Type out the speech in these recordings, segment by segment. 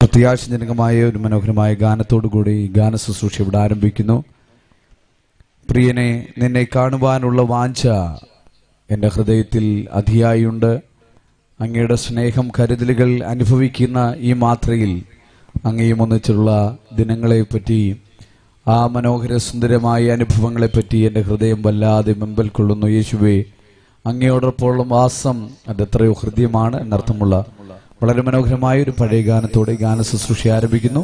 പ്രത്യാശജനകമായ ഒരു മനോഹരമായ ഗാനത്തോടു കൂടി ഈ ഗാന ശുശ്രൂഷ ഇവിടെ ആരംഭിക്കുന്നു പ്രിയനെ നിന്നെ കാണുവാനുള്ള വാഞ്ച എൻ്റെ ഹൃദയത്തിൽ അതിയായുണ്ട് അങ്ങയുടെ സ്നേഹം കരുതലുകൾ അനുഭവിക്കുന്ന ഈ മാത്രയിൽ അങ്ങയും ഒന്നിച്ചുള്ള ദിനങ്ങളെപ്പറ്റി ആ മനോഹര സുന്ദരമായ അനുഭവങ്ങളെപ്പറ്റി എൻ്റെ ഹൃദയം വല്ലാതെ മെമ്പൽ കൊള്ളുന്നു യേശുവേ അങ്ങയോടൊപ്പമുള്ള വാസം അത് എത്രയോ ഹൃദ്യമാണ് എന്നർത്ഥമുള്ള വളരെ മനോഹരമായ ഒരു പഴയ ഗാനത്തോടെ ഗാന ശുശ്രൂഷ ആരംഭിക്കുന്നു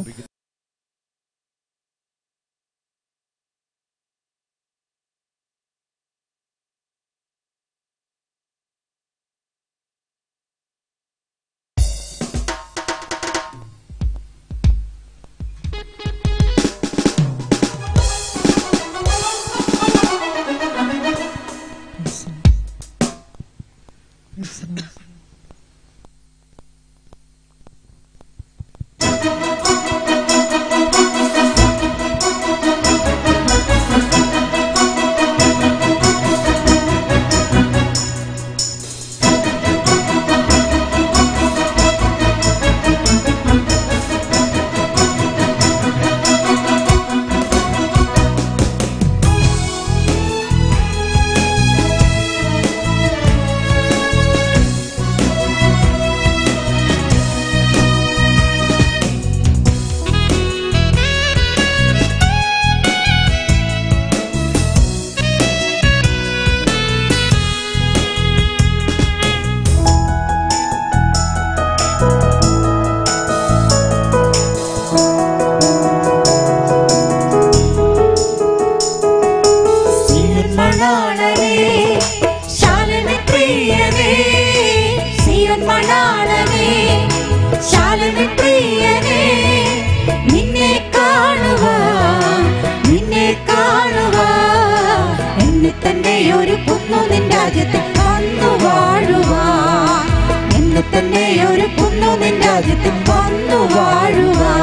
മണാളനേ ശാലന പ്രിയനേ സിയോൻ മണാളനേ ശാലന പ്രിയനേ നിന്നെ കാണുവാ നിന്നെ കാണുവാ എന്നെ തന്നെ ഒരു കുന്നു നിൻ രാജ്യത്തിൽ വന്നു വാഴുവാ എന്നെ തന്നെ ഒരു കുന്നു നിൻ രാജ്യത്തിൽ വന്നു വാഴുവാ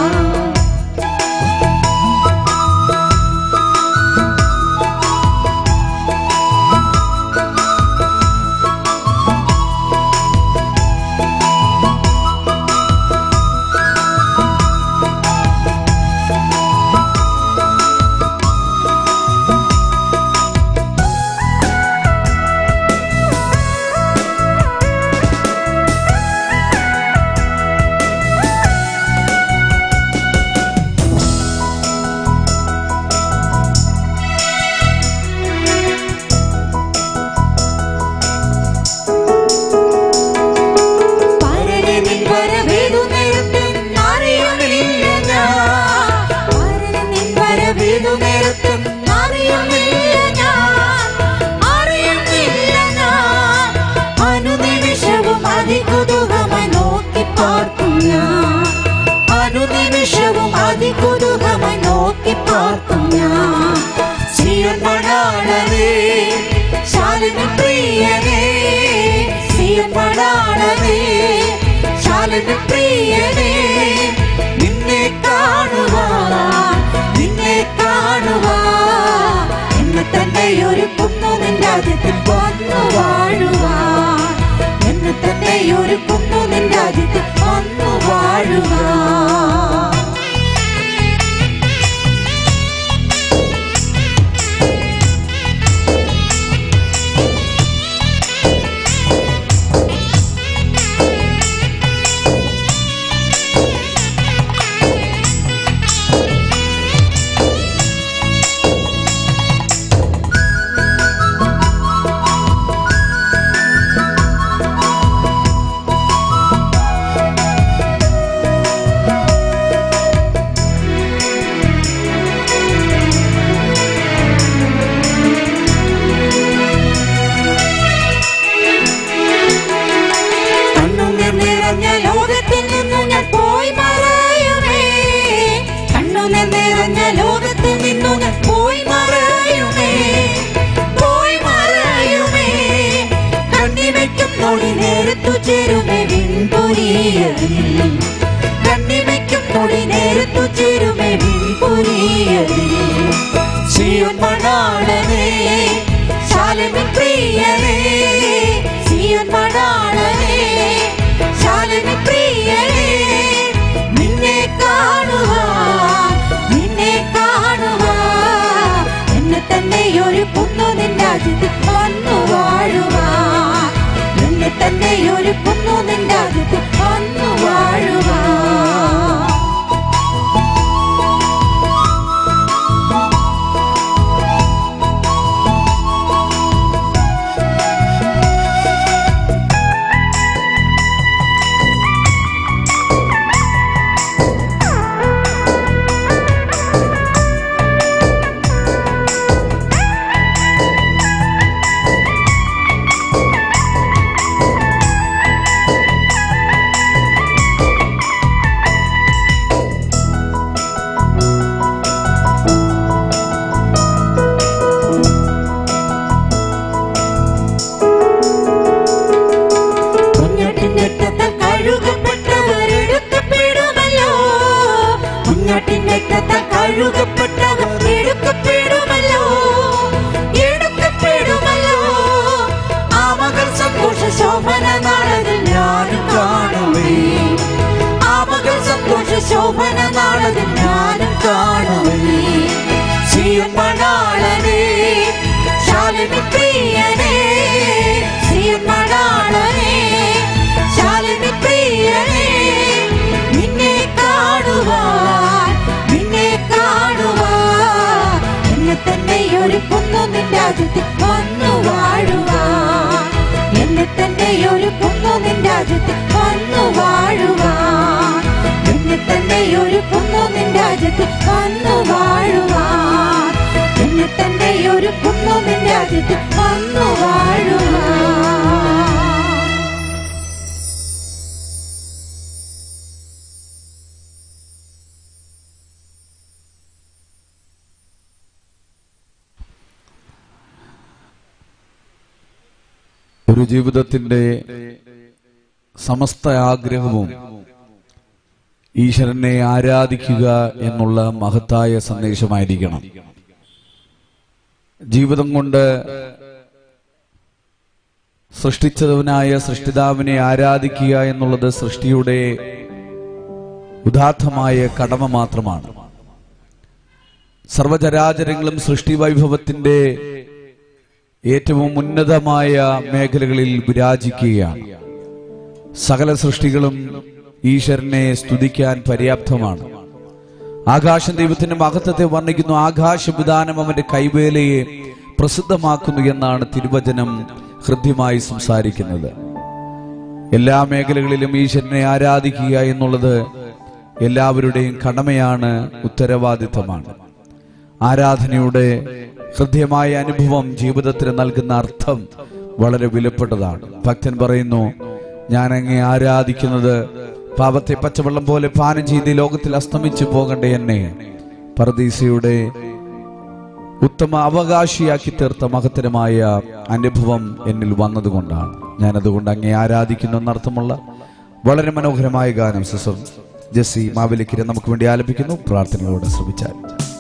പരനെ നിൻ വരവേതു നേരത്തും അറിയുന്നില്ല ഞാൻ. പരനെ നിൻ വരവേതു നേരത്തും അറിയുന്നില്ല ഞാൻ. അറിയുന്നില്ല ഞാൻ. അനുനിമിഷവും അതികുതുകമായി നോക്കി പാർക്കും ഞാൻ അനുനിമിഷവും അതികുതുകമായി നോക്കി പാർക്കും ഞാൻ സിയോൻ മണാളനേ ശാലിനി പ്രിയനേ സിയോൻ മണാളനേ ശാലിനി പ്രിയനേ നിന്നെ കാണുവാ നിന്നെ കാണുവാ എന്നെ തന്നെ ഒരു കുന്നു നിൻ രാജ്യത്തിൽ വന്നു വാഴുവാ എന്നെ തന്നെ ഒരു കുന്നു നിൻ രാജ്യത്തിൽ വന്നു വാഴുവാ കണ്ണുനീർ നിറഞ്ഞ ലോകത്തിൽ നിന്നു ഞാൻ പോയി മറയുമേ കണ്ണുനീർ നിറഞ്ഞ ലോകത്തിൽ നിന്നു ഞാൻ പോയി മറയുമേ പോയി മറയുമേ കണ്ണിമയ്ക്കും നൊടി നേരത്തു ചേരുമേ വിൺപുരിയതിൽ കണ്ണിമയ്ക്കും നൊടി നേരത്തു ചേരുമേ വിൺപുരിയതിൽ സിയോൻ മണാളനേ ശാലമിൻ പ്രിയനേ സിയോൻ മണാളനേ ശാലമിൻ പ്രിയനേ ശോഭന നാളതിൽ ഞാനും കാണുവേ ആ മകൾ സന്തോഷ ശോഭന നാളതിൽ ഞാനും കാണുവേ സിയൻ മണാളനേ ശാലിനി പ്രിയനേ സിയൻ മണാളനേ ശാലിനി പ്രിയനേ നിന്നെ കാണുവാൻ നിന്നെ കാണുവാൻ എന്നെ തന്നെ ഒരുക്കുന്നു നിന്റെ രാജ്യത്തിൽ വന്നു വാഴുവാൻ എന്നെ തന്നെ ഒരുക്കുന്നു നിന്റെ രാജ്യത്തിൽ വന്നു വാഴുവാൻ എന്നെ തന്നെ ഒരുക്കുന്നു നിന്റെ രാജ്യത്തിൽ വന്നു വാഴുവാൻ എന്നെ തന്നെ ഒരുക്കുന്നു നിന്റെ രാജ്യത്തിൽ വന്നു വാഴുവാൻ ഒരു ജീവിതത്തിന്റെ സമസ്ത ആഗ്രഹവും ഈശ്വരനെ ആരാധിക്കുക എന്നുള്ള മഹത്തായ സന്ദേശമായിരിക്കണം ജീവിതം കൊണ്ട് സൃഷ്ടിച്ചവനായ സൃഷ്ടിതാവിനെ ആരാധിക്കുക എന്നുള്ളത് സൃഷ്ടിയുടെ ഉദാത്തമായ കടമ മാത്രമാണ് സർവചരാചരങ്ങളും സൃഷ്ടി വൈഭവത്തിന്റെ ഏറ്റവും ഉന്നതമായ മേഖലകളിൽ വിരാജിക്കുകയാണ് സകല സൃഷ്ടികളും ഈശ്വരനെ സ്തുതിക്കാൻ പര്യാപ്തമാണ് ആകാശം ദൈവത്തിന്റെ മഹത്വത്തെ വർണ്ണിക്കുന്നു ആകാശവിധാനം അവന്റെ കൈവേലയെ പ്രസിദ്ധമാക്കുന്നു എന്നാണ് തിരുവചനം ഹൃദ്യമായി സംസാരിക്കുന്നത് എല്ലാ മേഖലകളിലും ഈശ്വരനെ ആരാധിക്കുക എന്നുള്ളത് എല്ലാവരുടെയും കടമയാണ് ഉത്തരവാദിത്തമാണ് ആരാധനയുടെ ഹൃദ്യമായ അനുഭവം ജീവിതത്തിന് നൽകുന്ന അർത്ഥം വളരെ വിലപ്പെട്ടതാണ് ഭക്തൻ പറയുന്നു ഞാൻ അങ്ങേ ആരാധിക്കുന്നത് പാപത്തെ പച്ചവെള്ളം പോലെ പാനം ചെയ്ത് ഈ ലോകത്തിൽ അസ്തമിച്ചു പോകേണ്ട എന്നെ പർദീസയുടെ ഉത്തമ അവകാശിയാക്കി തീർത്ത മഹത്തരമായ അനുഭവം എന്നിൽ വന്നതുകൊണ്ടാണ് ഞാൻ അതുകൊണ്ട് അങ്ങേ ആരാധിക്കുന്നു എന്നർത്ഥമുള്ള വളരെ മനോഹരമായ ഗാനം സിസ്റ്റർ ജെസ്സി മാവിലിക്കിരെ നമുക്ക് വേണ്ടി ആലപിക്കുന്നു പ്രാർത്ഥനയോടെ ശ്രമിച്ചാൽ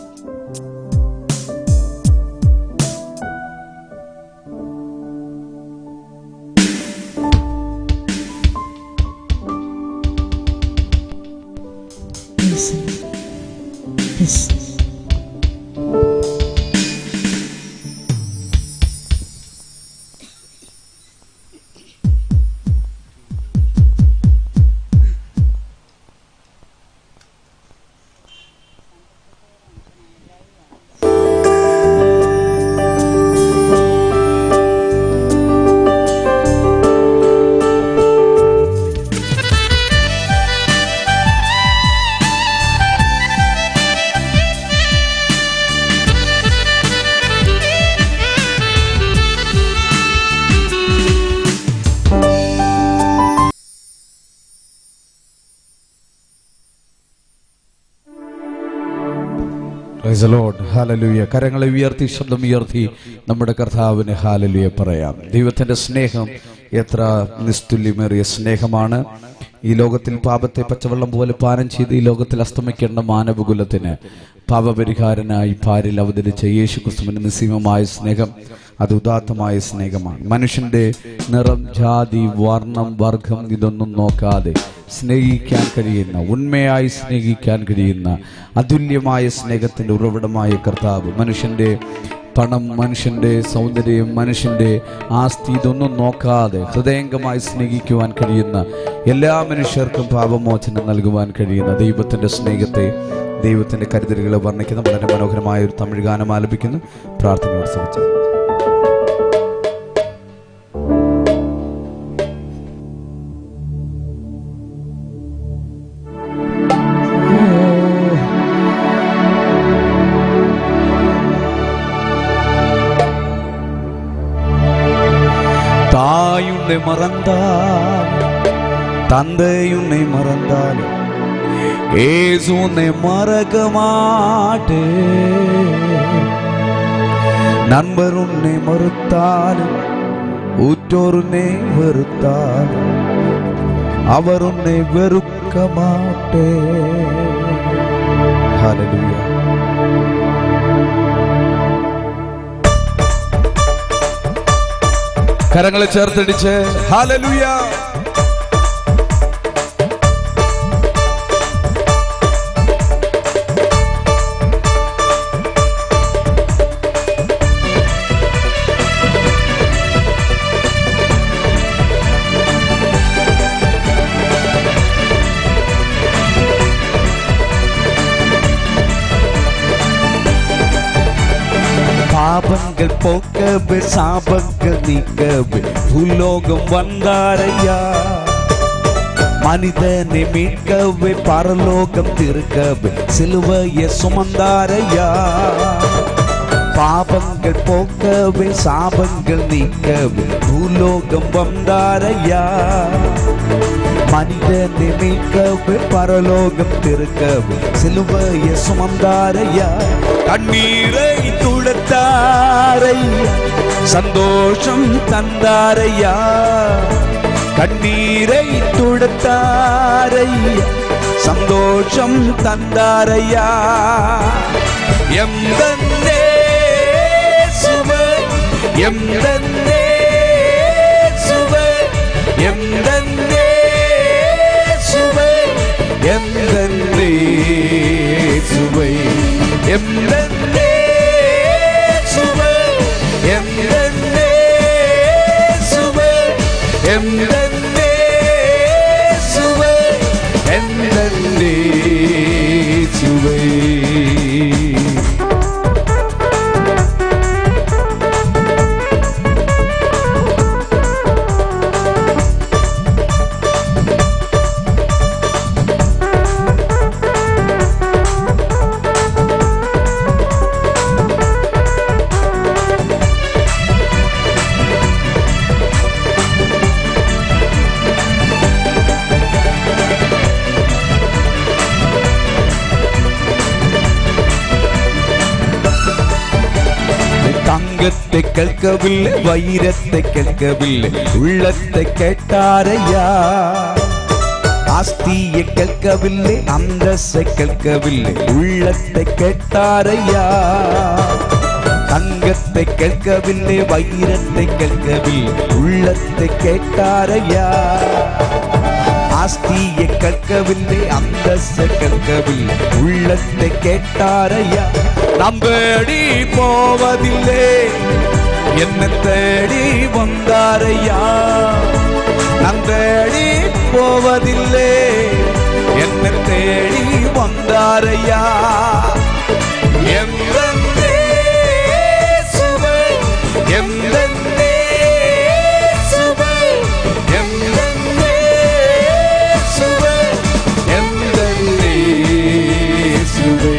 Praise the Lord. Hallelujah. കരങ്ങളെ ഉയർത്തി ശബ്ദം ഉയർത്തി നമ്മുടെ കർത്താവിന് ഹാലലുയ പറയാം ദൈവത്തിന്റെ സ്നേഹം എത്ര നിസ്തുല്യമേറിയ സ്നേഹമാണ് ഈ ലോകത്തിൽ പാപത്തെ പച്ചവെള്ളം പോലെ പാനം ചെയ്ത് ഈ ലോകത്തിൽ അസ്തമിക്കേണ്ട മാനവകുലത്തിന് പാപപരിഹാരനായി പാരിൽ അവതരിച്ച യേശു ക്രിസ്തുവിന്റെ നിസ്സീമമായ സ്നേഹം അത് ഉദാത്തമായ സ്നേഹമാണ് മനുഷ്യന്റെ നിറം ജാതി വർണ്ണം വർഗം ഇതൊന്നും നോക്കാതെ സ്നേഹിക്കാൻ കഴിയുന്ന ഉണ്മയായി സ്നേഹിക്കാൻ കഴിയുന്ന അതുല്യമായ സ്നേഹത്തിന്റെ ഉറവിടമായ കർത്താവ് മനുഷ്യന്റെ പണം മനുഷ്യന്റെ സൗന്ദര്യം മനുഷ്യന്റെ ആസ്തി ഇതൊന്നും നോക്കാതെ ഹൃദയംഗമായി സ്നേഹിക്കുവാൻ കഴിയുന്ന എല്ലാ മനുഷ്യർക്കും പാപമോചനം നൽകുവാൻ കഴിയുന്ന ദൈവത്തിന്റെ സ്നേഹത്തെ ദൈവത്തിന്റെ കരുതലുകളെ വർണ്ണിക്കുന്ന വളരെ മനോഹരമായ ഒരു തമിഴ് ഗാനം ആലപിക്കുന്നു പ്രാർത്ഥനയോട് ശ്രമിച്ചു தாய் உன்னை மறந்தால் தந்தை உன்னை மறந்தால் ஏசு உன்னை மறக்க மாட்டே நண்பர் உன்னை மறுத்தால் உற்றோர் உன்னை வெறுத்தால் அவர் உன்னை வெறுக்க மாட்டே Hallelujah. കരങ്ങളെ ചേർത്തടിച്ച് ഹാലലുയ பாபங்கள் போக்கவே சாபங்கள் நீக்கவே பூலோகம் வந்தாரையா மனிதனை மீட்கவே பரலோகம் திருக்கவே சிலுவையை சுமந்தாரையா பாபங்கள் போக்கவே சாபங்கள் நீக்கவே பூலோகம் வந்தாரையா மனிதனை மீட்கவே பரலோகம் திருக்கவே சிலுவையை சுமந்தாரையா கண்ணீரை துளத்தாரையா சந்தோஷம் தந்தாரையா கண்ணீரை துளத்தாரையா சந்தோஷம் தந்தாரையா எந்தன்னே சுவை எந்தன்னே சுவை எந்தன்னே சுவை எந்தன்னே சுவை எந்தன்னே சுவை எந்தன்னே சுவை எந்தன்னே சுவை எந்தன்னே சுவை தங்கத்தை கேட்கவில்லை வைரத்தை கேட்கவில்லை உள்ளத்தை கேட்டாரையா ஆஸ்தியை கேட்கவில்லை அந்தஸ்தை கேட்கவில்லை உள்ளத்தை கேட்டாரையா தங்கத்தை கேட்கவில்லை வைரத்தை கேட்கவில்லை உள்ளத்தை கேட்டாரையா ஆஸ்தியை கேட்கவில்லை அந்தஸ்தை கேட்கவில்லை உள்ளத்தை கேட்டாரையா நம்படி போவதில்லை என்ன தேடி வந்தாரையா நான் தேடி போவதில்லை என்ன தேடி வந்தாரையா எந்தெந்தே சுவை எந்தெந்தே சுவை எந்தெந்தே சுவை எந்தெந்தே சுவை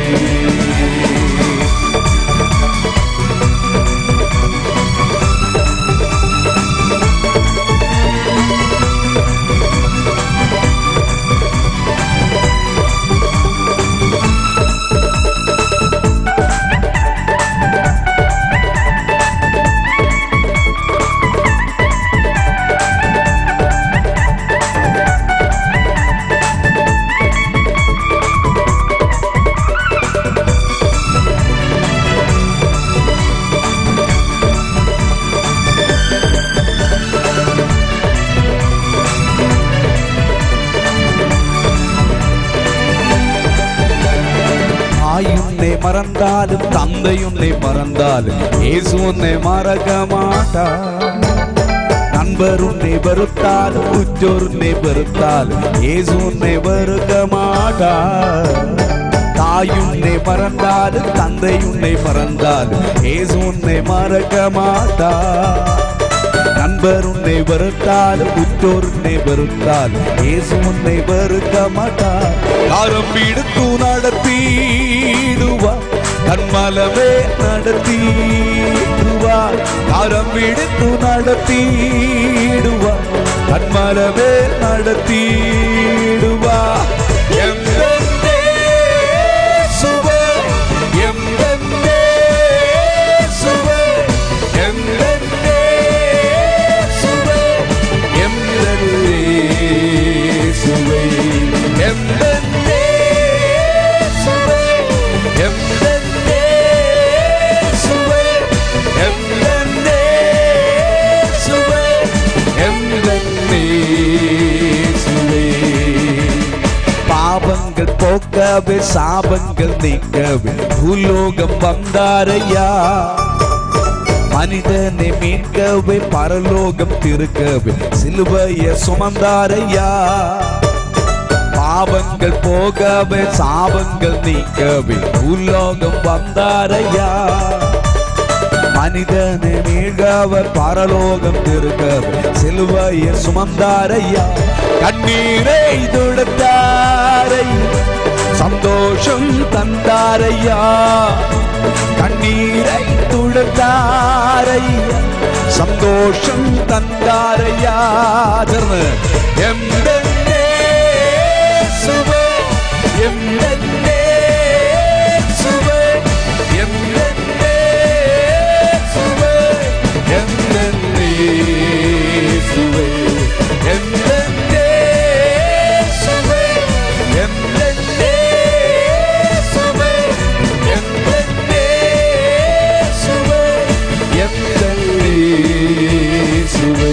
தாய் உன்னை மறந்தாலும் தந்தை உன்னை மறந்தாலும் இயேசு உன்னை மறக்க மாட்டார் நண்பர் உன்னை வெறுத்தாலும் உற்றோர் உன்னை வெறுத்தாலும் இயேசு உன்னை வெறுக்க மாட்டார் தாய் உன்னை மறந்தாலும் தந்தை உன்னை மறந்தாலும் இயேசு உன்னை மறக்க மாட்டார் நண்பர் உன்னை வெறுத்தாலும் உற்றோர் உன்னை வெறுத்தாலும் இயேசு உன்னை வெறுக்க மாட்டார் காரம் எடுத்து நடத்திடுவா கண்மலமே நடத்திடுவா காரம் எடுத்து நடத்திடுவா கண்மலமே நடத்திடுவா எந்தெந்தே சுவை எந்தெந்தே சுவை எந்தெந்தே சுவை எந்தெந்தே சுவை எந்தெந்தே சுவை எந்தெந்தே சுவை எந்தெந்தே சுவை എന്തേസുവേ பாவங்கள் போக்கவே சாபங்கள் நீக்கவே பூலோகம் வந்தாரையா மனிதனை மீட்கவே பரலோகம் திருக்கவே சிலுவைய சுமந்தாரையா பாவங்கள் போகவே சாபங்கள் நீக்கவே பூலோகம் வந்தாரையா மனிதனை மீழ்கவர் பரலோகம் திருக்கவர் சிலுவையை சுமந்தாரையா கண்ணீரை துடுத்தாரை சந்தோஷம் தந்தாரையா கண்ணீரை துடுத்தாரையா சந்தோஷம் தந்தாரையா ചേർന്ന് എന്തേ സുവേ എന്തേ സുവേ എന്തേ സുവേ എന്തേ സുവേ എന്തേ സുവേ എന്തേ സുവേ എന്തേ സുവേ എന്തേ സുവേ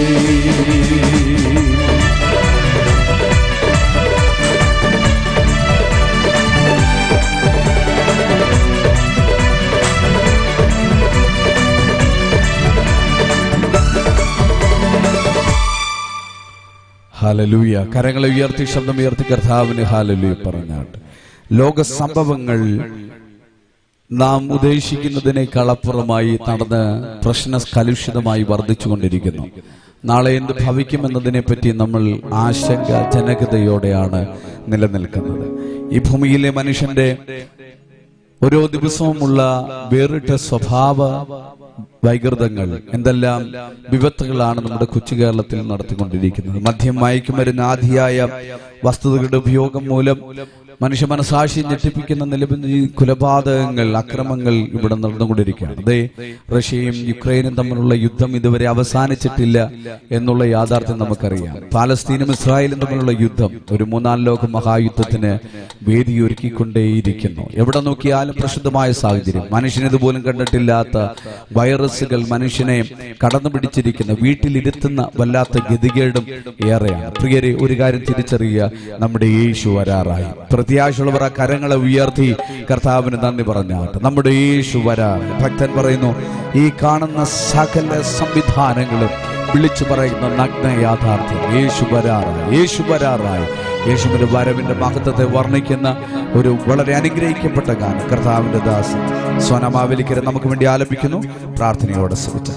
ഹാലലൂയ കരങ്ങളെ ഉയർത്തി ശബ്ദം ഉയർത്തി കർത്താവിന് ഹാലലൂയ പറഞ്ഞാട്ട് ലോക സംഭവങ്ങൾ നാം ഉദ്ദേശിക്കുന്നതിനേക്കാൾ അപ്പുറമായി നടന്ന് പ്രശ്ന കലുഷിതമായി വർദ്ധിച്ചുകൊണ്ടിരിക്കുന്നു നാളെ എന്ത് ഭവിക്കുമെന്നതിനെ പറ്റി നമ്മൾ ആശങ്ക ജനകതയോടെയാണ് നിലനിൽക്കുന്നത് ഈ ഭൂമിയിലെ മനുഷ്യന്റെ ഓരോ ദിവസവുമുള്ള വേറിട്ട സ്വഭാവ വൈകൃതങ്ങൾ എന്തെല്ലാം വിപത്തുകളാണ് നമ്മുടെ കൊച്ചു കേരളത്തിൽ നടത്തിക്കൊണ്ടിരിക്കുന്നത് മദ്യം മയക്കുമരുന്ന് ആദിയായ വസ്തുതകളുടെ ഉപയോഗം മൂലം മനുഷ്യ മനസാക്ഷി ഞെട്ടിപ്പിക്കുന്ന നിലവിൽ കൊലപാതകങ്ങൾ അക്രമങ്ങൾ ഇവിടെ നടന്നുകൊണ്ടിരിക്കുകയാണ് അതെ റഷ്യയും യുക്രൈനും തമ്മിലുള്ള യുദ്ധം ഇതുവരെ അവസാനിച്ചിട്ടില്ല എന്നുള്ള യാഥാർത്ഥ്യം നമുക്കറിയാം പാലസ്തീനും ഇസ്രായേലും തമ്മിലുള്ള യുദ്ധം ഒരു മൂന്നാം ലോക മഹായുദ്ധത്തിന് വേദിയൊരുക്കിക്കൊണ്ടേയിരിക്കുന്നു എവിടെ നോക്കിയാലും പ്രസിദ്ധമായ സാഹചര്യം മനുഷ്യനിതുപോലും കണ്ടിട്ടില്ലാത്ത വൈറസുകൾ മനുഷ്യനെ കടന്നു പിടിച്ചിരിക്കുന്ന വീട്ടിലിരുത്തുന്ന വല്ലാത്ത ഗതികേടും ഏറെയാണ് പ്രിയരെ ഒരു കാര്യം തിരിച്ചറിയുക നമ്മുടെ യേശു വരാറായി പ്രത്യാശയുള്ളവർ ആ കരങ്ങളെ ഉയർത്തി കർത്താവിന് നന്ദി പറഞ്ഞാട്ട് നമ്മുടെ യേശു വരാൻ ഭക്തൻ പറയുന്നു ഈ കാണുന്ന സകല സംവിധാനങ്ങളും വിളിച്ചു പറയുന്ന നഗ്ന യാഥാർത്ഥ്യം യേശു വരാറായി യേശു വരാറായി യേശുവിന്റെ വരവിന്റെ മഹത്വത്തെ വർണ്ണിക്കുന്ന ഒരു വളരെ അനുഗ്രഹിക്കപ്പെട്ട ഗാനം കർത്താവിന്റെ ദാസൻ സോനമാവലിക്കരെ നമുക്ക് വേണ്ടി ആലപിക്കുന്നു പ്രാർത്ഥനയോടെ ശ്രമിച്ചു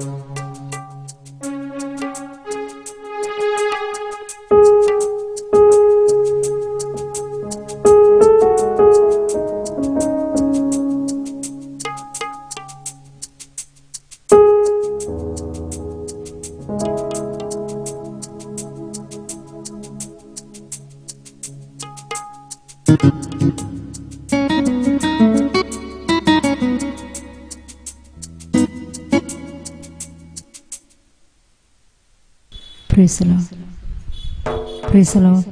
Praise the Lord. Praise the Lord.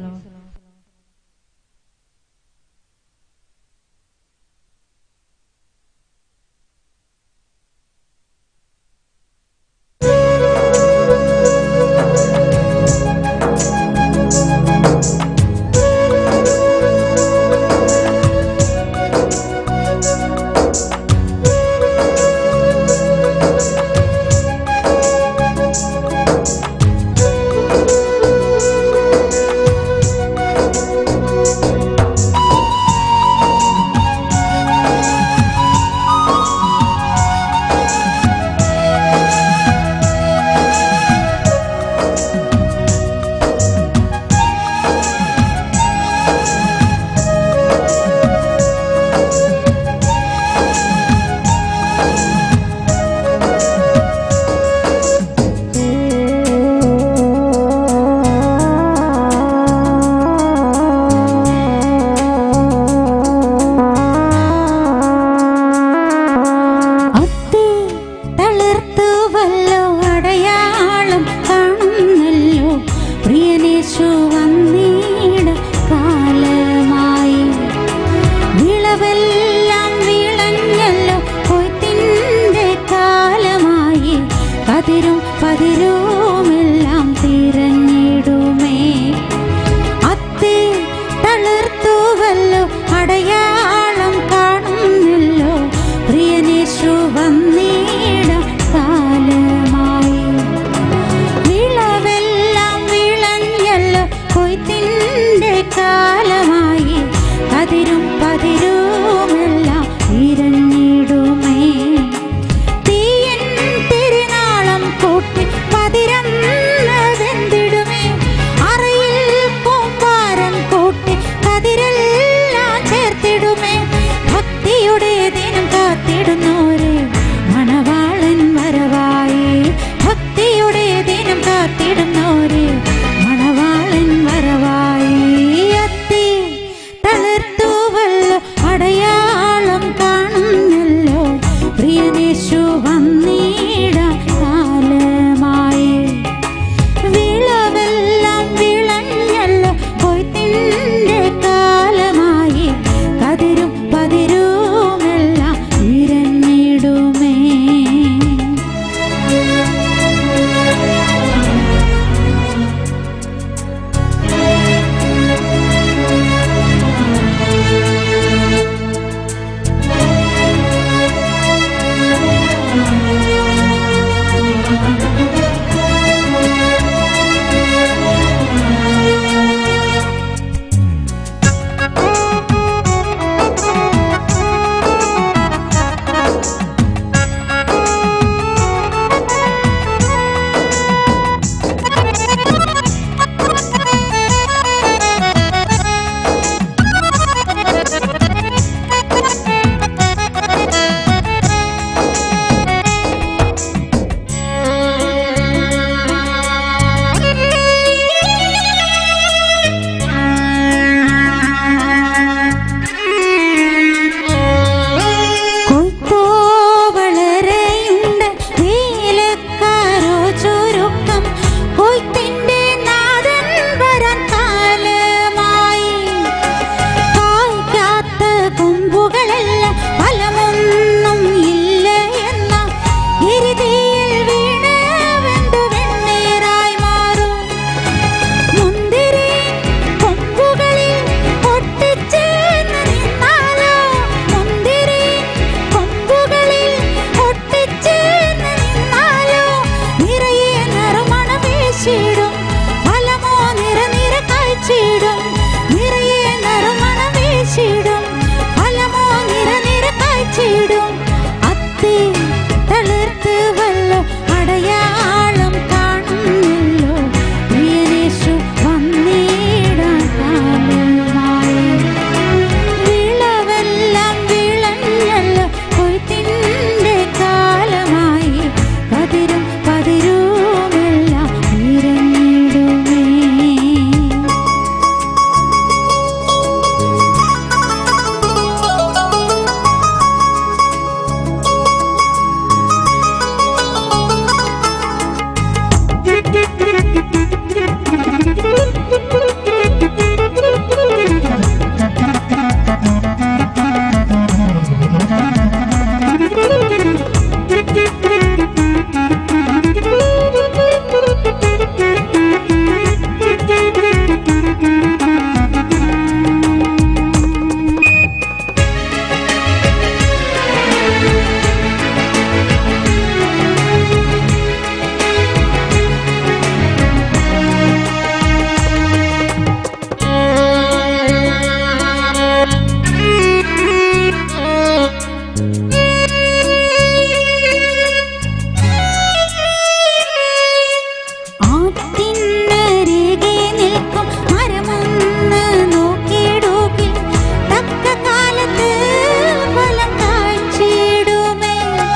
മുത്തിനരികെ നിൽക്കും മരമൊന്ന് നോക്കിയിടുകിൽ തക്ക കാലത്ത് ഫലം കാഴ്ചയിടുമേ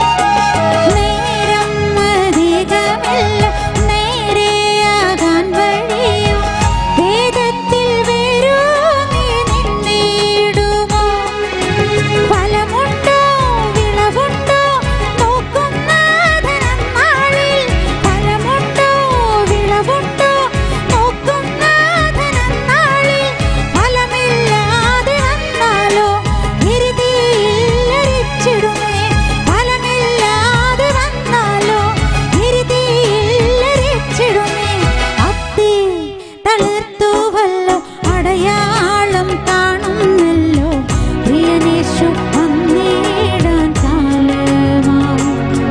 നേരം അധികമല്ല നേരെയാകാൻ വഴിയോ വേദത്തിൽ വേരൂന്നി നിന്നിടുമോ ഫലമുണ്ടോ വിളവുണ്ടോ നോക്കും നാഥനം നാളിൽ ഫലമുണ്ടോ വിളവുണ്ടോ നോക്കും നാഥനം നാളിൽ ഫലമില്ലാതെ വന്നാലോ ഇരുതിയിൽ അരിച്ചിടുമേ ഫലമില്ലാതെ വന്നാലോ ഇരുതിയിൽ അരിച്ചിടുമേ അത്തി തളിർത്തുവല്ലോ അടയാളം കാണുന്നല്ലോ പ്രിയനേശു വന്നിടാൻ കാലമായി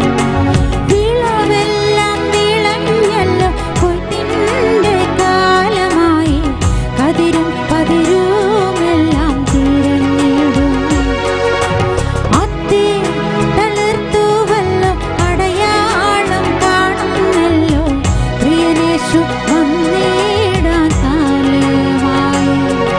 വിളവെല്ലാം വിളഞ്ഞല്ലോ കൊയ്ത്തിന്റെ കാലമായി കതിരും പതിരുമെല്ലാം തിരഞ്ഞിടും അത്തി തളിർത്തുവല്ലോ അടയാളം കാണുന്നല്ലോ പ്രിയനേശു വന്നിടാൻ കാലമായി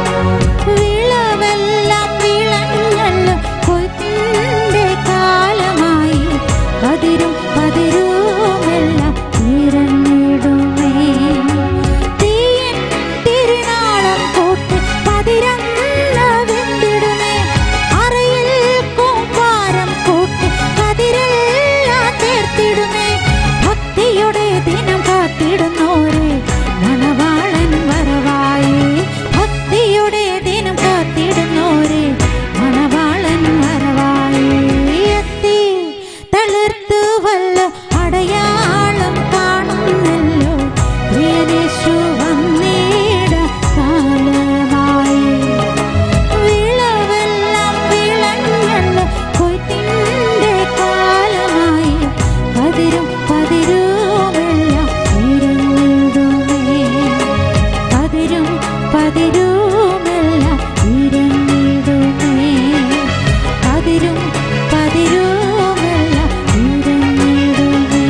വിളവെല്ലാം വിളഞ്ഞല്ലോ കൊയ്ത്തിന്റെ കാലമായി കതിരും പതിരുമെല്ലാം തിരഞ്ഞിടുമേ തീയൻ തിരുനാളം കൂട്ടി പതിരന്ന വെന്തിടുമേ അറയിൽ കൂമ്പാരം കൂട്ടി കതിരെല്ലാം ചേർത്തിടുമേ ഭക്തിയുടെ ദിനം കാത്തിടുന്നോരെ മണവാളൻ വരവായി ഭക്തിയുടെ ദിനം കാത്തിടുന്നോരെ മണവാളൻ വരവായി എത്തി തളിർത്തു വല്ല അടയാളം കാണുന്നല്ലോ പ്രിയനേശു വന്നിട കാലമായി വിളവെല്ലാം വിളഞ്ഞല്ലോ കൊയ്ത്തിന്റെ കാലമായി കതിരും പതിരുമെല്ലാം ഇരുന്നിടുമേ കതിരും പതിരുമെല്ലാം ഇരുന്നിടുമേ കതിരും പതിരുമെല്ലാം ഇരുന്നിടുമേ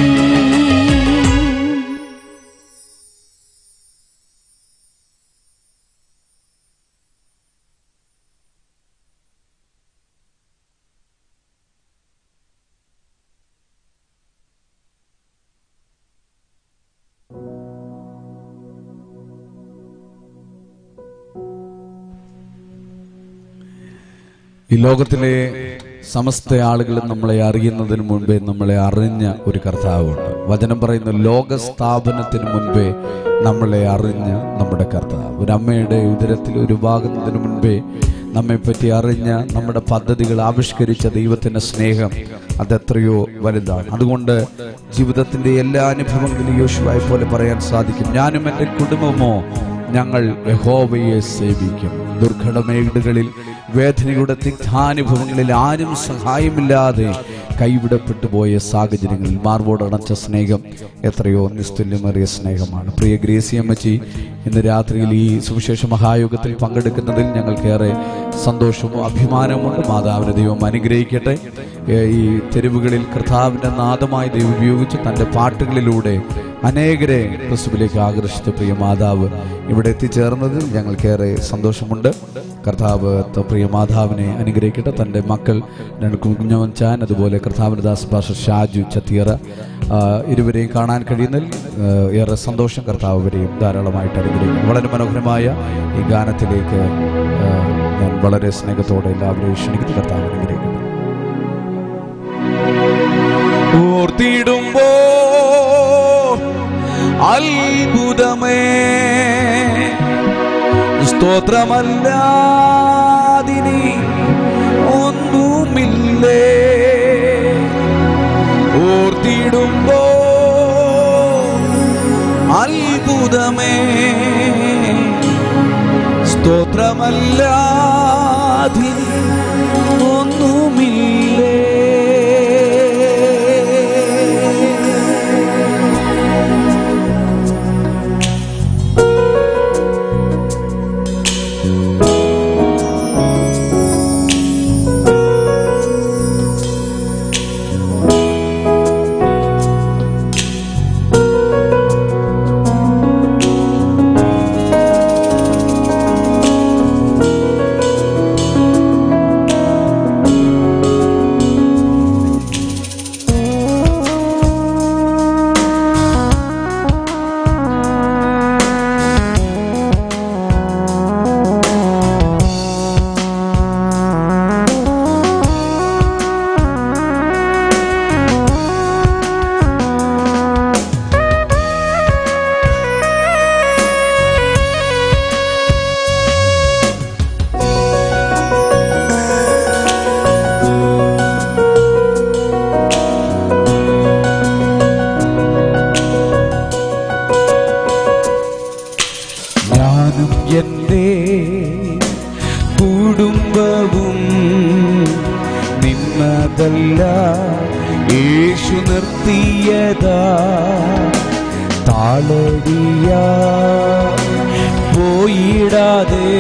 ഈ ലോകത്തിലെ സമസ്ത ആളുകളും നമ്മളെ അറിയുന്നതിന് മുൻപേ നമ്മളെ അറിഞ്ഞ ഒരു കർത്താവുണ്ട് വചനം പറയുന്ന ലോക സ്ഥാപനത്തിന് മുൻപേ നമ്മളെ അറിഞ്ഞ നമ്മുടെ കർത്താവ് ഒരു അമ്മയുടെ ഉദരത്തിൽ ഒരു ഭാഗത്തിന് മുൻപേ നമ്മെ പറ്റി അറിഞ്ഞ നമ്മുടെ പദ്ധതികൾ ആവിഷ്കരിച്ച ദൈവത്തിന്റെ സ്നേഹം അതെത്രയോ വലുതാണ് അതുകൊണ്ട് ജീവിതത്തിന്റെ എല്ലാ അനുഭവങ്ങളിലും യോശുവായി പോലെ പറയാൻ സാധിക്കും ഞാനും എൻ്റെ കുടുംബമോ ഞങ്ങൾ യഹോവയെ സേവിക്കും ദുർഘടമേടുകളിൽ വേദനയുടെ തിക്താനുഭവങ്ങളിൽ ആരും സഹായമില്ലാതെ കൈവിടപ്പെട്ടു പോയ സാഹചര്യങ്ങളിൽ മാർവോടണച്ച സ്നേഹം എത്രയോ നിസ്തുല്യമേറിയ സ്നേഹമാണ് പ്രിയ ഗ്രേസിയമ്മച്ചി ഇന്ന് രാത്രിയിൽ ഈ സുവിശേഷ മഹായോഗത്തിൽ പങ്കെടുക്കുന്നതിൽ ഞങ്ങൾക്കേറെ സന്തോഷവും അഭിമാനവുമുണ്ട് മാതാവിനെ ദൈവം അനുഗ്രഹിക്കട്ടെ ഏ, ഈ തെരുവുകളിൽ കർത്താവിൻ്റെ നാദമായി ദൈവം ഉപയോഗിച്ച് തൻ്റെ പാട്ടുകളിലൂടെ അനേകരെ ക്രിസ്തുവിലേക്ക് ആകർഷിച്ച പ്രിയ മാതാവ് ഇവിടെ എത്തിച്ചേർന്നതിൽ ഞങ്ങൾക്കേറെ സന്തോഷമുണ്ട് കർത്താവ് ത- പ്രിയ മാതാവിനെ അനുഗ്രഹിക്കട്ടെ തൻ്റെ മക്കൾ രണ്ട് കുഞ്ഞവൻ ചാൻ അതുപോലെ കർത്താവിൻ്റെ ദാസ് ഭാഷ ഷാജു ചത്തിയറ ആ, ഇരുവരെയും കാണാൻ കഴിയുന്നതിൽ ആ, ഏറെ സന്തോഷം കർത്താവ് ഇവരെയും ധാരാളമായിട്ട് അനുഗ്രഹിക്കും വളരെ മനോഹരമായ ഈ ഗാനത്തിലേക്ക് ആ, ഞാൻ വളരെ സ്നേഹത്തോടെ എല്ലാവരെയും ക്ഷണിക്കുന്നു കർത്താവ് അനുഗ്രഹിക്കുന്നു ഓർത്തിടുമ്പോ അത്ഭുതമേ സ്തോത്രമല്ലാതിനി ഒന്നുമില്ലേ ഓർത്തിടുമ്പോ അത്ഭുതമേ സ്തോത്രമല്ലാതിനി ഒന്നുമില്ലേ എൻ്റെ കുടുംബവും നിന്നതല്ല യേശു നിർത്തിയതാ താളടിയാ പോയിടാതെ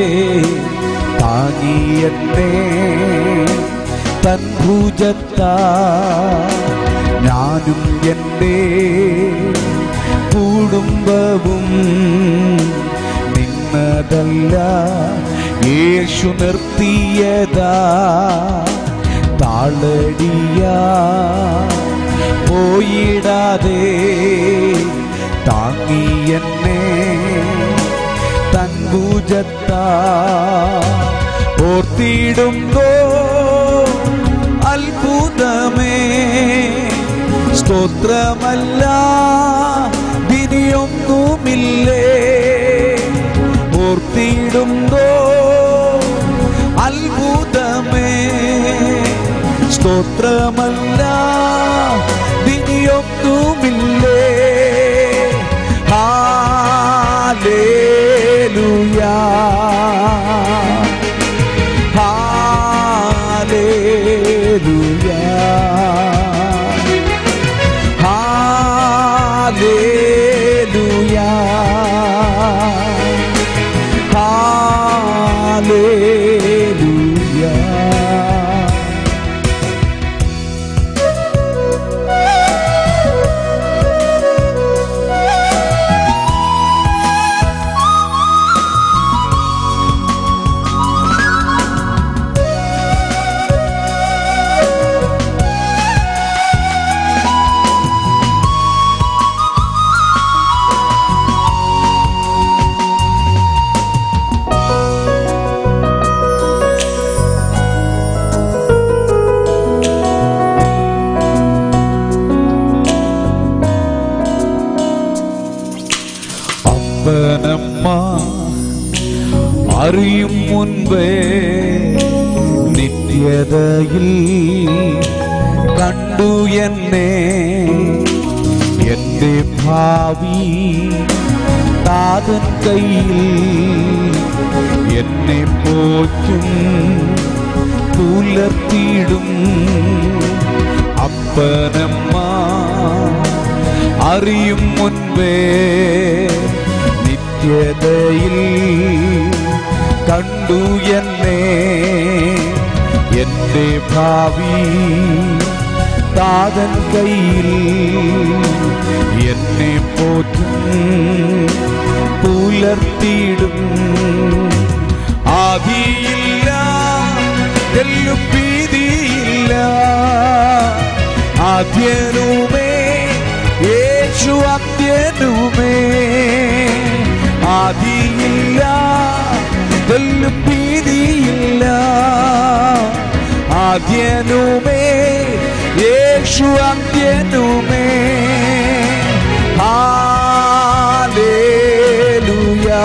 താങ്ങിയെന്നെ തൻ ഭുജത്താ ഞാനും എൻ്റെ കുടുംബവും നിന്നതല്ല യേശു നിർത്തിയതാ താളടിയാ പോയിടാതെ താങ്ങിയെന്നെ തൻ ഭുജത്താ ഓർത്തിടുമ്പോ അത്ഭുതമേ സ്തോത്രമല്ല വിനിയൊന്നുമില്ലേ ഓർത്തിടുമ്പോ അത്ഭുതമേ സ്തോത്രമല്ല വിനിയൊന്നുമില്ലേ ഹാലേലുയാ ഹാലേലുയാ ഹാലേലുയാ ഹാലേലുയാ അപ്പനമ്മ അറിയും മുൻപേ നിത്യതയിൽ കണ്ടു എന്നെ എന്റെ ഭാവി താതൻ കയ്യിൽ എന്നെ പോറ്റും പുലർത്തിയിടും അപ്പനമ്മ അറിയും മുൻപേ നിത്യതയിൽ കണ്ടു എന്നെ എന്റെ ഭാവി താതൻ കയ്യിൽ എന്നെ പോറ്റും പുലർത്തിയിടും ആദിയില്ല എല്ലും ഭീതിയില്ല ആദ്യനുമേ യേശു അത്യനുമേ ആദിയില്ല എല്ലും ഭീതിയില്ല ആദ്യനുമേ യേശു അത്യനുമേ ഹാലേലുയാ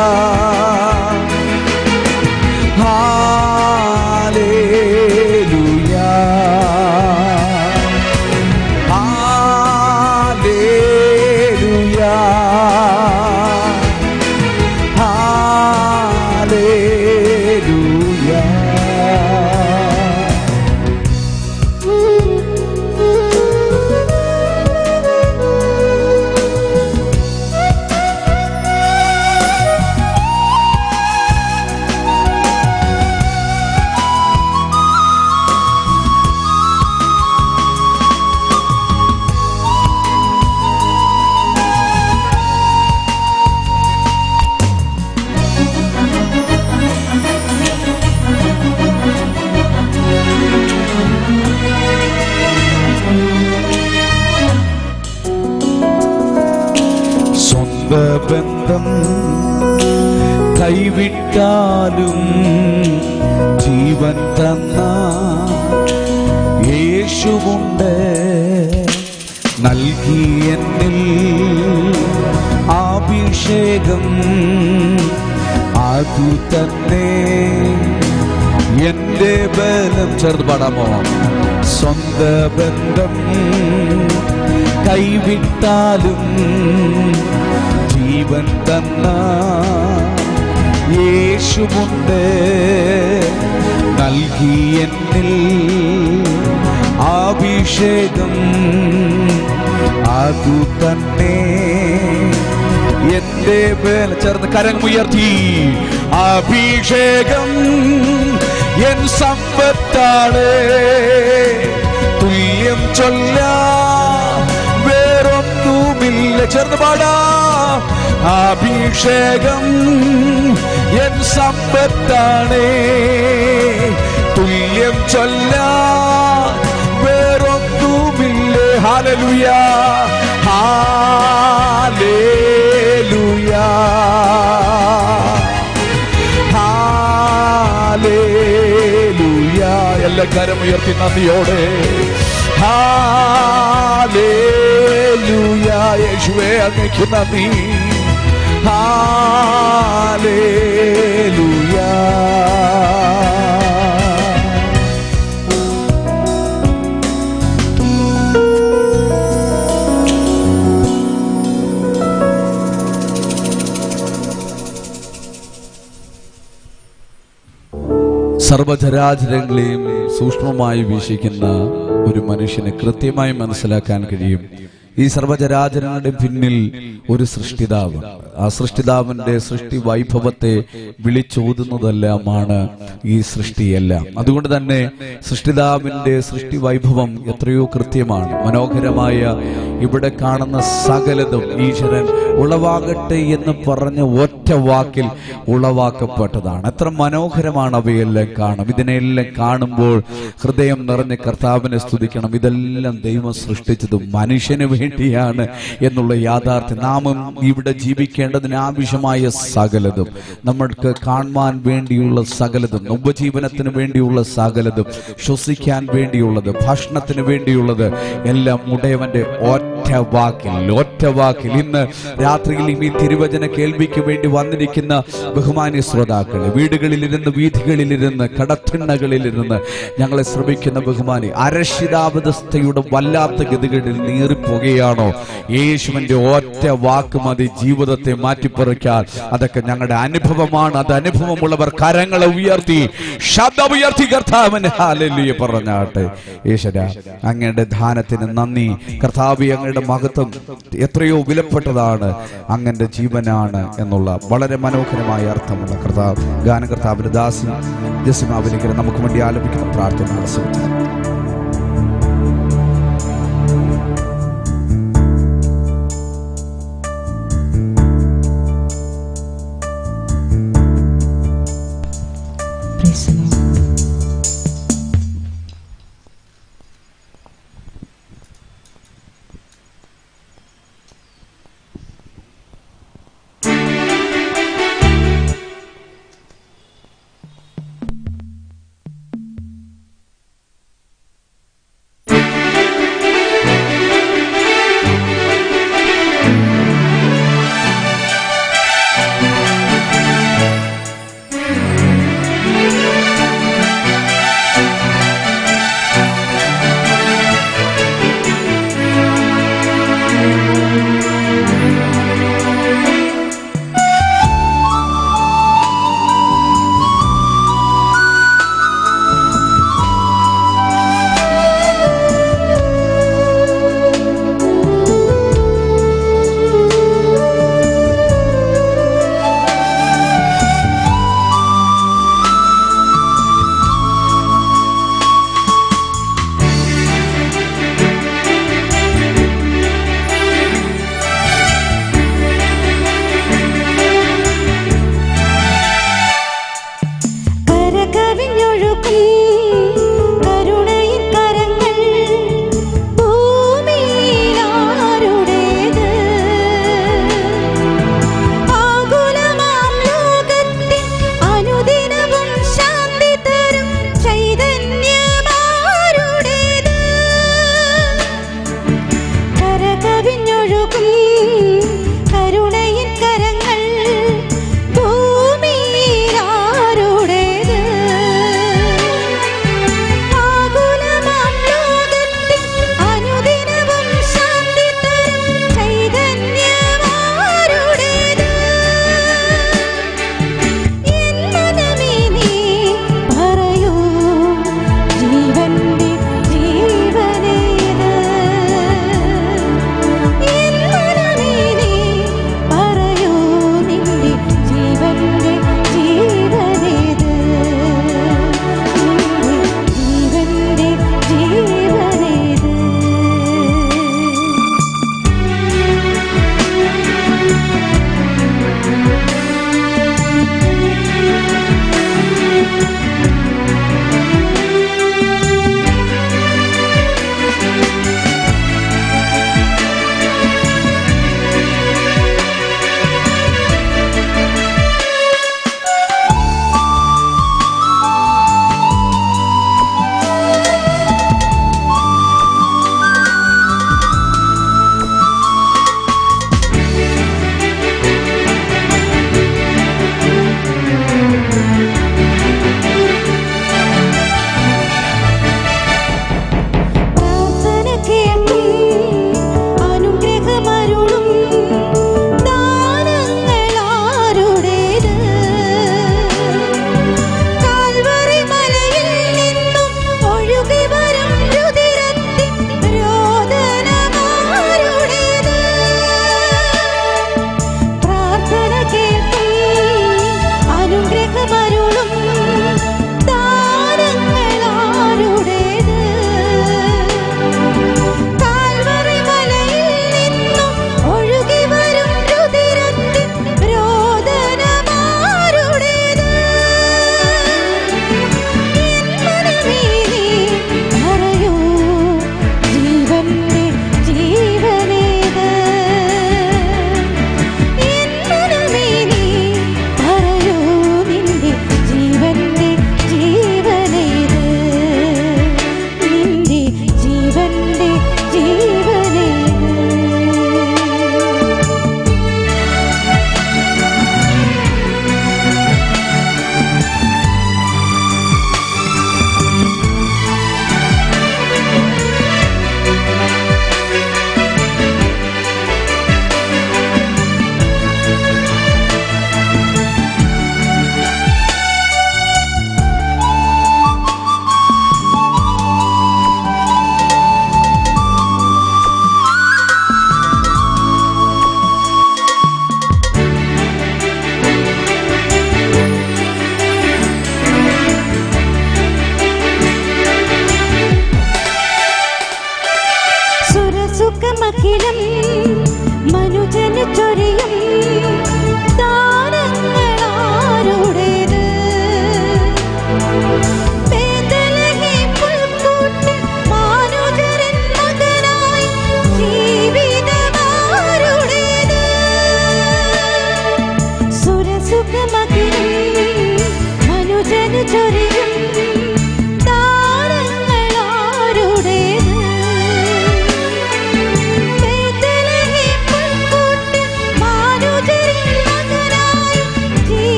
ഹാലേലുയാ ഹാലേലുയാ ഹാലേലുയാ സ്വന്ത ബന്ധം കൈവിട്ടാലും ജീവൻ തന്ന യേശുവുണ്ട് നൽകി എന്നിൽ അഭിഷേകം അതു തന്നെ എന്റെ ബലം ചേർത്ത് പാടാമോ സ്വന്ത ബന്ധം കൈവിട്ടാലും ജീവൻ തന്ന യേശുമുണ്ട് നൽകി എന്നിൽ അഭിഷേകം അതു തന്നെ എന്റെ മേൽ ചേർന്ന് കരമുയർത്തി അഭിഷേകം എൻ സമ്പത്താണ് തുല്യം ചൊല്ല വേറൊന്നുമില്ല ചേർന്ന് പാടാ അഭിഷേകം എൻ സമ്പത്താണ് തുല്യം ചൊല്ല വേറൊന്നുമില്ലേ ഹാലലുയ ഹാലേലുയ ഹാലേലുയ എല്ലാ കരം ഉയർത്തി നന്ദിയോടെ ഹാലേലുയ യേശുവേ അങ്ങേക്ക് നന്ദി ഹാലേലുയ സർവചരാചരങ്ങളെയും സൂക്ഷ്മമായി വീക്ഷിക്കുന്ന ഒരു മനുഷ്യന് കൃത്യമായി മനസ്സിലാക്കാൻ കഴിയും ഈ സർവചരാചരങ്ങളുടെ പിന്നിൽ ഒരു സൃഷ്ടിതാവ് ആ സൃഷ്ടിതാവിന്റെ സൃഷ്ടി വൈഭവത്തെ വിളിച്ചോതുന്നതെല്ലാമാണ് ഈ സൃഷ്ടിയെല്ലാം അതുകൊണ്ട് തന്നെ സൃഷ്ടിതാവിന്റെ സൃഷ്ടി വൈഭവം എത്രയോ കൃത്യമാണ് മനോഹരമായ ഇവിടെ കാണുന്ന സകലതും ഈശ്വരൻ ഉളവാകട്ടെ എന്ന് പറഞ്ഞ ഒറ്റ വാക്കിൽ ഉളവാക്കപ്പെട്ടതാണ് എത്ര മനോഹരമാണ് അവയെല്ലാം കാണും ഇതിനെല്ലാം കാണുമ്പോൾ ഹൃദയം നിറഞ്ഞ് കർത്താവിനെ സ്തുതിക്കണം ഇതെല്ലാം ദൈവം സൃഷ്ടിച്ചത് മനുഷ്യന് വേണ്ടിയാണ് എന്നുള്ള യാഥാർത്ഥ്യം നാമും ഇവിടെ ജീവിക്കേണ്ടതിന് ആവശ്യമായ സകലതും നമ്മൾക്ക് കാണുവാൻ വേണ്ടിയുള്ള സകലതും ഉപജീവനത്തിന് വേണ്ടിയുള്ള സകലതും ശ്വസിക്കാൻ വേണ്ടിയുള്ളത് ഭക്ഷണത്തിന് വേണ്ടിയുള്ളത് എല്ലാം ഉടയവന്റെ ഒറ്റ വാക്കിൽ ഒറ്റ വാക്കിൽ ഇന്ന് രാത്രിയിൽ ഈ തിരുവചന കേൾവിക്ക് വേണ്ടി വന്നിരിക്കുന്ന ബഹുമാന്യ ശ്രോതാക്കൾ വീടുകളിലിരുന്ന് വീഥികളിലിരുന്ന് കടത്തിണ്ണകളിലിരുന്ന് ഞങ്ങളെ ശ്രമിക്കുന്ന ബഹുമാനി അരക്ഷിതാവസ്ഥയുടെ വല്ലാത്ത ഗതികളിൽ നീറിപ്പോകുകയാണോ യേശുവിന്റെ ഒറ്റ വാക്ക് മതി ജീവിതത്തെ മാറ്റിപ്പറിക്കാൻ അതൊക്കെ ഞങ്ങളുടെ അനുഭവമാണ് അത് അനുഭവമുള്ളവർ കരങ്ങളെ ഉയർത്തി ശബ്ദം ഉയർത്തി കർത്താവിന് ഹാലല്ലിയെ പറഞ്ഞാട്ടെ യേശര അങ്ങയുടെ ദാനത്തിന് നന്ദി കർത്താവ് അങ്ങയുടെ മഹത്വം എത്രയോ വിലപ്പെട്ടതാണ് അങ്ങന്റെ ജീവനാണ് എന്നുള്ള വളരെ മനോഹരമായ അർത്ഥമുള്ള കർത്താവ് ഗാനകർത്താവിന്റെ ദാസി ജസിമാവിലേക്ക് നമുക്ക് വേണ്ടി ആലപിക്കുന്ന പ്രാർത്ഥന ആസ്വദിക്കാം Praise the Lord.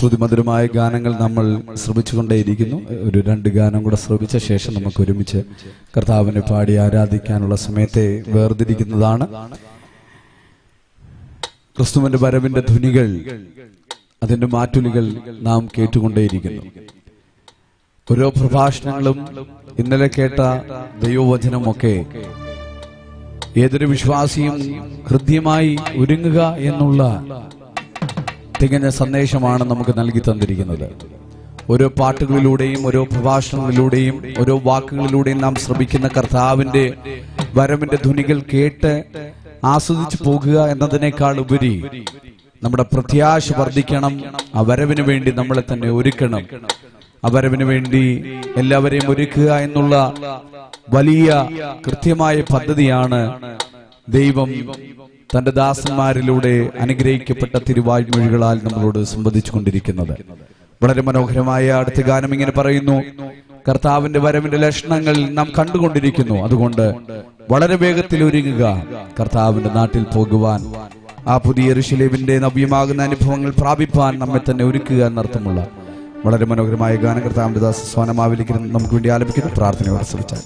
ശ്രുതിമധുരമായ ഗാനങ്ങൾ നമ്മൾ ശ്രമിച്ചുകൊണ്ടേയിരിക്കുന്നു ഒരു രണ്ട് ഗാനം കൂടെ ശ്രമിച്ച ശേഷം നമുക്ക് ഒരുമിച്ച് കർത്താവിനെ പാടി ആരാധിക്കാനുള്ള സമയത്തെ വേർതിരിക്കുന്നതാണ് ക്രിസ്തുവിന്റെ വരവിന്റെ ധ്വനികൾ അതിന്റെ മാറ്റുലികൾ നാം കേട്ടുകൊണ്ടേയിരിക്കുന്നു ഓരോ പ്രഭാഷണങ്ങളും ഇന്നലെ കേട്ട ദൈവവചനമൊക്കെ ഏതൊരു വിശ്വാസിയും ഹൃദ്യമായി ഒരുങ്ങുക എന്നുള്ള തികഞ്ഞ സന്ദേശമാണ് നമുക്ക് നൽകി തന്നിരിക്കുന്നത് ഓരോ പാട്ടുകളിലൂടെയും ഓരോ പ്രഭാഷണങ്ങളിലൂടെയും ഓരോ വാക്കുകളിലൂടെയും നാം ശ്രമിക്കുന്ന കർത്താവിന്റെ വരവിന്റെ ധ്വനികൾ കേട്ട് ആസ്വദിച്ചു പോകുക എന്നതിനേക്കാൾ ഉപരി നമ്മുടെ പ്രത്യാശ വർദ്ധിക്കണം ആ വരവിന് വേണ്ടി നമ്മളെ തന്നെ ഒരുക്കണം ആ വരവിന് വേണ്ടി എല്ലാവരെയും ഒരുക്കുക എന്നുള്ള വലിയ കൃത്യമായ പദ്ധതിയാണ് ദൈവം തന്റെ ദാസന്മാരിലൂടെ അനുഗ്രഹിക്കപ്പെട്ട തിരുവായ്മൊഴികളാൽ നമ്മളോട് സംവദിച്ചു കൊണ്ടിരിക്കുന്നത് വളരെ മനോഹരമായ അടുത്ത ഗാനം ഇങ്ങനെ പറയുന്നു കർത്താവിന്റെ വരവിന്റെ ലക്ഷണങ്ങൾ നാം കണ്ടുകൊണ്ടിരിക്കുന്നു അതുകൊണ്ട് വളരെ വേഗത്തിൽ ഒരുങ്ങുക കർത്താവിന്റെ നാട്ടിൽ പോകുവാൻ ആ പുതിയ ഋഷിലേവിന്റെ നവ്യമാകുന്ന അനുഭവങ്ങൾ പ്രാപിപ്പാൻ നമ്മെ തന്നെ ഒരുക്കുക എന്നർത്ഥമുള്ള വളരെ മനോഹരമായ ഗാനം കർത്താവിന്റെ ദാസ സ്വാനമാവിലേക്ക് നമുക്ക് വേണ്ടി ആലപിക്കുന്നു പ്രാർത്ഥനയോടെ ശ്രമിച്ചാൽ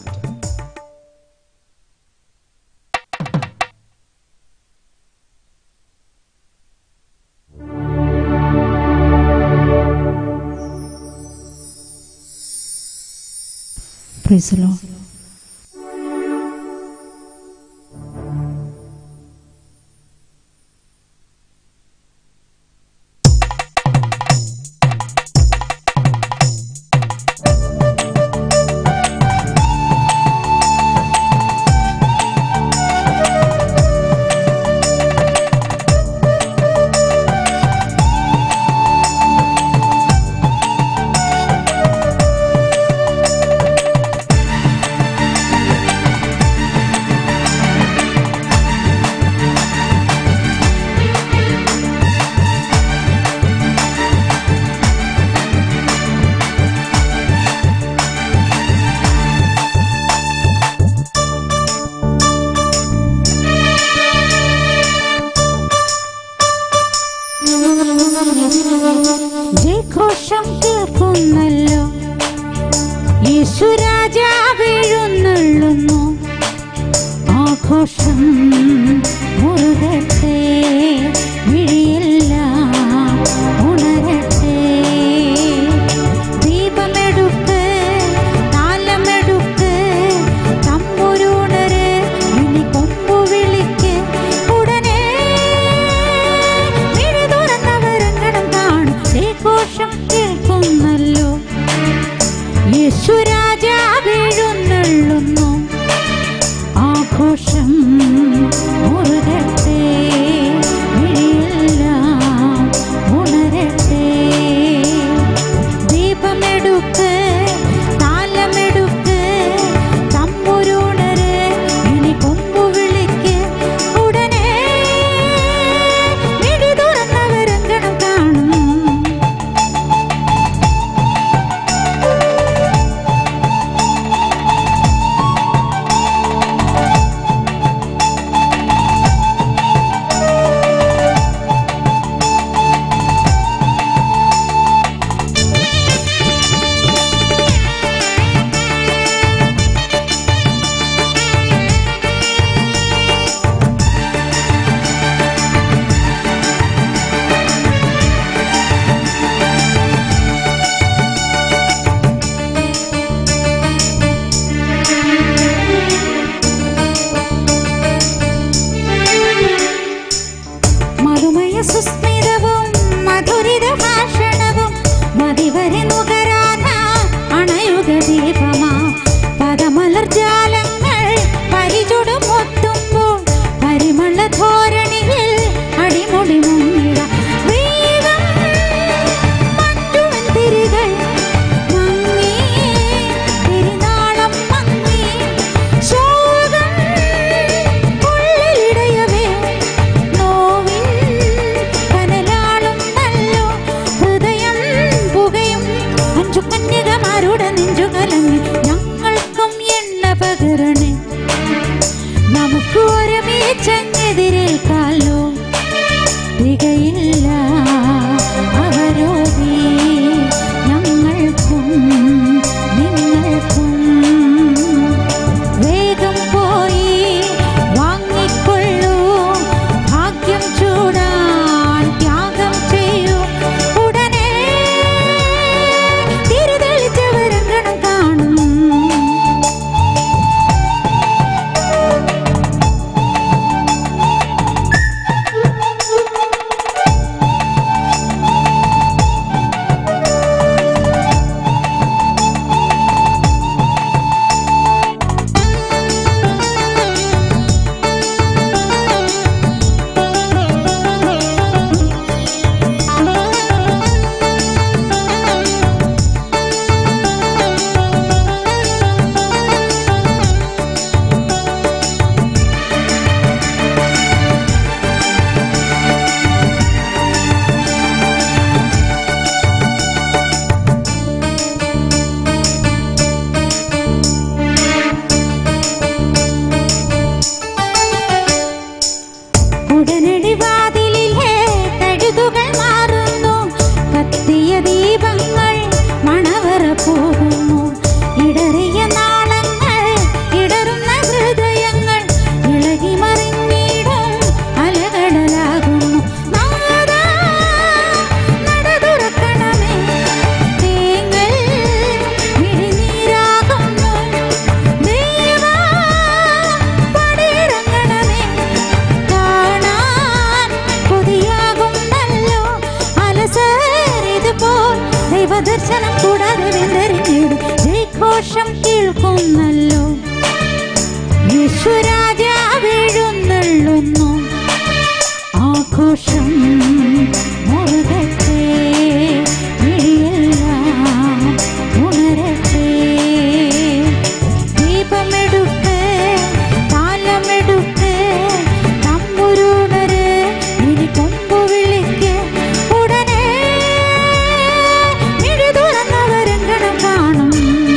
Praise the Lord. ജയഘോഷം കേൾക്കുന്നല്ലോ യേശുരാജാ വീഴുന്നുള്ളുന്നു ആഘോഷം മുറുകട്ടെ വിഴിയെല്ലാം ഉണരട്ടെ ദീപമെടുക്ക് താലമെടുക്ക് തമ്പുരുണര് ഇനി കൊമ്പു വിളിക്ക് ഉടനെ മിഴി തുറന്നവരങ്ങണം കാണും ജയഘോഷം കേൾക്കുന്നല്ലോ യേശുരാജാ വീഴുന്നുള്ളുന്നു ആഘോഷം മുറുകട്ടെ വിഴിയെല്ലാം ഉണരട്ടെ ദീപമെടുക്ക് താലമെടുക്ക് തമ്പുരുണര് ഇനി കൊമ്പു വിളിക്ക് ഉടനെ മിഴി തുറന്നവരങ്കണം കാണും പോകുന്നു ഇടറിയ നാളങ്ങൾ ഇടറുന്ന ഹൃദയങ്ങൾ ഇളകി മറിഞ്ഞിടും അലകടലാകുന്നു നാഥാ, നട തുറക്കണമേ തേങ്ങൽ മിഴിനീരാകുന്നു ദൈവാ, പടിയിറങ്ങണമേ കാണാൻ കൊതിയാകുന്നല്ലോ അലസരിതുപോൽ ദൈവദർശനം കൂടാതെ വെന്തരിഞ്ഞിടും ജയഘോഷം കേൾക്കുന്നല്ലോ യേശുരാജാവെഴുന്നള്ളുന്നു ആഘോഷം മുറുകട്ടെ മിഴിയെല്ലാം ഉണരട്ടെ ദീപമെടുക്ക് താലമെടുക്ക് തമ്പുരുണര് ഇനി കൊമ്പു വിളിക്ക് ഉടനെ മിഴി തുറന്നവരെങ്കണം കാണും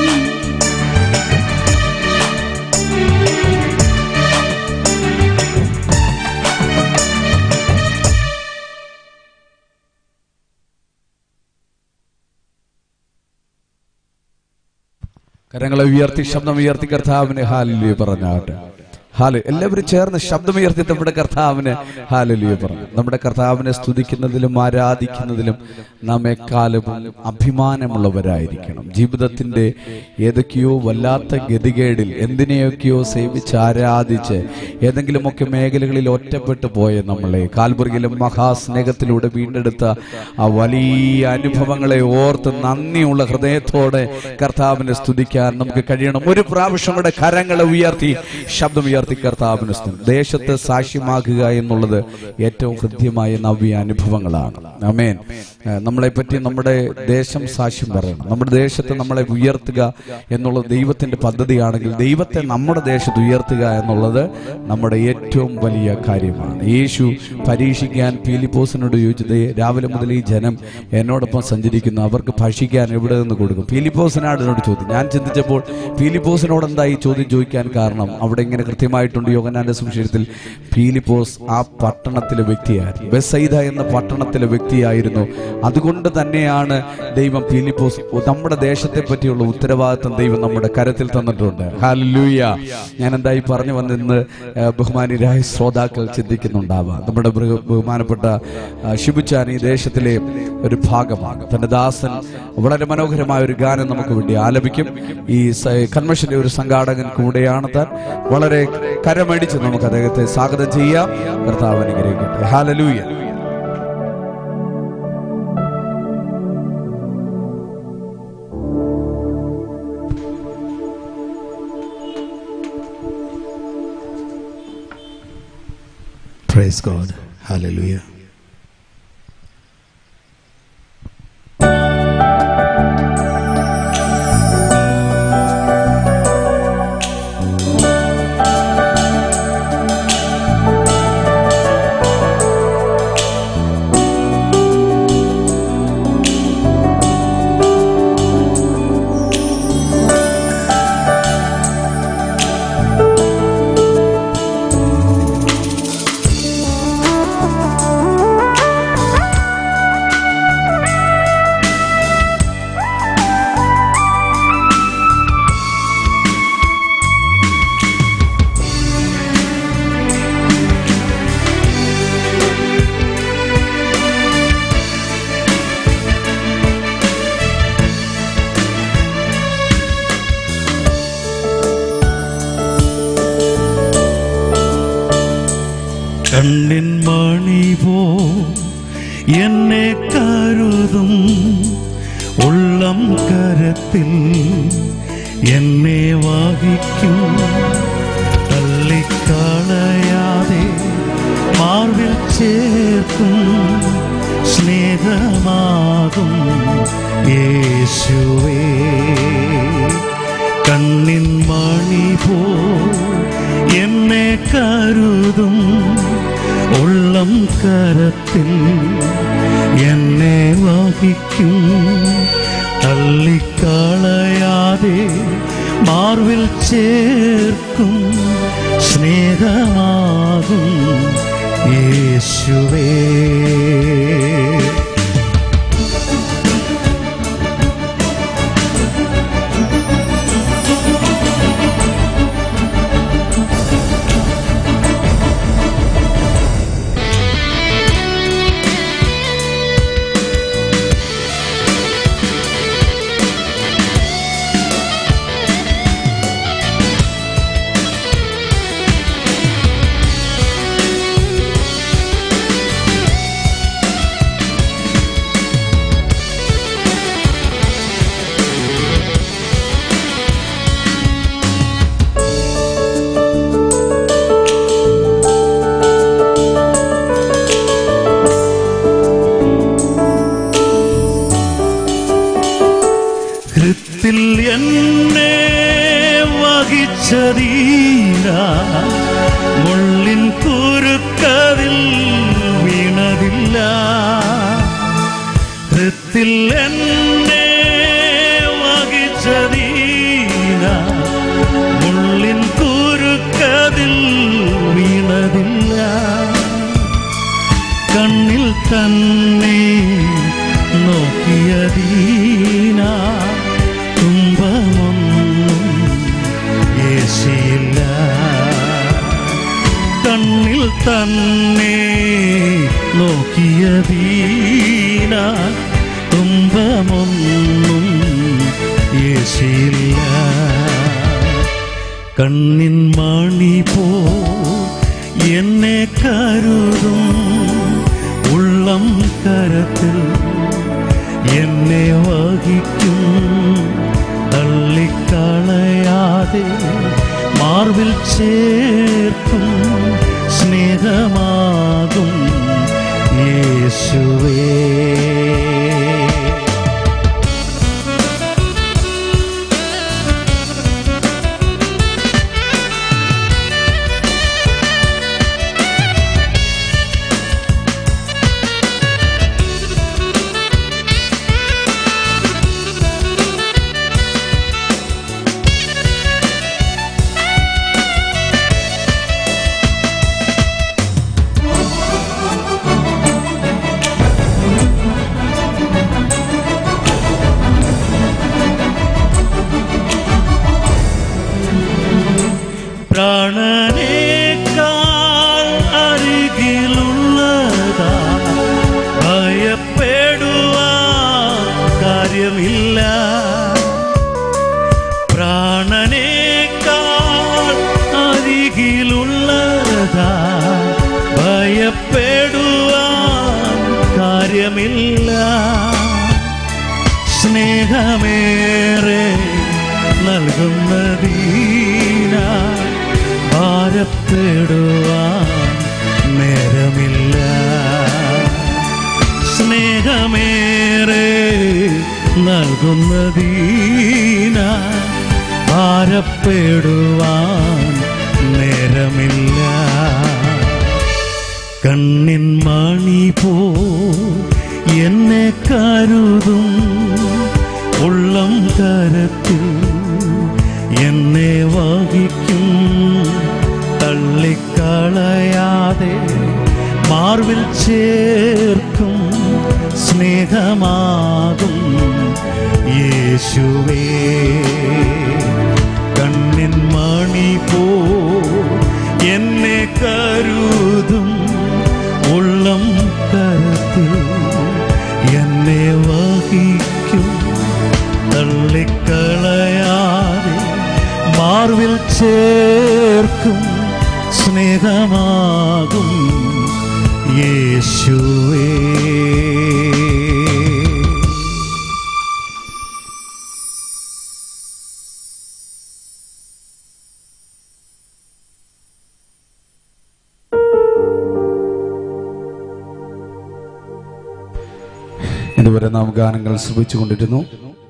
കരങ്ങളെ ഉയർത്തി ശബ്ദം ഉയർത്തി കർത്താവിന് ഹാലിലിയ പറഞ്ഞാട്ടെ ഹാല് എല്ലാവരും ചേർന്ന് ശബ്ദമുയർത്തി നമ്മുടെ കർത്താവിന് ഹാലലിയ പറഞ്ഞു നമ്മുടെ കർത്താവിനെ സ്തുതിക്കുന്നതിലും ആരാധിക്കുന്നതിലും നാം എക്കാലവും അഭിമാനമുള്ളവരായിരിക്കണം ജീവിതത്തിന്റെ ഏതൊക്കെയോ വല്ലാത്ത ഗതികേടിൽ എന്തിനെയൊക്കെയോ സേവിച്ച് ആരാധിച്ച് ഏതെങ്കിലുമൊക്കെ മേഖലകളിൽ ഒറ്റപ്പെട്ടു പോയ നമ്മളെ കാൽബുർഗിലും മഹാസ്നേഹത്തിലൂടെ വീണ്ടെടുത്ത ആ വലിയ അനുഭവങ്ങളെ ഓർത്ത് നന്ദിയുള്ള ഹൃദയത്തോടെ കർത്താവിനെ സ്തുതിക്കാൻ നമുക്ക് കഴിയണം ഒരു പ്രാവശ്യം കൂടെ കരങ്ങളെ ഉയർത്തി ശബ്ദം ഉയർത്തി കർത്താവിനെ സ്തുതി ദേശത്ത് സാക്ഷ്യമാക്കുക എന്നുള്ളത് ഏറ്റവും ഹൃദ്യമായ നവ്യ അനുഭവങ്ങളാണ് അമേൻ ഏഹ് നമ്മളെ പറ്റി നമ്മുടെ ദേശം സാക്ഷ്യം പറയണം നമ്മുടെ ദേശത്ത് നമ്മളെ ഉയർത്തുക എന്നുള്ളത് ദൈവത്തിന്റെ പദ്ധതിയാണെങ്കിൽ ദൈവത്തെ നമ്മുടെ ദേശത്ത് ഉയർത്തുക എന്നുള്ളത് നമ്മുടെ ഏറ്റവും വലിയ കാര്യമാണ് യേശു പരീക്ഷിക്കാൻ പീലിപ്പോസിനോട് ചോദിച്ചത് രാവിലെ മുതൽ ഈ ജനം എന്നോടൊപ്പം സഞ്ചരിക്കുന്നു അവർക്ക് ഭക്ഷിക്കാൻ എവിടെ നിന്ന് കൊടുക്കും പീലിപ്പോസിനാട് എന്നോട് ചോദ്യം ഞാൻ ചിന്തിച്ചപ്പോൾ പീലിപ്പോസിനോട് എന്താ ഈ ചോദ്യം ചോദിക്കാൻ കാരണം അവിടെ ഇങ്ങനെ കൃത്യമായിട്ടുണ്ട് യോഗനാന്റെ സുവിശേഷത്തിൽ പീലിപ്പോസ് ആ പട്ടണത്തിലെ വ്യക്തിയായിരുന്നു ബെസൈദ എന്ന പട്ടണത്തിലെ വ്യക്തിയായിരുന്നു അതുകൊണ്ട് തന്നെയാണ് ദൈവം പീലിപ്പോസ് നമ്മുടെ ദേശത്തെ പറ്റിയുള്ള ഉത്തരവാദിത്വം ദൈവം നമ്മുടെ കരത്തിൽ തന്നിട്ടുണ്ട് ഹാലൂയ ഞാൻ എന്തായി പറഞ്ഞു വന്നിന്ന് ഏഹ്, ബഹുമാന്യരായ ശ്രോതാക്കൾ ചിന്തിക്കുന്നുണ്ടാവാം നമ്മുടെ ബൃഹ- ബഹുമാനപ്പെട്ട ആ, ഷിബുച്ചാൻ ഈ ദേശത്തിലെ ഒരു ഭാഗമാണ് തന്റെ ദാസൻ വളരെ മനോഹരമായ ഒരു ഗാനം നമുക്ക് വേണ്ടി ആലപിക്കും ഈ സ- കൺവെൻഷന്റെ ഒരു സംഘാടകൻ കൂടെയാണ് താൻ വളരെ കരമടിച്ച് നമുക്ക് അദ്ദേഹത്തെ സ്വാഗതം ചെയ്യാം കർത്താവ് അനുഗ്രഹിക്കട്ടെ ഹാലലൂയ Praise God. Hallelujah. കണ്ണിൻ മണി പോ എന്നെ കരുതും ഉള്ളം കരത്തിൽ എന്നെ വഹിക്കും തള്ളിക്കളയാതെ മാർവിൽ ചേർക്കും സ്നേഹമാകും യേശുവേ കണ്ണിൻ മണി പോ എന്നെ കരുതും ഉള്ളം കരത്തിൽ എന്നെ വഹിക്കും തള്ളിക്കളയാതെ മാർവിൽ ചേർക്കും സ്നേഹമാകും യേശുവേ ഹൃത്തിൽ എന്നെ വഹിച്ചതീര മുള്ളിൻ കുരുക്കതിൽ വീണതില്ല ഹൃത്തിൽ എന്നെ വഹിച്ചതീര മുള്ളിൻ കുരുക്കതിൽ വീണതില്ല കണ്ണിൽ തന്നെ നോക്കിയതീന തുമ്പമൊന്നും യേശിയില്ല കണ്ണിൽ തന്നെ നോക്കിയതീന തുമ്പമൊന്നും യേശിയില്ല കണ്ണിൻ മണി പോ എന്നെ കരുതും ഉള്ളം കരത്തിൽ എന്നെ വഹിക്കും തള്ളിക്കളയാതെ മാർവിൽ ചേർക്കും സ്നേഹമാകും യേശുവേ പ്രാണനേക്കാൾ അരികിലുള്ളതാ ഭയപ്പെടുവാൻ കാര്യമില്ല പ്രാണനേക്കാൾ അരികിലുള്ളതാ ഭയപ്പെടുവാൻ കാര്യമില്ല സ്നേഹമേറെ നൽകുന്നതീന ഭാരപ്പെടുവാൻ നേരമില്ല സ്നേഹമേറെ നൽകുന്നതീന ഭാരപ്പെടുവാൻ നേരമില്ല കണ്ണിൻ മണി പോ എന്നെ കരുതും ഉള്ളം കരത്തിൽ എന്നെ വഹിക്കും തള്ളിക്കളയാതെ മാർവിൽ ചേർക്കും സ്നേഹമാകും യേശുവേ കണ്ണിൻ മണി പോ എന്നെ കരുതും ഉള്ളം കരത്തിൽ എന്നെ വഹിക്കും തള്ളിക്കളയാതെ മാർവിൽ ചേർക്കും സ്നേഹമാകും യേശുവേ ഇതുവരെ നാം ഗാനങ്ങൾ ശ്രമിച്ചുകൊണ്ടിരുന്നു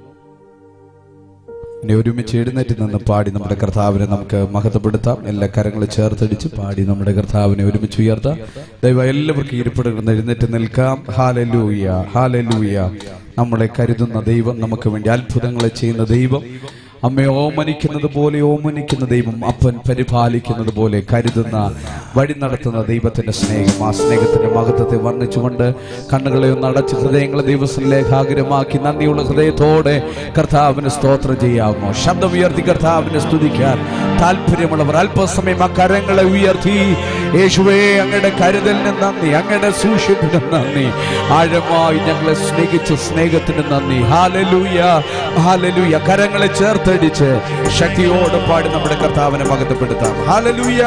ഇനി ഒരുമിച്ച് എഴുന്നേറ്റ് നിന്ന് പാടി നമ്മുടെ കർത്താവിനെ നമുക്ക് മഹത്വപ്പെടുത്താം എല്ലാ കരങ്ങളും ചേർത്തടിച്ച് പാടി നമ്മുടെ കർത്താവിനെ ഒരുമിച്ച് ഉയർത്താം ദൈവം എല്ലാവർക്കും ഇരിപ്പിടുന്ന എഴുന്നേറ്റ് നിൽക്കാം ഹാലലൂയ ഹാലലൂയ നമ്മളെ കരുതുന്ന ദൈവം നമുക്ക് വേണ്ടി അത്ഭുതങ്ങളെ ചെയ്യുന്ന ദൈവം അമ്മയെ ഓമനിക്കുന്നത് പോലെ ഓമനിക്കുന്ന ദൈവം അപ്പൻ പരിപാലിക്കുന്നത് പോലെ കരുതുന്ന വഴി നടത്തുന്ന ദൈവത്തിന്റെ സ്നേഹം ആ സ്നേഹത്തിന്റെ മഹത്വത്തെ വർണ്ണിച്ചുകൊണ്ട് കണ്ണുകളെ ഒന്ന് അടച്ച് ഹൃദയങ്ങളെ ദൈവത്തിലേഖാഗ്രമാക്കി നന്ദിയുള്ള ഹൃദയത്തോടെ കർത്താവിന് സ്തോത്രം ചെയ്യാമോ ശബ്ദം ഉയർത്തി കർത്താവിനെ സ്തുതിക്കാൻ താല്പര്യമുള്ളവർ അല്പസമയം ആ കരങ്ങളെ ഉയർത്തി യേശുവേ അങ്ങയുടെ കരുതലിന് നന്ദി അങ്ങയുടെ സൂക്ഷിപ്പിന് നന്ദി ആഴമായി ഞങ്ങളെ സ്നേഹിച്ച സ്നേഹത്തിന് നന്ദി ഹാലലൂയ ഹാലലൂയ കരങ്ങളെ ചേർത്തടിച്ച് ശക്തിയോടെ പാടി നമ്മുടെ കർത്താവിനെ മകത്തപ്പെടുത്താം ഹാലലൂയ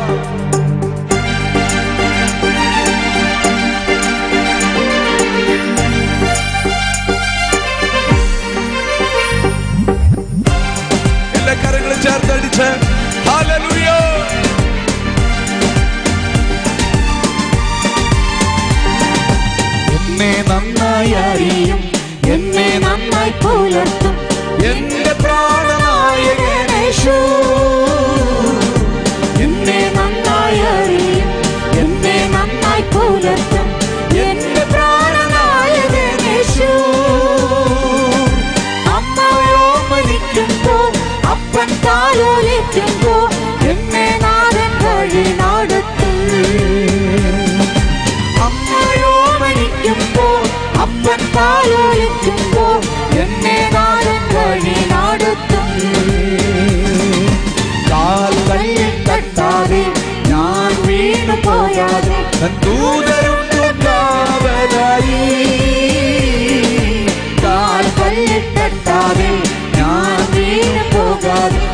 എല്ലാ കരങ്ങളും ചേർത്തടിച്ച് ഹാലലൂയ എന്നെ നന്നായി അറിയും എന്നെ നന്നായി പുലർത്തും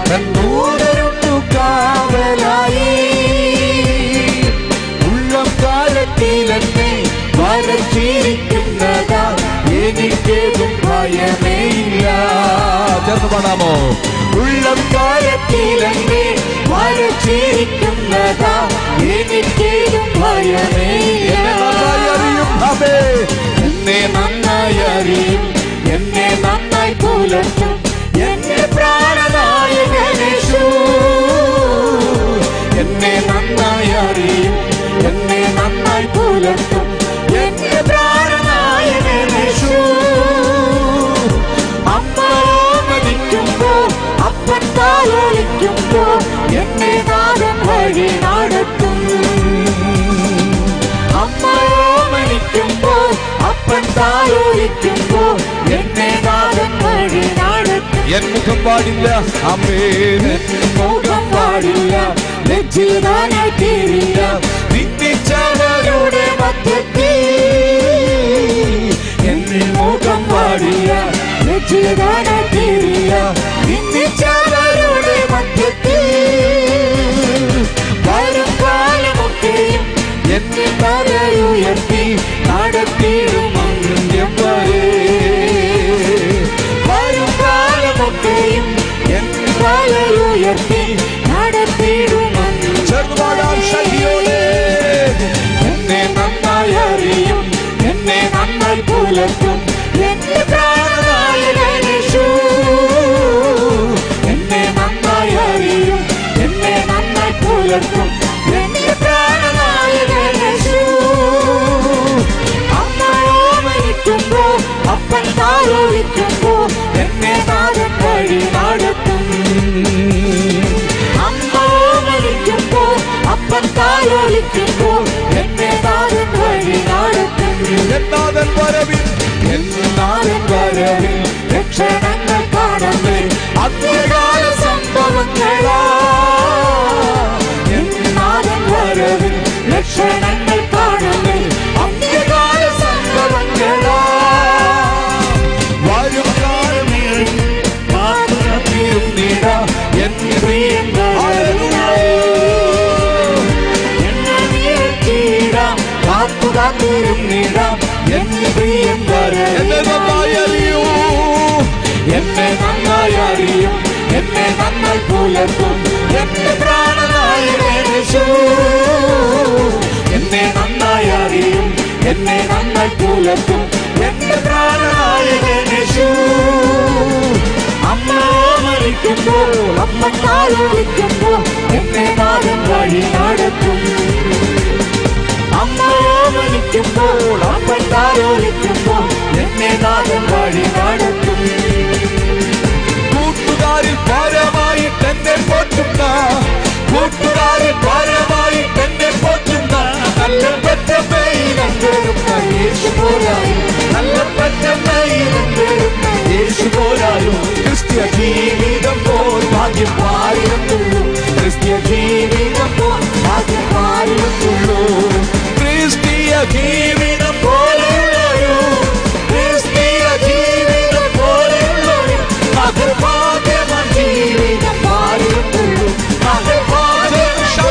ദൂതരുണ്ടു കാവലായി ഉള്ളം കാലത്തിലെന്നെ വരച്ചിരിക്കുന്നതാ എനിക്കേതും ഭയമേയില്ല ചേർന്ന് പാടാമോ ഉള്ളം കാലത്തിലെന്നെ വരച്ചിരിക്കുന്നതാ എനിക്കേതും ഭയമേയില്ല എന്നെ നന്നായി അറിയും എന്നെ നന്നായി പുലർത്തും എന്റെ പ്രാണനായകനേശു എന്നെ നന്നായി അറിയും എന്നെ നന്നായി പുലർത്തും എന്റെ പ്രാണനായകനേശു അമ്മ ഓമനിക്കുമ്പോ അപ്പൻ താലോലിക്കുമ്പോ എന്നെ നാടൻ വഴി നടത്തും അമ്മ ഓമനിക്കുമ്പോ അപ്പൻ താലോലിക്കുമ്പോ എന്നെ നാടൻ വഴി നടത്തും എൻ മുഖം പാടില്ല അമ്മേന് മുഖം പാടില്ല ലജ്ജിതാനായി തീരില്ല നിന്ദിച്ചവരുടെ മധ്യത്തിൽ എന്നിൽ മുഖം പാടില്ല ലജ്ജിതാനായി തീരില്ല നിന്ദിച്ചവരുടെ മധ്യത്തിൽ വരും കാലമൊക്കെയും എന്നിൽ തലയുയർത്തി നടത്തിയിടും അന്ത്യം വരെ വരും കാലമൊക്കെയും എന്നിൽ തലയുയർത്തി നടത്തിയിടും ചേർന്ന് പാടാം ശക്തിയോടെ എന്നെ നന്നായി അറിയും എന്നെ നന്നായി പുലർത്തും എന്റെ പ്രാണനായകനേശു എന്നെ നന്നായി അറിയും എന്നെ നന്നായി പുലർത്തും എന്റെ പ്രാണനായകനേശു അമ്മ ഓമനിക്കുമ്പോ അപ്പൻ താലോലിക്കുമ്പോ എന്നെ നാടൻ വഴി നടത്തും അമ്മ ഓമനിക്കുമ്പോ അപ്പൻ താലോലിക്കുമ്പോ എന്നെ നാടൻ വഴി നടത്തും എന്നാഥൻ വരവിൽ എന്നാലും വരവിൽ രക്ഷണങ്ങൾ കാണുന്നേ അത്യകാല സംഭവങ്ങളാ എന്നാലും വരവിൽ ലക്ഷണങ്ങൾ കാണുന്നേ അത്യകാല സംഭവങ്ങളാ വരും കാലമേൽ കാത്തുനിന്നിട എൻ പ്രിയങ്കാരം കാത്തു കാത്തിരുന്നിടാം എൻ പ്രിയം എന്നെ നന്നായി അറിയൂ എന്നെ നന്നായി അറിയും എന്നെ നന്നായി പുലർത്തും എന്റെ പ്രാണനായകനേശു എന്നെ നന്നായി അറിയും എന്നെ നന്നായി പുലർത്തും എന്റെ പ്രാണനായകനേശു അമ്മ മരിക്കുമ്പോൾ അമ്മ താലോലിക്കുമ്പോൾ എന്നെ നാടൻ വഴി നടത്തും അമ്മ ഓമനിക്കുമ്പോൾ അപ്പൻ താലോലിക്കുമ്പോൾ എന്നെ നാടൻ വഴി നടത്തും കൂട്ടുകാരിൽ പരമായിട്ട് എന്നെ പോറ്റുന്ന കൂട്ടുകാരെ പരമായി എന്നെ പോറ്റുന്ന നല്ല പെറ്റമ്മയിലെടുത്ത യേശു പോരായോ നല്ല പെറ്റമ്മയിലെടുത്ത യേശു പോരായോ ക്രിസ്ത്യ ജീവിതം പോൽ ഭാഗ്യം പാടുന്നുള്ളൂ ക്രിസ്ത്യ ജീവിതം പോൽ ഭാഗ്യം പാടുന്നുള്ളൂ ക്രിസ്തീയ ജീവിതം പോലെയുള്ളൊരു ക്രിസ്തീയ ജീവിതം പോലെയുള്ളൊരു മകർഭാഗ്യമാൻ ജീവിതം പാടുന്നുള്ളൂ മകർഭാഗ്യം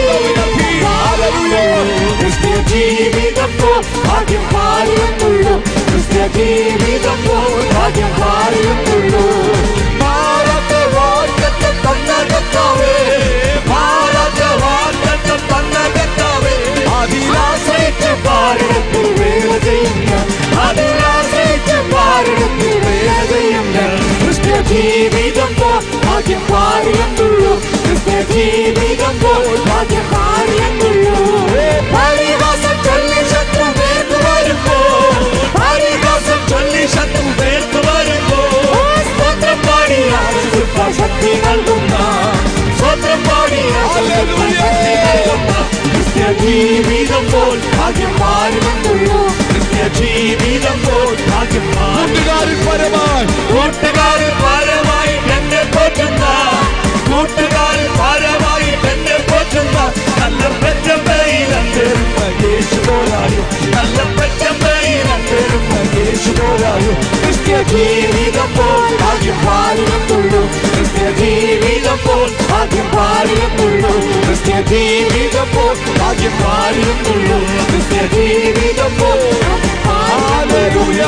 ക്രിസ്ത്യ ജീവിതം പോൽ ഭാഗ്യം പാടുന്നുള്ളൂ ക്രിസ്ത്യ ജീവിതം പോൽ ഭാഗ്യം പാടുന്നുള്ളൂ മാറാത്ത വാക്കത്തെ തന്ന കർത്താവേ മാറാത്ത വാക്കത്തെ തന്ന കർത്താവേ അതിലാശ്രയിച്ച് പാരെടുത്ത് വേല ചെയ്യുന്ന അതിലാശ്രയിച്ച് പാരെടുത്ത് വേല ചെയ്യുന്ന ക്രിസ്ത്യ ജീവിതം പോ ഭാഗ്യം പാടുന്നുള്ളൂ ക്രിസ്ത്യ ജീവിതം പോ ഭാഗ്യം പാടുന്നുള്ളൂ പരിഹാസം ചൊല്ലി ശത്രു വേർത്ത് വരുമ്പോ പരിഹാസം ചൊല്ലി ശത്രു വേർത്ത് വരുമ്പോ സ്തോത്രം പാടിയ ശക്തി നൽകുന്ന സ്തോത്രം പാടിയ ശക്തി നൽകുന്ന ക്രിസ്ത്യ ജീവിതം പോൽ ഭാഗ്യം പാടുന്നുള്ളൂ ക്രിസ്ത്യ ജീവിതം പോൽ ഭാഗ്യം കൂട്ടുകാരിൽ പരമായി കൂട്ടുകാരിൽ പരമായി എന്നെ പോറ്റുന്ന കൂട്ടുകാരിൽ പരമായി എന്നെ പോറ്റുന്ന നല്ല പെറ്റമ്മയിലെറുന്ന യേശു പോരായോ നല്ല പെറ്റമ്മയിലെറുന്ന യേശു പോരായോ ക്രിസ്ത്യ ജീവിതം പോൽ ഭാഗ്യം പാടുന്നുള്ളൂ ക്രിസ്ത്യ ജീവിതം ജീവിതം പോൽ ഭാഗ്യം പാരിയെന്നുള്ളൂ ക്രിസ്ത്യ ജീവിതം പോൽ ഭാഗ്യം പാരിയെന്നുള്ളൂ ക്രിസ്ത്യ ജീവിതം പോൽ ഹല്ലേലൂയ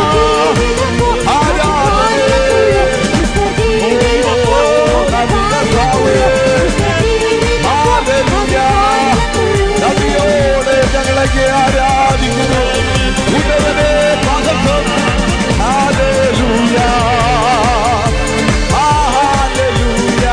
നദിയോടെ ഞങ്ങളൊക്കെ ആരാധിക്കുന്നു ഉടനെ മഹത്വം ഹാലൂയ ഹാലൂയ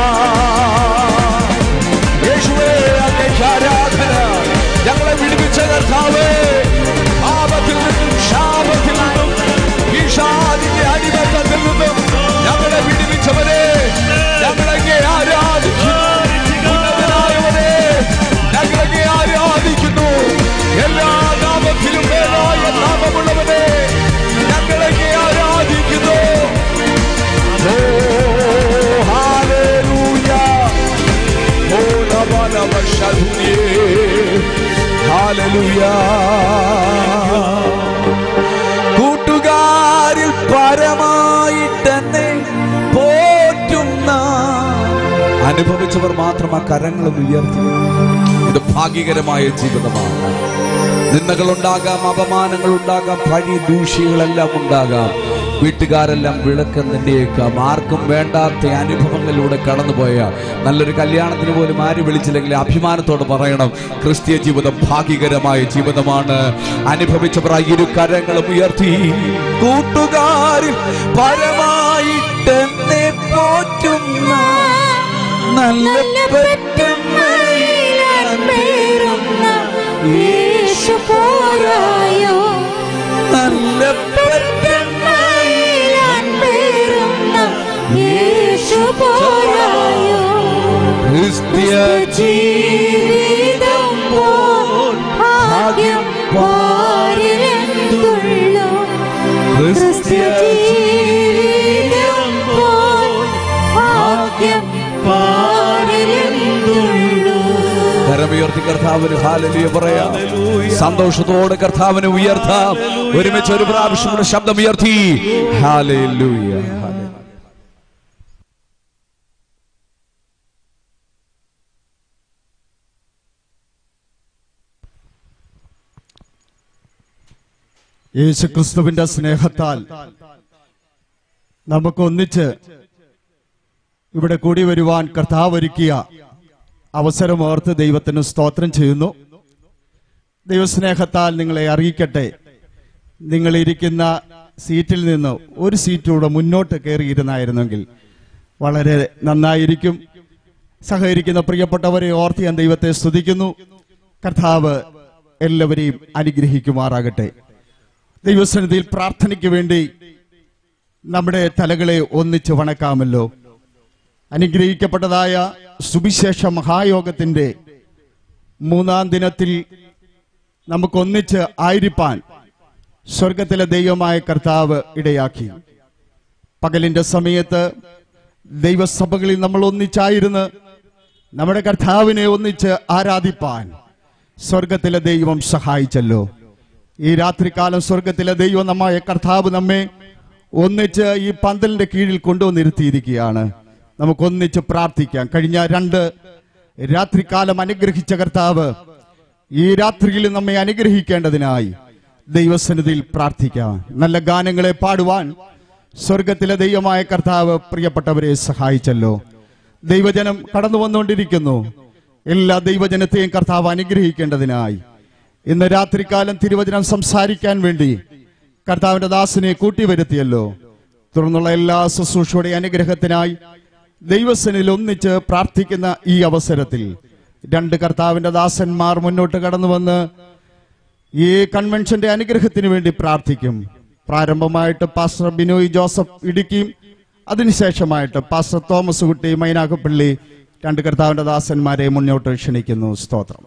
യേശുവേ അങ്ങേക്ക് ആരാധന ഞങ്ങളെ വിടുവിച്ച കർത്താവേ പാപത്തിൽ നിന്നും ശാപത്തിൽ നിന്നും ഈശാദിന്റെ അടിമത്തത്തിൽ നിന്നും ഞങ്ങളെ വിടുവിച്ചവരെ ഞങ്ങളെങ്ങനെ ആരാധിക്കുന്നു ഉന്നതനായവരെ ഞങ്ങളെ ആരാധിക്കുന്നു എല്ലാ നാമത്തിലും മേലായ നാമമുള്ളവനെ ഞങ്ങളെ ആരാധിക്കുന്നു ഓ ഹാലേലൂയ ഓ നബലവശതുയേ ഹാലേലൂയ കൂട്ടുകാരിൽ പരമായിട്ടെന്നെ പോറ്റുന്ന അനുഭവിച്ചവർ മാത്രം ആ കരങ്ങളും ഉയർത്തി ഇത് ഭാഗ്യകരമായ ജീവിതമാണ് നിന്ദകൾ ഉണ്ടാകാം അപമാനങ്ങൾ ഉണ്ടാകാം പഴി ദൂഷ്യങ്ങളെല്ലാം ഉണ്ടാകാം വീട്ടുകാരെല്ലാം വിളക്കം തന്നെയേക്കാം ആർക്കും വേണ്ടാത്ത അനുഭവങ്ങളിലൂടെ കടന്നുപോയ നല്ലൊരു കല്യാണത്തിന് പോലും ആര് വിളിച്ചില്ലെങ്കിൽ അഭിമാനത്തോട് പറയണം ക്രിസ്തീയ ജീവിതം ഭാഗ്യകരമായ ജീവിതമാണ് അനുഭവിച്ചവർ ആ ഇരു കരങ്ങളും ഉയർത്തി കൂട്ടുകാരിൽ പരമായിട്ടെന്നെ പോറ്റുന്ന നല്ല പെറ്റമ്മയിലാൻ പേരുന്ന യേശു പോരായോ നല്ല പെറ്റമ്മയിലാൻ പേരുന്ന യേശു പോരായോ ക്രിസ്തീയ ജീവിതം പോൽ ഭാഗ്യം പാരിലെന്തുള്ളൂ ക്രിസ്ത്യ ജീവിതം പോൽ ഭാഗ്യം പാരിലെന്തുള്ളൂ കരമുയർത്തി കർത്താവിന് ഹാലലിയ പറയാം സന്തോഷത്തോടെ കർത്താവിനെ ഉയർത്താം ഒരുമിച്ച് ഒരു പ്രാവശ്യം കൂടെ ശബ്ദം ഉയർത്തി ഹാലൂയ യേശുക്രിസ്തുവിന്റെ സ്നേഹത്താൽ നമുക്ക് ഒന്നിച്ച് ഇവിടെ കൂടി വരുവാൻ കർത്താവ് ഒരുക്കിയ അവസരം ഓർത്ത് ദൈവത്തിന് സ്തോത്രം ചെയ്യുന്നു ദൈവസ്നേഹത്താൽ നിങ്ങളെ അറിയിക്കട്ടെ നിങ്ങൾ ഇരിക്കുന്ന സീറ്റിൽ നിന്ന് ഒരു സീറ്റൂടെ മുന്നോട്ട് കയറിയിരുന്നായിരുന്നെങ്കിൽ വളരെ നന്നായിരിക്കും സഹകരിക്കുന്ന പ്രിയപ്പെട്ടവരെ ഓർത്ത് ഞാൻ ദൈവത്തെ സ്തുതിക്കുന്നു കർത്താവ് എല്ലാവരെയും അനുഗ്രഹിക്കുമാറാകട്ടെ ദൈവസന്നിധിയിൽ പ്രാർത്ഥനയ്ക്ക് വേണ്ടി നമ്മുടെ തലകളെ ഒന്നിച്ച് വണക്കാമല്ലോ അനുഗ്രഹിക്കപ്പെട്ടതായ സുവിശേഷ മഹായോഗത്തിന്റെ മൂന്നാം ദിനത്തിൽ നമുക്കൊന്നിച്ച് ആയിരിപ്പാൻ സ്വർഗത്തിലെ ദൈവമായ കർത്താവ് ഇടയാക്കി പകലിന്റെ സമയത്ത് ദൈവസഭകളിൽ നമ്മൾ ഒന്നിച്ചായിരുന്ന് നമ്മുടെ കർത്താവിനെ ഒന്നിച്ച് ആരാധിപ്പാൻ സ്വർഗത്തിലെ ദൈവം സഹായിച്ചല്ലോ ഈ രാത്രികാലം സ്വർഗത്തിലെ ദൈവം നമ്മായ കർത്താവ് നമ്മെ ഒന്നിച്ച് ഈ പന്തലിന്റെ കീഴിൽ കൊണ്ടുവന്നിരുത്തിയിരിക്കുകയാണ് നമുക്കൊന്നിച്ച് പ്രാർത്ഥിക്കാം കഴിഞ്ഞ രണ്ട് രാത്രികാലം അനുഗ്രഹിച്ച കർത്താവ് ഈ രാത്രിയിൽ നമ്മെ അനുഗ്രഹിക്കേണ്ടതിനായി ദൈവസന്നിധിയിൽ പ്രാർത്ഥിക്കാം നല്ല ഗാനങ്ങളെ പാടുവാൻ സ്വർഗത്തിലെ ദൈവമായ കർത്താവ് പ്രിയപ്പെട്ടവരെ സഹായിച്ചല്ലോ ദൈവജനം കടന്നു വന്നുകൊണ്ടിരിക്കുന്നു എല്ലാ ദൈവജനത്തെയും കർത്താവ് അനുഗ്രഹിക്കേണ്ടതിനായി ഇന്ന് രാത്രികാലം തിരുവചനം സംസാരിക്കാൻ വേണ്ടി കർത്താവിന്റെ ദാസനെ കൂട്ടിവരുത്തിയല്ലോ തുടർന്നുള്ള എല്ലാ ശുശ്രൂഷയുടെ അനുഗ്രഹത്തിനായി ദൈവസനിൽ ഒന്നിച്ച് പ്രാർത്ഥിക്കുന്ന ഈ അവസരത്തിൽ രണ്ട് കർത്താവിന്റെ ദാസന്മാർ മുന്നോട്ട് കടന്നു വന്ന് ഈ കൺവെൻഷന്റെ അനുഗ്രഹത്തിന് വേണ്ടി പ്രാർത്ഥിക്കും പ്രാരംഭമായിട്ട് പാസ്റ്റർ ബിനോയ് ജോസഫ് ഇടുക്കിയും അതിനുശേഷമായിട്ട് പാസ്റ്റർ തോമസ് കുട്ടി മൈനാക്കപ്പള്ളി രണ്ട് കർത്താവിന്റെ ദാസന്മാരെ മുന്നോട്ട് ക്ഷണിക്കുന്നു സ്തോത്രം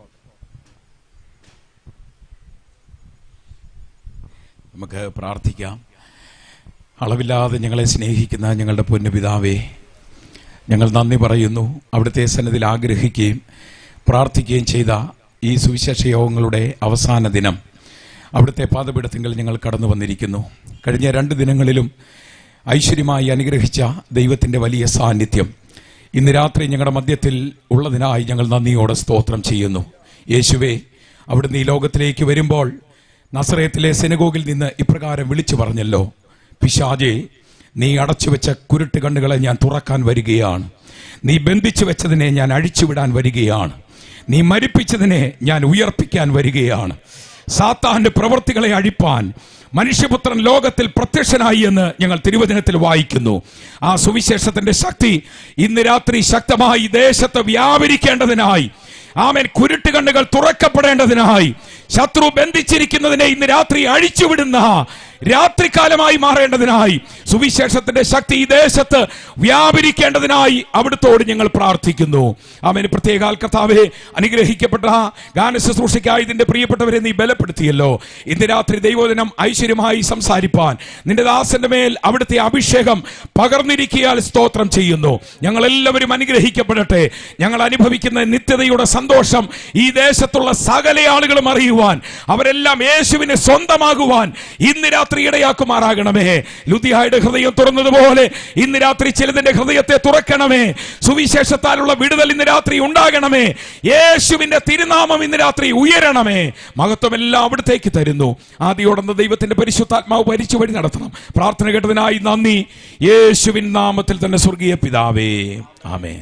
നമുക്ക് പ്രാർത്ഥിക്കാം അളവില്ലാതെ ഞങ്ങളെ സ്നേഹിക്കുന്ന ഞങ്ങളുടെ പൊന്നുപിതാവേ ഞങ്ങൾ നന്ദി പറയുന്നു അവിടുത്തെ സന്നദ്ധിൽ ആഗ്രഹിക്കുകയും പ്രാർത്ഥിക്കുകയും ചെയ്ത ഈ സുവിശേഷ യോഗങ്ങളുടെ അവസാന ദിനം അവിടുത്തെ പാദപീഠത്തിങ്കിൽ ഞങ്ങൾ കടന്നു വന്നിരിക്കുന്നു കഴിഞ്ഞ രണ്ട് ദിനങ്ങളിലും ഐശ്വര്യമായി അനുഗ്രഹിച്ച ദൈവത്തിൻ്റെ വലിയ സാന്നിധ്യം ഇന്ന് രാത്രി ഞങ്ങളുടെ മധ്യത്തിൽ ഉള്ളതിനായി ഞങ്ങൾ നന്ദിയോടെ സ്തോത്രം ചെയ്യുന്നു യേശുവേ അവിടുന്ന് ഈ ലോകത്തിലേക്ക് വരുമ്പോൾ നസറയത്തിലെ സെനഗോഗിൽ നിന്ന് ഇപ്രകാരം വിളിച്ചു പറഞ്ഞല്ലോ പിശാജെ നീ അടച്ചു വെച്ച കുരുട്ട് കണ്ണുകളെ ഞാൻ തുറക്കാൻ വരികയാണ് നീ ബന്ധിച്ചു വെച്ചതിനെ ഞാൻ അഴിച്ചുവിടാൻ വരികയാണ് നീ മരിപ്പിച്ചതിനെ ഞാൻ ഉയർപ്പിക്കാൻ വരികയാണ് സാത്താന്റെ പ്രവൃത്തികളെ അഴിപ്പാൻ മനുഷ്യപുത്രൻ ലോകത്തിൽ പ്രത്യക്ഷനായി എന്ന് ഞങ്ങൾ തിരുവചനത്തിൽ വായിക്കുന്നു ആ സുവിശേഷത്തിന്റെ ശക്തി ഇന്ന് രാത്രി ശക്തമായി ഈ ദേശത്ത് വ്യാപരിക്കേണ്ടതിനായി ആമേൻ കുരുട്ട് കണ്ണുകൾ തുറക്കപ്പെടേണ്ടതിനായി ശത്രു ബന്ധിച്ചിരിക്കുന്നതിനെ ഇന്ന് രാത്രി അഴിച്ചുവിടുന്ന രാത്രികാലമായി മാറേണ്ടതിനായി സുവിശേഷത്തിന്റെ ശക്തി ഈ ദേശത്ത് വ്യാപരിക്കേണ്ടതിനായി അവിടുത്തോട് ഞങ്ങൾ പ്രാർത്ഥിക്കുന്നു ആമേൻ പ്രത്യേക കർത്താവെ അനുഗ്രഹിക്കപ്പെട്ട ഗാന ശുശ്രൂഷയ്ക്കായി ഇതിന്റെ പ്രിയപ്പെട്ടവരെ നീ ബലപ്പെടുത്തിയല്ലോ ഇന്ന് രാത്രി ദൈവദിനം ഐശ്വര്യമായി സംസാരിപ്പാൻ നിന്റെ ദാസന്റെ മേൽ അവിടുത്തെ അഭിഷേകം പകർന്നിരിക്കിയാൽ സ്തോത്രം ചെയ്യുന്നു ഞങ്ങൾ എല്ലാവരും അനുഗ്രഹിക്കപ്പെടട്ടെ ഞങ്ങൾ അനുഭവിക്കുന്ന നിത്യതയുടെ സന്തോഷം ഈ ദേശത്തുള്ള സകല ആളുകളും അറിയുവാൻ അവരെല്ലാം യേശുവിനെ സ്വന്തമാകുവാൻ ഇന്ന് രാത്രി ഇടയാക്കുമാറാകണമേ ലുതിയായുടെ ഹൃദയം തുറന്നതുപോലെ ഇന്ന് രാത്രി ചിലതിന്റെ ഹൃദയത്തെ തുറക്കണമേ സുവിശേഷത്താലുള്ള വിടുതൽ ഇന്ന് രാത്രി ഉണ്ടാകണമേ യേശുവിന്റെ തിരുനാമം ഇന്ന് രാത്രി ഉയരണമേ മഹത്വമെല്ലാം അവിടത്തേക്ക് തരുന്നു ആദ്യോടന്ന് ദൈവത്തിന്റെ പരിശുദ്ധാത്മാവ് ഭരിച്ചു വഴി നടത്തണം പ്രാർത്ഥന കേട്ടതിനായി നന്ദി യേശുവിൻ നാമത്തിൽ തന്നെ സ്വർഗീയ പിതാവേ ആമേൻ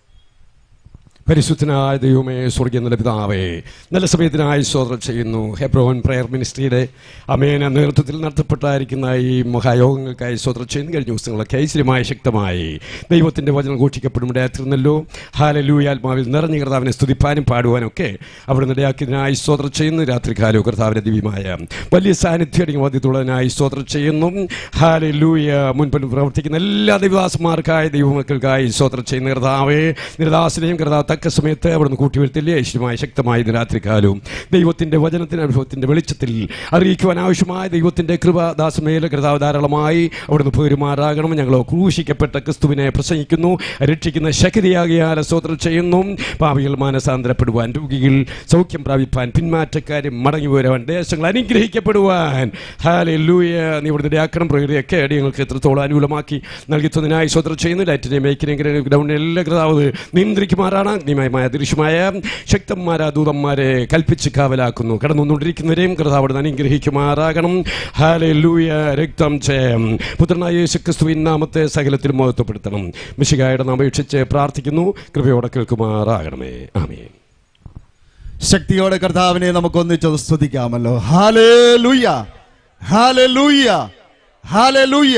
പരിശുദ്ധനായ ദൈവമേ സ്വർഗീയ നല്ല പിതാവേ നല്ല സമയത്തിനായി സ്തോത്രം ചെയ്യുന്നു ഹെബ്രോൻ പ്രയർ മിനിസ്ട്രിയുടെ അമേന നേതൃത്വത്തിൽ നടത്തപ്പെട്ടായിരിക്കുന്ന ഈ മഹായോഗങ്ങൾക്കായി സ്തോത്രം ചെയ്യുന്ന കഴിഞ്ഞ ദിവസങ്ങളൊക്കെ ഐശ്വര്യമായി ശക്തമായി ദൈവത്തിൻ്റെ വചനം ഘോഷിക്കപ്പെടുമിടയായിരുന്നല്ലോ ഹാലലൂയ ആത്മാവിൽ നിറഞ്ഞ കർത്താവിനെ സ്തുതിപ്പാനും പാടുവാനും ഒക്കെ അവിടെ ഇടയാക്കിയതിനായി സ്തോത്രം ചെയ്യുന്നു രാത്രികാലവും കർത്താവിൻ്റെ ദിവ്യമായ വലിയ സാന്നിധ്യം മധ്യത്തുള്ളതിനായി സ്തോത്രം ചെയ്യുന്നു ഹാലലൂയ മുൻപിൽ പ്രവർത്തിക്കുന്ന എല്ലാ ദൈവദാസന്മാർക്കായി ദൈവമക്കൾക്കായി സ്തോത്രം ചെയ്യുന്ന കർത്താവേ നിർദാസനെയും കർത്താവ് തക്ക സമയത്ത് അവിടുന്ന് കൂട്ടിവരുത്തില്ലേ ഐശ്വര്യമായ ശക്തമായ ഇന്ന് രാത്രികാലവും ദൈവത്തിൻ്റെ വചനത്തിന് അനുഭവത്തിൻ്റെ വെളിച്ചത്തിൽ അറിയിക്കുവാൻ ആവശ്യമായ ദൈവത്തിൻ്റെ കൃപ ദാസമേല കർത്താവ് ധാരാളമായി അവിടുന്ന് പെരുമാറാകണം ഞങ്ങൾ ക്രൂശിക്കപ്പെട്ട ക്രിസ്തുവിനെ പ്രസംഗിക്കുന്നു രക്ഷിക്കുന്ന ശക്തിയാകിയാൽ സ്തോത്രം ചെയ്യുന്നു പാപികൾ മാനസാന്തരപ്പെടുവാൻ രോഗികൾ സൗഖ്യം പ്രാപിപ്പാൻ പിന്മാറ്റക്കാരും മടങ്ങി വരുവാൻ ദേശങ്ങൾ അനുഗ്രഹിക്കപ്പെടുവാൻ ഹാലെ ലൂയ നീ ഇവിടുന്ന് ഇടയാക്കണം പ്രകൃതിയൊക്കെ അടിയങ്ങൾക്ക് എത്രത്തോളം അനുകൂലമാക്കി നൽകിത്തതിനായി സ്വതന്ത്രം ചെയ്യുന്നു ലൈറ്റിനെ മേക്കിനെ ഗ്രൗണ്ടിൽ എല്ലാ കർത്താവ് നിയന്ത്രിക്കുമാറാണ് അഗ്നിമയമായ ദൃശ്യമായ ശക്തന്മാരാ ദൂതന്മാരെ കൽപ്പിച്ച് കാവലാക്കുന്നു കടന്നുകൊണ്ടിരിക്കുന്നവരെയും കർത്താവ് അനുഗ്രഹിക്കുമാറാകണം ഹാലെ ലൂയ രക്തം ചേം പുത്രനായ യേശു ക്രിസ്തുവിൻ നാമത്തെ സകലത്തിൽ മഹത്വപ്പെടുത്തണം മിശികായുടെ നാം അപേക്ഷിച്ച് പ്രാർത്ഥിക്കുന്നു കൃപയോടെ കേൾക്കുമാറാകണമേ ആമേ ശക്തിയോടെ കർത്താവിനെ നമുക്കൊന്നിച്ച് സ്തുതിക്കാമല്ലോ ഹാലേ ലൂയ ഹാലേ ലൂയ ഹാലേ ലൂയ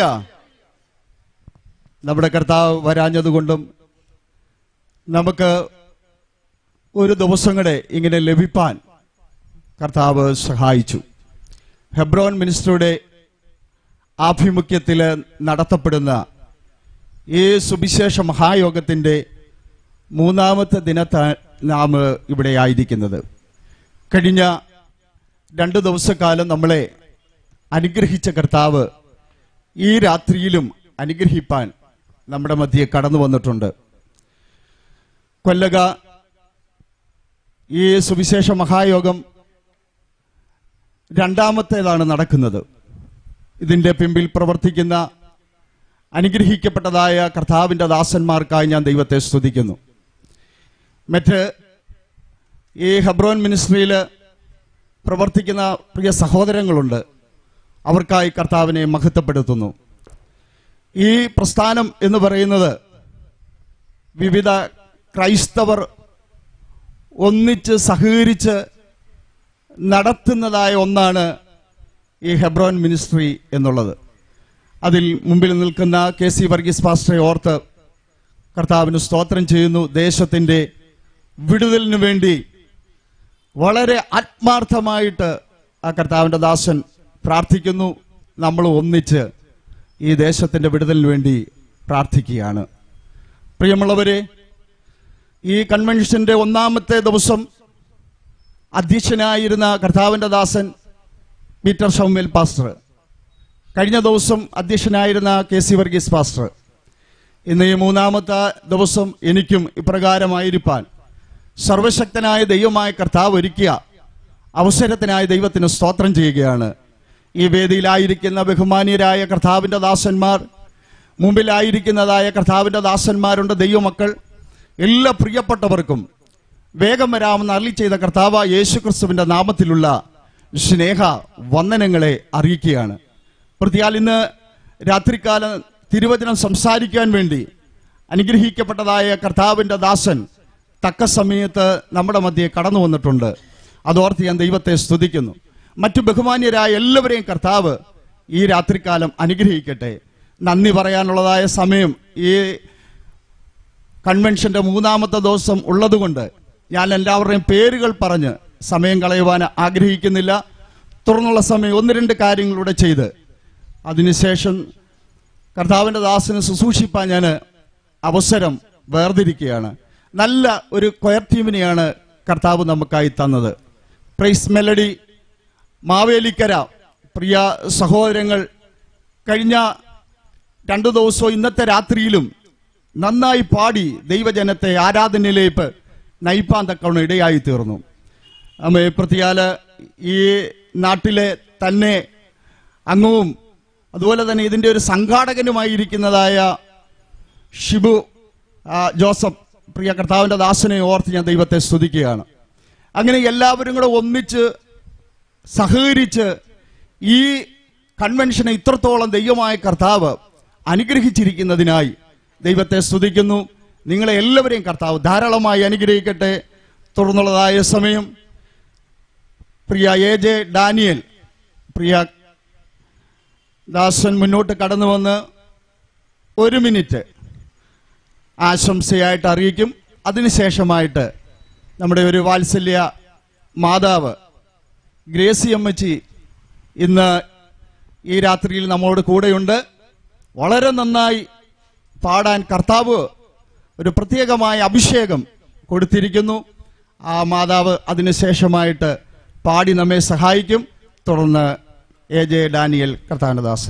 നമ്മുടെ കർത്താവ് വരാഞ്ഞതുകൊണ്ടും നമുക്ക് ഒരു ദിവസം കൂടെ ഇങ്ങനെ ലഭിപ്പാൻ കർത്താവ് സഹായിച്ചു ഹെബ്രോൻ മിനിസ്റ്ററുടെ ആഭിമുഖ്യത്തിൽ നടത്തപ്പെടുന്ന ഈ സുവിശേഷ മഹായോഗത്തിൻ്റെ മൂന്നാമത്തെ ദിനത്ത നാം ഇവിടെ ആയിരിക്കുന്നത് കഴിഞ്ഞ രണ്ട് ദിവസക്കാലം നമ്മളെ അനുഗ്രഹിച്ച കർത്താവ് ഈ രാത്രിയിലും അനുഗ്രഹിപ്പാൻ നമ്മുടെ മധ്യേ കടന്നു വന്നിട്ടുണ്ട് കൊല്ലക ഈ സുവിശേഷ മഹായോഗം രണ്ടാമത്തേതാണ് നടക്കുന്നത് ഇതിൻ്റെ പിമ്പിൽ പ്രവർത്തിക്കുന്ന അനുഗ്രഹിക്കപ്പെട്ടതായ കർത്താവിൻ്റെ ദാസന്മാർക്കായി ഞാൻ ദൈവത്തെ സ്തുതിക്കുന്നു മറ്റ് ഈ ഹബ്രോൻ മിനിസ്ട്രിയിൽ പ്രവർത്തിക്കുന്ന പ്രിയ സഹോദരങ്ങളുണ്ട് അവർക്കായി കർത്താവിനെ മഹത്വപ്പെടുത്തുന്നു ഈ പ്രസ്ഥാനം എന്ന് പറയുന്നത് വിവിധ ക്രൈസ്തവർ ഒന്നിച്ച് സഹകരിച്ച് നടത്തുന്നതായ ഒന്നാണ് ഈ ഹെബ്രോൻ മിനിസ്ട്രി എന്നുള്ളത് അതിൽ മുമ്പിൽ നിൽക്കുന്ന കെ സി വർഗീസ് പാസ്റ്ററെ ഓർത്ത് കർത്താവിന് സ്തോത്രം ചെയ്യുന്നു ദേശത്തിൻ്റെ വിടുതലിനു വേണ്ടി വളരെ ആത്മാർത്ഥമായിട്ട് ആ കർത്താവിൻ്റെ ദാസൻ പ്രാർത്ഥിക്കുന്നു നമ്മൾ ഒന്നിച്ച് ഈ ദേശത്തിൻ്റെ വിടുതലിന് വേണ്ടി പ്രാർത്ഥിക്കുകയാണ് പ്രിയമുള്ളവരെ ഈ കൺവെൻഷന്റെ ഒന്നാമത്തെ ദിവസം അധ്യക്ഷനായിരുന്ന കർത്താവിൻ്റെ ദാസൻ പീറ്റർ ഷൗമേൽ പാസ്റ്റർ കഴിഞ്ഞ ദിവസം അധ്യക്ഷനായിരുന്ന കെ സി വർഗീസ് പാസ്റ്റർ ഇന്ന് ഈ മൂന്നാമത്തെ ദിവസം എനിക്കും ഇപ്രകാരമായിരിക്കാൻ സർവശക്തനായ ദൈവമായ കർത്താവ് ഒരുക്കിയ അവസരത്തിനായി ദൈവത്തിന് സ്തോത്രം ചെയ്യുകയാണ് ഈ വേദിയിലായിരിക്കുന്ന ബഹുമാനീയരായ കർത്താവിൻ്റെ ദാസന്മാർ മുമ്പിലായിരിക്കുന്നതായ കർത്താവിൻ്റെ ദാസന്മാരുണ്ട് ദൈവമക്കൾ എല്ലാ പ്രിയപ്പെട്ടവർക്കും വേഗം വരാമെന്ന് അരളി ചെയ്ത കർത്താവ് യേശുക്രിസ്തുവിൻ്റെ നാമത്തിലുള്ള സ്നേഹ വന്ദനങ്ങളെ അറിയിക്കുകയാണ് പ്രതിയാൽ ഇന്ന് രാത്രികാലം തിരുവചനം സംസാരിക്കാൻ വേണ്ടി അനുഗ്രഹിക്കപ്പെട്ടതായ കർത്താവിൻ്റെ ദാസൻ തക്ക സമയത്ത് നമ്മുടെ മധ്യേ കടന്നു വന്നിട്ടുണ്ട് അതോർത്ത് ഞാൻ ദൈവത്തെ സ്തുതിക്കുന്നു മറ്റു ബഹുമാന്യരായ എല്ലാവരെയും കർത്താവ് ഈ രാത്രികാലം അനുഗ്രഹിക്കട്ടെ നന്ദി പറയാനുള്ളതായ സമയം ഈ കൺവെൻഷന്റെ മൂന്നാമത്തെ ദിവസം ഉള്ളതുകൊണ്ട് ഞാൻ എല്ലാവരുടെയും പേരുകൾ പറഞ്ഞ് സമയം കളയുവാൻ ആഗ്രഹിക്കുന്നില്ല തുടർന്നുള്ള സമയം ഒന്ന് രണ്ട് കാര്യങ്ങളിലൂടെ ചെയ്ത് അതിനുശേഷം കർത്താവിൻ്റെ ദാസന് ശുശ്രൂഷിപ്പാൻ ഞാൻ അവസരം വേർതിരിക്കുകയാണ് നല്ല ഒരു കൊയർ ടീമിനെയാണ് കർത്താവ് നമുക്കായി തന്നത് പ്രൈസ് മെലഡി മാവേലിക്കര പ്രിയ സഹോദരങ്ങൾ കഴിഞ്ഞ രണ്ടു ദിവസവും ഇന്നത്തെ രാത്രിയിലും നന്നായി പാടി ദൈവജനത്തെ ആരാധനയിലേക്ക് നയിപ്പാൻ തക്കവണ്ണം ഇടയായി തീർന്നു അമ്മേ പ്രതിയാല് ഈ നാട്ടിലെ തന്നെ അംഗവും അതുപോലെ തന്നെ ഇതിൻ്റെ ഒരു സംഘാടകനുമായിരിക്കുന്നതായ ഷിബു ആ, ജോസഫ് പ്രിയ കർത്താവിൻ്റെ ദാസനെ ഓർത്ത് ഞാൻ ദൈവത്തെ സ്തുതിക്കുകയാണ് അങ്ങനെ എല്ലാവരും കൂടെ ഒന്നിച്ച് സഹകരിച്ച് ഈ കൺവെൻഷനെ ഇത്രത്തോളം ദൈവമായ കർത്താവ് അനുഗ്രഹിച്ചിരിക്കുന്നതിനായി ദൈവത്തെ സ്തുതിക്കുന്നു നിങ്ങളെ എല്ലാവരെയും കർത്താവ് ധാരാളമായി അനുഗ്രഹിക്കട്ടെ തുടർന്നുള്ളതായ സമയം പ്രിയ എ ജെ ഡാനിയൽ പ്രിയ ദാസൻ മുന്നോട്ട് കടന്നു വന്ന് ഒരു മിനിറ്റ് ആശംസയായിട്ട് അറിയിക്കും അതിനുശേഷമായിട്ട് നമ്മുടെ ഒരു വാത്സല്യ മാതാവ് ഗ്രേസി അമ്മച്ചി ഇന്ന് ഈ രാത്രിയിൽ നമ്മോട് കൂടെയുണ്ട് വളരെ നന്നായി പാടാൻ കർത്താവ് ഒരു പ്രത്യേകമായ അഭിഷേകം കൊടുത്തിരിക്കുന്നു ആ മാതാവ് അതിനുശേഷമായിട്ട് പാടി നമ്മെ സഹായിക്കും തുടർന്ന് എ ജെ ഡാനിയൽ കർത്താനദാസൻ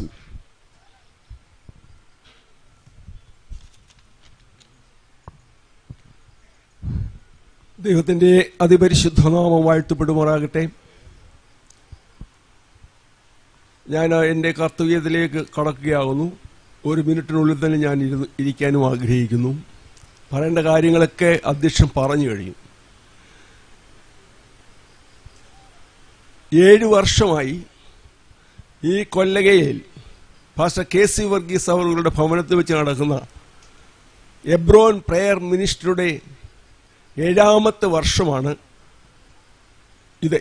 ദൈവത്തിൻ്റെ അതിപരിശുദ്ധനാമം വാഴ്ത്തപ്പെടുമാറാകട്ടെ ഞാൻ എൻ്റെ കർത്തവ്യത്തിലേക്ക് കടക്കുകയാകുന്നു ഒരു മിനിറ്റിനുള്ളിൽ തന്നെ ഞാൻ ഇരുന്ന് ഇരിക്കാനും ആഗ്രഹിക്കുന്നു പറയേണ്ട കാര്യങ്ങളൊക്കെ അധ്യക്ഷൻ പറഞ്ഞു കഴിഞ്ഞു ഏഴ് വർഷമായി ഈ കൊല്ലകയിൽ പാസ്റ്റർ കെ സി വർഗീസ് അവരുടെ ഭവനത്തിൽ വെച്ച് നടക്കുന്ന എബ്രോൻ പ്രെയർ മിനിസ്റ്ററുടെ ഏഴാമത്തെ വർഷമാണ് ഇത്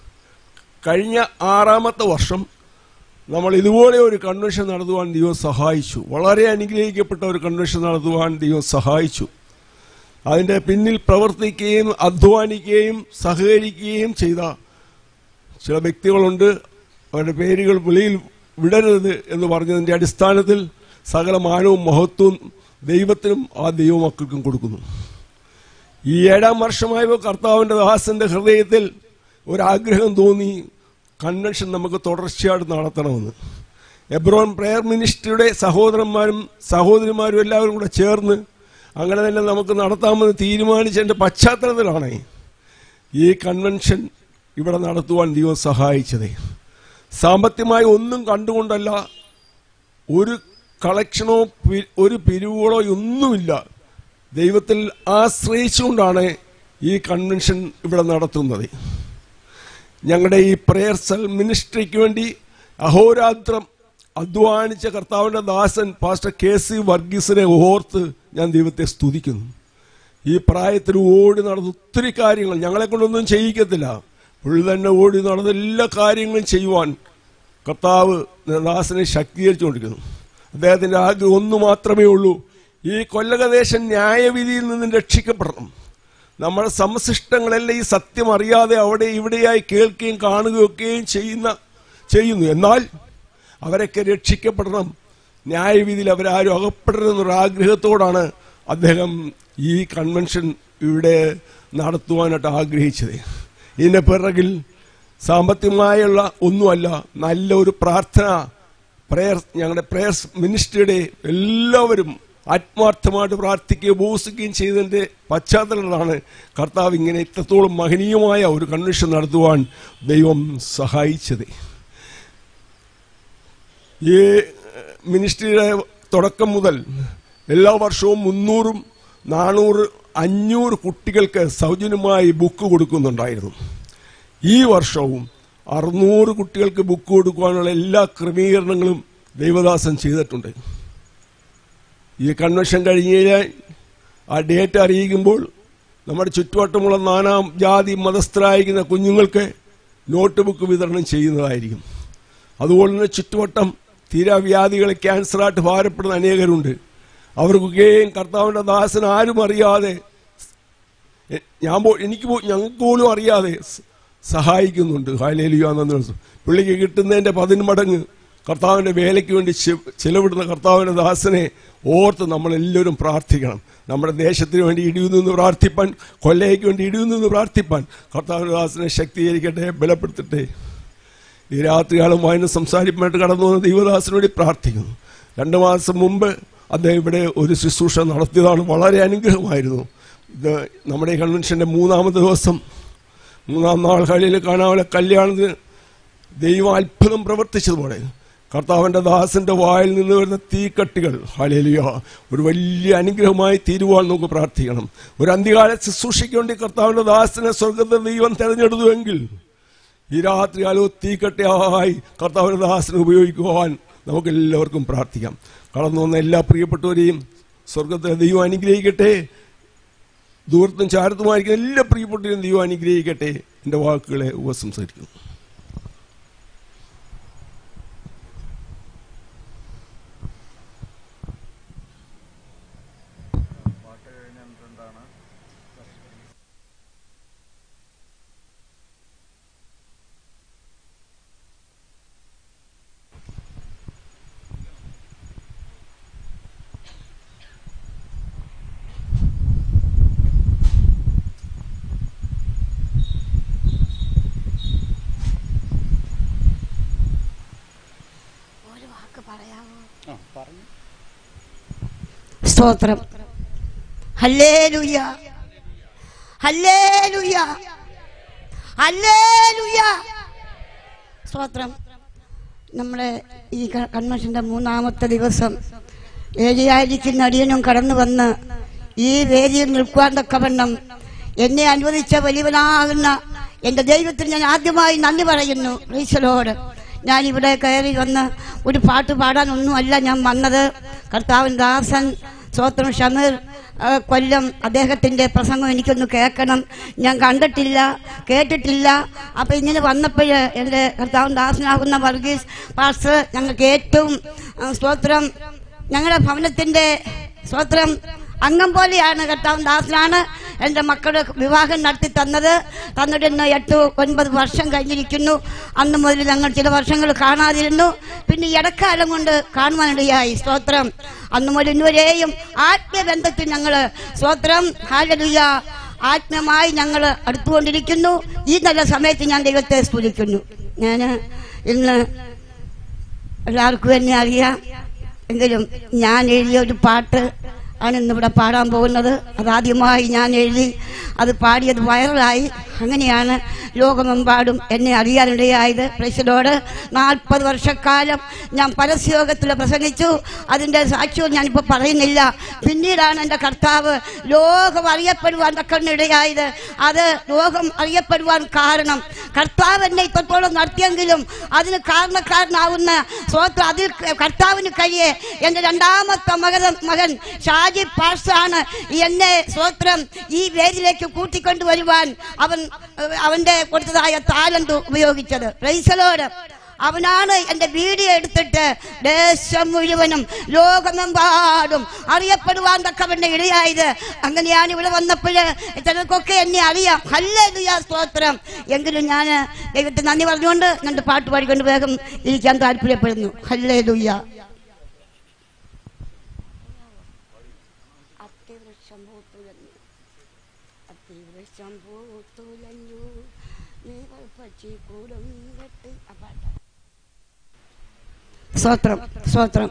കഴിഞ്ഞ ആറാമത്തെ വർഷം നമ്മൾ ഇതുപോലെ ഒരു കൺവെൻഷൻ നടത്തുവാൻ ദൈവം സഹായിച്ചു വളരെ അനുഗ്രഹിക്കപ്പെട്ട ഒരു കൺവെൻഷൻ നടത്തുവാൻ ദൈവം സഹായിച്ചു അതിൻ്റെ പിന്നിൽ പ്രവർത്തിക്കുകയും അധ്വാനിക്കുകയും സഹകരിക്കുകയും ചെയ്ത ചില വ്യക്തികളുണ്ട് അവരുടെ പേരുകൾ വെളിയിൽ വിടരുത് എന്ന് പറഞ്ഞതിൻ്റെ അടിസ്ഥാനത്തിൽ സകല മാനവും മഹത്വവും ദൈവത്തിനും ആ ദൈവമക്കൾക്കും കൊടുക്കുന്നു ഈ ഏഴാം വർഷമായപ്പോൾ കർത്താവിൻ്റെ ദാസന്റെ ഹൃദയത്തിൽ ഒരാഗ്രഹം തോന്നി കൺവെൻഷൻ നമുക്ക് തുടർച്ചയായിട്ട് നടത്തണമെന്ന് എബ്രോൺ പ്രെയർ മിനിസ്ട്രിയുടെ സഹോദരന്മാരും സഹോദരിമാരും എല്ലാവരും കൂടെ ചേർന്ന് അങ്ങനെ തന്നെ നമുക്ക് നടത്താമെന്ന് തീരുമാനിച്ചതിൻ്റെ പശ്ചാത്തലത്തിലാണ് ഈ കൺവെൻഷൻ ഇവിടെ നടത്തുവാൻ ദൈവം സഹായിച്ചത് സാമ്പത്തികമായി ഒന്നും കണ്ടുകൊണ്ടല്ല ഒരു കളക്ഷനോ പി- ഒരു പിരിവുകളോ ഒന്നുമില്ല ദൈവത്തിൽ ആശ്രയിച്ചുകൊണ്ടാണ് ഈ കൺവെൻഷൻ ഇവിടെ നടത്തുന്നത് ഞങ്ങളുടെ ഈ പ്രേയർ സെൽ മിനിസ്ട്രിക്ക് വേണ്ടി അഹോരാത്രം അധ്വാനിച്ച കർത്താവിൻ്റെ ദാസൻ പാസ്റ്റർ കെ സി വർഗീസിനെ ഓർത്ത് ഞാൻ ദൈവത്തെ സ്തുതിക്കുന്നു ഈ പ്രായത്തിൽ ഓടി നടന്ന ഒത്തിരി കാര്യങ്ങൾ ഞങ്ങളെ കൊണ്ടൊന്നും ചെയ്യിക്കത്തില്ല പുള്ളി തന്നെ ഓടി നടന്ന എല്ലാ കാര്യങ്ങളും ചെയ്യുവാൻ കർത്താവ് ദാസനെ ശക്തീകരിച്ചുകൊണ്ടിരിക്കുന്നു അദ്ദേഹത്തിന്റെ ആഗ്രഹം ഒന്ന് മാത്രമേ ഉള്ളൂ ഈ കൊല്ലകദേശം ന്യായവിധിയിൽ നിന്നും രക്ഷിക്കപ്പെടണം നമ്മുടെ സംശിഷ്ടങ്ങളെല്ലാം ഈ സത്യം അറിയാതെ അവിടെ ഇവിടെയായി കേൾക്കുകയും കാണുകയൊക്കെയും ചെയ്യുന്ന ചെയ്യുന്നു എന്നാൽ അവരൊക്കെ രക്ഷിക്കപ്പെടണം ന്യായവിധിയിൽ അവരാരും അകപ്പെടരുതെന്നൊരു ആഗ്രഹത്തോടാണ് അദ്ദേഹം ഈ കൺവെൻഷൻ ഇവിടെ നടത്തുവാനായിട്ട് ആഗ്രഹിച്ചത് ഇതിന്റെ പിറകിൽ സാമ്പത്തികമായുള്ള ഒന്നുമല്ല നല്ല ഒരു പ്രാർത്ഥന പ്രേയർ ഞങ്ങളുടെ പ്രേയർസ് മിനിസ്ട്രിയുടെ എല്ലാവരും ആത്മാർത്ഥമായിട്ട് പ്രാർത്ഥിക്കുകയും ഉപവസിക്കുകയും ചെയ്തതിന്റെ പശ്ചാത്തലത്തിലാണ് കർത്താവ് ഇങ്ങനെ ഇത്രത്തോളം മഹനീയമായ ഒരു കൺവെൻഷൻ നടത്തുവാൻ ദൈവം സഹായിച്ചത് ഈ മിനിസ്ട്രിയുടെ തുടക്കം മുതൽ എല്ലാ വർഷവും മുന്നൂറും നാനൂറ് അഞ്ഞൂറ് കുട്ടികൾക്ക് സൗജന്യമായി ബുക്ക് കൊടുക്കുന്നുണ്ടായിരുന്നു ഈ വർഷവും അറുന്നൂറ് കുട്ടികൾക്ക് ബുക്ക് കൊടുക്കുവാനുള്ള എല്ലാ ക്രമീകരണങ്ങളും ദൈവദാസൻ ചെയ്തിട്ടുണ്ട് ഈ കൺവെൻഷൻ കഴിഞ്ഞ് ആ ഡേറ്റ് അറിയിക്കുമ്പോൾ നമ്മുടെ ചുറ്റുവട്ടമുള്ള നാനാം ജാതി മതസ്ഥരായിരിക്കുന്ന കുഞ്ഞുങ്ങൾക്ക് നോട്ട് ബുക്ക് വിതരണം ചെയ്യുന്നതായിരിക്കും അതുപോലെ തന്നെ ചുറ്റുവട്ടം തീരാവ്യാധികൾ ക്യാൻസറായിട്ട് ഭാരപ്പെടുന്ന അനേകരുണ്ട് അവർക്കൊക്കെയും കർത്താവിൻ്റെ ദാസൻ ആരും അറിയാതെ എ- ഞാൻ പോ എനിക്ക് പോ- ഞങ്ങൾക്ക് പോലും അറിയാതെ സ- സഹായിക്കുന്നുണ്ട് ഹാലേലുയാന്ന് പുള്ളിക്ക് കിട്ടുന്നതിൻ്റെ പതിന്മടങ്ങ് കർത്താവിൻ്റെ വേലയ്ക്ക് വേണ്ടി ചെ- ചെലവിടുന്ന കർത്താവിൻ്റെ ദാസനെ ഓർത്ത് നമ്മളെല്ലാവരും പ്രാർത്ഥിക്കണം നമ്മുടെ ദേശത്തിന് വേണ്ടി ഇടിയിൽ നിന്ന് പ്രാർത്ഥിപ്പാൻ കൊല്ലയ്ക്ക് വേണ്ടി ഇടിയിൽ നിന്ന് പ്രാർത്ഥിപ്പാൻ കർത്താവിൻ്റെ ദാസനെ ശക്തീകരിക്കട്ടെ ബലപ്പെടുത്തട്ടെ ഈ രാത്രികാലം വായന സംസാരിപ്പാനായിട്ട് കടന്നു വന്ന ദൈവദാസന് വേണ്ടി പ്രാർത്ഥിക്കുന്നു രണ്ട് മാസം മുമ്പ് അദ്ദേഹം ഇവിടെ ഒരു ശുശ്രൂഷ നടത്തിയതാണ് വളരെ അനുഗ്രഹമായിരുന്നു ഇത് നമ്മുടെ ഈ കൺവെൻഷൻ്റെ മൂന്നാമത്തെ ദിവസം മൂന്നാം നാൾ കളിയിൽ കാണാവുന്ന കല്യാണത്തിന് ദൈവം അത്ഭുതം പ്രവർത്തിച്ചതുപോലെ കർത്താവിൻ്റെ ദാസന്റെ വായിൽ നിന്ന് വരുന്ന തീക്കട്ടികൾ ഹാലേലിയ ഒരു വലിയ അനുഗ്രഹമായി തീരുവാൻ നമുക്ക് പ്രാർത്ഥിക്കണം ഒരു അന്ത്യകാല ശുശ്രൂഷയ്ക്ക് വേണ്ടി കർത്താവിൻ്റെ ദാസനെ സ്വർഗത്തെ ദൈവം തെരഞ്ഞെടുത്തുവെങ്കിൽ ഈ രാത്രി കാലോ തീക്കട്ടയായി കർത്താവിൻ്റെ ദാസനെ ഉപയോഗിക്കുവാൻ നമുക്ക് എല്ലാവർക്കും പ്രാർത്ഥിക്കാം കടന്നു വന്ന എല്ലാ പ്രിയപ്പെട്ടവരെയും സ്വർഗത്തെ ദൈവം അനുഗ്രഹിക്കട്ടെ ദൂരത്തും ചാരത്തുമായിരിക്കുന്ന എല്ലാ പ്രിയപ്പെട്ടവരെയും ദൈവം അനുഗ്രഹിക്കട്ടെ എൻ്റെ വാക്കുകളെ ഉപസംസരിക്കുന്നു സ്തോത്രം ഹല്ലേലൂയ ഹല്ലേലൂയ ഹല്ലേലൂയ സ്തോത്രം നമ്മുടെ ഈ ക- കൺവെൻഷന്റെ മൂന്നാമത്തെ ദിവസം ഏരിയായിരിക്കുന്ന അടിയനും കടന്നു വന്ന് ഈ വേദിയിൽ നിൽക്കുവാൻ തക്കവണ്ണം എന്നെ അനുവദിച്ച വലിയവനാകുന്ന എന്റെ ദൈവത്തിന് ഞാൻ ആദ്യമായി നന്ദി പറയുന്നു റീശലോട് ഞാൻ ഇവിടെ കയറി വന്ന് ഒരു പാട്ട് പാടാനൊന്നുമല്ല ഞാൻ വന്നത് കർത്താവിൻ ദാസൻ സ്വോത്രം ഷമീർ ആ, കൊല്ലം അദ്ദേഹത്തിന്റെ പ്രസംഗം എനിക്കൊന്ന് കേൾക്കണം ഞാൻ കണ്ടിട്ടില്ല കേട്ടിട്ടില്ല അപ്പൊ ഇങ്ങനെ വന്നപ്പോൾ എൻ്റെ കർത്താവിൻ ദാസനാകുന്ന വർഗീസ് പാസ്റ്റർ ഞങ്ങൾക്ക് ഏറ്റവും ആ, സ്തോത്രം ഞങ്ങളുടെ ഭവനത്തിന്റെ സ്തോത്രം അംഗം പോലെയാണ് കർത്താവ് ദാസനാണ് എൻ്റെ മക്കളുടെ വിവാഹം നടത്തി തന്നത് തന്നിട്ട് ഇന്ന് എട്ട് ഒൻപത് വർഷം കഴിഞ്ഞിരിക്കുന്നു അന്ന് മുതൽ ഞങ്ങൾ ചില വർഷങ്ങൾ കാണാതിരുന്നു പിന്നെ ഈ ഇടക്കാലം കൊണ്ട് കാണുവാനിടയായി സ്തോത്രം അന്ന് മുതൽ ഇന്നുവരെയും ആത്മബന്ധത്തിൽ ഞങ്ങൾ സ്തോത്രം ഹാലലുയ ആത്മമായി ഞങ്ങൾ അടുത്തുകൊണ്ടിരിക്കുന്നു ഈ നല്ല സമയത്ത് ഞാൻ ദൈവത്തെ സ്തുതിക്കുന്നു ഞാൻ ഇന്ന് എല്ലാവർക്കും എന്നെ അറിയാം എങ്കിലും ഞാൻ എഴുതിയ ഒരു പാട്ട് ആണ് ഇന്നിവിടെ പാടാൻ പോകുന്നത് അതാദ്യമായി ഞാൻ എഴുതി അത് പാടിയത് വൈറലായി അങ്ങനെയാണ് ലോകമെമ്പാടും എന്നെ അറിയാനിടയായത് പ്രശ്നോട് നാൽപ്പത് വർഷക്കാലം ഞാൻ പരസ്യോഗത്തിൽ പ്രസംഗിച്ചു അതിൻ്റെ സാക്ഷ്യവും ഞാനിപ്പോൾ പറയുന്നില്ല പിന്നീടാണ് എൻ്റെ കർത്താവ് ലോകം അറിയപ്പെടുവാൻ തക്കണിടയായത് അത് ലോകം അറിയപ്പെടുവാൻ കാരണം കർത്താവ് എന്നെ ഇത്രത്തോളം നടത്തിയെങ്കിലും അതിന് കാരണക്കാരനാവുന്ന സ്വോത്ര അതിൽ കർത്താവിന് കഴിയെ എൻ്റെ രണ്ടാമത്തെ മകൻ മകൻ ഷാജി പാഴ്സാണ് എന്നെ സ്വോത്രം ഈ വേദിയിലേക്ക് കൂട്ടിക്കൊണ്ടുവരുവാൻ അവൻ ഏഹ്, അവന്റെ കൊടുത്തതായ താലന്ത് ഉപയോഗിച്ചത് റൈസലോട് അവനാണ് എന്റെ വീഡിയോ എടുത്തിട്ട് ദേശം മുഴുവനും ലോകമെമ്പാടും അറിയപ്പെടുവാൻ തക്കവന്റെ ഇടയായത് അങ്ങനെയാണ് ഇവിടെ വന്നപ്പോൾ ചിലർക്കൊക്കെ എന്നെ അറിയാം ഹല്ലേലൂയ സ്തോത്രം എങ്കിലും ഞാൻ ദൈവത്തെ നന്ദി പറഞ്ഞുകൊണ്ട് രണ്ട് പാട്ട് പാടിക്കൊണ്ട് വേഗം ഇരിക്കാൻ താല്പര്യപ്പെടുന്നു ഹല്ലേലൂയ അത്തിവൃക്ഷം പൂത്തുലഞ്ഞു അത്തിവൃക്ഷം പൂത്തുലഞ്ഞു നീവൾ പക്ഷി കൂടും കെട്ടി ആ പാട്ട് സ്തോത്രം സ്തോത്രം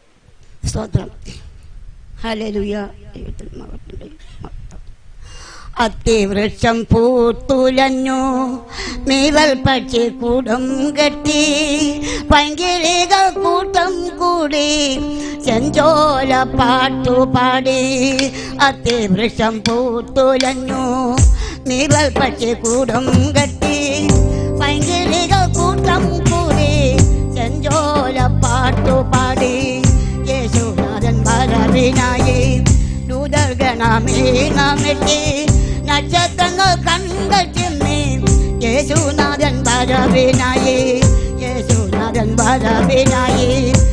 സ്തോത്രം ഹല്ലേലൂയ ദൈവത്തിന് മഹത്വം, ദൈവത്തിന് മഹത്വം. അത്തിവൃക്ഷം പൂത്തുലഞ്ഞു മീവൽ പക്ഷി കൂടും കെട്ടി പങ്കിളികൾ കൂട്ടം കൂടി ചെഞ്ചോല പാട്ടുപാടി അത്തിവൃക്ഷം പൂത്തുലഞ്ഞു മീവൽ പക്ഷി കൂടും കെട്ടി പങ്കിളികൾ കൂട്ടം കൂടി ചെഞ്ചോല പാട്ടുപാടി യേശുനാഥൻ വരവിനായി ദൂതർഗണമേണമെത്തി നക്ഷത്രങ്ങൾ കണ്ടൽ ചിമ്മി യേശുനാഥൻ വരവിനായി യേശുനാഥൻ വരവിനായി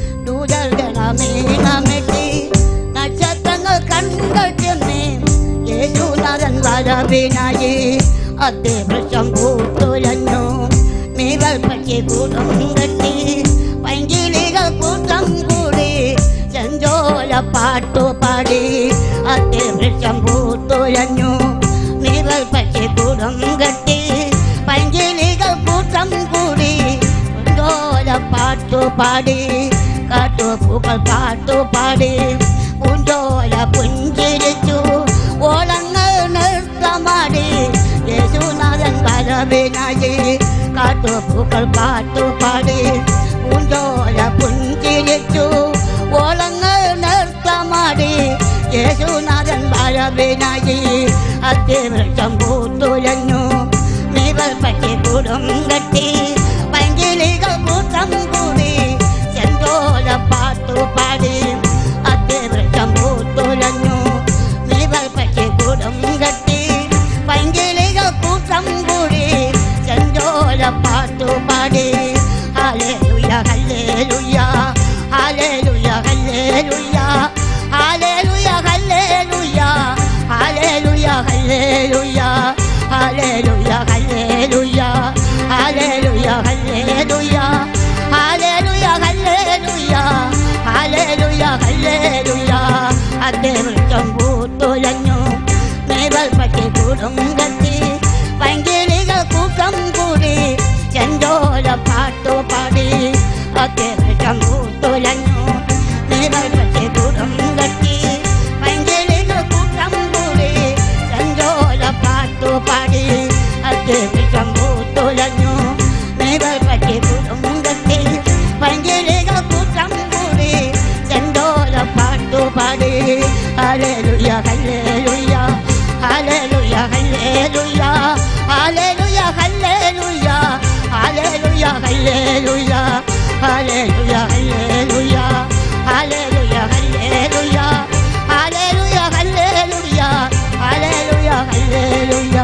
ദൂതർഗണമേണമെത്തി നക്ഷത്രങ്ങൾ കണ്ടൽ ചിമ്മി യേശുനാഥൻ വരവിനായി അത്യവൃക്ഷം പൂത്തുലഞ്ഞു മീവൽ പക്ഷി കൂട്ടം കെട്ടി പൈങ്കിളികൾ കൂട്ടം കൂടി ചെഞ്ചോല പാട്ടുപാടി അത്യവൃക്ഷം പൂത്തുലഞ്ഞു മീവൽ പക്ഷി കൂടം കെട്ടി പൈങ്കിളികൾ കൂട്ടം കൂടി ചെഞ്ചോല പാട്ടുപാടി കാട്ടുപൂക്കൾ പാട്ടുപാടി പൂഞ്ചോല പുഞ്ചിരിച്ചു ഓളങ്ങൾ നൃത്തമാടി യേശുനാഥൻ വരവിനായി കാട്ടുപൂക്കൾ പാട്ടുപാടി പൂഞ്ചോല പുഞ്ചിരിച്ചു ഓളങ്ങൾ നൃത്തമാടി യേശുനാഥൻ വരവിനായി അത്യവൃക്ഷം പൂത്തുലഞ്ഞു മീവൽ പറ്റി കൂടും കെട്ടി പൈങ്കിളികൾ കൂട്ടം കൂടി ചെന്തോല പാട്ടുപാടി അത്യവൃക്ഷം പൂത്തുലഞ്ഞു മീവൽ പറ്റി കൂടും കെട്ടി പൈങ്കിളികൾ കൂട്ടം കൂടി ചെന്തോല പാട്ടുപാടി ഹല്ലേലൂയ ഹല്ലേലൂയ ഹല്ലേലൂയ ഹല്ലേലൂയ ഹല്ലേലൂയ ഹല്ലേലൂയ ഹല്ലേലൂയ ഹല്ലേലൂയ ഹല്ലേലൂയ ഹല്ലേലൂയ ഹല്ലേലൂയ ഹല്ലേലൂയ ഹല്ലേലൂയ ഹല്ലേലൂയ ഹല്ലേലൂയ ഹല്ലേലൂയ അദ്ദേഹം പൂത്തുലഞ്ഞു മേവൽ പറ്റി കൂടും കത്തി പൈങ്കിളികൾ കൂട്ടം കൂടി ചെഞ്ചോല പാട്ടുപാടി അദ്ദേഹം പൂത്തുലഞ്ഞു മേവൽ പറ്റി കൂടും കത്തി പൈങ്കിളികൾ കൂട്ടം കൂടി ചെഞ്ചോല പാട്ടുപാടി അദ്ദേഹം പൂത്തുലഞ്ഞു മേവൽ പറ്റി കൂടും കത്തി പൈങ്കിളികൾ കൂട്ടം കൂടി ചെന്തോല പാട്ടുപാടി ഹല്ലേലൂയ ഹല്ലേലൂയ ഹല്ലേലൂയ ഹല്ലേലൂയ ഹല്ലേലൂയ ഹല്ലേലൂയ ഹല്ലേലൂയ ഹല്ലേലൂയ ഹല്ലേലൂയ ഹല്ലേലൂയ ഹല്ലേലൂയ ഹല്ലേലൂയ ഹല്ലേലൂയ ഹല്ലേലൂയ ഹല്ലേലൂയ ഹല്ലേലൂയ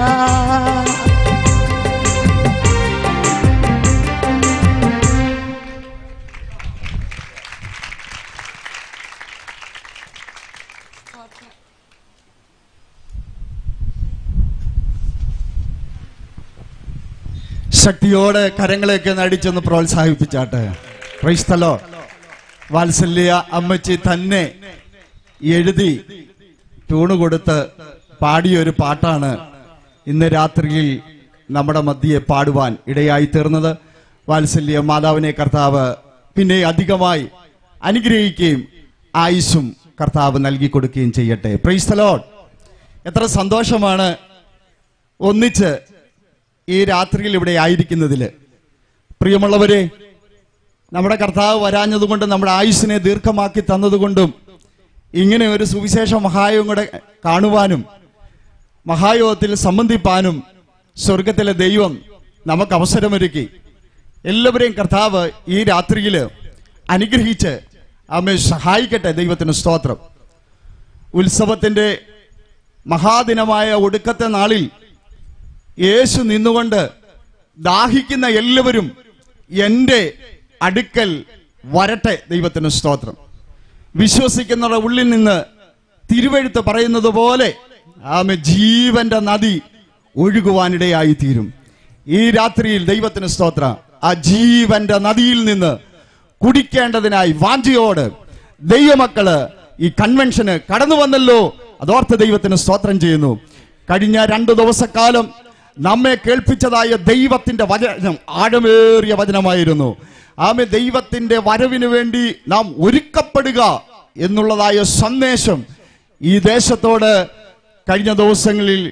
ശക്തിയോടെ കരങ്ങളെയൊക്കെ നടിച്ചൊന്ന് പ്രോത്സാഹിപ്പിച്ചാട്ടെ ക്രൈസ്തലോ വാത്സല്യ അമ്മച്ചി തന്നെ എഴുതി ട്യൂണ് കൊടുത്ത് പാടിയൊരു പാട്ടാണ് ഇന്ന് രാത്രിയിൽ നമ്മുടെ മധ്യയെ പാടുവാൻ ഇടയായി തീർന്നത് വാത്സല്യ മാതാവിനെ കർത്താവ് പിന്നെ അധികമായി അനുഗ്രഹിക്കുകയും ആയുസ്സും കർത്താവ് നൽകി കൊടുക്കുകയും ചെയ്യട്ടെ പ്രൈസ്തലോ എത്ര സന്തോഷമാണ് ഒന്നിച്ച് ഈ രാത്രിയിൽ ഇവിടെ ആയിരിക്കുന്നതിൽ പ്രിയമുള്ളവരെ നമ്മുടെ കർത്താവ് വരാഞ്ഞതുകൊണ്ടും നമ്മുടെ ആയുസ്സിനെ ദീർഘമാക്കി തന്നതുകൊണ്ടും ഇങ്ങനെ ഒരു സുവിശേഷ മഹായോഗം കൂടെ കാണുവാനും മഹായോഗത്തിൽ സംബന്ധിപ്പാനും സ്വർഗത്തിലെ ദൈവം നമുക്ക് അവസരമൊരുക്കി എല്ലാവരെയും കർത്താവ് ഈ രാത്രിയിൽ അനുഗ്രഹിച്ച് അമ്മ സഹായിക്കട്ടെ ദൈവത്തിന് സ്തോത്രം ഉത്സവത്തിന്റെ മഹാദിനമായ ഒടുക്കത്തെ നാളിൽ യേശു നിന്നുകൊണ്ട് ദാഹിക്കുന്ന എല്ലാവരും എൻ്റെ അടുക്കൽ വരട്ടെ ദൈവത്തിന് സ്തോത്രം വിശ്വസിക്കുന്നവരുടെ ഉള്ളിൽ നിന്ന് തിരുവെഴുത്ത് പറയുന്നത് പോലെ ആമ ജീവന്റെ നദി ഒഴുകുവാനിടയായി തീരും ഈ രാത്രിയിൽ ദൈവത്തിന് സ്തോത്ര ആ ജീവന്റെ നദിയിൽ നിന്ന് കുടിക്കേണ്ടതിനായി വാഞ്ചയോട് ദൈവമക്കള് ഈ കൺവെൻഷന് കടന്നു വന്നല്ലോ അതോർത്ത് ദൈവത്തിന് സ്തോത്രം ചെയ്യുന്നു കഴിഞ്ഞ രണ്ടു ദിവസക്കാലം നമ്മെ കേൾപ്പിച്ചതായ ദൈവത്തിന്റെ വചനം ആഴമേറിയ വചനമായിരുന്നു ആമെ ദൈവത്തിന്റെ വരവിന് വേണ്ടി നാം ഒരുക്കപ്പെടുക എന്നുള്ളതായ സന്ദേശം ഈ ദേശത്തോട് കഴിഞ്ഞ ദിവസങ്ങളിൽ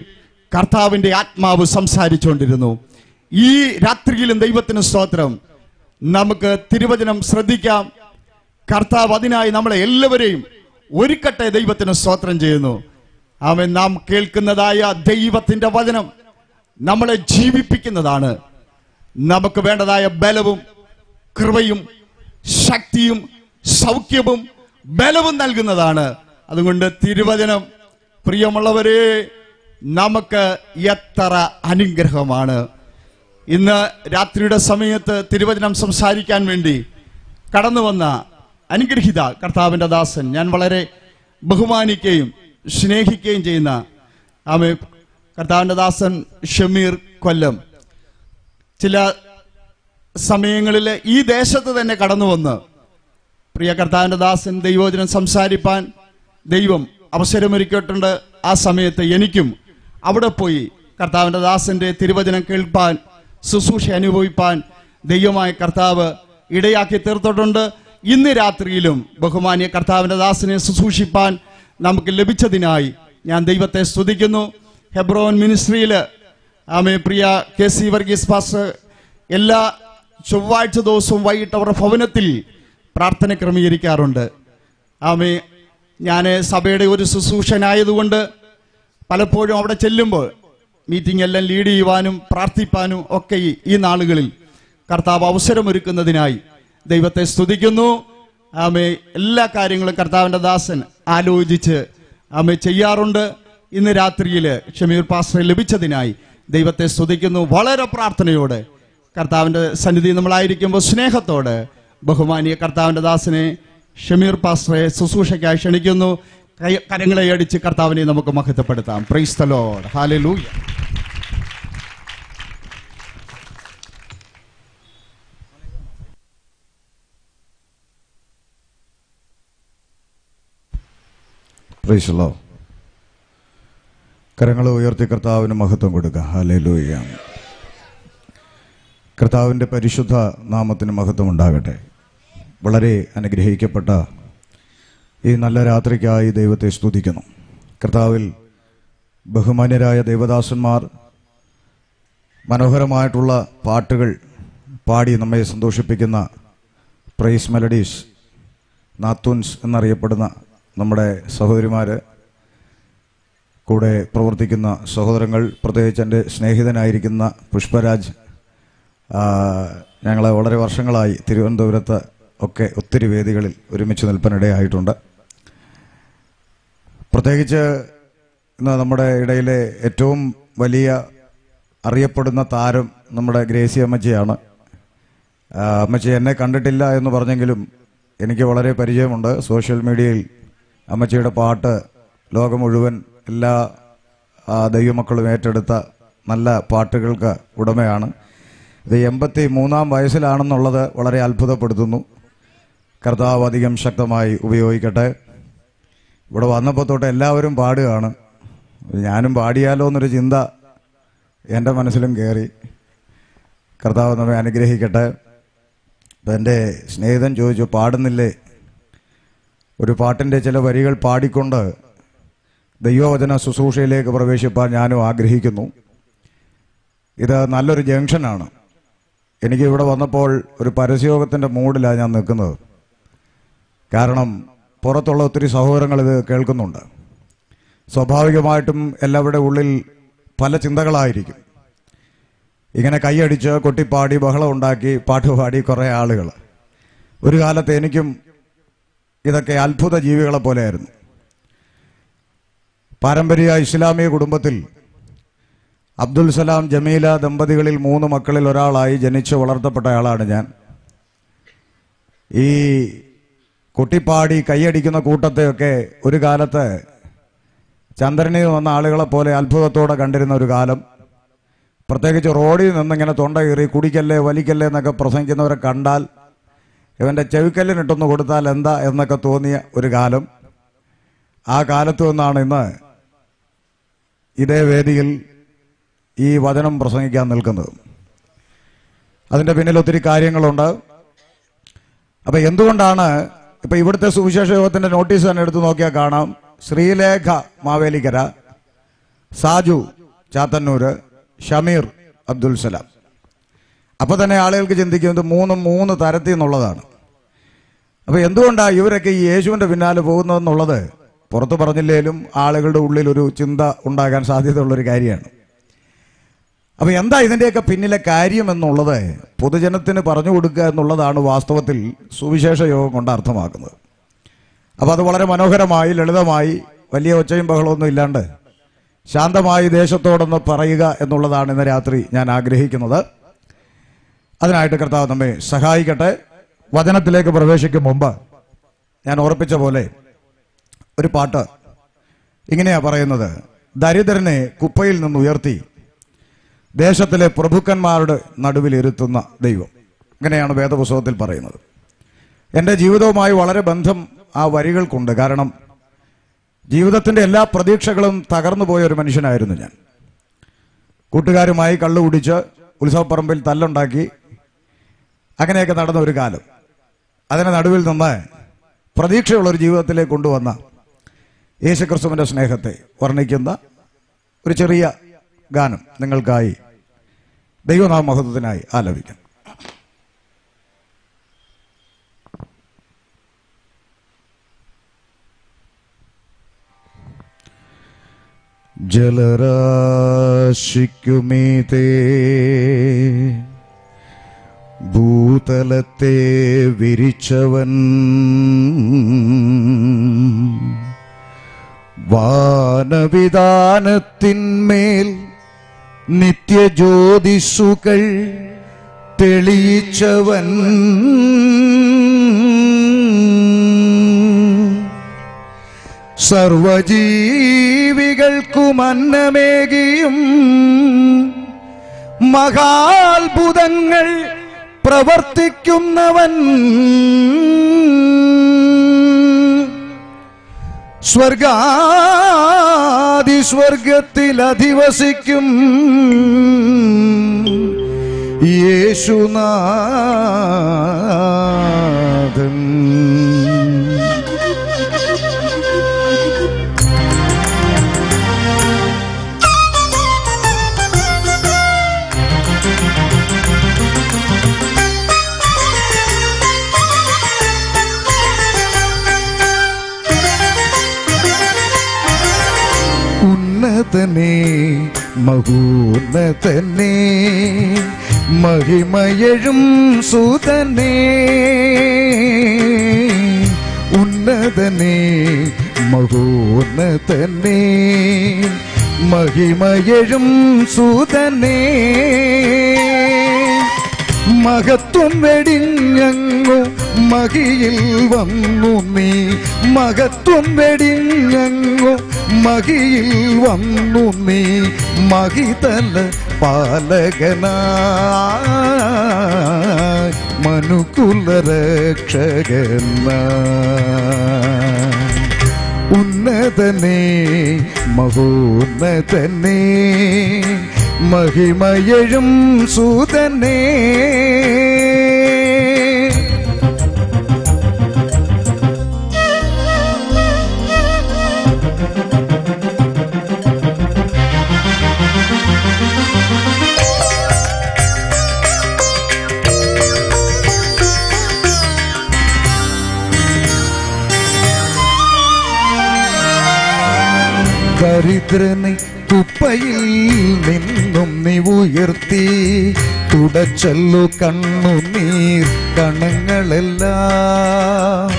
കർത്താവിന്റെ ആത്മാവ് സംസാരിച്ചുകൊണ്ടിരുന്നു ഈ രാത്രിയിലും ദൈവത്തിന് സ്തോത്രം നമുക്ക് തിരുവചനം ശ്രദ്ധിക്കാം കർത്താവ് അതിനായി നമ്മളെ എല്ലാവരെയും ഒരുക്കട്ടെ ദൈവത്തിന് സ്തോത്രം ചെയ്യുന്നു അവൻ നാം കേൾക്കുന്നതായ ദൈവത്തിന്റെ വചനം നമ്മളെ ജീവിപ്പിക്കുന്നതാണ് നമുക്ക് വേണ്ടതായ ബലവും കൃപയും ശക്തിയും സൗഖ്യവും ബലവും നൽകുന്നതാണ് അതുകൊണ്ട് തിരുവചനം പ്രിയമുള്ളവരെ നമുക്ക് എത്ര അനുഗ്രഹമാണ് ഇന്ന് രാത്രിയുടെ സമയത്ത് തിരുവചനം സംസാരിക്കാൻ വേണ്ടി കടന്നു വന്ന അനുഗ്രഹിത കർത്താവിന്റെ ദാസൻ ഞാൻ വളരെ ബഹുമാനിക്കുകയും സ്നേഹിക്കുകയും ചെയ്യുന്ന ആമേ കർത്താവിന്റെ ദാസൻ ഷമീർ കൊല്ലം ചില സമയങ്ങളിൽ ഈ ദേശത്ത് തന്നെ കടന്നു വന്ന് പ്രിയ കർത്താവിന്റെ ദാസൻ ദൈവോചനം സംസാരിപ്പാൻ ദൈവം അവസരമൊരുക്കിയിട്ടുണ്ട് ആ സമയത്ത് എനിക്കും അവിടെ പോയി കർത്താവിന്റെ ദാസന്റെ തിരുവചനം കേൾപ്പാൻ ശുശ്രൂഷ അനുഭവിപ്പാൻ ദൈവമായ കർത്താവ് ഇടയാക്കി തീർത്തിട്ടുണ്ട് ഇന്ന് രാത്രിയിലും ബഹുമാന്യ കർത്താവിന്റെ ദാസനെ ശുശ്രൂഷിപ്പാൻ നമുക്ക് ലഭിച്ചതിനായി ഞാൻ ദൈവത്തെ സ്തുതിക്കുന്നു ഹെബ്രോൻ മിനിസ്ട്രിയിൽ ആമേ പ്രിയ കെ സി വർഗീസ് പാസ് എല്ലാ ചൊവ്വാഴ്ച ദിവസവും വൈകിട്ട് അവരുടെ ഭവനത്തിൽ പ്രാർത്ഥന ക്രമീകരിക്കാറുണ്ട് ആമേ ഞാൻ സഭയുടെ ഒരു ശുശ്രൂഷനായതുകൊണ്ട് പലപ്പോഴും അവിടെ ചെല്ലുമ്പോൾ മീറ്റിംഗ് എല്ലാം ലീഡ് ചെയ്യുവാനും പ്രാർത്ഥിപ്പാനും ഒക്കെ ഈ- ഈ നാളുകളിൽ കർത്താവ് അവസരമൊരുക്കുന്നതിനായി ദൈവത്തെ സ്തുതിക്കുന്നു ആമേ എല്ലാ കാര്യങ്ങളും കർത്താവിന്റെ ദാസൻ ആലോചിച്ച് ആമേ ചെയ്യാറുണ്ട് ഇന്ന് രാത്രിയിൽ ഷമീർ പാസ്റ്ററെ ലഭിച്ചതിനായി ദൈവത്തെ സ്തുതിക്കുന്നു വളരെ പ്രാർത്ഥനയോടെ കർത്താവിന്റെ സന്നിധി നമ്മളായിരിക്കുമ്പോൾ സ്നേഹത്തോടെ ബഹുമാനിയ കർത്താവിന്റെ ദാസനെ ഷമീർ പാസ്റ്ററെ ശുശ്രൂഷയ്ക്കായി ക്ഷണിക്കുന്നു കൈ- കരങ്ങളെ അടിച്ച് കർത്താവിനെ നമുക്ക് മഹത്വപ്പെടുത്താം പ്രൈസ് ദ ലോർഡ് ഹാലലൂയ പ്രൈസലോ കരങ്ങൾ ഉയർത്തി കർത്താവിന് മഹത്വം കൊടുക്കുക ഹല്ലേലൂയ കർത്താവിൻ്റെ പരിശുദ്ധ നാമത്തിന് മഹത്വം ഉണ്ടാകട്ടെ വളരെ അനുഗ്രഹിക്കപ്പെട്ട ഈ നല്ല രാത്രിക്കായി ദൈവത്തെ സ്തുതിക്കുന്നു കർത്താവിൽ ബഹുമാന്യരായ ദൈവദാസന്മാർ മനോഹരമായിട്ടുള്ള പാട്ടുകൾ പാടി നമ്മെ സന്തോഷിപ്പിക്കുന്ന പ്രൈസ് മെലഡീസ് നാത്തൂൻസ് എന്നറിയപ്പെടുന്ന നമ്മുടെ സഹോദരിമാർ കൂടെ പ്രവർത്തിക്കുന്ന സഹോദരങ്ങൾ പ്രത്യേകിച്ച് എൻ്റെ സ്നേഹിതനായിരിക്കുന്ന പുഷ്പരാജ് ആ, ഞങ്ങളെ വളരെ വർഷങ്ങളായി തിരുവനന്തപുരത്ത് ഒക്കെ ഒത്തിരി വേദികളിൽ ഒരുമിച്ച് നിൽപ്പനിടയായിട്ടുണ്ട് പ്രത്യേകിച്ച് ഇന്ന് നമ്മുടെ ഇടയിലെ ഏറ്റവും വലിയ അറിയപ്പെടുന്ന താരം നമ്മുടെ ഗ്രേസി അമ്മച്ചിയാണ് ആ, അമ്മച്ചി എന്നെ കണ്ടിട്ടില്ല എന്ന് പറഞ്ഞെങ്കിലും എനിക്ക് വളരെ പരിചയമുണ്ട് സോഷ്യൽ മീഡിയയിൽ അമ്മച്ചിയുടെ പാട്ട് ലോകം മുഴുവൻ എല്ലാ ആ, ദൈവമക്കളും ഏറ്റെടുത്ത നല്ല പാട്ടുകൾക്ക് ഉടമയാണ് ഇത് എൺപത്തി മൂന്നാം വയസ്സിലാണെന്നുള്ളത് വളരെ അത്ഭുതപ്പെടുത്തുന്നു കർത്താവ് അധികം ശക്തമായി ഉപയോഗിക്കട്ടെ ഇവിടെ വന്നപ്പോൾ തൊട്ട് എല്ലാവരും പാടുകയാണ് ഞാനും പാടിയാലോ എന്നൊരു ചിന്ത എൻ്റെ മനസ്സിലും കയറി കർത്താവ് നമ്മെ അനുഗ്രഹിക്കട്ടെ അപ്പം എൻ്റെ സ്നേഹിതൻ ചോദിച്ചു പാടുന്നില്ലേ ഒരു പാട്ടിൻ്റെ ചില വരികൾ പാടിക്കൊണ്ട് ദൈവവചന ശുശ്രൂഷയിലേക്ക് പ്രവേശിപ്പാൻ ഞാനും ആഗ്രഹിക്കുന്നു ഇത് നല്ലൊരു ജംഗ്ഷനാണ് എനിക്ക് ഇവിടെ വന്നപ്പോൾ ഒരു പരസ്യയോഗത്തിൻ്റെ മൂഡിലാണ് ഞാൻ നിൽക്കുന്നത് കാരണം പുറത്തുള്ള ഒത്തിരി സഹോദരങ്ങൾ ഇത് കേൾക്കുന്നുണ്ട് സ്വാഭാവികമായിട്ടും എല്ലാവരുടെ ഉള്ളിൽ പല ചിന്തകളായിരിക്കും ഇങ്ങനെ കൈയടിച്ച് കൊട്ടിപ്പാടി ബഹളം ഉണ്ടാക്കി പാട്ടുപാടി കുറേ ആളുകൾ ഒരു കാലത്ത് എനിക്കും ഇതൊക്കെ അത്ഭുത ജീവികളെ പോലെയായിരുന്നു പാരമ്പര്യ ഇസ്ലാമിക കുടുംബത്തിൽ അബ്ദുൽ സലാം ജമീല ദമ്പതികളിൽ മൂന്ന് മക്കളിൽ ഒരാളായി ജനിച്ച് വളർത്തപ്പെട്ട ആളാണ് ഞാൻ ഈ കുട്ടിപ്പാടി കൈയടിക്കുന്ന കൂട്ടത്തെയൊക്കെ ഒരു കാലത്ത് ചന്ദ്രനിൽ വന്ന ആളുകളെ പോലെ അത്ഭുതത്തോടെ കണ്ടിരുന്ന ഒരു കാലം പ്രത്യേകിച്ച് റോഡിൽ നിന്നിങ്ങനെ തൊണ്ട കീറി കുടിക്കല്ലേ വലിക്കല്ലേ എന്നൊക്കെ പ്രസംഗിക്കുന്നവരെ കണ്ടാൽ ഇവൻ്റെ ചെവിക്കല്ലിനിട്ടൊന്ന് കൊടുത്താൽ എന്താ എന്നൊക്കെ തോന്നിയ ഒരു കാലം ആ കാലത്തു നിന്നാണ് ഇന്ന് ഇതേ വേദിയിൽ ഈ വചനം പ്രസംഗിക്കാൻ നിൽക്കുന്നത് അതിൻ്റെ പിന്നിൽ ഒത്തിരി കാര്യങ്ങളുണ്ട് അപ്പൊ എന്തുകൊണ്ടാണ് ഇപ്പൊ ഇവിടുത്തെ സുവിശേഷ യോഗത്തിന്റെ നോട്ടീസ് തന്നെ എടുത്തു നോക്കിയാൽ കാണാം ശ്രീലേഖ മാവേലിക്കര സാജു ചാത്തന്നൂര് ഷമീർ അബ്ദുൽ സലാം അപ്പോൾ തന്നെ ആളുകൾക്ക് ചിന്തിക്കുന്നത് മൂന്നും മൂന്ന് തരത്തിൽ നിന്നുള്ളതാണ് അപ്പോൾ എന്തുകൊണ്ടാണ് ഇവരൊക്കെ ഈ യേശുവിൻ്റെ പിന്നാലെ പോകുന്നതെന്നുള്ളത് പുറത്ത് പറഞ്ഞില്ലേലും ആളുകളുടെ ഉള്ളിൽ ഒരു ചിന്ത ഉണ്ടാകാൻ സാധ്യതയുള്ളൊരു കാര്യമാണ് അപ്പോൾ എന്താ ഇതിൻ്റെയൊക്കെ പിന്നിലെ കാര്യം എന്നുള്ളത് പൊതുജനത്തിന് പറഞ്ഞു കൊടുക്കുക എന്നുള്ളതാണ് വാസ്തവത്തിൽ സുവിശേഷ യോഗം കൊണ്ട് അർത്ഥമാക്കുന്നത് അപ്പോൾ അത് വളരെ മനോഹരമായി ലളിതമായി വലിയ ഒച്ചയും ബഹളമൊന്നും ഇല്ലാണ്ട് ശാന്തമായി ദേശത്തോടൊന്ന് പറയുക എന്നുള്ളതാണ് ഇന്ന് രാത്രി ഞാൻ ആഗ്രഹിക്കുന്നത് അതിനായിട്ട് കർത്താവ് നമ്മെ സഹായിക്കട്ടെ വചനത്തിലേക്ക് പ്രവേശിക്കും മുമ്പ് ഞാൻ ഓർപ്പിച്ച പോലെ ഒരു പാട്ട് ഇങ്ങനെയാ പറയുന്നത് ദരിദ്രനെ കുപ്പയിൽ നിന്ന് ഉയർത്തി ദേശത്തിലെ പ്രഭുക്കന്മാരുടെ നടുവിൽ ഇരുത്തുന്ന ദൈവം ഇങ്ങനെയാണ് വേദപുസ്തകത്തിൽ പറയുന്നത് എൻ്റെ ജീവിതവുമായി വളരെ ബന്ധം ആ വരികൾക്കുണ്ട് കാരണം ജീവിതത്തിൻ്റെ എല്ലാ പ്രതീക്ഷകളും തകർന്നു പോയ ഒരു മനുഷ്യനായിരുന്നു ഞാൻ കൂട്ടുകാരുമായി കള്ളു കുടിച്ച് ഉത്സവപ്പറമ്പിൽ തല്ലുണ്ടാക്കി അങ്ങനെയൊക്കെ നടന്ന ഒരു കാലം അതിന് നടുവിൽ നിന്ന് പ്രതീക്ഷയുള്ള ഒരു ജീവിതത്തിലേക്ക് കൊണ്ടുവന്ന യേശുക്രിസ്തുവിൻ്റെ സ്നേഹത്തെ വർണ്ണിക്കുന്ന ഒരു ചെറിയ ഗാനം നിങ്ങൾക്കായി ദൈവനാമ മഹത്വത്തിനായി ആലപിക്കാം ജലരാശിക്കുമീതേ ഭൂതലത്തെ വിരിച്ചവൻ വാനവിധാനത്തിന്മേൽ നിത്യജ്യോതിസുകൾ തെളിയിച്ചവൻ സർവജീവികൾക്കും അന്നമേകിയും മഹാത്ഭുതങ്ങൾ പ്രവർത്തിക്കുന്നവൻ സ്വർഗാതിസ്വർഗത്തിൽ അധിവസിക്കും യേശുനാഥൻ ഉന്നതനേ മഹോന്നതനേ മഹിമയഴും സുതനേ ഉന്നതനേ മഹോന്നതനേ മഹിമയഴും സുതനേ മഹത്വം വെടിഞ്ഞങ്ങു മഹിയിൽ വന്നു നീ മഹത്വം വെടിഞ്ഞങ്ങു മഹിയിൽ വന്നു നീ മഹിതല പാലകനാ മനുകുല രക്ഷകനാ ഉന്നതനേ മഹോന്നതനേ മഹിമയഴും സൂതനേ ദരിദ്രനെ കുപ്പയിൽ നിന്നും നീ ഉയർത്തി തുടച്ചല്ലോ കണ്ണുനീർ കണങ്ങളെല്ലാം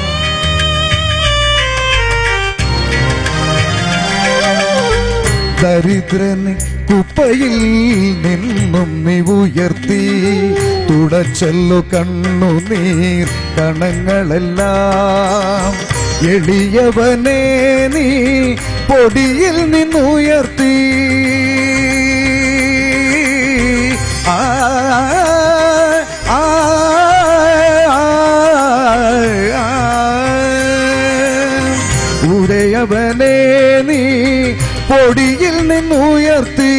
ദരിദ്രനെ കുപ്പയിൽ നിന്നും നീ ഉയർത്തി തുടച്ചല്ലോ കണ്ണുനീർ കണങ്ങളെല്ലാം എളിയവനെ നീ പൊടിയിൽ നിന്നുയർത്തി ആ ആ, ആ, ആ, ഉടയവനെ നീ പൊടിയിൽ നിന്നുയർത്തി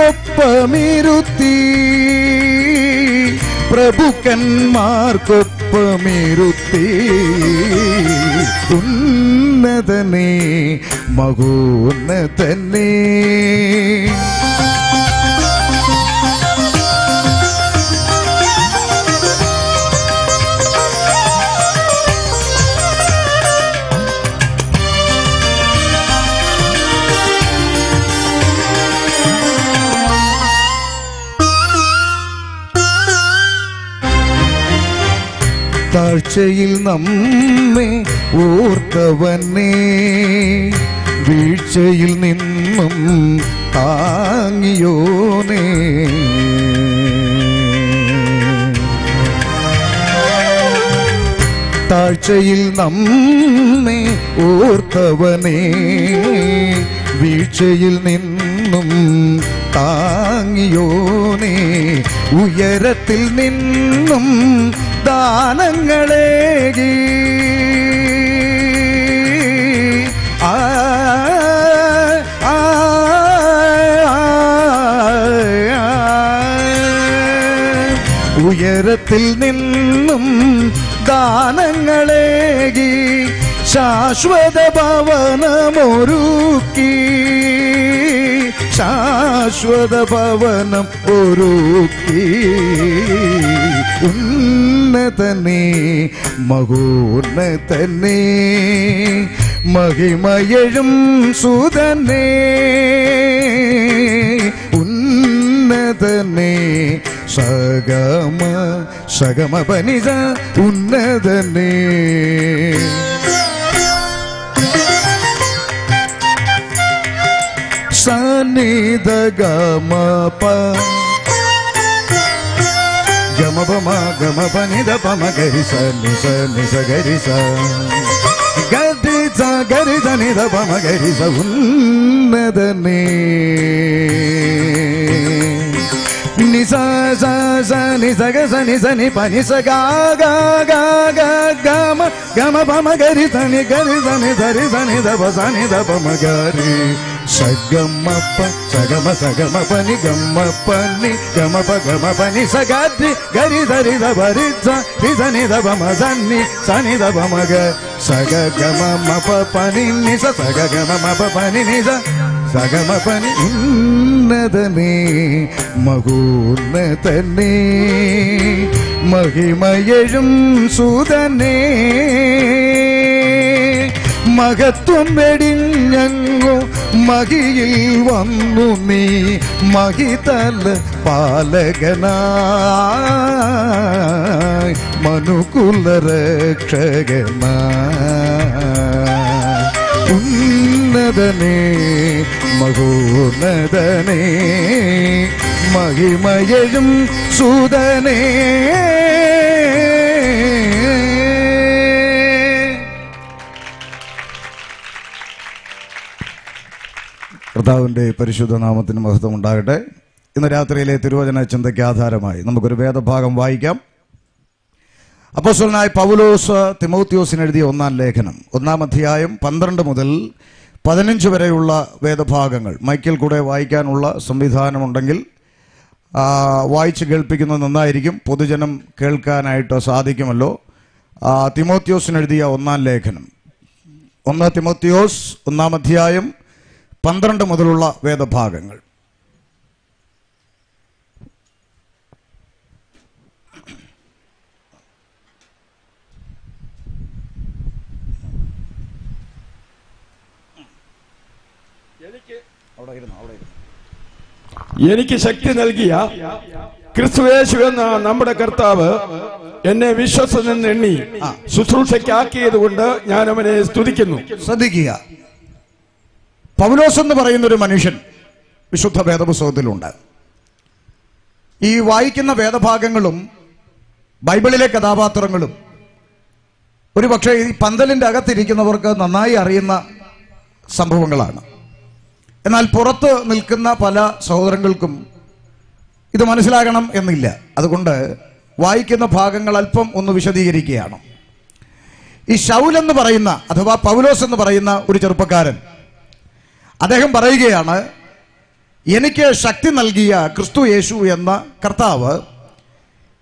പ്രഭുക്കന്മാർക്കൊപ്പമിരുത്തി പ്രഭുക്കന്മാർക്കൊപ്പം ഒപ്പമിരുത്തി ഉന്നതനെ മഹോന്നതനെ താഴ്ചയിൽ നമ്മെ ഓർത്തവനെ വീഴ്ചയിൽ നിന്നും താങ്ങിയോനേ താഴ്ചയിൽ നമ്മെ ഓർത്തവനെ വീഴ്ചയിൽ നിന്നും താങ്ങിയോനേ ഉയരത്തിൽ നിന്നും ദാനങ്ങളേകി ആ ആ, ഉയരത്തിൽ നിന്നും ദാനങ്ങളേകി ശാശ്വത ഭവനമൊരുക്കി ശാശ്വത ഭവനം ഒരുക്കി ഉന്നതനെ മഹോന്നതനെ മഹിമയഴും സുതനെ ഉന്നതനെ സഗമ സഗമ പനിജ ഉന്നതനെ സനിധ ഗമ പ ഗമ പമ ഗമ പനിധ പമ ഗരി സ നി സ നി സ ഗരി സ ഗരി സ ഗരി സ നിധ പമ ഗരി സ ഉന്നതനേ നി സ സ സ നി സ ഗ സ നി സ നി പ നി സ ഗ ഗ ഗ ഗ ഗമ ഗമ പമ ഗരി സ നി ഗരി സ നി ധരി സ നി ധ പ സ നി ധ പമ ഗരി സഗമ പ സഗമ സഗമ പനി ഗമ പനി ഗമ പ ഗമ പനി സഗരി ഗരി ധരി ധ ഭരി സ രി സ നി ധ പമ സ നി സ നി ധ പമ ഗ സഗ ഗമ മ പ പനി നി സ സഗ ഗമ മ പ പനി നി സ സഗമ പനി ഉന്നതനേ മഹോന്നതനേ മഹിമയഴും സുതനേ മഹത്വം വെടിഞ്ഞങ്ങു മഹിയിൽ വന്നു നീ മഹിതല പാലകനായി മനുകുല രക്ഷകനായി ഉന്നതനേ മഹോന്നതനേ മഹിമയഴും സുതനേ കർത്താവിൻ്റെ പരിശുദ്ധ നാമത്തിന് മഹത്വം ഉണ്ടാകട്ടെ ഇന്ന് രാത്രിയിലെ തിരുവചന ചിന്തയ്ക്ക് ആധാരമായി നമുക്കൊരു വേദഭാഗം വായിക്കാം അപ്പോസ്വലനായ പൗലോസ് തിമോത്യോസിന് എഴുതിയ ഒന്നാം ലേഖനം ഒന്നാം അധ്യായം പന്ത്രണ്ട് മുതൽ പതിനഞ്ച് വരെയുള്ള വേദഭാഗങ്ങൾ മൈക്കിൽ കൂടെ വായിക്കാനുള്ള സംവിധാനമുണ്ടെങ്കിൽ ആ, വായിച്ച് കേൾപ്പിക്കുന്നത് നന്നായിരിക്കും പൊതുജനം കേൾക്കാനായിട്ട് സാധിക്കുമല്ലോ ആ, തിമോത്യോസിന് എഴുതിയ ഒന്നാം ലേഖനം ഒന്ന് തിമോത്യോസ് ഒന്നാം അധ്യായം പന്ത്രണ്ട് മുതലുള്ള വേദഭാഗങ്ങൾ എനിക്ക് ശക്തി നൽകിയ ക്രിസ്തുവേശു എന്ന നമ്മുടെ കർത്താവ് എന്നെ വിശ്വസനെന്ന് എണ്ണി ശുശ്രൂഷയ്ക്കാക്കിയത് കൊണ്ട് ഞാൻ അവനെ സ്തുതിക്കുന്നു ശ്രദ്ധിക്കുക പൗലോസ് എന്ന് പറയുന്ന ഒരു മനുഷ്യൻ വിശുദ്ധ വേദപുസ്തകത്തിലുണ്ട് ഈ വായിക്കുന്ന വേദഭാഗങ്ങളും ബൈബിളിലെ കഥാപാത്രങ്ങളും ഒരു പക്ഷേ ഈ പന്തലിന്റെ അകത്തിരിക്കുന്നവർക്ക് നന്നായി അറിയുന്ന സംഭവങ്ങളാണ് എന്നാൽ പുറത്ത് നിൽക്കുന്ന പല സഹോദരങ്ങൾക്കും ഇത് മനസ്സിലാകണം എന്നില്ല അതുകൊണ്ട് വായിക്കുന്ന ഭാഗങ്ങൾ അല്പം ഒന്ന് വിശദീകരിക്കുകയാണ് ഈ ഷൗൽ എന്ന് പറയുന്ന അഥവാ പൗലോസ് എന്ന് പറയുന്ന ഒരു ചെറുപ്പക്കാരൻ അദ്ദേഹം പറയുകയാണ് എനിക്ക് ശക്തി നൽകിയ ക്രിസ്തു യേശു എന്ന കർത്താവ്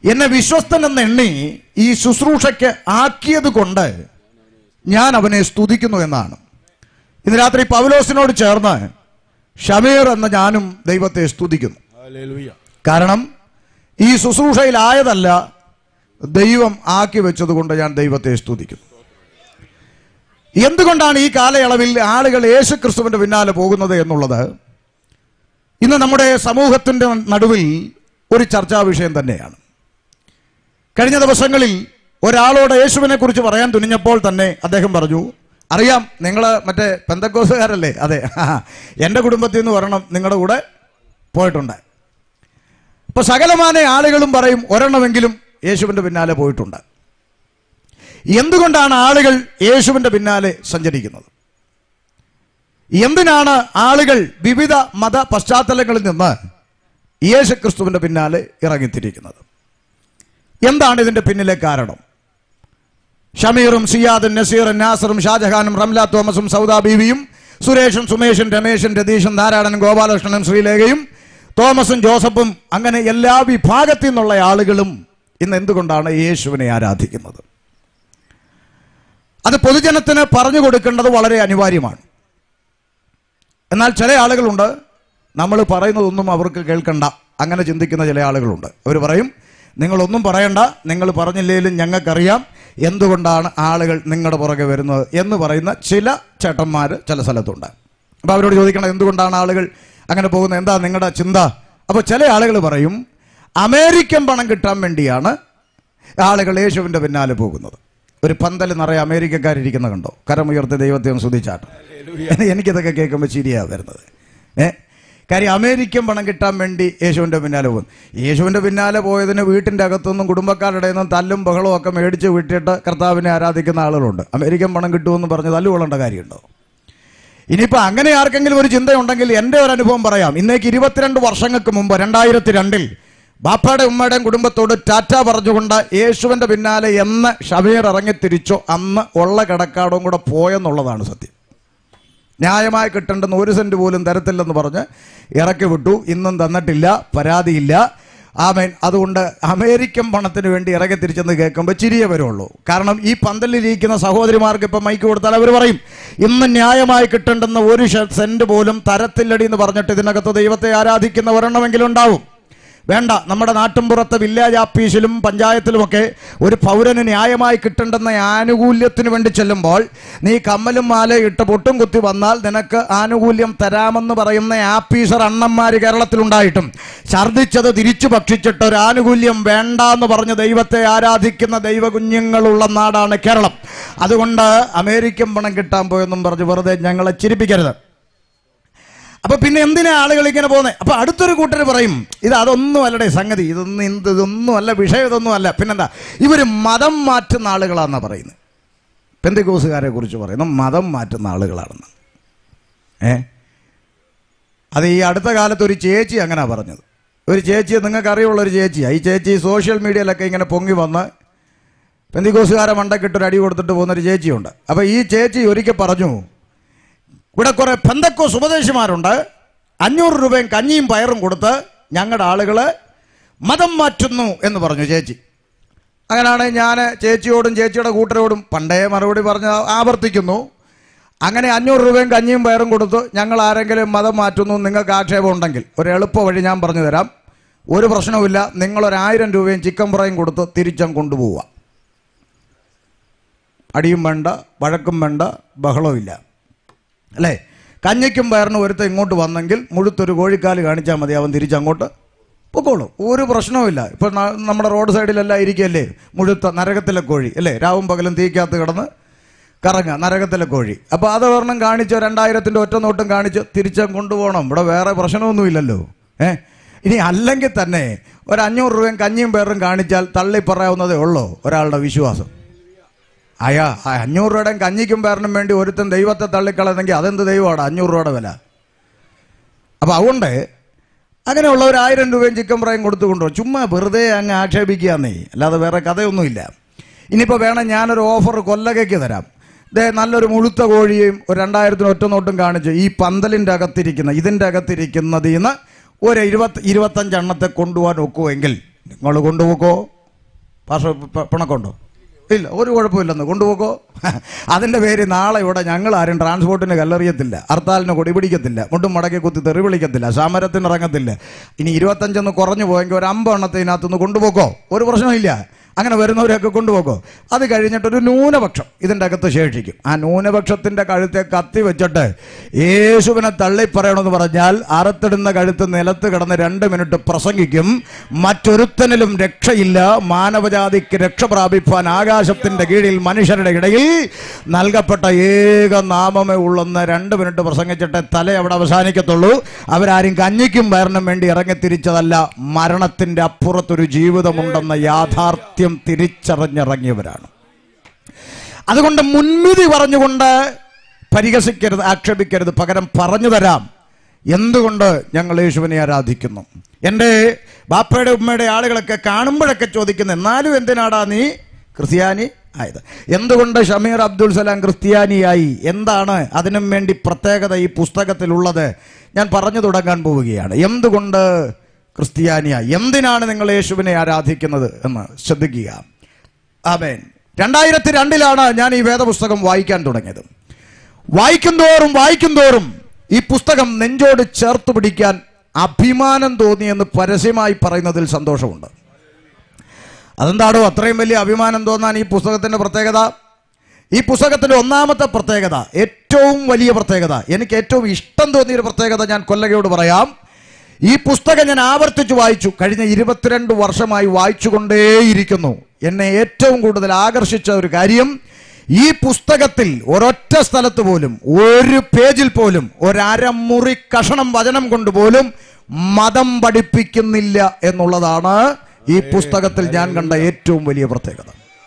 എന്നെ വിശ്വസ്തനെന്ന് എണ്ണി ഈ ശുശ്രൂഷയ്ക്ക് ആക്കിയത് കൊണ്ട് ഞാൻ അവനെ സ്തുതിക്കുന്നു എന്നാണ് ഇന്ന് രാത്രി പൗലോസിനോട് ചേർന്ന് ഷമീർ എന്ന ഞാനും ദൈവത്തെ സ്തുതിക്കുന്നു കാരണം ഈ ശുശ്രൂഷയിലായതല്ല ദൈവം ആക്കി വെച്ചതുകൊണ്ട് ഞാൻ ദൈവത്തെ സ്തുതിക്കുന്നു എന്തുകൊണ്ടാണ് ഈ കാലയളവിൽ ആളുകൾ യേശു ക്രിസ്തുവിന്റെ പിന്നാലെ പോകുന്നത് എന്നുള്ളത് ഇന്ന് നമ്മുടെ സമൂഹത്തിന്റെ നടുവിൽ ഒരു ചർച്ചാ വിഷയം തന്നെയാണ് കഴിഞ്ഞ ദിവസങ്ങളിൽ ഒരാളോട് യേശുവിനെ കുറിച്ച് പറയാൻ തുനിഞ്ഞപ്പോൾ തന്നെ അദ്ദേഹം പറഞ്ഞു അറിയാം നിങ്ങൾ മറ്റേ പെന്തക്കോസുകാരല്ലേ അതെ എൻ്റെ കുടുംബത്തിൽ നിന്ന് വരണം നിങ്ങളുടെ കൂടെ പോയിട്ടുണ്ട് ഇപ്പൊ സകലമാന ആളുകളും പറയും ഒരെണ്ണമെങ്കിലും യേശുവിന്റെ പിന്നാലെ പോയിട്ടുണ്ട് എന്തുകൊണ്ടാണ് ആളുകൾ യേശുവിന്റെ പിന്നാലെ സഞ്ചരിക്കുന്നത് എന്തിനാണ് ആളുകൾ വിവിധ മത പശ്ചാത്തലങ്ങളിൽ നിന്ന് യേശു ക്രിസ്തുവിന്റെ പിന്നാലെ ഇറങ്ങിത്തിരിക്കുന്നത് എന്താണ് ഇതിന്റെ പിന്നിലെ കാരണം ഷമീറും സിയാദും നസീറും നാസറും ഷാജഹാനും റംല തോമസും സൗദാ ബീവിയും സുരേഷും സുമേഷും രമേശും രതീഷും നാരായണനും ഗോപാലകൃഷ്ണനും ശ്രീലേഖയും തോമസും ജോസഫും അങ്ങനെ എല്ലാ വിഭാഗത്തിൽ നിന്നുള്ള ആളുകളും ഇന്ന് എന്തുകൊണ്ടാണ് യേശുവിനെ ആരാധിക്കുന്നത് അത് പൊതുജനത്തിന് പറഞ്ഞു കൊടുക്കേണ്ടത് വളരെ അനിവാര്യമാണ് എന്നാൽ ചില ആളുകളുണ്ട് നമ്മൾ പറയുന്നതൊന്നും അവർക്ക് കേൾക്കണ്ട അങ്ങനെ ചിന്തിക്കുന്ന ചില ആളുകളുണ്ട് അവർ പറയും നിങ്ങളൊന്നും പറയണ്ട നിങ്ങൾ പറഞ്ഞില്ലെങ്കിലും ഞങ്ങൾക്കറിയാം എന്തുകൊണ്ടാണ് ആളുകൾ നിങ്ങളുടെ പുറകെ വരുന്നത് എന്ന് പറയുന്ന ചില ചേട്ടന്മാർ ചില സ്ഥലത്തുണ്ട് അപ്പോൾ അവരോട് ചോദിക്കണം എന്തുകൊണ്ടാണ് ആളുകൾ അങ്ങനെ പോകുന്നത് എന്താ നിങ്ങളുടെ ചിന്ത അപ്പോൾ ചില ആളുകൾ പറയും അമേരിക്കൻ പണം കിട്ടാൻ വേണ്ടിയാണ് ആളുകൾ യേശുവിൻ്റെ പിന്നാലെ പോകുന്നത് ഒരു പന്തൽ നിറയെ അമേരിക്കക്കാരിരിക്കുന്ന കണ്ടോ കരമുയർത്തി ദൈവത്തെ ഒന്ന് സ്തുതിച്ചാട്ടോ എനിക്കിതൊക്കെ കേൾക്കുമ്പോൾ ചിരിയാ വരുന്നത് ഏ കാര്യം അമേരിക്കൻ പണം കിട്ടാൻ വേണ്ടി യേശുവിൻ്റെ പിന്നാലെ പോകും യേശുവിൻ്റെ പിന്നാലെ പോയതിന് വീട്ടിൻ്റെ അകത്തുനിന്നും കുടുംബക്കാരുടെ നിന്നും തല്ലും ബഹളവും ഒക്കെ മേടിച്ച് വിട്ടിട്ട് കർത്താവിനെ ആരാധിക്കുന്ന ആളുകളുണ്ട് അമേരിക്കൻ പണം കിട്ടുമെന്ന് പറഞ്ഞ് തല്ലുകൊള്ളേണ്ട കാര്യമുണ്ടോ ഇനിയിപ്പോൾ അങ്ങനെ ആർക്കെങ്കിലും ഒരു ചിന്തയുണ്ടെങ്കിൽ എൻ്റെ ഒരു അനുഭവം പറയാം ഇന്നേക്ക് ഇരുപത്തിരണ്ട് വർഷങ്ങൾക്ക് മുമ്പ് രണ്ടായിരത്തി രണ്ടിൽ ബാപ്പയുടെ ഉമ്മയുടെയും കുടുംബത്തോട് ടാറ്റ പറഞ്ഞുകൊണ്ട് യേശുവിൻ്റെ പിന്നാലെ എന്ന് ഷമീർ ഇറങ്ങിത്തിരിച്ചോ അന്ന് ഉള്ള കിടക്കാടും കൂടെ പോയെന്നുള്ളതാണ് സത്യം ന്യായമായി കിട്ടേണ്ടെന്ന് ഒരു സെന്റ് പോലും തരത്തില്ലെന്ന് പറഞ്ഞ് ഇറക്കി വിട്ടു ഇന്നും തന്നിട്ടില്ല പരാതിയില്ല ആമേൻ അതുകൊണ്ട് അമേരിക്കൻ പണത്തിന് വേണ്ടി ഇറങ്ങി തിരിച്ചെന്ന് കേൾക്കുമ്പോൾ ചിരിയേ വരുള്ളൂ കാരണം ഈ പന്തലിരിക്കുന്ന സഹോദരിമാർക്ക് ഇപ്പം മൈക്ക് കൊടുത്താൽ അവർ പറയും ഇന്ന് ന്യായമായി കിട്ടേണ്ടെന്ന ഒരു ഷ- സെന്റ് പോലും തരത്തില്ലടി എന്ന് പറഞ്ഞിട്ട് ഇതിനകത്ത് ദൈവത്തെ ആരാധിക്കുന്ന ഒരെണ്ണമെങ്കിലും ഉണ്ടാവും വേണ്ട നമ്മുടെ നാട്ടിൻപുറത്ത് വില്ലേജ് ആഫീസിലും പഞ്ചായത്തിലുമൊക്കെ ഒരു പൗരന് ന്യായമായി കിട്ടേണ്ടെന്ന ആനുകൂല്യത്തിന് വേണ്ടി ചെല്ലുമ്പോൾ നീ കമ്മലും മാല ഇട്ട് പൊട്ടും കുത്തി വന്നാൽ നിനക്ക് ആനുകൂല്യം തരാമെന്ന് പറയുന്ന ആഫീസർ അണ്ണന്മാർ കേരളത്തിലുണ്ടായിട്ടും ഛർദ്ദിച്ചത് തിരിച്ചു ഭക്ഷിച്ചിട്ട് ഒരു ആനുകൂല്യം വേണ്ട എന്ന് പറഞ്ഞ് ദൈവത്തെ ആരാധിക്കുന്ന ദൈവകുഞ്ഞുങ്ങളുള്ള നാടാണ് കേരളം അതുകൊണ്ട് അമേരിക്കൻ പണം കിട്ടാൻ പോയെന്നും പറഞ്ഞ് വെറുതെ ഞങ്ങളെ ചിരിപ്പിക്കരുത് അപ്പൊ പിന്നെ എന്തിനാ ആളുകൾ ഇങ്ങനെ പോകുന്നത് അപ്പൊ അടുത്തൊരു കൂട്ടർ പറയും ഇത് അതൊന്നും അല്ലടേ സംഗതി ഇതൊന്നും എന്ത് ഇതൊന്നും അല്ല വിഷയം ഇതൊന്നും അല്ല പിന്നെന്താ ഇവര് മതം മാറ്റുന്ന ആളുകളാന്നാ പറയുന്നത് പെന്തിക്കോസുകാരെ കുറിച്ച് പറയുന്നു മതം മാറ്റുന്ന ആളുകളാണെന്ന് ഏ അത് ഈ അടുത്ത കാലത്ത് ഒരു ചേച്ചി അങ്ങനെ പറഞ്ഞത് ഒരു ചേച്ചി നിങ്ങൾക്ക് അറിയുള്ള ഒരു ചേച്ചിയാണ് ഈ ചേച്ചി സോഷ്യൽ മീഡിയയിലൊക്കെ ഇങ്ങനെ പൊങ്ങി വന്ന് പെന്തിക്കോസുകാരെ മണ്ടക്കിട്ടൊരു അടി കൊടുത്തിട്ട് പോകുന്നൊരു ചേച്ചിയുണ്ട് അപ്പോൾ ഈ ചേച്ചി ഒരിക്കൽ പറഞ്ഞു ഇവിടെ കുറെ പെന്തക്കോസ് ഉപദേശിമാരുണ്ട് അഞ്ഞൂറ് രൂപയും കഞ്ഞിയും പയറും കൊടുത്ത് ഞങ്ങളുടെ ആളുകൾ മതം മാറ്റുന്നു എന്ന് പറഞ്ഞു ചേച്ചി അങ്ങനെയാണ് ഞാൻ ചേച്ചിയോടും ചേച്ചിയുടെ കൂട്ടരോടും പണ്ടേ മറുപടി പറഞ്ഞ് ആവർത്തിക്കുന്നു അങ്ങനെ അഞ്ഞൂറ് രൂപയും കഞ്ഞിയും പയറും കൊടുത്ത് ഞങ്ങൾ ആരെങ്കിലും മതം മാറ്റുന്നു നിങ്ങൾക്ക് ആക്ഷേപം ഉണ്ടെങ്കിൽ ഒരു എളുപ്പ വഴി ഞാൻ പറഞ്ഞു തരാം ഒരു പ്രശ്നവുമില്ല നിങ്ങളൊരായിരം രൂപയും ചിക്കൻ ഫ്രൈയും കൊടുത്ത് തിരിച്ചം കൊണ്ടുപോവുക അടിയും വേണ്ട വഴക്കും വേണ്ട ബഹളവും ഇല്ല അല്ലേ കഞ്ഞയ്ക്കും പയറിനും ഒരുത്ത ഇങ്ങോട്ട് വന്നെങ്കിൽ മുഴുത്തൊരു കോഴിക്കാല് കാണിച്ചാൽ മതി അവൻ തിരിച്ചങ്ങോട്ട് പൊക്കോളൂ ഒരു പ്രശ്നവുമില്ല ഇപ്പൊ ന- നമ്മുടെ റോഡ് സൈഡിലെല്ലാം ഇരിക്കുകയല്ലേ മുഴുത്ത നരകത്തിലെ കോഴി അല്ലേ രാവും പകലും തീക്കകത്ത് കിടന്ന് കറങ്ങുക നരകത്തിലെ കോഴി അപ്പോൾ അത് ഒരെണ്ണം കാണിച്ച് രണ്ടായിരത്തിൻ്റെ ഒറ്റ നോട്ടും കാണിച്ച് തിരിച്ചും കൊണ്ടുപോകണം ഇവിടെ വേറെ പ്രശ്നമൊന്നുമില്ലല്ലോ ഏ ഇനി അല്ലെങ്കിൽ തന്നെ ഒരു അഞ്ഞൂറ് രൂപയും കഞ്ഞിയും പേരും കാണിച്ചാൽ തള്ളി പറയാവുന്നതേ ഉള്ളൂ ഒരാളുടെ വിശ്വാസം അയാ ആ അഞ്ഞൂറ് രൂപയുടെയും കഞ്ഞിക്കും പേരനും വേണ്ടി ഒരുത്തൻ ദൈവത്തെ തള്ളിക്കളയുന്നെങ്കിൽ അതെന്ത് ദൈവമാണ് അഞ്ഞൂറ് രൂപയുടെ വില അപ്പോൾ അതുകൊണ്ട് അങ്ങനെയുള്ള ഒരു ആയിരം രൂപയും ചിക്കൻ ഫ്രൈയും കൊടുത്തു കൊണ്ടുപോകും ചുമ്മാ വെറുതെ അങ്ങ് ആക്ഷേപിക്കുകയെന്നേ അല്ലാതെ വേറെ കഥയൊന്നുമില്ല ഇനിയിപ്പോൾ വേണം ഞാനൊരു ഓഫർ കൊല്ലകയ്ക്ക് തരാം ദേ നല്ലൊരു മുഴുത്ത കോഴിയും ഒരു രണ്ടായിരത്തിന് ഒറ്റ നോട്ടും കാണിച്ച് ഈ പന്തലിൻ്റെ അകത്തിരിക്കുന്ന ഇതിൻ്റെ അകത്തിരിക്കുന്നതിൽ നിന്ന് ഒരു ഇരുപത്തി ഇരുപത്തഞ്ചെണ്ണത്തെ കൊണ്ടുപോകാൻ ഒക്കുമെങ്കിൽ നിങ്ങൾ കൊണ്ടുപോക്കോ പാഷ പിണക്കുണ്ടോ ഇല്ല ഒരു കുഴപ്പമില്ലെന്ന് കൊണ്ടുപോക്കോ അതിൻ്റെ പേര് നാളെ ഇവിടെ ഞങ്ങൾ ആരും ട്രാൻസ്പോർട്ടിന് കല്ലെറിയത്തില്ല ഹർത്താലിന് കൊടി പിടിക്കത്തില്ല മുണ്ടും മടക്കി കുത്തി തെറി വിളിക്കത്തില്ല സമരത്തിന് ഇറങ്ങത്തില്ല ഇനി ഇരുപത്തഞ്ചൊന്ന് കുറഞ്ഞു പോയെങ്കിൽ ഒരു അമ്പെണ്ണത്തിനകത്തുനിന്ന് കൊണ്ടുപോക്കോ ഒരു പ്രശ്നമില്ല അങ്ങനെ വരുന്നവരെയൊക്കെ കൊണ്ടുപോക്കോ അത് കഴിഞ്ഞിട്ടൊരു ന്യൂനപക്ഷം ഇതിൻ്റെ അകത്ത് ശേഷിക്കും ആ ന്യൂനപക്ഷത്തിൻ്റെ കഴുത്തെ കത്തി വെച്ചിട്ട് യേശുവിനെ തള്ളി പറയണമെന്ന് പറഞ്ഞാൽ അറുത്തിടുന്ന കഴുത്ത് നിലത്ത് കിടന്ന് രണ്ട് മിനിറ്റ് പ്രസംഗിക്കും മറ്റൊരുത്തനിലും രക്ഷയില്ല മാനവജാതിക്ക് രക്ഷ പ്രാപിപ്പാൻ ആകാശത്തിൻ്റെ കീഴിൽ മനുഷ്യരുടെ ഇടയിൽ നൽകപ്പെട്ട ഏക നാമമേ ഉള്ളെന്ന് രണ്ട് മിനിറ്റ് പ്രസംഗിച്ചിട്ട് തല അവിടെ അവസാനിക്കത്തുള്ളൂ അവരാരും കഞ്ഞിക്കും വയറിനും വേണ്ടി ഇറങ്ങി തിരിച്ചതല്ല മരണത്തിൻ്റെ അപ്പുറത്തൊരു ജീവിതമുണ്ടെന്ന യാഥാർത്ഥ്യം തിരിച്ചറിഞ്ഞിറങ്ങിയവരാണ് അതുകൊണ്ട് മുൻവിധി പറഞ്ഞുകൊണ്ട് പരിഹസിക്കരുത് ആക്ഷേപിക്കരുത് പകരം പറഞ്ഞു തരാം എന്തുകൊണ്ട് ഞങ്ങൾ യേശുവിനെ ആരാധിക്കുന്നു എൻ്റെ ബാപ്പയുടെ ഉമ്മയുടെ ആളുകളൊക്കെ കാണുമ്പോഴൊക്കെ ചോദിക്കുന്നു എന്നാലും എന്തിനാടാ നീ ക്രിസ്ത്യാനി ആയത് എന്തുകൊണ്ട് ഷമീർ അബ്ദുൽ സലാം ക്രിസ്ത്യാനിയായി എന്താണ് അതിനും വേണ്ടി പ്രത്യേകത ഈ പുസ്തകത്തിലുള്ളത് ഞാൻ പറഞ്ഞു തുടങ്ങാൻ പോവുകയാണ് എന്തുകൊണ്ട് ക്രിസ്ത്യാനിയായി എന്തിനാണ് നിങ്ങൾ യേശുവിനെ ആരാധിക്കുന്നത് എന്ന് ശ്രദ്ധിക്കുക ആമേൻ രണ്ടായിരത്തി രണ്ടിലാണ് ഞാൻ ഈ വേദപുസ്തകം വായിക്കാൻ തുടങ്ങിയത് വായിക്കും തോറും വായിക്കും തോറും ഈ പുസ്തകം നെഞ്ചോട് ചേർത്ത് പിടിക്കാൻ അഭിമാനം തോന്നിയെന്ന് പരസ്യമായി പറയുന്നതിൽ സന്തോഷമുണ്ട് അതെന്താണോ അത്രയും വലിയ അഭിമാനം തോന്നാൻ ഈ പുസ്തകത്തിന്റെ പ്രത്യേകത ഈ പുസ്തകത്തിന്റെ ഒന്നാമത്തെ പ്രത്യേകത ഏറ്റവും വലിയ പ്രത്യേകത എനിക്ക് ഏറ്റവും ഇഷ്ടം തോന്നിയൊരു പ്രത്യേകത ഞാൻ കൊല്ലകയോട് പറയാം ഈ പുസ്തകം ഞാൻ ആവർത്തിച്ച് വായിച്ചു കഴിഞ്ഞ ഇരുപത്തിരണ്ട് വർഷമായി വായിച്ചുകൊണ്ടേയിരിക്കുന്നു എന്നെ ഏറ്റവും കൂടുതൽ ആകർഷിച്ച ഒരു കാര്യം ഈ പുസ്തകത്തിൽ ഒരൊറ്റ സ്ഥലത്ത് പോലും ഒരു പേജിൽ പോലും ഒരമുറി കഷണം വചനം കൊണ്ട് പോലും മതം പഠിപ്പിക്കുന്നില്ല എന്നുള്ളതാണ് ഈ പുസ്തകത്തിൽ ഞാൻ കണ്ട ഏറ്റവും വലിയ പ്രത്യേകത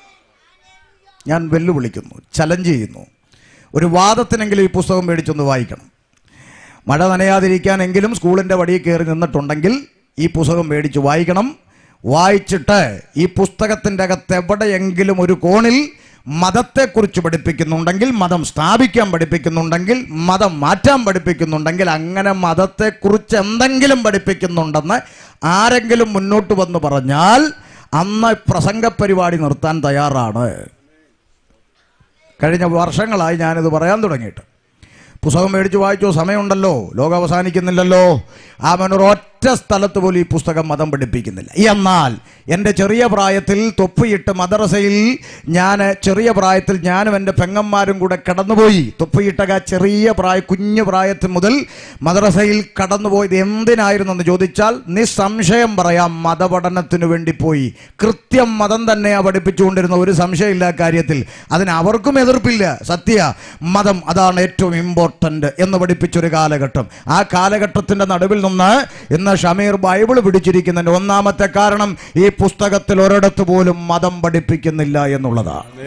ഞാൻ വെല്ലുവിളിക്കുന്നു ചലഞ്ച് ചെയ്യുന്നു ഒരു വാദത്തിനെങ്കിലും ഈ പുസ്തകം മേടിച്ചൊന്ന് വായിക്കണം മഴ നനയാതിരിക്കാനെങ്കിലും സ്കൂളിൻ്റെ വടിയിൽ കയറി നിന്നിട്ടുണ്ടെങ്കിൽ ഈ പുസ്തകം മേടിച്ച് വായിക്കണം വായിച്ചിട്ട് ഈ പുസ്തകത്തിൻ്റെ അകത്ത് എവിടെയെങ്കിലും ഒരു കോണിൽ മതത്തെക്കുറിച്ച് പഠിപ്പിക്കുന്നുണ്ടെങ്കിൽ മതം സ്ഥാപിക്കാൻ പഠിപ്പിക്കുന്നുണ്ടെങ്കിൽ മതം മാറ്റാൻ പഠിപ്പിക്കുന്നുണ്ടെങ്കിൽ അങ്ങനെ മതത്തെക്കുറിച്ച് എന്തെങ്കിലും പഠിപ്പിക്കുന്നുണ്ടെന്ന് ആരെങ്കിലും മുന്നോട്ട് വന്ന് പറഞ്ഞാൽ അന്ന് പ്രസംഗ പരിപാടി നിർത്താൻ തയ്യാറാണ് കഴിഞ്ഞ വർഷങ്ങളായി ഞാനിത് പറയാൻ തുടങ്ങിയിട്ട് പുസ്തകം മേടിച്ച് വായിച്ചോ സമയമുണ്ടല്ലോ ലോകം അവസാനിക്കുന്നില്ലല്ലോ അവൻ ഒരൊറ്റ സ്ഥലത്ത് പോലും ഈ പുസ്തകം മതം പഠിപ്പിക്കുന്നില്ല എന്നാൽ എൻ്റെ ചെറിയ പ്രായത്തിൽ തൊപ്പിയിട്ട് മദ്രസയിൽ ഞാൻ ചെറിയ പ്രായത്തിൽ ഞാനും എൻ്റെ പെങ്ങന്മാരും കൂടെ കടന്നുപോയി തൊപ്പിയിട്ടക ചെറിയ പ്രായ കുഞ്ഞു പ്രായത്തിൽ മുതൽ മദ്രസയിൽ കടന്നുപോയത് എന്തിനായിരുന്നെന്ന് ചോദിച്ചാൽ നിസ്സംശയം പറയാം മതപഠനത്തിനു വേണ്ടി പോയി കൃത്യം മതം തന്നെയാണ് പഠിപ്പിച്ചുകൊണ്ടിരുന്ന ഒരു സംശയമില്ല കാര്യത്തിൽ അതിന് അവർക്കും എതിർപ്പില്ല സത്യ മതം അതാണ് ഏറ്റവും ഇമ്പോർട്ടൻ്റ് എന്ന് പഠിപ്പിച്ചൊരു കാലഘട്ടം ആ കാലഘട്ടത്തിൻ്റെ നടുവിൽ നിന്ന് ഇന്ന് ഷമീർ ബൈബിൾ പിടിച്ചിരിക്കുന്നതിൻ്റെ ഒന്നാമത്തെ കാരണം ഈ പുസ്തകത്തിൽ ഒരിടത്ത് പോലും മതം പഠിപ്പിക്കുന്നില്ല എന്നുള്ളതാണ്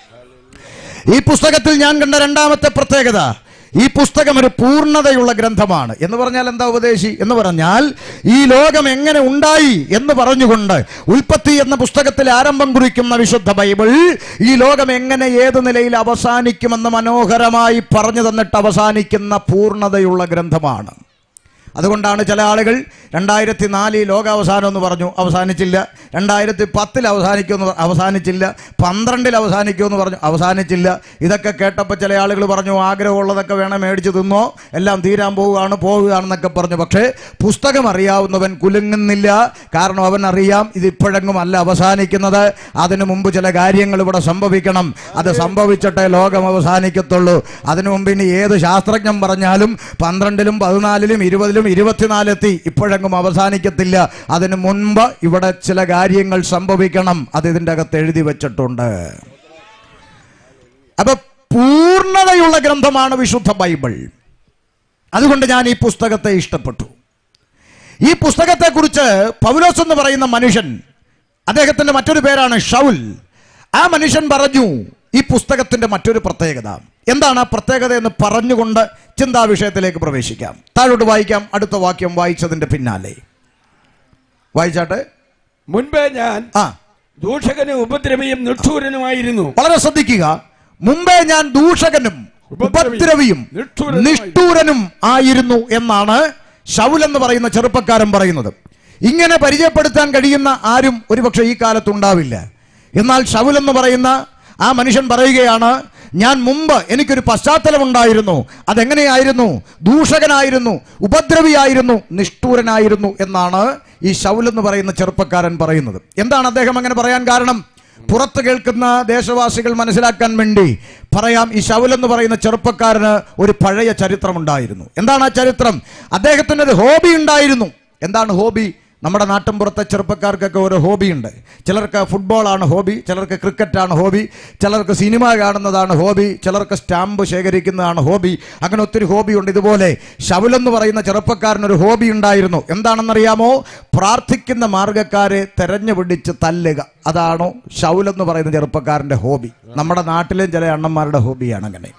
ഈ പുസ്തകത്തിൽ ഞാൻ കണ്ട രണ്ടാമത്തെ പ്രത്യേകത ഈ പുസ്തകം ഒരു പൂർണ്ണതയുള്ള ഗ്രന്ഥമാണ് എന്ന് പറഞ്ഞാൽ എന്താ ഉപദേശി എന്ന് പറഞ്ഞാൽ ഈ ലോകം എങ്ങനെ ഉണ്ടായി എന്ന് പറഞ്ഞുകൊണ്ട് ഉൽപ്പത്തി എന്ന പുസ്തകത്തിൽ ആരംഭം കുറിക്കുന്ന വിശുദ്ധ ബൈബിൾ ഈ ലോകം എങ്ങനെ ഏത് നിലയിൽ അവസാനിക്കുമെന്ന് മനോഹരമായി പറഞ്ഞു തന്നിട്ട് അവസാനിക്കുന്ന പൂർണ്ണതയുള്ള ഗ്രന്ഥമാണ് അതുകൊണ്ടാണ് ചില ആളുകൾ രണ്ടായിരത്തി നാലിൽ ലോകാവസാനം എന്ന് പറഞ്ഞു അവസാനിച്ചില്ല രണ്ടായിരത്തി പത്തിൽ അവസാനിക്കുമെന്ന് പറ- അവസാനിച്ചില്ല പന്ത്രണ്ടിൽ അവസാനിക്കുമെന്ന് പറഞ്ഞു അവസാനിച്ചില്ല ഇതൊക്കെ കേട്ടപ്പോൾ ചില ആളുകൾ പറഞ്ഞു ആഗ്രഹമുള്ളതൊക്കെ വേണം മേടിച്ച് തിന്നോ എല്ലാം തീരാൻ പോവുകയാണ് പോവുകയാണെന്നൊക്കെ പറഞ്ഞു പക്ഷേ പുസ്തകം അറിയാവുന്നവൻ കുലുങ്ങുന്നില്ല കാരണം അവൻ അറിയാം ഇത് ഇപ്പോഴെങ്ങും അല്ല അവസാനിക്കുന്നത് അതിനു മുമ്പ് ചില കാര്യങ്ങൾ ഇവിടെ സംഭവിക്കണം അത് സംഭവിച്ചിട്ടേ ലോകം അവസാനിക്കത്തുള്ളൂ അതിനു മുമ്പ് ഇനി ഏത് ശാസ്ത്രജ്ഞൻ പറഞ്ഞാലും പന്ത്രണ്ടിലും പതിനാലിലും ഇരുപതിലും ഇരുപത്തിനാലെത്തി ഇപ്പോഴെങ്ങും അവസാനിക്കത്തില്ല അതിനു മുൻപ് ഇവിടെ ചില കാര്യങ്ങൾ സംഭവിക്കണം അത് ഇതിൻ്റെ അകത്ത് എഴുതി വെച്ചിട്ടുണ്ട് അപ്പൊ പൂർണ്ണതയുള്ള ഗ്രന്ഥമാണ് വിശുദ്ധ ബൈബിൾ അതുകൊണ്ട് ഞാൻ ഈ പുസ്തകത്തെ ഇഷ്ടപ്പെട്ടു ഈ പുസ്തകത്തെക്കുറിച്ച് പൗലോസ് എന്ന് പറയുന്ന മനുഷ്യൻ അദ്ദേഹത്തിന്റെ മറ്റൊരു പേരാണ് ഷൗൽ ആ മനുഷ്യൻ പറഞ്ഞു ഈ പുസ്തകത്തിന്റെ മറ്റൊരു പ്രത്യേകത എന്താണ് ആ പ്രത്യേകത എന്ന് പറഞ്ഞുകൊണ്ട് ചിന്താ വിഷയത്തിലേക്ക് പ്രവേശിക്കാം താഴോട്ട് വായിക്കാം അടുത്ത വാക്യം വായിച്ചതിന്റെ പിന്നാലെ വായിച്ചാട്ടെ മുൻപേ ഞാൻ ആ ദൂഷകനും ഉപദ്രവിയും നിഷ്ഠൂരനുമായിരുന്നു വളരെ ശ്രദ്ധിക്കുക മുമ്പേ ഞാൻ ദൂഷകനും ഉപദ്രവിയും നിഷ്ഠൂരനും ആയിരുന്നു എന്നാണ് ഷൗൽ എന്ന് പറയുന്ന ചെറുപ്പക്കാരൻ പറയുന്നത് ഇങ്ങനെ പരിചയപ്പെടുത്താൻ കഴിയുന്ന ആരും ഒരുപക്ഷെ ഈ കാലത്തുണ്ടാവില്ല എന്നാൽ ഷൗൽ എന്ന് പറയുന്ന ആ മനുഷ്യൻ പറയുകയാണ് ഞാൻ മുമ്പ് എനിക്കൊരു പശ്ചാത്തലമുണ്ടായിരുന്നു അതെങ്ങനെയായിരുന്നു ദൂഷകനായിരുന്നു ഉപദ്രവിയായിരുന്നു നിഷ്ഠൂരനായിരുന്നു എന്നാണ് ഈ ഷൗൽ എന്ന് പറയുന്ന ചെറുപ്പക്കാരൻ പറയുന്നത് എന്താണ് അദ്ദേഹം അങ്ങനെ പറയാൻ കാരണം പുറത്ത് കേൾക്കുന്ന ദേശവാസികൾ മനസ്സിലാക്കാൻ വേണ്ടി പറയാം ഈ ഷൗൽ എന്ന് പറയുന്ന ചെറുപ്പക്കാരന് ഒരു പഴയ ചരിത്രമുണ്ടായിരുന്നു എന്താണ് ആ ചരിത്രം അദ്ദേഹത്തിന് ഒരു ഹോബി ഉണ്ടായിരുന്നു എന്താണ് ഹോബി നമ്മുടെ നാട്ടിൻപുറത്തെ ചെറുപ്പക്കാർക്കൊക്കെ ഒരു ഹോബിയുണ്ട് ചിലർക്ക് ഫുട്ബോളാണ് ഹോബി ചിലർക്ക് ക്രിക്കറ്റാണ് ഹോബി ചിലർക്ക് സിനിമ കാണുന്നതാണ് ഹോബി ചിലർക്ക് സ്റ്റാമ്പ് ശേഖരിക്കുന്നതാണ് ഹോബി അങ്ങനെ ഒത്തിരി ഹോബിയുണ്ട് ഇതുപോലെ ഷൗലെന്ന് പറയുന്ന ചെറുപ്പക്കാരനൊരു ഹോബി ഉണ്ടായിരുന്നു എന്താണെന്നറിയാമോ പ്രാർത്ഥിക്കുന്ന മാർഗക്കാരെ തെരഞ്ഞു പിടിച്ച് തല്ലുക അതാണോ ഷൗലെന്ന് പറയുന്ന ചെറുപ്പക്കാരൻ്റെ ഹോബി നമ്മുടെ നാട്ടിലെയും ചില അണ്ണന്മാരുടെ ഹോബിയാണ് അങ്ങനെ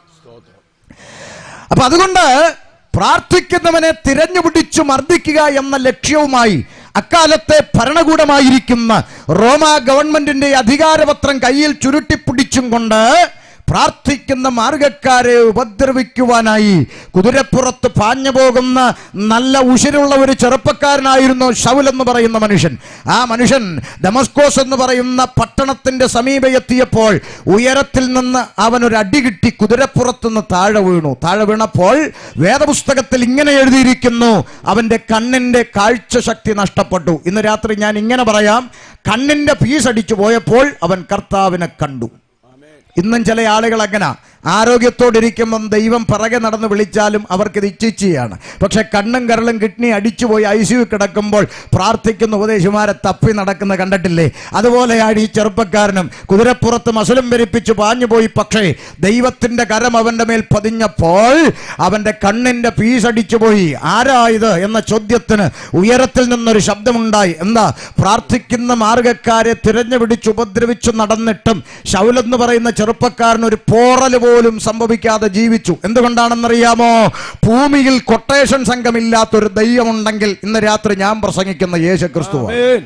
അപ്പൊ അതുകൊണ്ട് പ്രാർത്ഥിക്കുന്നവനെ തിരഞ്ഞുപിടിച്ചു മർദ്ദിക്കുക എന്ന ലക്ഷ്യവുമായി അക്കാലത്തെ ഭരണകൂടമായിരിക്കുന്ന റോമ ഗവൺമെന്റിന്റെ അധികാരപത്രം കയ്യിൽ ചുരുട്ടിപ്പിടിച്ചും കൊണ്ട് പ്രാർത്ഥിക്കുന്ന മാർഗക്കാരെ ഉപദ്രവിക്കുവാനായി കുതിരപ്പുറത്ത് പാഞ്ഞു പോകുന്ന നല്ല ഉശിരുള്ള ഒരു ചെറുപ്പക്കാരനായിരുന്നു ഷൗൽ എന്ന് പറയുന്ന മനുഷ്യൻ ആ മനുഷ്യൻ ഡമസ്കോസ് എന്ന് പറയുന്ന പട്ടണത്തിന്റെ സമീപയെത്തിയപ്പോൾ ഉയരത്തിൽ നിന്ന് അവൻ ഒരു അടി കിട്ടി കുതിരപ്പുറത്തുനിന്ന് താഴെ വീണു താഴെ വീണപ്പോൾ വേദപുസ്തകത്തിൽ ഇങ്ങനെ എഴുതിയിരിക്കുന്നു അവന്റെ കണ്ണിന്റെ കാഴ്ച ശക്തി നഷ്ടപ്പെട്ടു ഇന്ന് രാത്രി ഞാൻ ഇങ്ങനെ പറയാം കണ്ണിന്റെ ഫീസ് അടിച്ചു പോയപ്പോൾ അവൻ കർത്താവിനെ കണ്ടു ഇന്നും ചില ആളുകൾ അങ്ങനെ ആരോഗ്യത്തോടിരിക്കുമ്പം ദൈവം പിറകെ നടന്ന് വിളിച്ചാലും അവർക്കിത് ഇച്ഛിച്ചയാണ് പക്ഷെ കണ്ണും കരളും കിഡ്നി അടിച്ചുപോയി ഐ സി കിടക്കുമ്പോൾ പ്രാർത്ഥിക്കുന്ന ഉപദേശിമാരെ തപ്പി നടക്കുന്ന കണ്ടിട്ടില്ലേ അതുപോലെയാണ് ഈ ചെറുപ്പക്കാരനും കുതിരപ്പുറത്ത് മസുലം വരിപ്പിച്ച് പാഞ്ഞുപോയി പക്ഷേ ദൈവത്തിന്റെ കരം അവന്റെ മേൽ പതിഞ്ഞപ്പോൾ അവന്റെ കണ്ണിന്റെ പീസ് അടിച്ചുപോയി ആരാ ഇത് എന്ന ചോദ്യത്തിന് ഉയരത്തിൽ നിന്നൊരു ശബ്ദമുണ്ടായി എന്താ പ്രാർത്ഥിക്കുന്ന മാർഗക്കാരെ തിരഞ്ഞു പിടിച്ച് ഉപദ്രവിച്ചു നടന്നിട്ടും ഷൗലെന്ന് പറയുന്ന ചെറുപ്പക്കാരൻ ഒരു പോറൽ പോലും സംഭവിക്കാതെ ജീവിച്ചു എന്തുകൊണ്ടാണെന്നറിയാമോ ഭൂമിയിൽ കൊട്ടേഷൻ സംഘമില്ലാത്തൊരു ദൈവമുണ്ടെങ്കിൽ ഇന്ന് രാത്രി ഞാൻ പ്രസംഗിക്കുന്ന യേശു ക്രിസ്തു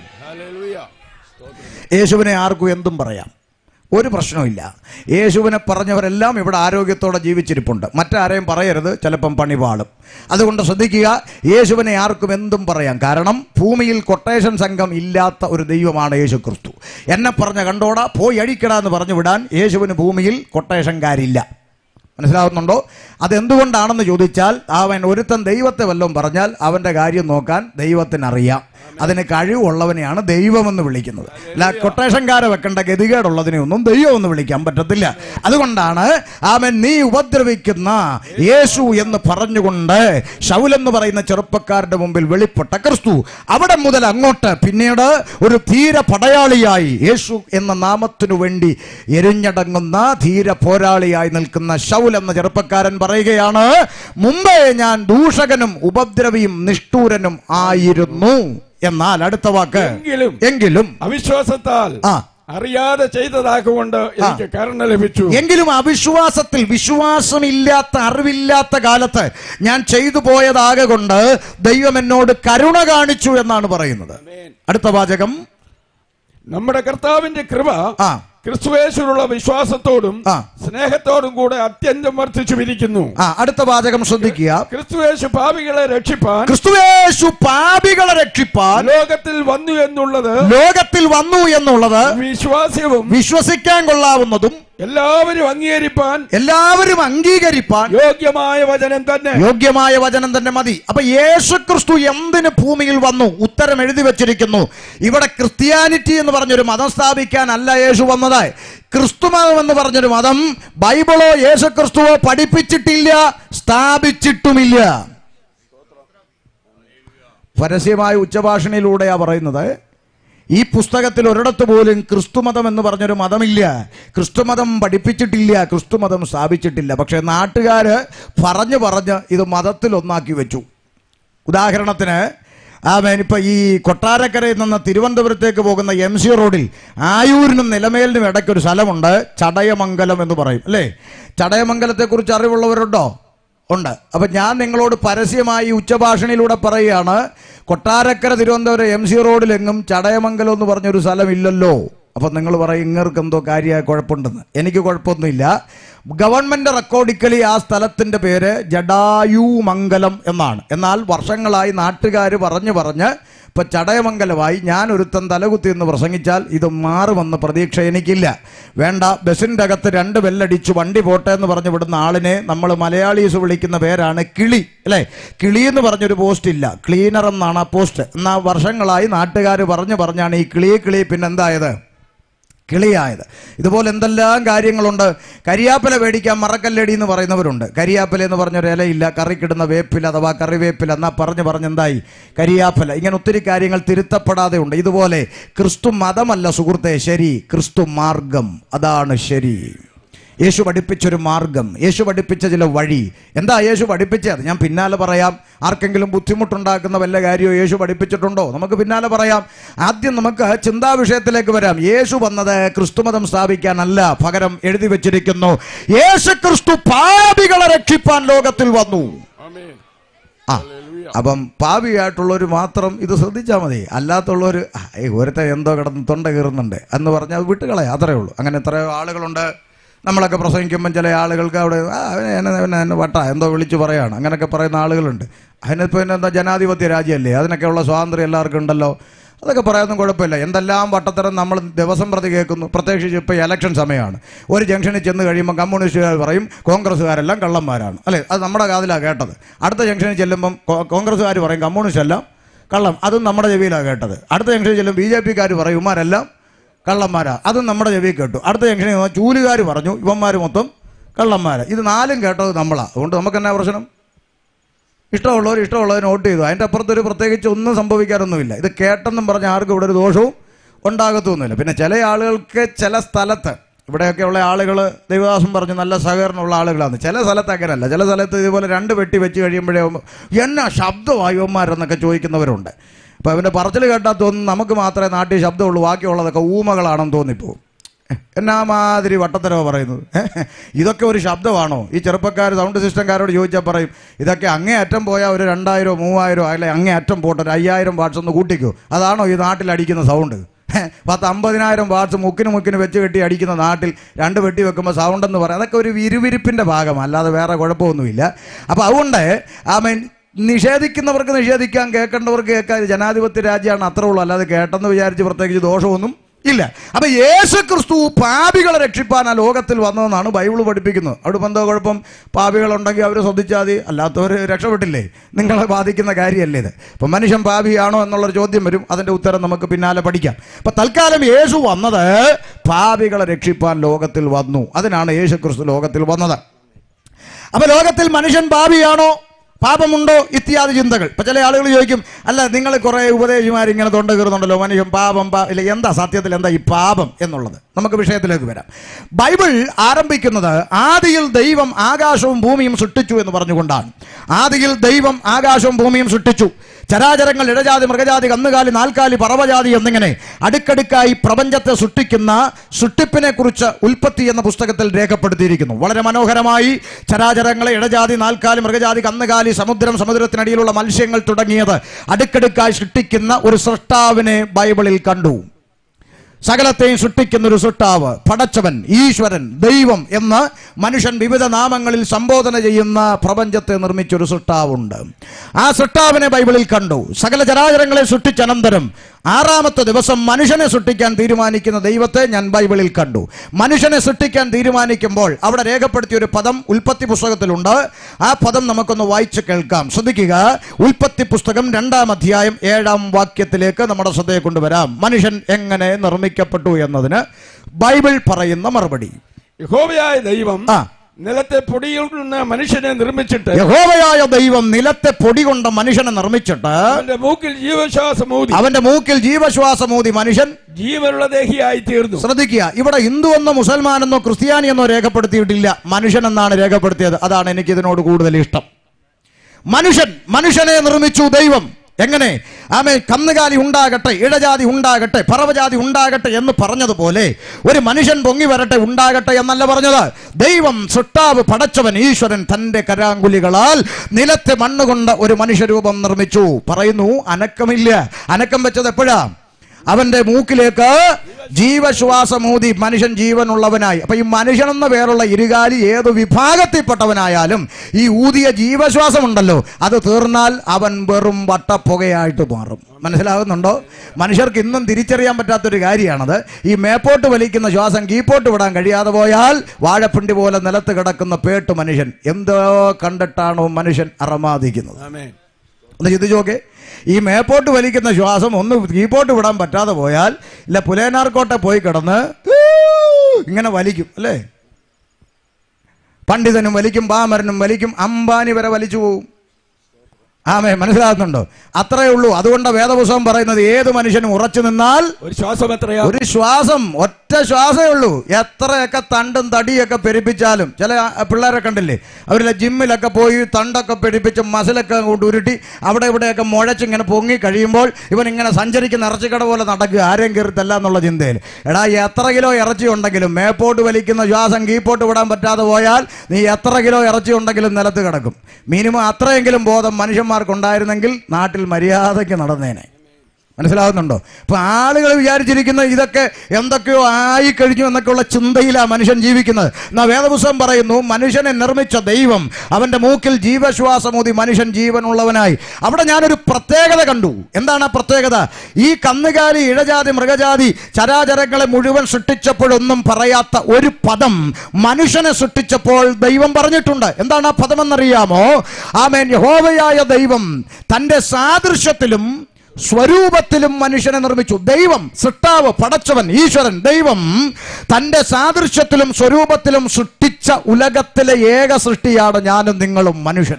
യേശുവിനെ ആർക്കും എന്തും പറയാം ഒരു പ്രശ്നമില്ല യേശുവിനെ പറഞ്ഞവരെല്ലാം ഇവിടെ ആരോഗ്യത്തോടെ ജീവിച്ചിരിപ്പുണ്ട് മറ്റാരെയും പറയരുത് ചിലപ്പം പണി പാളും അതുകൊണ്ട് ശ്രദ്ധിക്കുക യേശുവിനെ ആർക്കും എന്തും പറയാം കാരണം ഭൂമിയിൽ കൊട്ടേഷൻ സംഘം ഇല്ലാത്ത ഒരു ദൈവമാണ് യേശു ക്രിസ്തു എന്നെ പറഞ്ഞ കണ്ടോടാ പോയി അഴിക്കടാ എന്ന് പറഞ്ഞു വിടാൻ യേശുവിന് ഭൂമിയിൽ കൊട്ടേഷൻകാരില്ല മനസ്സിലാവുന്നുണ്ടോ അതെന്തുകൊണ്ടാണെന്ന് ചോദിച്ചാൽ അവൻ ഒരുത്തൻ ദൈവത്തെ വല്ലതും പറഞ്ഞാൽ അവൻ്റെ കാര്യം നോക്കാൻ ദൈവത്തിനറിയാം അതിന് കഴിവുള്ളവനെയാണ് ദൈവമെന്ന് വിളിക്കുന്നത് അല്ല കൊട്ടേഷൻകാരെ വെക്കേണ്ട ഗതികേടുള്ളതിനെ ഒന്നും ദൈവം എന്ന് വിളിക്കാൻ പറ്റത്തില്ല അതുകൊണ്ടാണ് അവൻ നീ ഉപദ്രവിക്കുന്ന യേശു എന്ന് പറഞ്ഞുകൊണ്ട് ഷൗലെന്ന് പറയുന്ന ചെറുപ്പക്കാരുടെ മുമ്പിൽ വെളിപ്പെട്ട ക്രിസ്തു അവിടെ മുതൽ അങ്ങോട്ട് പിന്നീട് ഒരു ധീര പടയാളിയായി യേശു എന്ന നാമത്തിനു വേണ്ടി എരിഞ്ഞടങ്ങുന്ന ധീര പോരാളിയായി നിൽക്കുന്ന ഷൗൽ എന്ന ചെറുപ്പക്കാരൻ പറയുകയാണ് മുമ്പേ ഞാൻ ദൂഷകനും ഉപദ്രവിയും നിഷ്ഠൂരനും ആയിരുന്നു എന്നാൽ അടുത്ത വാക്ക് എങ്കിലും എങ്കിലും അവിശ്വാസത്താൽ ആ അറിയാതെ ചെയ്തതാകൊണ്ട് എനിക്ക് കരുണ ലഭിച്ചു എങ്കിലും അവിശ്വാസത്തിൽ വിശ്വാസമില്ലാത്ത അറിവില്ലാത്ത കാലത്ത് ഞാൻ ചെയ്തു പോയതാകെ കൊണ്ട് ദൈവം എന്നോട് കരുണ കാണിച്ചു എന്നാണ് പറയുന്നത് അടുത്ത വാചകം നമ്മുടെ കർത്താവിന്റെ കൃപ ആ ക്രിസ്തുവേശ്വരുള്ള വിശ്വാസത്തോടും സ്നേഹത്തോടും കൂടെ അത്യന്തം വർദ്ധിച്ചു വിരിക്കുന്നു ആ അടുത്ത വാചകം ശ്രദ്ധിക്കുക ക്രിസ്തുവേശു പാപികളെ രക്ഷിപ്പാൻ ക്രിസ്തുവേശു പാപികളെ രക്ഷിപ്പാൻ ലോകത്തിൽ വന്നു എന്നുള്ളത് ലോകത്തിൽ വന്നു എന്നുള്ളത് വിശ്വാസ്യവും വിശ്വസിക്കാൻ കൊള്ളാവുന്നതും എല്ലാവരും അംഗീകരിപ്പാൻ എല്ലാവരും അംഗീകരിപ്പാൻ യോഗ്യമായ വചനം തന്നെ യോഗ്യമായ വചനം തന്നെ മതി അപ്പൊ യേശു ക്രിസ്തു എന്തിന് ഭൂമിയിൽ വന്നു ഉത്തരം എഴുതി വെച്ചിരിക്കുന്നു ഇവിടെ ക്രിസ്ത്യാനിറ്റി എന്ന് പറഞ്ഞൊരു മതം സ്ഥാപിക്കാനല്ല യേശു വന്നത് ക്രിസ്തു മതം എന്ന് പറഞ്ഞൊരു മതം ബൈബിളോ യേശു ക്രിസ്തുവോ പഠിപ്പിച്ചിട്ടില്ല സ്ഥാപിച്ചിട്ടുമില്ല പരസ്യമായ ഉച്ചഭാഷണിയിലൂടെയാ പറയുന്നത് ഈ പുസ്തകത്തിൽ ഒരിടത്ത് പോലും ക്രിസ്തുമതം എന്ന് പറഞ്ഞൊരു മതമില്ല ക്രിസ്തുമതം പഠിപ്പിച്ചിട്ടില്ല ക്രിസ്തുമതം സ്ഥാപിച്ചിട്ടില്ല പക്ഷെ നാട്ടുകാര് പറഞ്ഞു പറഞ്ഞ് ഇത് മതത്തിൽ ഒന്നാക്കി വെച്ചു ഉദാഹരണത്തിന് ആമേൻ ഇപ്പൊ ഈ കൊട്ടാരക്കരയിൽ നിന്ന് തിരുവനന്തപുരത്തേക്ക് പോകുന്ന എം സി റോഡിൽ ആയൂരിനും നിലമേലിനും ഇടയ്ക്കൊരു സ്ഥലമുണ്ട് ചടയമംഗലം എന്ന് പറയും അല്ലേ ചടയമംഗലത്തെക്കുറിച്ച് അറിവുള്ളവരുണ്ടോ ഉണ്ട് അപ്പൊ ഞാൻ നിങ്ങളോട് പരസ്യമായി ഉച്ചഭാഷണിയിലൂടെ പറയുകയാണ് കൊട്ടാരക്കര തിരുവനന്തപുരം എം സി റോഡിലെങ്ങും ചടയമംഗലം എന്ന് പറഞ്ഞൊരു സ്ഥലമില്ലല്ലോ അപ്പൊ നിങ്ങൾ പറയും ഇങ്ങർക്ക് എന്തോ കാര്യമായ കുഴപ്പമുണ്ടെന്ന് എനിക്ക് കുഴപ്പമൊന്നുമില്ല ഗവൺമെന്റ് റെക്കോർഡിക്കലി ആ സ്ഥലത്തിന്റെ പേര് ജഡായുമംഗലം എന്നാണ് എന്നാൽ വർഷങ്ങളായി നാട്ടുകാർ പറഞ്ഞു പറഞ്ഞ് ഇപ്പൊ ചടയമംഗലമായി ഞാൻ ഒരുത്തൻ തലകുത്തി എന്ന് പ്രസംഗിച്ചാൽ ഇത് മാറുമെന്ന് പ്രതീക്ഷ എനിക്കില്ല വേണ്ട ബസിൻ്റെ അകത്ത് രണ്ട് ബെല്ലടിച്ചു വണ്ടി പോട്ടെ എന്ന് പറഞ്ഞു വിടുന്ന ആളിനെ നമ്മൾ മലയാളീസ് വിളിക്കുന്ന പേരാണ് കിളി അല്ലേ കിളി എന്ന് പറഞ്ഞൊരു പോസ്റ്റ് ഇല്ല ക്ലീനർ എന്നാണ് ആ പോസ്റ്റ് എന്നാൽ വർഷങ്ങളായി നാട്ടുകാർ പറഞ്ഞു പറഞ്ഞാണ് ഈ കിളി കിളി പിന്നെന്തായത് കിളിയായത് ഇതുപോലെ എന്തെല്ലാം കാര്യങ്ങളുണ്ട് കരിയാപ്പല മേടിക്കാൻ മറക്കല്ലടി എന്ന് പറയുന്നവരുണ്ട് കരിയാപ്പല എന്ന് പറഞ്ഞൊരു ഇലയില്ല കറിക്കിടുന്ന വേപ്പില അഥവാ കറിവേപ്പില എന്നാ പറഞ്ഞു പറഞ്ഞ് എന്തായി കരിയാപ്പല ഇങ്ങനെ ഒത്തിരി കാര്യങ്ങൾ തിരുത്തപ്പെടാതെ ഉണ്ട് ഇതുപോലെ ക്രിസ്തു മതമല്ല സുഹൃത്തെ ശരി ക്രിസ്തു മാർഗം അതാണ് ശരി യേശു പഠിപ്പിച്ചൊരു മാർഗം യേശു പഠിപ്പിച്ച ചില വഴി എന്താ യേശു പഠിപ്പിച്ചത് ഞാൻ പിന്നാലെ പറയാം ആർക്കെങ്കിലും ബുദ്ധിമുട്ടുണ്ടാക്കുന്ന വല്ല കാര്യമോ യേശു പഠിപ്പിച്ചിട്ടുണ്ടോ നമുക്ക് പിന്നാലെ പറയാം ആദ്യം നമുക്ക് ചിന്താ വിഷയത്തിലേക്ക് വരാം യേശു വന്നത് ക്രിസ്തുമതം സ്ഥാപിക്കാനല്ല പകരം എഴുതി വെച്ചിരിക്കുന്നു യേശു ക്രിസ്തു പാപികളെ രക്ഷിപ്പാൻ ലോകത്തിൽ വന്നു ആ അപ്പം പാപിയായിട്ടുള്ളവർ മാത്രം ഇത് ശ്രദ്ധിച്ചാൽ മതി അല്ലാത്തുള്ളവർ ഒരുത്ത എന്തോ കിടന്ന് തൊണ്ട കീറുന്നുണ്ട് എന്ന് പറഞ്ഞാൽ അത് വിട്ടുകളെ അത്രേ ഉള്ളൂ അങ്ങനെ എത്രയോ ആളുകളുണ്ട് നമ്മളൊക്കെ പ്രസംഗിക്കുമ്പം ചില ആളുകൾക്ക് അവിടെ ആ അവനെ എന്നെ എന്നെ എന്നെ വട്ട എന്തോ വിളിച്ചു പറയാണ് അങ്ങനെയൊക്കെ പറയുന്ന ആളുകളുണ്ട് അതിനിപ്പോൾ പിന്നെ എന്താ ജനാധിപത്യ രാജ്യമല്ലേ അതിനൊക്കെയുള്ള സ്വാതന്ത്ര്യം എല്ലാവർക്കും ഉണ്ടല്ലോ അതൊക്കെ പറയാനൊന്നും കുഴപ്പമില്ല എന്തെല്ലാം വട്ടത്തരം നമ്മൾ ദിവസം പ്രതി കേൾക്കുന്നു പ്രത്യേകിച്ച് ഇപ്പോൾ ഇലക്ഷൻ സമയമാണ് ഒരു ജംഗ്ഷനിൽ ചെന്ന് കഴിയുമ്പോൾ കമ്മ്യൂണിസ്റ്റുകാർ പറയും കോൺഗ്രസ്സുകാരെല്ലാം കള്ളന്മാരാണ് അല്ലേ അത് നമ്മുടെ കാതിലാണ് കേട്ടത് അടുത്ത ജംഗ്ഷനിൽ ചെല്ലുമ്പം കോ- കോൺഗ്രസ്സുകാർ പറയും കമ്മ്യൂണിസ്റ്റ് എല്ലാം കള്ളം അതും നമ്മുടെ ചെവിയിലാണ് കേട്ടത് അടുത്ത ജംഗ്ഷനിൽ ചെല്ലും ബി ജെ പിക്കാർ പറയും ഇവന്മാരെല്ലാം കള്ളന്മാരാ അതും നമ്മുടെ ചെവിയിൽ കേട്ടു അടുത്ത ജംഗ്ഷനിൽ ചെന്ന് ചൂലുകാർ പറഞ്ഞു ഇവന്മാർ മൊത്തം കള്ളന്മാരാ ഇത് നാലും കേട്ടത് നമ്മളാ അതുകൊണ്ട് നമുക്ക് എന്നാ പ്രശ്നം ഇഷ്ടമുള്ളവർ ഇഷ്ടമുള്ളതിന് വോട്ട് ചെയ്തു അതിൻ്റെ അപ്പുറത്തൊരു പ്രത്യേകിച്ച് ഒന്നും സംഭവിക്കാനൊന്നുമില്ല ഇത് കേട്ടെന്നും പറഞ്ഞ ആർക്കും ഇവിടെ ഒരു ദോഷവും ഉണ്ടാകത്തൊന്നുമില്ല പിന്നെ ചില ആളുകൾക്ക് ചില സ്ഥലത്ത് ഇവിടെയൊക്കെയുള്ള ആളുകൾ ദൈവദാസം പറഞ്ഞു നല്ല സഹകരണമുള്ള ആളുകളാണ് ചില സ്ഥലത്ത് അങ്ങനെയല്ല ചില സ്ഥലത്ത് ഇതുപോലെ രണ്ട് വെട്ടി വെച്ച് കഴിയുമ്പോഴേ എന്നാ ശബ്ദവായുവന്മാരെന്നൊക്കെ ചോദിക്കുന്നവരുണ്ട് അപ്പോൾ അവൻ്റെ പറച്ചിൽ കേട്ടാൽ തോന്നുന്നു നമുക്ക് മാത്രമേ നാട്ടിൽ ശബ്ദമുള്ളൂ ബാക്കിയുള്ളതൊക്കെ ഊമകളാണെന്ന് തോന്നിപ്പോവും എന്നാ മാതിരി വട്ടത്തരവ് പറയുന്നത് ഇതൊക്കെ ഒരു ശബ്ദമാണോ ഈ ചെറുപ്പക്കാർ സൗണ്ട് സിസ്റ്റംകാരോട് ചോദിച്ചാൽ പറയും ഇതൊക്കെ അങ്ങേ അറ്റം പോയാൽ ഒരു രണ്ടായിരോ മൂവായിരോ അല്ലെ അങ്ങേ അറ്റം പോട്ടെ ഒരു അയ്യായിരം വാട്ട്സ് ഒന്ന് കൂട്ടിക്കോ അതാണോ ഈ നാട്ടിൽ അടിക്കുന്ന സൗണ്ട് പത്ത് അമ്പതിനായിരം വാട്ട്സ് മുക്കിന് മുക്കിന് വെച്ച് കെട്ടി അടിക്കുന്ന നാട്ടിൽ രണ്ട് വെട്ടി വെക്കുമ്പോൾ സൗണ്ട് എന്ന് പറയാം അതൊക്കെ ഒരു വിരുവിരിപ്പിൻ്റെ ഭാഗം അല്ലാതെ വേറെ കുഴപ്പമൊന്നുമില്ല അപ്പോൾ അതുകൊണ്ട് ആ മീൻ നിഷേധിക്കുന്നവർക്ക് നിഷേധിക്കാൻ കേൾക്കേണ്ടവർക്ക് കേൾക്കാൻ ഇത് ജനാധിപത്യ രാജ്യമാണ് അത്രേ ഉള്ളൂ അല്ലാതെ കേട്ടെന്ന് വിചാരിച്ച് പ്രത്യേകിച്ച് ദോഷമൊന്നും ഇല്ല അപ്പൊ യേശു ക്രിസ്തു പാപികളെ രക്ഷിപ്പാൻ ആ ലോകത്തിൽ വന്നതെന്നാണ് ബൈബിൾ പഠിപ്പിക്കുന്നത് അവിടെ ഇപ്പം എന്തോ കുഴപ്പം പാപികളുണ്ടെങ്കിൽ അവർ ശ്രദ്ധിച്ചാൽ മതി അല്ലാത്തവർ രക്ഷപ്പെട്ടില്ലേ നിങ്ങളെ ബാധിക്കുന്ന കാര്യമല്ലേ ഇത് ഇപ്പം മനുഷ്യൻ പാപിയാണോ എന്നുള്ളൊരു ചോദ്യം വരും അതിൻ്റെ ഉത്തരം നമുക്ക് പിന്നാലെ പഠിക്കാം അപ്പം തൽക്കാലം യേശു വന്നത് പാപികളെ രക്ഷിപ്പാൻ ലോകത്തിൽ വന്നു അതിനാണ് യേശു ക്രിസ്തു ലോകത്തിൽ വന്നത് അപ്പൊ ലോകത്തിൽ മനുഷ്യൻ പാപിയാണോ പാപമുണ്ടോ ഇത്യാദി ചിന്തകൾ ഇപ്പൊ ചില ആളുകൾ ചോദിക്കും അല്ല നിങ്ങൾ കുറെ ഉപദേശിമാർ ഇങ്ങനെ തൊണ്ട കയറുന്നുണ്ടല്ലോ മനുഷ്യൻ പാപം പാ ഇല്ല എന്താ സത്യത്തിൽ എന്താ ഈ പാപം എന്നുള്ളത് നമുക്ക് വിഷയത്തിലേക്ക് വരാം ബൈബിൾ ആരംഭിക്കുന്നത് ആദിയിൽ ദൈവം ആകാശവും ഭൂമിയും സൃഷ്ടിച്ചു എന്ന് പറഞ്ഞുകൊണ്ടാണ് ആദിയിൽ ദൈവം ആകാശവും ഭൂമിയും സൃഷ്ടിച്ചു ചരാചരങ്ങൾ ഇടജാതി മൃഗജാതി കന്നുകാലി നാൽക്കാലി പറവജാതി എന്നിങ്ങനെ അടുക്കടുക്കായി പ്രപഞ്ചത്തെ സൃഷ്ടിക്കുന്ന സൃഷ്ടിപ്പിനെ കുറിച്ച് ഉൽപ്പത്തി എന്ന പുസ്തകത്തിൽ രേഖപ്പെടുത്തിയിരിക്കുന്നു വളരെ മനോഹരമായി ചരാചരങ്ങളെ ഇടജാതി നാൽക്കാലി മൃഗജാതി കന്നുകാലി സമുദ്രം സമുദ്രത്തിനടിയിലുള്ള മത്സ്യങ്ങൾ തുടങ്ങിയത് അടുക്കടുക്കായി സൃഷ്ടിക്കുന്ന ഒരു സൃഷ്ടാവിനെ ബൈബിളിൽ കണ്ടു സകലത്തെയും സൃഷ്ടിക്കുന്ന ഒരു സൃഷ്ടാവ് പടച്ചവൻ ഈശ്വരൻ ദൈവം എന്ന് മനുഷ്യൻ വിവിധ നാമങ്ങളിൽ സംബോധന ചെയ്യുന്ന പ്രപഞ്ചത്തെ നിർമ്മിച്ചൊരു സൃഷ്ടാവുണ്ട് ആ സൃഷ്ടാവിനെ ബൈബിളിൽ കണ്ടു സകല ചരാചരങ്ങളെ സൃഷ്ടിച്ചനന്തരം ആറാമത്തെ ദിവസം മനുഷ്യനെ സൃഷ്ടിക്കാൻ തീരുമാനിക്കുന്ന ദൈവത്തെ ഞാൻ ബൈബിളിൽ കണ്ടു മനുഷ്യനെ സൃഷ്ടിക്കാൻ തീരുമാനിക്കുമ്പോൾ അവിടെ രേഖപ്പെടുത്തിയ ഒരു പദം ഉൽപ്പത്തി പുസ്തകത്തിലുണ്ട് ആ പദം നമുക്കൊന്ന് വായിച്ച് കേൾക്കാം ശ്രദ്ധിക്കുക ഉൽപ്പത്തി പുസ്തകം രണ്ടാം അധ്യായം ഏഴാം വാക്യത്തിലേക്ക് നമ്മുടെ ശ്രദ്ധയെ കൊണ്ടുവരാം മനുഷ്യൻ എങ്ങനെ നിർമ്മിക്കപ്പെട്ടു എന്നതിന് ബൈബിൾ പറയുന്ന മറുപടി യഹോവയായ ദൈവം നിലത്തെ പൊടിയിൽ നിന്ന് മനുഷ്യനെ നിർമ്മിച്ചിട്ട് യഹോവയായ ദൈവം നിലത്തെ പൊടി കൊണ്ട് മനുഷ്യനെ നിർമ്മിച്ചിട്ട് അവന്റെ മൂക്കിൽ ജീവശ്വാസം ഊതി അവന്റെ മൂക്കിൽ ജീവശ്വാസമൂതി മനുഷ്യൻ ജീവനുള്ള ദേഹിയായി തീർന്നു ശ്രദ്ധിക്കുക ഇവിടെ ഹിന്ദു എന്നോ മുസൽമാൻ എന്നോ ക്രിസ്ത്യാനി എന്നോ രേഖപ്പെടുത്തിയിട്ടില്ല മനുഷ്യൻ എന്നാണ് രേഖപ്പെടുത്തിയത് അതാണ് എനിക്ക് ഇതിനോട് കൂടുതൽ ഇഷ്ടം മനുഷ്യൻ മനുഷ്യനെ നിർമ്മിച്ചു ദൈവം എങ്ങനെ ആമേ കന്നുകാലി ഉണ്ടാകട്ടെ ഇടജാതി ഉണ്ടാകട്ടെ പറവജാതി ഉണ്ടാകട്ടെ എന്ന് പറഞ്ഞതുപോലെ ഒരു മനുഷ്യൻ പൊങ്ങി വരട്ടെ ഉണ്ടാകട്ടെ എന്നല്ല പറഞ്ഞത് ദൈവം സൃഷ്ടാവ് പടച്ചവൻ ഈശ്വരൻ തന്റെ കരാങ്കുലികളാൽ നിലത്തെ മണ്ണുകൊണ്ട് ഒരു മനുഷ്യരൂപം നിർമ്മിച്ചു പറയുന്നു അനക്കമില്ല അനക്കം വെച്ചത് എപ്പോഴാ അവന്റെ മൂക്കിലേക്ക് ജീവശ്വാസമൂതി മനുഷ്യൻ ജീവനുള്ളവനായി അപ്പൊ ഈ മനുഷ്യൻ എന്ന പേരുള്ള ഇരുകാലി ഏത് വിഭാഗത്തിൽപ്പെട്ടവനായാലും ഈ ഊതിയ ജീവശ്വാസം ഉണ്ടല്ലോ അത് തീർന്നാൽ അവൻ വെറും വട്ടപ്പുകയായിട്ട് മാറും മനസ്സിലാകുന്നുണ്ടോ മനുഷ്യർക്ക് ഇന്നും തിരിച്ചറിയാൻ പറ്റാത്തൊരു കാര്യമാണത് ഈ മേപ്പോട്ട് വലിക്കുന്ന ശ്വാസം കീപ്പോട്ട് വിടാൻ കഴിയാതെ പോയാൽ വാഴപ്പിണ്ടി പോലെ നിലത്ത് കിടക്കുന്ന പേട്ട് മനുഷ്യൻ എന്തോ കണ്ടിട്ടാണോ മനുഷ്യൻ അറമാദിക്കുന്നത് ഒന്ന് ചിന്തിച്ചു നോക്കേ ഈ മേപ്പോട്ട് വലിക്കുന്ന ശ്വാസം ഒന്ന് കീപ്പോട്ട് വിടാൻ പറ്റാതെ പോയാൽ ഇല്ല പുലേനാർക്കോട്ടെ പോയി കിടന്ന് ഇങ്ങനെ വലിക്കും അല്ലേ പണ്ഡിതനും വലിക്കും പാമരനും വലിക്കും അംബാനി വരെ വലിച്ചു പോവും ആമേ മനസ്സിലാകുന്നുണ്ടോ അത്രേ ഉള്ളൂ അതുകൊണ്ട് വേദപുസ്തകം പറയുന്നത് ഏത് മനുഷ്യനും ഉറച്ചു നിന്നാൽ ഒരു ശ്വാസം എത്രയാ ഒരു ശ്വാസം ഒറ്റ ശ്വാസമേ ഉള്ളൂ എത്രയൊക്കെ തണ്ടും തടിയൊക്കെ പെരുപ്പിച്ചാലും ചില ആ, പിള്ളേരെ കണ്ടില്ലേ അവരിലെ ജിമ്മിലൊക്കെ പോയി തണ്ടൊക്കെ പെരുപ്പിച്ച് മസിലൊക്കെ കൊണ്ട് ഉരുട്ടി അവിടെ ഇവിടെയൊക്കെ മുഴച്ച് ഇങ്ങനെ പൊങ്ങി കഴിയുമ്പോൾ ഇവൻ ഇങ്ങനെ സഞ്ചരിക്കുന്ന ഇറച്ചിക്കട പോലെ നടക്കുക ആരെയും കയറിത്തല്ല എന്നുള്ള ചിന്തയിൽ എടാ എത്ര കിലോ ഇറച്ചി ഉണ്ടെങ്കിലും മേപ്പോട്ട് വലിക്കുന്ന ശ്വാസം കീപ്പോട്ട് വിടാൻ പറ്റാതെ പോയാൽ നീ എത്ര കിലോ ഇറച്ചി ഉണ്ടെങ്കിലും നിലത്ത് കിടക്കും മിനിമം അത്രയെങ്കിലും ബോധം മനുഷ്യന്മാർക്കുണ്ടായിരുന്നെങ്കിൽ നാട്ടിൽ മര്യാദയ്ക്ക് നടന്നേനെ മനസ്സിലാകുന്നുണ്ടോ ഇപ്പൊ ആളുകൾ വിചാരിച്ചിരിക്കുന്ന ഇതൊക്കെ എന്തൊക്കെയോ ആയി കഴിഞ്ഞു എന്നൊക്കെയുള്ള ചിന്തയിലാണ് മനുഷ്യൻ ജീവിക്കുന്നത് എന്നാ വേദപുസ്തകം പറയുന്നു മനുഷ്യനെ നിർമ്മിച്ച ദൈവം അവന്റെ മൂക്കിൽ ജീവശ്വാസമൂതി മനുഷ്യൻ ജീവനുള്ളവനായി അവിടെ ഞാനൊരു പ്രത്യേകത കണ്ടു എന്താണ് ആ പ്രത്യേകത ഈ കന്നുകാലി ഇഴജാതി മൃഗജാതി ചരാചരങ്ങളെ മുഴുവൻ സൃഷ്ടിച്ചപ്പോഴൊന്നും പറയാത്ത ഒരു പദം മനുഷ്യനെ സൃഷ്ടിച്ചപ്പോൾ ദൈവം പറഞ്ഞിട്ടുണ്ട് എന്താണ് ആ പദം എന്നറിയാമോ ആമേൻ യഹോവയായ ദൈവം തന്റെ സാദൃശ്യത്തിലും സ്വരൂപത്തിലും മനുഷ്യനെ നിർമ്മിച്ചു ദൈവം സൃഷ്ടാവ് പടച്ചവൻ ഈശ്വരൻ ദൈവം തന്റെ സാദൃശ്യത്തിലും സ്വരൂപത്തിലും സൃഷ്ടിച്ച ഉലകത്തിലെ ഏക സൃഷ്ടിയാണ് ഞാനും നിങ്ങളും മനുഷ്യൻ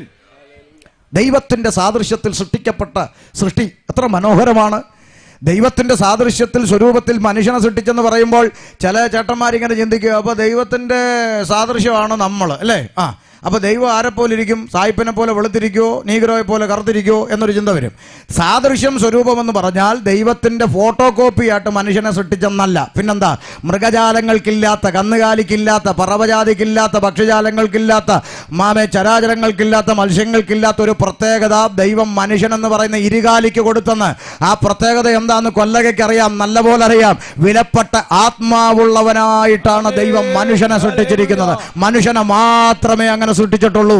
ദൈവത്തിന്റെ സാദൃശ്യത്തിൽ സൃഷ്ടിക്കപ്പെട്ട സൃഷ്ടി എത്ര മനോഹരമാണ് ദൈവത്തിന്റെ സാദൃശ്യത്തിൽ സ്വരൂപത്തിൽ മനുഷ്യനെ സൃഷ്ടിച്ചെന്ന് പറയുമ്പോൾ ചില ചേട്ടന്മാരിങ്ങനെ ചിന്തിക്കുക അപ്പൊ ദൈവത്തിന്റെ സാദൃശ്യമാണ് നമ്മൾ അല്ലേ ആ അപ്പൊ ദൈവം ആരെ പോലെ ഇരിക്കും സായിപ്പിനെ പോലെ വെളുത്തിരിക്കുവോ നീഗ്രോയെ പോലെ കറുത്തിരിക്കുവോ എന്നൊരു ചിന്ത വരും സാദൃശ്യം സ്വരൂപം എന്ന് പറഞ്ഞാൽ ദൈവത്തിന്റെ ഫോട്ടോ കോപ്പിയായിട്ട് മനുഷ്യനെ സൃഷ്ടിച്ചെന്നല്ല പിന്നെന്താ മൃഗജാലങ്ങൾക്കില്ലാത്ത കന്നുകാലിക്കില്ലാത്ത പറവജാതിക്കില്ലാത്ത ഭക്ഷ്യജാലങ്ങൾക്കില്ലാത്ത മാമെ ചരാചരങ്ങൾക്കില്ലാത്ത മത്സ്യങ്ങൾക്കില്ലാത്ത ഒരു പ്രത്യേകത ദൈവം മനുഷ്യൻ എന്ന് പറയുന്ന ഇരുകാലിക്ക് കൊടുത്തെന്ന് ആ പ്രത്യേകത എന്താന്ന് കൊല്ലകയ്ക്ക് അറിയാം നല്ലപോലെ അറിയാം വിലപ്പെട്ട ആത്മാവുള്ളവനായിട്ടാണ് ദൈവം മനുഷ്യനെ സൃഷ്ടിച്ചിരിക്കുന്നത് മനുഷ്യനെ മാത്രമേ അങ്ങനെ സൃഷ്ടിച്ചിട്ടുള്ളൂ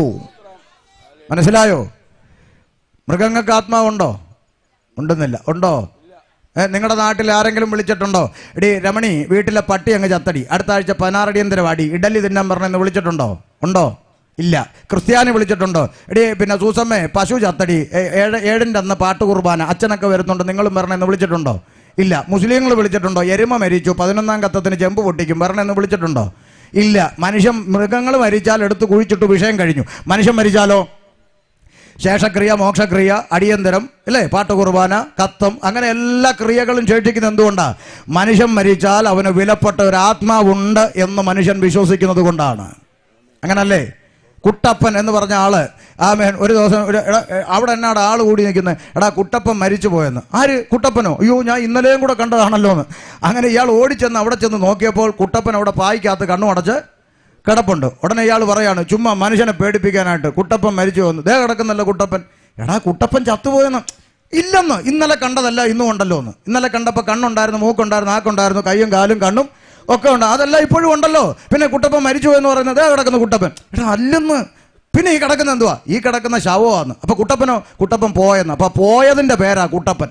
മനസ്സിലായോ മൃഗങ്ങൾക്ക് ആത്മാവുണ്ടോ ഉണ്ടെന്നില്ല ഉണ്ടോ ഏ, നിങ്ങളുടെ നാട്ടിൽ ആരെങ്കിലും വിളിച്ചിട്ടുണ്ടോ എടി രമണി വീട്ടിലെ പട്ടി അങ്ങ് ചത്തടി അടുത്ത ആഴ്ച പതിനാറടിയന്തരവാടി ഇഡലി തിന്നാൻ പറഞ്ഞെന്ന് വിളിച്ചിട്ടുണ്ടോ ഉണ്ടോ ഇല്ല ക്രിസ്ത്യാനി വിളിച്ചിട്ടുണ്ടോ എടി പിന്നെ സൂസമ്മേ പശു ചത്തടി ഏ- ഏഴ് ഏഴിൻ്റെ അന്ന് പാട്ട് കുർബാന അച്ഛനൊക്കെ വരുന്നുണ്ട് നിങ്ങളും വരണമെന്ന് വിളിച്ചിട്ടുണ്ടോ ഇല്ല മുസ്ലിങ്ങൾ വിളിച്ചിട്ടുണ്ടോ എരുമ മരിച്ചു പതിനൊന്നാം കത്തത്തിന് ചെമ്പ് പൊട്ടിക്കും വരണമെന്ന് വിളിച്ചിട്ടുണ്ടോ ഇല്ല മനുഷ്യൻ മൃഗങ്ങൾ മരിച്ചാൽ എടുത്ത് കുഴിച്ചിട്ട് വിഷയം കഴിഞ്ഞു മനുഷ്യൻ മരിച്ചാലോ ശേഷക്രിയ മോക്ഷക്രിയ അടിയന്തരം അല്ലേ പാട്ട് കുർബാന കത്തം അങ്ങനെ എല്ലാ ക്രിയകളും ശേഷിക്കുന്നത് എന്തുകൊണ്ടാണ് മനുഷ്യൻ മരിച്ചാൽ അവന് വിലപ്പെട്ട ഒരു ആത്മാവുണ്ട് എന്ന് മനുഷ്യൻ വിശ്വസിക്കുന്നത് കൊണ്ടാണ് അങ്ങനല്ലേ കുട്ടപ്പൻ എന്ന് പറഞ്ഞ ആള് ആമേൻ ഒരു ദിവസം ഒരു എടാ, എ, അവിടെ എന്നാടാ ആള് കൂടി നിൽക്കുന്നത് എടാ കുട്ടപ്പൻ മരിച്ചു പോയെന്ന് ആര് കുട്ടപ്പനോ അയ്യോ ഞാൻ ഇന്നലെയും കൂടെ കണ്ടതാണല്ലോ എന്ന് അങ്ങനെ ഇയാൾ ഓടിച്ചെന്ന് അവിടെ ചെന്ന് നോക്കിയപ്പോൾ കുട്ടപ്പൻ അവിടെ പായ്ക്കകത്ത് കണ്ണു അടച്ച് കിടപ്പുണ്ട് ഉടനെ ഇയാൾ പറയാണ് ചുമ്മാ മനുഷ്യനെ പേടിപ്പിക്കാനായിട്ട് കുട്ടപ്പൻ മരിച്ചു വന്നു ദേ കിടക്കുന്നല്ലോ കുട്ടപ്പൻ എടാ കുട്ടപ്പൻ ചത്തുപോയെന്ന് ഇല്ലെന്ന് ഇന്നലെ കണ്ടതല്ല ഇന്നും ഉണ്ടല്ലോ എന്ന് ഇന്നലെ കണ്ടപ്പോൾ കണ്ണുണ്ടായിരുന്നു മൂക്കുണ്ടായിരുന്നു നാക്കുണ്ടായിരുന്നു കയ്യും കാലും കണ്ണും ഒക്കെ ഉണ്ട് അതെല്ലാം ഇപ്പോഴും ഉണ്ടല്ലോ പിന്നെ കുട്ടപ്പൻ മരിച്ചു എന്ന് പറയുന്നത് ദേ കിടക്കുന്ന കുട്ടപ്പൻ എടാ അല്ലെന്ന് പിന്നെ ഈ കിടക്കുന്ന എന്തുവാ ഈ കിടക്കുന്ന ശവമാന്ന് അപ്പൊ കുട്ടപ്പനോ കുട്ടപ്പൻ പോയെന്ന് അപ്പൊ പോയതിന്റെ പേരാ കുട്ടപ്പൻ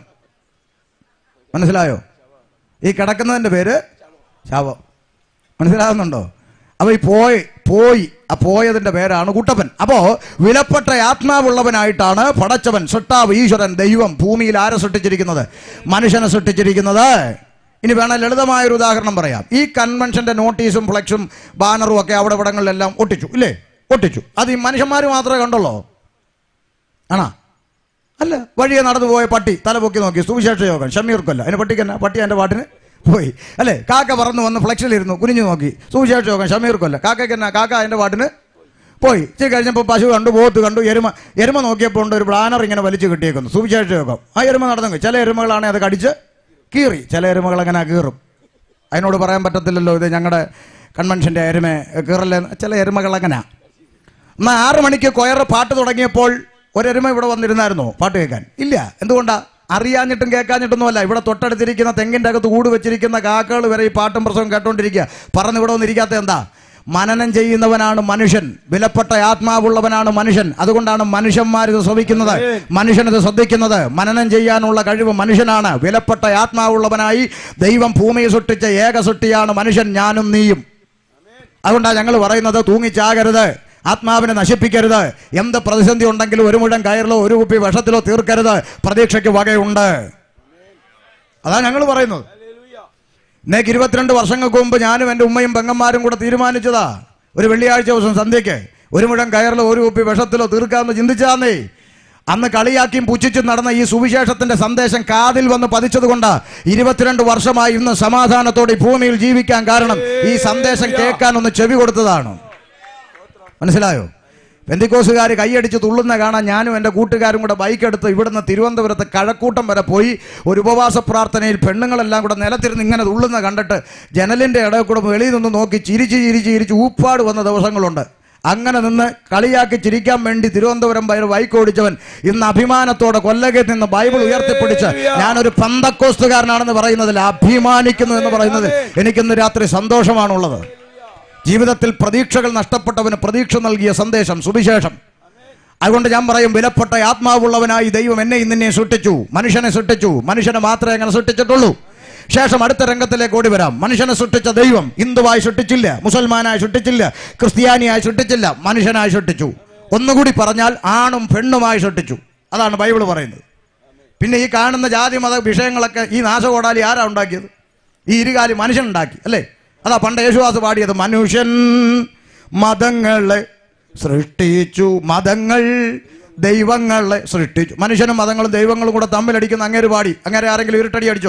മനസ്സിലായോ ഈ കിടക്കുന്നതിന്റെ പേര് ശവം മനസ്സിലാകുന്നുണ്ടോ അപ്പൊ ഈ പോയി പോയി ആ പോയതിന്റെ പേരാണ് കുട്ടപ്പൻ അപ്പോ വിലപ്പെട്ട ആത്മാവുള്ളവനായിട്ടാണ് പടച്ചവൻ സൃഷ്ടാവ് ഈശ്വരൻ ദൈവം ഭൂമിയിൽ ആരെ സൃഷ്ടിച്ചിരിക്കുന്നത് മനുഷ്യനെ സൃഷ്ടിച്ചിരിക്കുന്നത് ഇനി വേണം ലളിതമായ ഒരു ഉദാഹരണം പറയാം ഈ കൺവെൻഷന്റെ നോട്ടീസും ഫ്ലെക്സും ബാനറും ഒക്കെ അവിടെ ഇവിടങ്ങളിലെല്ലാം ഒട്ടിച്ചു ഇല്ലേ ഒട്ടിച്ചു അത് ഈ മനുഷ്യന്മാർ മാത്രമേ കണ്ടുള്ളൂ ആണോ അല്ല വഴിയെ നടന്നു പോയ പട്ടി തല പൊക്കി നോക്കി സുവിശേഷ യോഗം ഷമീർക്കല്ല അതിന് പട്ടിക്കല്ല പട്ടി എൻ്റെ പാട്ടിന് പോയി അല്ലേ കാക്ക പറന്ന് വന്ന് ഫ്ലെക്സിലിരുന്നു കുനിഞ്ഞു നോക്കി സുവിശേഷ യോഗം ഷമീർക്കല്ല കാക്കയ്ക്ക് എന്നാ കാക്ക അതിൻ്റെ പാട്ടിന് പോയി ഇച്ചിരി കഴിഞ്ഞപ്പോൾ പശു കണ്ടു പോത്ത് കണ്ടു എരുമ എരുമ നോക്കിയപ്പോൾ ഉണ്ട് ഒരു ബ്ലാനർ ഇങ്ങനെ വലിച്ചു കിട്ടിയേക്കുന്നു സുവിശേഷ യോഗം ആ എരുമ നടന്നു ചില എരുമകളാണെങ്കിൽ അത് കടിച്ച് കീറി ചില എരുമകൾ അങ്ങനെ കീറും അതിനോട് പറയാൻ പറ്റത്തില്ലല്ലോ ഇത് ഞങ്ങളുടെ കൺവെൻഷൻ്റെ എരുമ കീറല്ലേ ചില എരുമകൾ അങ്ങനെ എന്നാൽ ആറ് മണിക്ക് കൊയർ പാട്ട് തുടങ്ങിയപ്പോൾ ഒരെരുമ ഇവിടെ വന്നിരുന്നായിരുന്നോ പാട്ട് കേൾക്കാൻ ഇല്ല എന്തുകൊണ്ടാ അറിയാഞ്ഞിട്ടും കേൾക്കാഞ്ഞിട്ടൊന്നുമല്ല ഇവിടെ തൊട്ടടുത്തിരിക്കുന്ന തെങ്ങിൻ്റെ അകത്ത് കൂട് വെച്ചിരിക്കുന്ന കാക്കകൾ വരെ ഈ പാട്ടും പ്രസവം കേട്ടോണ്ടിരിക്കുക പറഞ്ഞ് ഇവിടെ ഒന്നിരിക്കാത്ത എന്താ മനനം ചെയ്യുന്നവനാണ് മനുഷ്യൻ വിലപ്പെട്ട ആത്മാവുള്ളവനാണ് മനുഷ്യൻ അതുകൊണ്ടാണ് മനുഷ്യന്മാർ ഇത് ശ്രമിക്കുന്നത് മനുഷ്യൻ ഇത് ശ്രദ്ധിക്കുന്നത് മനനം ചെയ്യാനുള്ള കഴിവ് മനുഷ്യനാണ് വിലപ്പെട്ട ആത്മാവുള്ളവനായി ദൈവം ഭൂമിയെ സൃഷ്ടിച്ച ഏക സൃഷ്ടിയാണ് മനുഷ്യൻ ഞാനും നീയും അതുകൊണ്ടാണ് ഞങ്ങൾ പറയുന്നത് തൂങ്ങിച്ചാകരുത് ആത്മാവിനെ നശിപ്പിക്കരുത് എന്ത് പ്രതിസന്ധി ഉണ്ടെങ്കിലും ഒരു മുഴം കയറിലോ ഒരു കുപ്പി വിഷത്തിലോ തീർക്കരുത് പ്രതീക്ഷയ്ക്ക് വകയുണ്ട് അതാണ് ഞങ്ങൾ പറയുന്നത് ഇന്നേക്ക് ഇരുപത്തിരണ്ട് വർഷങ്ങൾക്ക് മുമ്പ് ഞാനും എൻ്റെ ഉമ്മയും പെങ്ങന്മാരും കൂടെ തീരുമാനിച്ചതാ ഒരു വെള്ളിയാഴ്ച ദിവസം സന്ധ്യയ്ക്ക് ഒരു മുഴം കയറിലോ ഒരു കുപ്പി വിഷത്തിലോ തീർക്കാമെന്ന് ചിന്തിച്ചാന്നേ അന്ന് കളിയാക്കിയും പുച്ഛിച്ചും നടന്ന ഈ സുവിശേഷത്തിന്റെ സന്ദേശം കാതിൽ വന്ന് പതിച്ചതുകൊണ്ട് ഇരുപത്തിരണ്ട് വർഷമായി ഇന്ന് സമാധാനത്തോടെ ഈ ഭൂമിയിൽ ജീവിക്കാൻ കാരണം ഈ സന്ദേശം കേൾക്കാൻ ഒന്ന് ചെവി കൊടുത്തതാണ് മനസ്സിലായോ പെന്തിക്കോസുകാർ കൈയടിച്ച് തുള്ളുന്ന കാണാൻ ഞാനും എൻ്റെ കൂട്ടുകാരും കൂടെ ബൈക്ക് എടുത്ത് ഇവിടുന്ന് തിരുവനന്തപുരത്ത് കഴക്കൂട്ടം വരെ പോയി ഒരു ഉപവാസ പ്രാർത്ഥനയിൽ പെണ്ണുങ്ങളെല്ലാം കൂടെ നിലത്തിരുന്ന് ഇങ്ങനെ തുള്ളുന്ന കണ്ടിട്ട് ജനലിൻ്റെ ഇടയിൽ കൂടെ വെളിയിൽ നിന്ന് നോക്കി ചിരിച്ച് ചിരിച്ച് ചിരിച്ച് ഊപ്പാട് വന്ന ദിവസങ്ങളുണ്ട് അങ്ങനെ നിന്ന് കളിയാക്കി ചിരിക്കാൻ വേണ്ടി തിരുവനന്തപുരം ബൈ ബൈക്ക് ഓടിച്ചവൻ ഇന്ന് അഭിമാനത്തോടെ കൊല്ലകയിൽ നിന്ന് ബൈബിൾ ഉയർത്തിപ്പിടിച്ച് ഞാനൊരു പന്തക്കോസ്തുകാരനാണെന്ന് പറയുന്നതിൽ അഭിമാനിക്കുന്നു എന്ന് പറയുന്നതിൽ എനിക്കിന്ന് രാത്രി സന്തോഷമാണുള്ളത് ജീവിതത്തിൽ പ്രതീക്ഷകൾ നഷ്ടപ്പെട്ടവന് പ്രതീക്ഷ നൽകിയ സന്ദേശം സുവിശേഷം അതുകൊണ്ട് ഞാൻ പറയും വിലപ്പെട്ട ആത്മാവുള്ളവനായി ദൈവം എന്നെ ഇന്നെ സൃഷ്ടിച്ചു മനുഷ്യനെ സൃഷ്ടിച്ചു മനുഷ്യനെ മാത്രമേ അങ്ങനെ സൃഷ്ടിച്ചിട്ടുള്ളൂ ശേഷം അടുത്ത രംഗത്തിലേക്ക് ഓടി വരാം മനുഷ്യനെ സൃഷ്ടിച്ച ദൈവം ഹിന്ദുവായി സൃഷ്ടിച്ചില്ല മുസൽമാനായി സൃഷ്ടിച്ചില്ല ക്രിസ്ത്യാനിയായി സൃഷ്ടിച്ചില്ല മനുഷ്യനായി സൃഷ്ടിച്ചു ഒന്നുകൂടി പറഞ്ഞാൽ ആണും പെണ്ണുമായി സൃഷ്ടിച്ചു അതാണ് ബൈബിൾ പറയുന്നത് പിന്നെ ഈ കാണുന്ന ജാതി മത വിഷയങ്ങളൊക്കെ ഈ നാശകോടാലി ആരാ ഉണ്ടാക്കിയത് ഈ ഇരുകാലി മനുഷ്യൻ ഉണ്ടാക്കി അല്ലേ അതാ പണ്ട് യേശുദാസ് പാടിയത് മനുഷ്യൻ മതങ്ങളെ സൃഷ്ടിച്ചു മതങ്ങൾ ദൈവങ്ങളെ സൃഷ്ടിച്ചു മനുഷ്യനും മതങ്ങളും ദൈവങ്ങളും കൂടെ തമ്മിലടിക്കുന്ന അങ്ങേര് പാടി അങ്ങേരെ ആരെങ്കിലും ഇരുട്ടടി അടിച്ചോ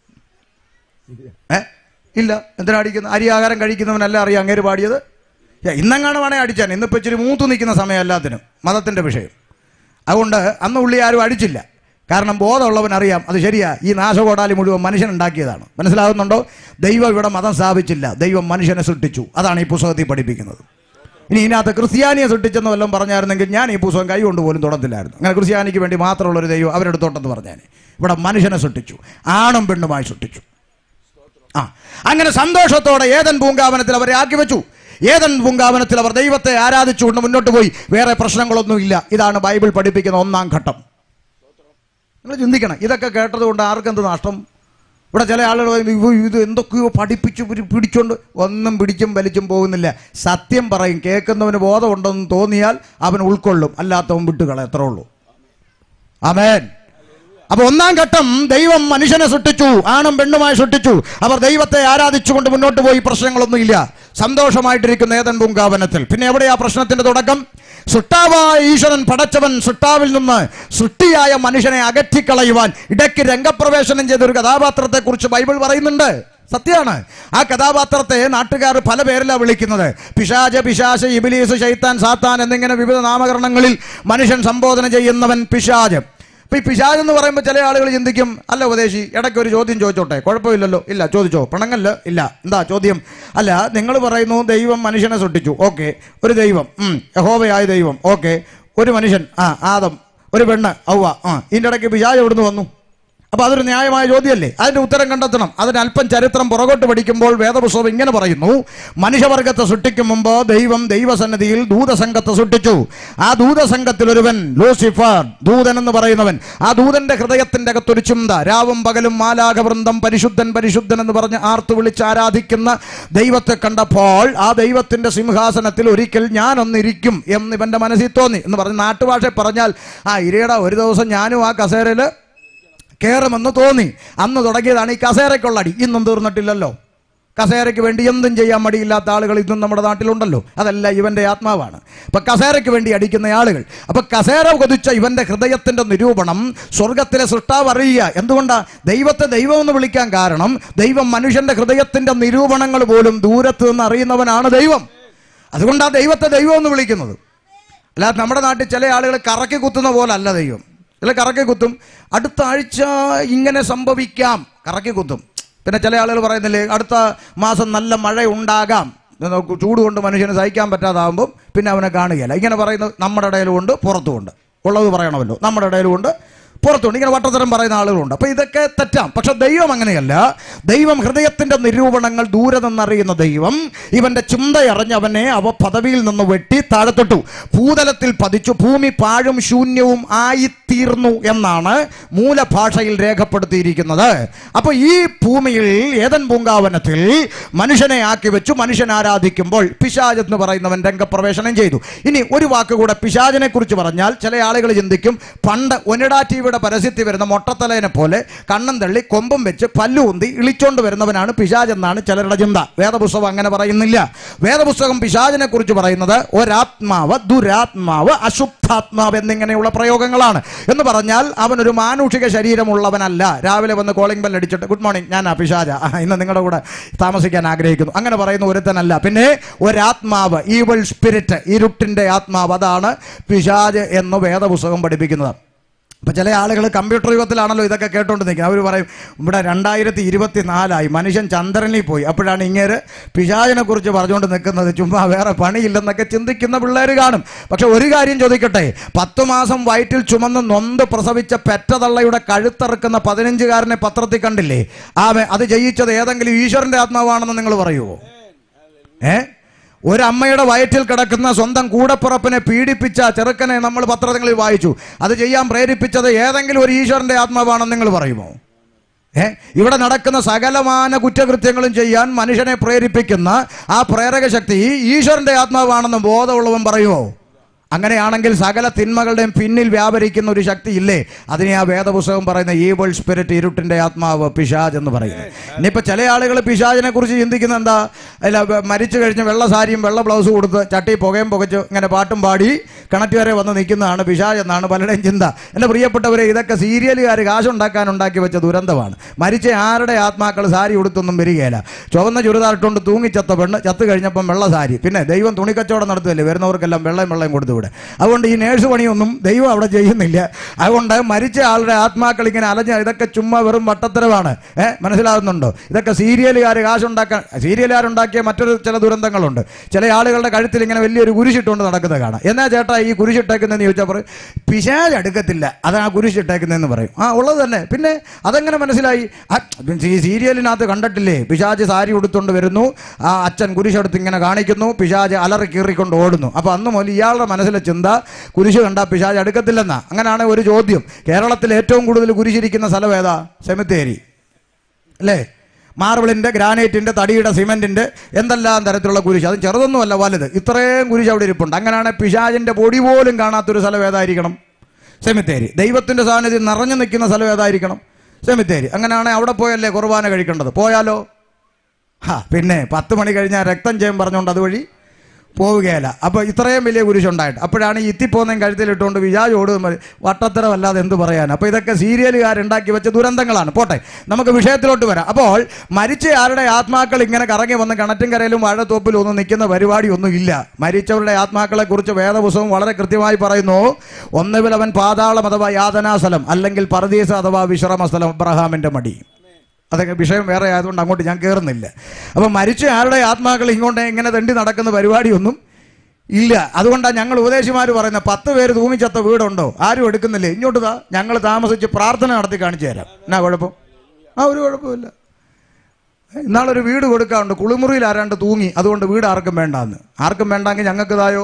ഏ ഇല്ല എന്തിനാ അടിക്കുന്നത് അരി ആഹാരം കഴിക്കുന്നവനല്ല അറിയാം അങ്ങേര് പാടിയത് ഏ, ഇന്നെങ്ങാണ് വേണേ അടിച്ചാൻ ഇന്നിപ്പോൾ ഇച്ചിരി മൂത്തു നിൽക്കുന്ന സമയം എല്ലാത്തിനും മതത്തിൻ്റെ വിഷയം അതുകൊണ്ട് അന്ന് ഉള്ളി ആരും അടിച്ചില്ല കാരണം ബോധമുള്ളവൻ അറിയാം അത് ശരിയാ ഈ നാശകോടാലി മുഴുവൻ മനുഷ്യൻ ഉണ്ടാക്കിയതാണ് മനസ്സിലാകുന്നുണ്ടോ ദൈവം ഇവിടെ മതം സ്ഥാപിച്ചില്ല ദൈവം മനുഷ്യനെ സൃഷ്ടിച്ചു അതാണ് ഈ പുസ്തകത്തിൽ പഠിപ്പിക്കുന്നത് ഇനി ഇതിനകത്ത് ക്രിസ്ത്യാനിയെ സൃഷ്ടിച്ചെന്ന് വല്ലതും പറഞ്ഞായിരുന്നെങ്കിൽ ഞാൻ ഈ പുസ്തകം കൈ കൊണ്ട് പോലും തുടത്തില്ലായിരുന്നു അങ്ങനെ ക്രിസ്ത്യാനിക്ക് വേണ്ടി മാത്രമുള്ള ഒരു ദൈവം അവരെടുത്തോട്ടെന്ന് പറഞ്ഞാൽ ഇവിടെ മനുഷ്യനെ സൃഷ്ടിച്ചു ആണും പെണ്ണുമായി സൃഷ്ടിച്ചു ആ അങ്ങനെ സന്തോഷത്തോടെ ഏതൻ പൂങ്കാവനത്തിൽ അവരെ ആക്കി വെച്ചു ഏതൻ പൂങ്കാവനത്തിൽ അവർ ദൈവത്തെ ആരാധിച്ചുകൊണ്ട് മുന്നോട്ട് പോയി വേറെ പ്രശ്നങ്ങളൊന്നും ഇല്ല ഇതാണ് ബൈബിൾ പഠിപ്പിക്കുന്ന ഒന്നാം ഘട്ടം നിങ്ങൾ ചിന്തിക്കണം ഇതൊക്കെ കേട്ടതുകൊണ്ട് ആർക്കെന്ത് നഷ്ടം ഇവിടെ ചില ആളുകൾ പറയും, "ഇയ്യോ, ഇത് എന്തൊക്കെയോ പഠിപ്പിച്ചു പിടി- പിടിച്ചോണ്ട് ഒന്നും പിടിച്ചും വലിച്ചും പോകുന്നില്ല സത്യം പറയും കേൾക്കുന്നവന് ബോധമുണ്ടെന്ന് തോന്നിയാൽ അവൻ ഉൾക്കൊള്ളും അല്ലാത്തവൻ വിട്ടുകള എത്ര ഉള്ളൂ ആമേൻ അപ്പൊ ഒന്നാം ഘട്ടം ദൈവം മനുഷ്യനെ സൃഷ്ടിച്ചു ആണും പെണ്ണുമായി സൃഷ്ടിച്ചു അവർ ദൈവത്തെ ആരാധിച്ചുകൊണ്ട് മുന്നോട്ട് പോയി പ്രശ്നങ്ങളൊന്നുമില്ല സന്തോഷമായിട്ടിരിക്കുന്ന ഏതൻ പൂങ്കാവനത്തിൽ പിന്നെ എവിടെയാ പ്രശ്നത്തിന്റെ തുടക്കം സൃഷ്ടാവായ ഈശ്വരൻ പടച്ചവൻ സൃഷ്ടാവിൽ നിന്ന് സൃഷ്ടിയായ മനുഷ്യനെ അകറ്റിക്കളയുവാൻ ഇടയ്ക്ക് രംഗപ്രവേശനം ചെയ്ത ഒരു കഥാപാത്രത്തെ കുറിച്ച് ബൈബിൾ പറയുന്നുണ്ട് സത്യമാണ് ആ കഥാപാത്രത്തെ നാട്ടുകാർ പല പേരിലാണ് വിളിക്കുന്നത് പിശാച പിശാശ ഇബിലീസ് ശൈത്താൻ സാത്താൻ എന്നിങ്ങനെ വിവിധ നാമകരണങ്ങളിൽ മനുഷ്യൻ സംബോധന ചെയ്യുന്നവൻ പിശാജ് ഇപ്പൊ ഈ പിശാജ് എന്ന് പറയുമ്പോൾ ചില ആളുകൾ ചിന്തിക്കും അല്ല ഉപദേശി ഇടയ്ക്ക് ഒരു ചോദ്യം ചോദിച്ചോട്ടെ കുഴപ്പമില്ലല്ലോ ഇല്ല ചോദിച്ചോ പിണങ്ങല്ല ഇല്ല എന്താ ചോദ്യം അല്ല നിങ്ങൾ പറയുന്നു ദൈവം മനുഷ്യനെ സൃഷ്ടിച്ചു ഓക്കെ ഒരു ദൈവം ഉം, യഹോവയായ ദൈവം ഓക്കെ ഒരു മനുഷ്യൻ ആ ആദം ഒരു പെണ്ണ് ഔവ ആ ഇതിൻ്റെ ഇടയ്ക്ക് പിശാജ് എവിടുന്ന് വന്നു അപ്പൊ അതൊരു ന്യായമായ ചോദ്യമല്ലേ അതിന്റെ ഉത്തരം കണ്ടെത്തണം അതിന് അല്പം ചരിത്രം പുറകോട്ട് പഠിക്കുമ്പോൾ വേദപുസ്തകം ഇങ്ങനെ പറയുന്നു മനുഷ്യവർഗത്തെ സൃഷ്ടിക്കും മുമ്പ് ദൈവം ദൈവസന്നിധിയിൽ ദൂതസംഘത്തെ സൃഷ്ടിച്ചു ആ ദൂതസംഘത്തിൽ ഒരുവൻ ലൂസിഫർ ദൂതൻ എന്ന് പറയുന്നവൻ ആ ദൂതന്റെ ഹൃദയത്തിന്റെ അകത്തൊരു ചിന്ത രാവും പകലും മാലാകവൃന്ദം പരിശുദ്ധൻ പരിശുദ്ധൻ എന്ന് പറഞ്ഞ് ആർത്ത് വിളിച്ച് ആരാധിക്കുന്ന ദൈവത്തെ കണ്ടപ്പോൾ ആ ദൈവത്തിന്റെ സിംഹാസനത്തിൽ ഒരിക്കൽ ഞാനൊന്നിരിക്കും എന്ന് ഇവന്റെ മനസ്സിൽ തോന്നി എന്ന് പറഞ്ഞ് നാട്ടുഭാഷ പറഞ്ഞാൽ ആ ഇരയുടെ ഒരു ദിവസം ഞാനും ആ കസേരയിൽ കയറുമെന്ന് തോന്നി അന്ന് തുടങ്ങിയതാണ് ഈ കസേരയ്ക്കുള്ള അടി ഇന്നും തീർന്നിട്ടില്ലല്ലോ കസേരയ്ക്ക് വേണ്ടി എന്തും ചെയ്യാൻ മടിയില്ലാത്ത ആളുകൾ ഇന്നും നമ്മുടെ നാട്ടിലുണ്ടല്ലോ അതല്ല ഇവന്റെ ആത്മാവാണ് അപ്പൊ കസേരയ്ക്ക് വേണ്ടി അടിക്കുന്ന ആളുകൾ അപ്പൊ കസേര കൊതിച്ച ഇവന്റെ ഹൃദയത്തിന്റെ നിരൂപണം സ്വർഗത്തിലെ സൃഷ്ടാവ് അറിയുക എന്തുകൊണ്ടാ ദൈവത്തെ ദൈവം എന്ന് വിളിക്കാൻ കാരണം ദൈവം മനുഷ്യന്റെ ഹൃദയത്തിന്റെ നിരൂപണങ്ങൾ പോലും ദൂരത്ത് നിന്ന് അറിയുന്നവനാണ് ദൈവം അതുകൊണ്ടാണ് ദൈവത്തെ ദൈവം എന്ന് വിളിക്കുന്നത് അല്ലാതെ നമ്മുടെ നാട്ടിൽ ചില ആളുകൾ കറക്കി കുത്തുന്ന പോലെ അല്ല ദൈവം ചില കറക്കി കുത്തും അടുത്ത ആഴ്ച ഇങ്ങനെ സംഭവിക്കാം കറക്കി കുത്തും പിന്നെ ചില ആളുകൾ പറയുന്നില്ലേ അടുത്ത മാസം നല്ല മഴ ഉണ്ടാകാം ഇത് നോക്കൂ, ചൂട് കൊണ്ട് മനുഷ്യന് സഹിക്കാൻ പറ്റാതാകുമ്പോൾ പിന്നെ അവനെ കാണുകയില്ല ഇങ്ങനെ പറയുന്നത് നമ്മുടെ ഇടയിലുമുണ്ട് പുറത്തുമുണ്ട് ഉള്ളത് പറയണമല്ലോ നമ്മുടെ ഇടയിലുമുണ്ട് പുറത്തുണ്ട് ഇങ്ങനെ വട്ടത്തരം പറയുന്ന ആളുകളുണ്ട് അപ്പൊ ഇതൊക്കെ തെറ്റാം പക്ഷെ ദൈവം അങ്ങനെയല്ല ദൈവം ഹൃദയത്തിന്റെ നിരൂപണങ്ങൾ ദൂരെ നിന്നറിയുന്ന ദൈവം ഇവന്റെ ചിന്തയറിഞ്ഞ് അവനെ അവ പദവിയിൽ നിന്ന് വെട്ടി താഴെത്തൊട്ടു ഭൂതലത്തിൽ പതിച്ചു ഭൂമി പാഴും ശൂന്യവും ആയിത്തീർന്നു എന്നാണ് മൂലഭാഷയിൽ രേഖപ്പെടുത്തിയിരിക്കുന്നത് അപ്പൊ ഈ ഭൂമിയിൽ ഏതൻ പൂങ്കാവനത്തിൽ മനുഷ്യനെ ആക്കി വെച്ചു മനുഷ്യൻ ആരാധിക്കുമ്പോൾ പിശാജ് എന്ന് പറയുന്നവൻ രംഗപ്രവേശനം ചെയ്തു ഇനി ഒരു വാക്ക് കൂടെ പിശാചിനെ കുറിച്ച് പറഞ്ഞാൽ ചില ആളുകൾ ചിന്തിക്കും പണ്ട് ഒനിഡാ ടിവിയുടെ പരസ്യത്തിൽ വരുന്ന മൊട്ടത്തലേനെ പോലെ കണ്ണും തള്ളി കൊമ്പും വെച്ച് പല്ലുന്തി ഇളിച്ചോണ്ട് വരുന്നവനാണ് പിശാജ് എന്നാണ് ചിലരുടെ ചിന്ത വേദപുസ്തകം അങ്ങനെ പറയുന്നില്ല വേദപുസ്തകം പിശാചിനെ കുറിച്ച് പറയുന്നത് ഒരാത്മാവ് ദുരാത്മാവ് അശുദ്ധാത്മാവ് എന്നിങ്ങനെയുള്ള പ്രയോഗങ്ങളാണ് എന്ന് പറഞ്ഞാൽ അവനൊരു മാനുഷിക ശരീരമുള്ളവനല്ല രാവിലെ വന്ന് കോളിംഗ് ബെൽ അടിച്ചിട്ട് ഗുഡ് മോർണിംഗ് ഞാൻ പിശാജ ആ, ഇന്ന് നിങ്ങളുടെ കൂടെ താമസിക്കാൻ ആഗ്രഹിക്കുന്നു അങ്ങനെ പറയുന്ന ഒരുത്തനല്ല പിന്നെ ഒരാത്മാവ് ഈവൾ സ്പിരിറ്റ് ഇരുട്ടിന്റെ ആത്മാവ് അതാണ് പിശാജ് എന്ന് വേദപുസ്തകം പഠിപ്പിക്കുന്നത് ഇപ്പം ചില ആളുകൾ കമ്പ്യൂട്ടർ യുഗത്തിലാണല്ലോ ഇതൊക്കെ കേട്ടോണ്ട് നിൽക്കുന്നത് അവർ പറയും ഇവിടെ രണ്ടായിരത്തി ഇരുപത്തി നാലായി മനുഷ്യൻ ചന്ദ്രനിൽ പോയി അപ്പോഴാണ് ഇങ്ങേര് പിശാചിനെ കുറിച്ച് പറഞ്ഞുകൊണ്ട് നിൽക്കുന്നത് ചുമ്മാ വേറെ പണിയില്ലെന്നൊക്കെ ചിന്തിക്കുന്ന പിള്ളേർ കാണും പക്ഷെ ഒരു കാര്യം ചോദിക്കട്ടെ പത്തു മാസം വയറ്റിൽ ചുമന്ന് നൊന്ത് പ്രസവിച്ച പെറ്റതള്ളയുടെ കഴുത്തറുക്കുന്ന പതിനഞ്ചുകാരനെ പത്രത്തിൽ കണ്ടില്ലേ ആമെ അത് ജയിച്ചത് ഏതെങ്കിലും ഈശ്വരന്റെ ആത്മാവാണെന്ന് നിങ്ങൾ പറയുമോ ഏ ഒരമ്മയുടെ വയറ്റിൽ കിടക്കുന്ന സ്വന്തം കൂടപ്പുറപ്പിനെ പീഡിപ്പിച്ച ചെറുക്കനെ നമ്മൾ പത്രങ്ങളിൽ വായിച്ചു അത് ചെയ്യാൻ പ്രേരിപ്പിച്ചത് ഏതെങ്കിലും ഒരു ഈശ്വരന്റെ ആത്മാവാണെന്ന് നിങ്ങൾ പറയുമോ ഏ ഇവിടെ നടക്കുന്ന സകലമാന കുറ്റകൃത്യങ്ങളും ചെയ്യാൻ മനുഷ്യനെ പ്രേരിപ്പിക്കുന്ന ആ പ്രേരക ശക്തി ഈശ്വരന്റെ ആത്മാവാണെന്ന് ബോധമുള്ളവൻ പറയുമോ അങ്ങനെയാണെങ്കിൽ സകല തിന്മകളുടെയും പിന്നിൽ വ്യാപരിക്കുന്ന ഒരു ശക്തി ഇല്ലേ അതിനെ ആ വേദപുസ്തകം പറയുന്ന ഈവൾ സ്പിരിറ്റ് ഇരുട്ടിന്റെ ആത്മാവ് പിശാജ് എന്ന് പറയുന്നത് ഇനിയിപ്പോ ചില ആളുകൾ പിശാജിനെ കുറിച്ച് ചിന്തിക്കുന്ന എന്താ അല്ല വ- മരിച്ചു കഴിഞ്ഞ് വെള്ള സാരിയും വെള്ള ബ്ലൗസ് കൊടുത്ത് ചട്ടി പുകയും പുകച്ച് ഇങ്ങനെ പാട്ടും പാടി കിണറ്റ് വരെ വന്ന് നിൽക്കുന്നതാണ് പിശാജ് എന്നാണ് പലരുടെയും ചിന്ത എൻ്റെ പ്രിയപ്പെട്ടവരെ ഇതൊക്കെ സീരിയലുകാർ കാശുണ്ടാക്കാൻ ഉണ്ടാക്കി വെച്ച ദുരന്തമാണ് മരിച്ച ആരുടെ ആത്മാക്കൾ സാരി ഉടുത്തൊന്നും വരികയില്ല ചുവന്ന ചുരിദാറിട്ടുകൊണ്ട് തൂങ്ങിച്ചത്ത പെണ്ണ് ചത്ത് കഴിഞ്ഞപ്പം വെള്ള സാരി പിന്നെ ദൈവം തുണിക്കച്ചവടം നടത്തുകയല്ലേ വരുന്നവർക്കെല്ലാം വെള്ളയും വെള്ളയും കൊടുത്തു ഇവിടെ അതുകൊണ്ട് ഈ നേഴ്സ് പണിയൊന്നും ദൈവം അവിടെ ചെയ്യുന്നില്ല അതുകൊണ്ട് മരിച്ച ആളുടെ ആത്മാക്കൾ ഇങ്ങനെ അലഞ്ഞ ഇതൊക്കെ ചുമ്മാ വെറും വട്ടത്തരവാണ് ഏഹ് മനസ്സിലാകുന്നുണ്ടോ ഇതൊക്കെ സീരിയലുകാർ കാശുണ്ടാക്കാൻ സീരിയലുകാരുണ്ടാക്കിയ മറ്റൊരു ചില ദുരന്തങ്ങളുണ്ട് ചില ആളുകളുടെ കഴുത്തിൽ ഇങ്ങനെ വലിയൊരു കുരിശിട്ടുകൊണ്ട് നടക്കുന്നത് കാണാം എന്നാ ചേട്ടാ ഈ കുരിശിട്ടേക്കുന്നതെന്ന് ചോദിച്ചാൽ പറയും പിശാജ് അടുക്കത്തില്ല അതാണ് ആ കുരിശിട്ടേക്കുന്നതെന്ന് പറയും ആ ഉള്ളത് തന്നെ പിന്നെ അതെങ്ങനെ മനസ്സിലായി ആ, ഈ സീരിയലിനകത്ത് കണ്ടിട്ടില്ലേ പിശാജ് സാരി ഉടുത്തുകൊണ്ട് വരുന്നു ആ അച്ഛൻ കുരിശെടുത്ത് ഇങ്ങനെ കാണിക്കുന്നു പിശാജ് അലറി കീറിക്കൊണ്ട് ഓടുന്നു അപ്പൊ അന്ന് മുതൽ ഇയാളുടെ മനസ്സിലെ ചിന്ത കുരിശ് കണ്ട പിശാജ് അടുക്കത്തില്ലെന്നാ അങ്ങനെയാണ് ഒരു ചോദ്യം കേരളത്തിൽ ഏറ്റവും കൂടുതൽ കുരിശിരിക്കുന്ന സ്ഥലം ഏതാ സെമിത്തേരി അല്ലേ മാർബിളിന്റെ ഗ്രാനൈറ്റിന്റെ തടിയുടെ സിമെന്റിന്റെ എന്തെല്ലാം തരത്തിലുള്ള കുരിശ് അത് ചെറുതൊന്നുമല്ല വലുത് ഇത്രയും കുരിശ് അവിടെ ഇരിപ്പുണ്ട് അങ്ങനെയാണ് പിശാജിന്റെ പൊടി പോലും കാണാത്തൊരു സ്ഥലം ഏതായിരിക്കണം സെമിത്തേരി ദൈവത്തിന്റെ സാന്നിധ്യം നിറഞ്ഞു നിൽക്കുന്ന സ്ഥലം ഏതായിരിക്കണം സെമിത്തേരി അങ്ങനെയാണെങ്കിൽ അവിടെ പോയല്ലേ കുർബാന കഴിക്കേണ്ടത് പോയാലോ ഹാ പിന്നെ പത്ത് മണി കഴിഞ്ഞാൽ രക്തം ചെയ്യാൻ പറഞ്ഞുകൊണ്ട് അതുവഴി പോവുകയില്ല അപ്പോൾ ഇത്രയും വലിയ കുരിശുണ്ടായിട്ട് അപ്പോഴാണ് ഈ ഇത്തിപ്പോന്നേം കഴുത്തിലിട്ടുകൊണ്ട് വിചാരം ഓടുമ്പോൾ വട്ടത്തരമല്ലാതെ എന്ത് പറയാൻ അപ്പോൾ ഇതൊക്കെ സീരിയലുകാരുണ്ടാക്കി വെച്ച ദുരന്തങ്ങളാണ് പോട്ടെ നമുക്ക് വിഷയത്തിലോട്ട് വരാം അപ്പോൾ മരിച്ച ആരുടെ ആത്മാക്കൾ ഇങ്ങനെ കറങ്ങി വന്ന് കിണറ്റും കരയിലും വാഴത്തോപ്പിലും ഒന്നും നിൽക്കുന്ന പരിപാടി ഒന്നും ഇല്ല മരിച്ചവരുടെ ആത്മാക്കളെ കുറിച്ച് വേദപുസ്തകം വളരെ കൃത്യമായി പറയുന്നു ഒന്നുകിൽ അവൻ പാതാളം അഥവാ യാതനാസ്ഥലം അല്ലെങ്കിൽ പർദീസ അഥവാ വിശ്രമസ്ഥലം അബ്രഹാമിന്റെ മടി അതൊക്കെ വിഷയം വേറെ ആയതുകൊണ്ട് അങ്ങോട്ട് ഞാൻ കയറുന്നില്ല അപ്പം മരിച്ച ആരുടെ ആത്മാക്കൾ ഇങ്ങോട്ട് ഇങ്ങനെ തെണ്ടി നടക്കുന്ന പരിപാടിയൊന്നും ഇല്ല അതുകൊണ്ടാണ് ഞങ്ങൾ ഉപദേശിമാർ പറയുന്നത് പത്ത് പേര് തൂങ്ങിച്ചത്ത വീടുണ്ടോ ആരും എടുക്കുന്നില്ലേ ഇങ്ങോട്ട് താ ഞങ്ങൾ താമസിച്ച് പ്രാർത്ഥന നടത്തി കാണിച്ചു തരാം എന്നാ കുഴപ്പം ആ ഒരു കുഴപ്പമില്ല ഇന്നാളൊരു വീട് കൊടുക്കാറുണ്ട് കുളിമുറിയിൽ ആരാണ്ട് തൂങ്ങി അതുകൊണ്ട് വീട് ആർക്കും വേണ്ടാന്ന് ആർക്കും വേണ്ടെങ്കിൽ ഞങ്ങൾക്ക് തായോ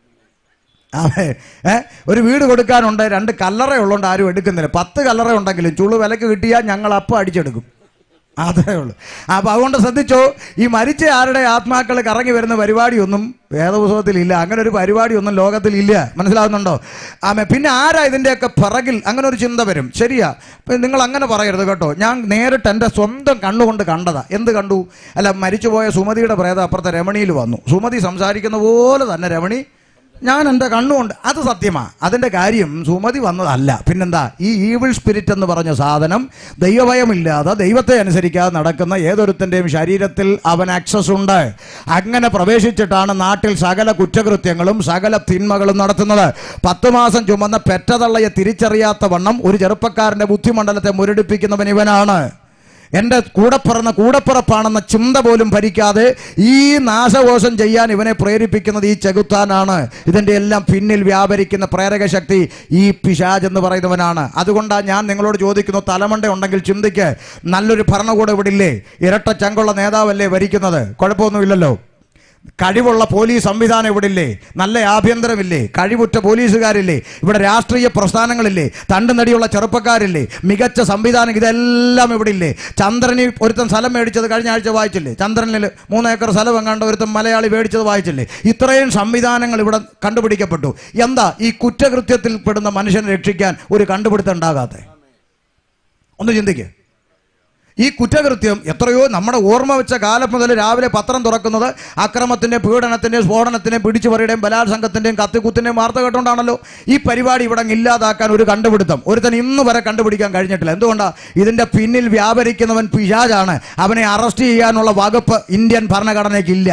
അതെ ഏ ഒരു വീട് കൊടുക്കാനുണ്ട് രണ്ട് കല്ലറ ഉള്ളതുകൊണ്ട് ആരും എടുക്കുന്നില്ല പത്ത് കല്ലറ ഉണ്ടെങ്കിലും ചുളു വിലക്ക് കിട്ടിയാൽ ഞങ്ങൾ അപ്പം അടിച്ചെടുക്കും അതേ ഉള്ളൂ അപ്പൊ അതുകൊണ്ട് ശ്രദ്ധിച്ചോ ഈ മരിച്ച ആരുടെ ആത്മാക്കൾ കറങ്ങി വരുന്ന പരിപാടിയൊന്നും വേദപുസ്തകത്തിലില്ല അങ്ങനെ ഒരു പരിപാടിയൊന്നും ലോകത്തിലില്ല മനസ്സിലാവുന്നുണ്ടോ ആമേ പിന്നെ ആരാ ഇതിൻ്റെയൊക്കെ പിറകിൽ അങ്ങനെ ഒരു ചിന്ത വരും ശരിയാ ഇപ്പം നിങ്ങൾ അങ്ങനെ പറയരുത് കേട്ടോ ഞാൻ നേരിട്ട് എൻ്റെ സ്വന്തം കണ്ണുകൊണ്ട് കണ്ടതാ എന്ത് കണ്ടു അല്ല മരിച്ചുപോയ സുമതിയുടെ പ്രേതം അപ്പുറത്തെ രമണിയിൽ വന്നു സുമതി സംസാരിക്കുന്ന പോലെ തന്നെ രമണി ഞാൻ എൻ്റെ കണ്ണുകൊണ്ട് അത് സത്യമാ അതിൻ്റെ കാര്യം സുമതി വന്നതല്ല പിന്നെന്താ ഈ ഈവിൾ സ്പിരിറ്റ് എന്ന് പറഞ്ഞ സാധനം ദൈവഭയമില്ലാതെ ദൈവത്തെ അനുസരിക്കാതെ നടക്കുന്ന ഏതൊരുത്തൻ്റെയും ശരീരത്തിൽ അവൻ ആക്സസ് ഉണ്ട് അങ്ങനെ പ്രവേശിച്ചിട്ടാണ് നാട്ടിൽ സകല കുറ്റകൃത്യങ്ങളും സകല തിന്മകളും നടത്തുന്നത് പത്ത് മാസം ചുമന്ന പെറ്റതള്ളയെ തിരിച്ചറിയാത്ത വണ്ണം ഒരു ചെറുപ്പക്കാരൻ്റെ ബുദ്ധിമണ്ഡലത്തെ മുരടിപ്പിക്കുന്നവൻ ഇവനാണ് എൻ്റെ കൂടെ പിറന്ന കൂടപ്പിറപ്പാണെന്ന ചിന്ത പോലും ഭരിക്കാതെ ഈ നാശകോശം ചെയ്യാൻ ഇവനെ പ്രേരിപ്പിക്കുന്നത് ഈ ചെകുത്താനാണ് ഇതിൻ്റെ എല്ലാം പിന്നിൽ വ്യാപരിക്കുന്ന പ്രേരക ശക്തി ഈ പിശാജ് എന്ന് പറയുന്നവനാണ് അതുകൊണ്ടാണ് ഞാൻ നിങ്ങളോട് ചോദിക്കുന്നു തലമണ്ട ഉണ്ടെങ്കിൽ ചിന്തിക്ക് നല്ലൊരു ഭരണകൂടം ഇവിടെ ഇല്ലേ ഇരട്ട ചങ്കുള്ള നേതാവല്ലേ ഭരിക്കുന്നത് കുഴപ്പമൊന്നുമില്ലല്ലോ കഴിവുള്ള പോലീസ് സംവിധാനം ഇവിടെ ഇല്ലേ നല്ല ആഭ്യന്തരമില്ലേ കഴിവുറ്റ പോലീസുകാരില്ലേ ഇവിടെ രാഷ്ട്രീയ പ്രസ്ഥാനങ്ങളില്ലേ തണ്ട് നടിയുള്ള ചെറുപ്പക്കാരില്ലേ മികച്ച സംവിധാനം ഇതെല്ലാം ഇവിടെ ഇല്ലേ ചന്ദ്രനിൽ ഒരുത്തൻ സ്ഥലം മേടിച്ചത് കഴിഞ്ഞ ആഴ്ച വായിച്ചില്ലേ ചന്ദ്രനിൽ മൂന്ന് ഏക്കർ സ്ഥലം എങ്ങാണ്ട് ഒരുത്തൻ മലയാളി മേടിച്ചത് വായിച്ചില്ലേ ഇത്രയും സംവിധാനങ്ങൾ ഇവിടെ കണ്ടുപിടിക്കപ്പെട്ടു എന്താ ഈ കുറ്റകൃത്യത്തിൽ പെടുന്ന മനുഷ്യനെ രക്ഷിക്കാൻ ഒരു കണ്ടുപിടുത്തം ഉണ്ടാകാതെ ഒന്ന് ചിന്തിക്കുക ഈ കുറ്റകൃത്യം എത്രയോ നമ്മുടെ ഓർമ്മ വെച്ച കാലം മുതൽ രാവിലെ പത്രം തുറക്കുന്നത് അക്രമത്തിന്റെ പീഡനത്തിന്റെയും സ്ഫോടനത്തിന്റെയും പിടിച്ചുപറിയുടെയും ബലാത്സംഗത്തിന്റെയും കത്തിക്കുത്തിന്റെയും വാർത്ത കേട്ടോണ്ടാണല്ലോ ഈ പരിപാടി ഇവിടെ അങ്ങ് ഇല്ലാതാക്കാൻ ഒരു കണ്ടുപിടുത്തം ഒരുത്തൻ ഇന്ന് വരെ കണ്ടുപിടിക്കാൻ കഴിഞ്ഞിട്ടില്ല എന്തുകൊണ്ടാ ഇതിന്റെ പിന്നിൽ വ്യാപരിക്കുന്നവൻ പിശാജാണ് അവനെ അറസ്റ്റ് ചെയ്യാനുള്ള വകുപ്പ് ഇന്ത്യൻ ഭരണഘടനയ്ക്ക് ഇല്ല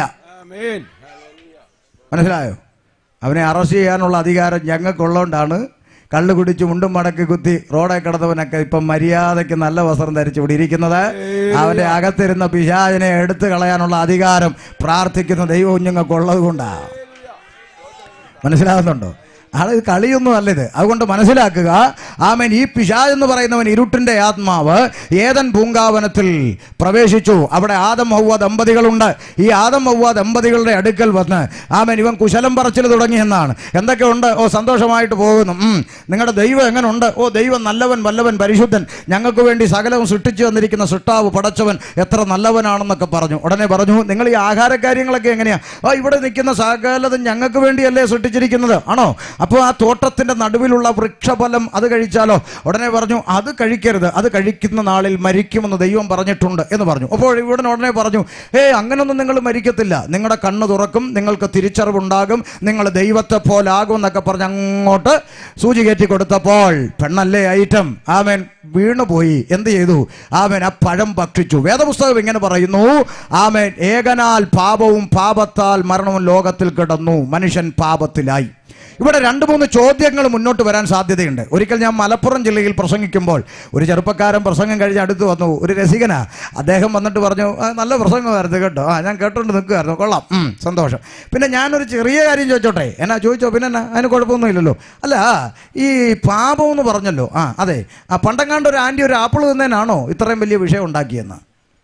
മനസ്സിലായോ അവനെ അറസ്റ്റ് ചെയ്യാനുള്ള അധികാരം ഞങ്ങൾക്കുള്ളതുകൊണ്ടാണ് കള്ളു കുടിച്ച് മുണ്ടും മടക്കി കുത്തി റോഡെ കിടന്നവനൊക്കെ ഇപ്പം മര്യാദയ്ക്ക് നല്ല വസ്ത്രം ധരിച്ച് ഇവിടെ ഇരിക്കുന്നത് അവന്റെ അകത്തിരുന്ന പിശാചിനെ എടുത്തു കളയാനുള്ള അധികാരം പ്രാർത്ഥിക്കുന്ന ദൈവം ഞങ്ങൾക്കുള്ളത് കൊണ്ടാണ് മനസ്സിലാകുന്നുണ്ടോ ആള് ഇത് കളിയൊന്നും അല്ല ഇത് അതുകൊണ്ട് മനസ്സിലാക്കുക ആമൻ ഈ പിശാജ് എന്ന് പറയുന്നവൻ ഇരുട്ടിന്റെ ആത്മാവ് ഏതൻ പൂങ്കാവനത്തിൽ പ്രവേശിച്ചു അവിടെ ആദം ഹൗവ ദമ്പതികളുണ്ട് ഈ ആദം ഹൗവ ദമ്പതികളുടെ അടുക്കൽ വന്ന് ആമൻ ഇവൻ കുശലം പറച്ചിൽ തുടങ്ങിയെന്നാണ് എന്തൊക്കെ ഉണ്ട് ഓ സന്തോഷമായിട്ട് പോകുന്നു ഉം. നിങ്ങളുടെ ദൈവം എങ്ങനെ ഉണ്ട് ഓ ദൈവം നല്ലവൻ വല്ലവൻ പരിശുദ്ധൻ ഞങ്ങൾക്ക് വേണ്ടി സകലവും സൃഷ്ടിച്ചു വന്നിരിക്കുന്ന സൃഷ്ടാവ് പടച്ചവൻ എത്ര നല്ലവനാണെന്നൊക്കെ പറഞ്ഞു ഉടനെ പറഞ്ഞു നിങ്ങൾ ഈ ആഹാര കാര്യങ്ങളൊക്കെ എങ്ങനെയാ ആ ഇവിടെ നിൽക്കുന്ന സകലതും ഞങ്ങൾക്ക് വേണ്ടിയല്ലേ സൃഷ്ടിച്ചിരിക്കുന്നത് ആണോ അപ്പോൾ ആ തോട്ടത്തിന്റെ നടുവിലുള്ള വൃക്ഷഫലം അത് കഴിച്ചാലോ ഉടനെ പറഞ്ഞു അത് കഴിക്കരുത് അത് കഴിക്കുന്ന നാളിൽ മരിക്കുമെന്ന് ദൈവം പറഞ്ഞിട്ടുണ്ട് എന്ന് പറഞ്ഞു അപ്പോൾ ഇവിടെ ഉടനെ പറഞ്ഞു ഏ അങ്ങനൊന്നും നിങ്ങൾ മരിക്കത്തില്ല നിങ്ങളുടെ കണ്ണ് തുറക്കും നിങ്ങൾക്ക് തിരിച്ചറിവുണ്ടാകും നിങ്ങൾ ദൈവത്തെ പോലാകും എന്നൊക്കെ പറഞ്ഞ് അങ്ങോട്ട് സൂചി കയറ്റി കൊടുത്തപ്പോൾ പെണ്ണല്ലേ ഐറ്റം ആമേൻ വീണുപോയി എന്ത് ചെയ്തു ആമേൻ ആ പഴം ഭക്ഷിച്ചു വേദപുസ്തകം ഇങ്ങനെ പറയുന്നു ആമേൻ ഏകനാൽ പാപവും പാപത്താൽ മരണവും ലോകത്തിൽ കിടന്നു മനുഷ്യൻ പാപത്തിലായി ഇവിടെ രണ്ട് മൂന്ന് ചോദ്യങ്ങൾ മുന്നോട്ട് വരാൻ സാധ്യതയുണ്ട് ഒരിക്കൽ ഞാൻ മലപ്പുറം ജില്ലയിൽ പ്രസംഗിക്കുമ്പോൾ ഒരു ചെറുപ്പക്കാരൻ പ്രസംഗം കഴിഞ്ഞ് അടുത്ത് വന്നു ഒരു രസികനാ അദ്ദേഹം വന്നിട്ട് പറഞ്ഞു "ആ, നല്ല പ്രസംഗമായിരുന്നു കേട്ടോ ആ ഞാൻ കേട്ടോണ്ട് നിൽക്കുമായിരുന്നു കൊള്ളാം ഉം, സന്തോഷം പിന്നെ ഞാനൊരു ചെറിയ കാര്യം ചോദിച്ചോട്ടെ എന്നാ ചോദിച്ചോ പിന്നെ എന്നാ അതിന് കുഴപ്പമൊന്നുമില്ലല്ലോ അല്ല ഈ പാപം എന്ന് പറഞ്ഞല്ലോ ആ അതെ ആ പണ്ടങ്ങാണ്ട് ഒരു ആൻറ്റി ഒരു ആപ്പിൾ തിന്നേനാണോ ഇത്രയും വലിയ വിഷയം ഉണ്ടാക്കിയെന്ന്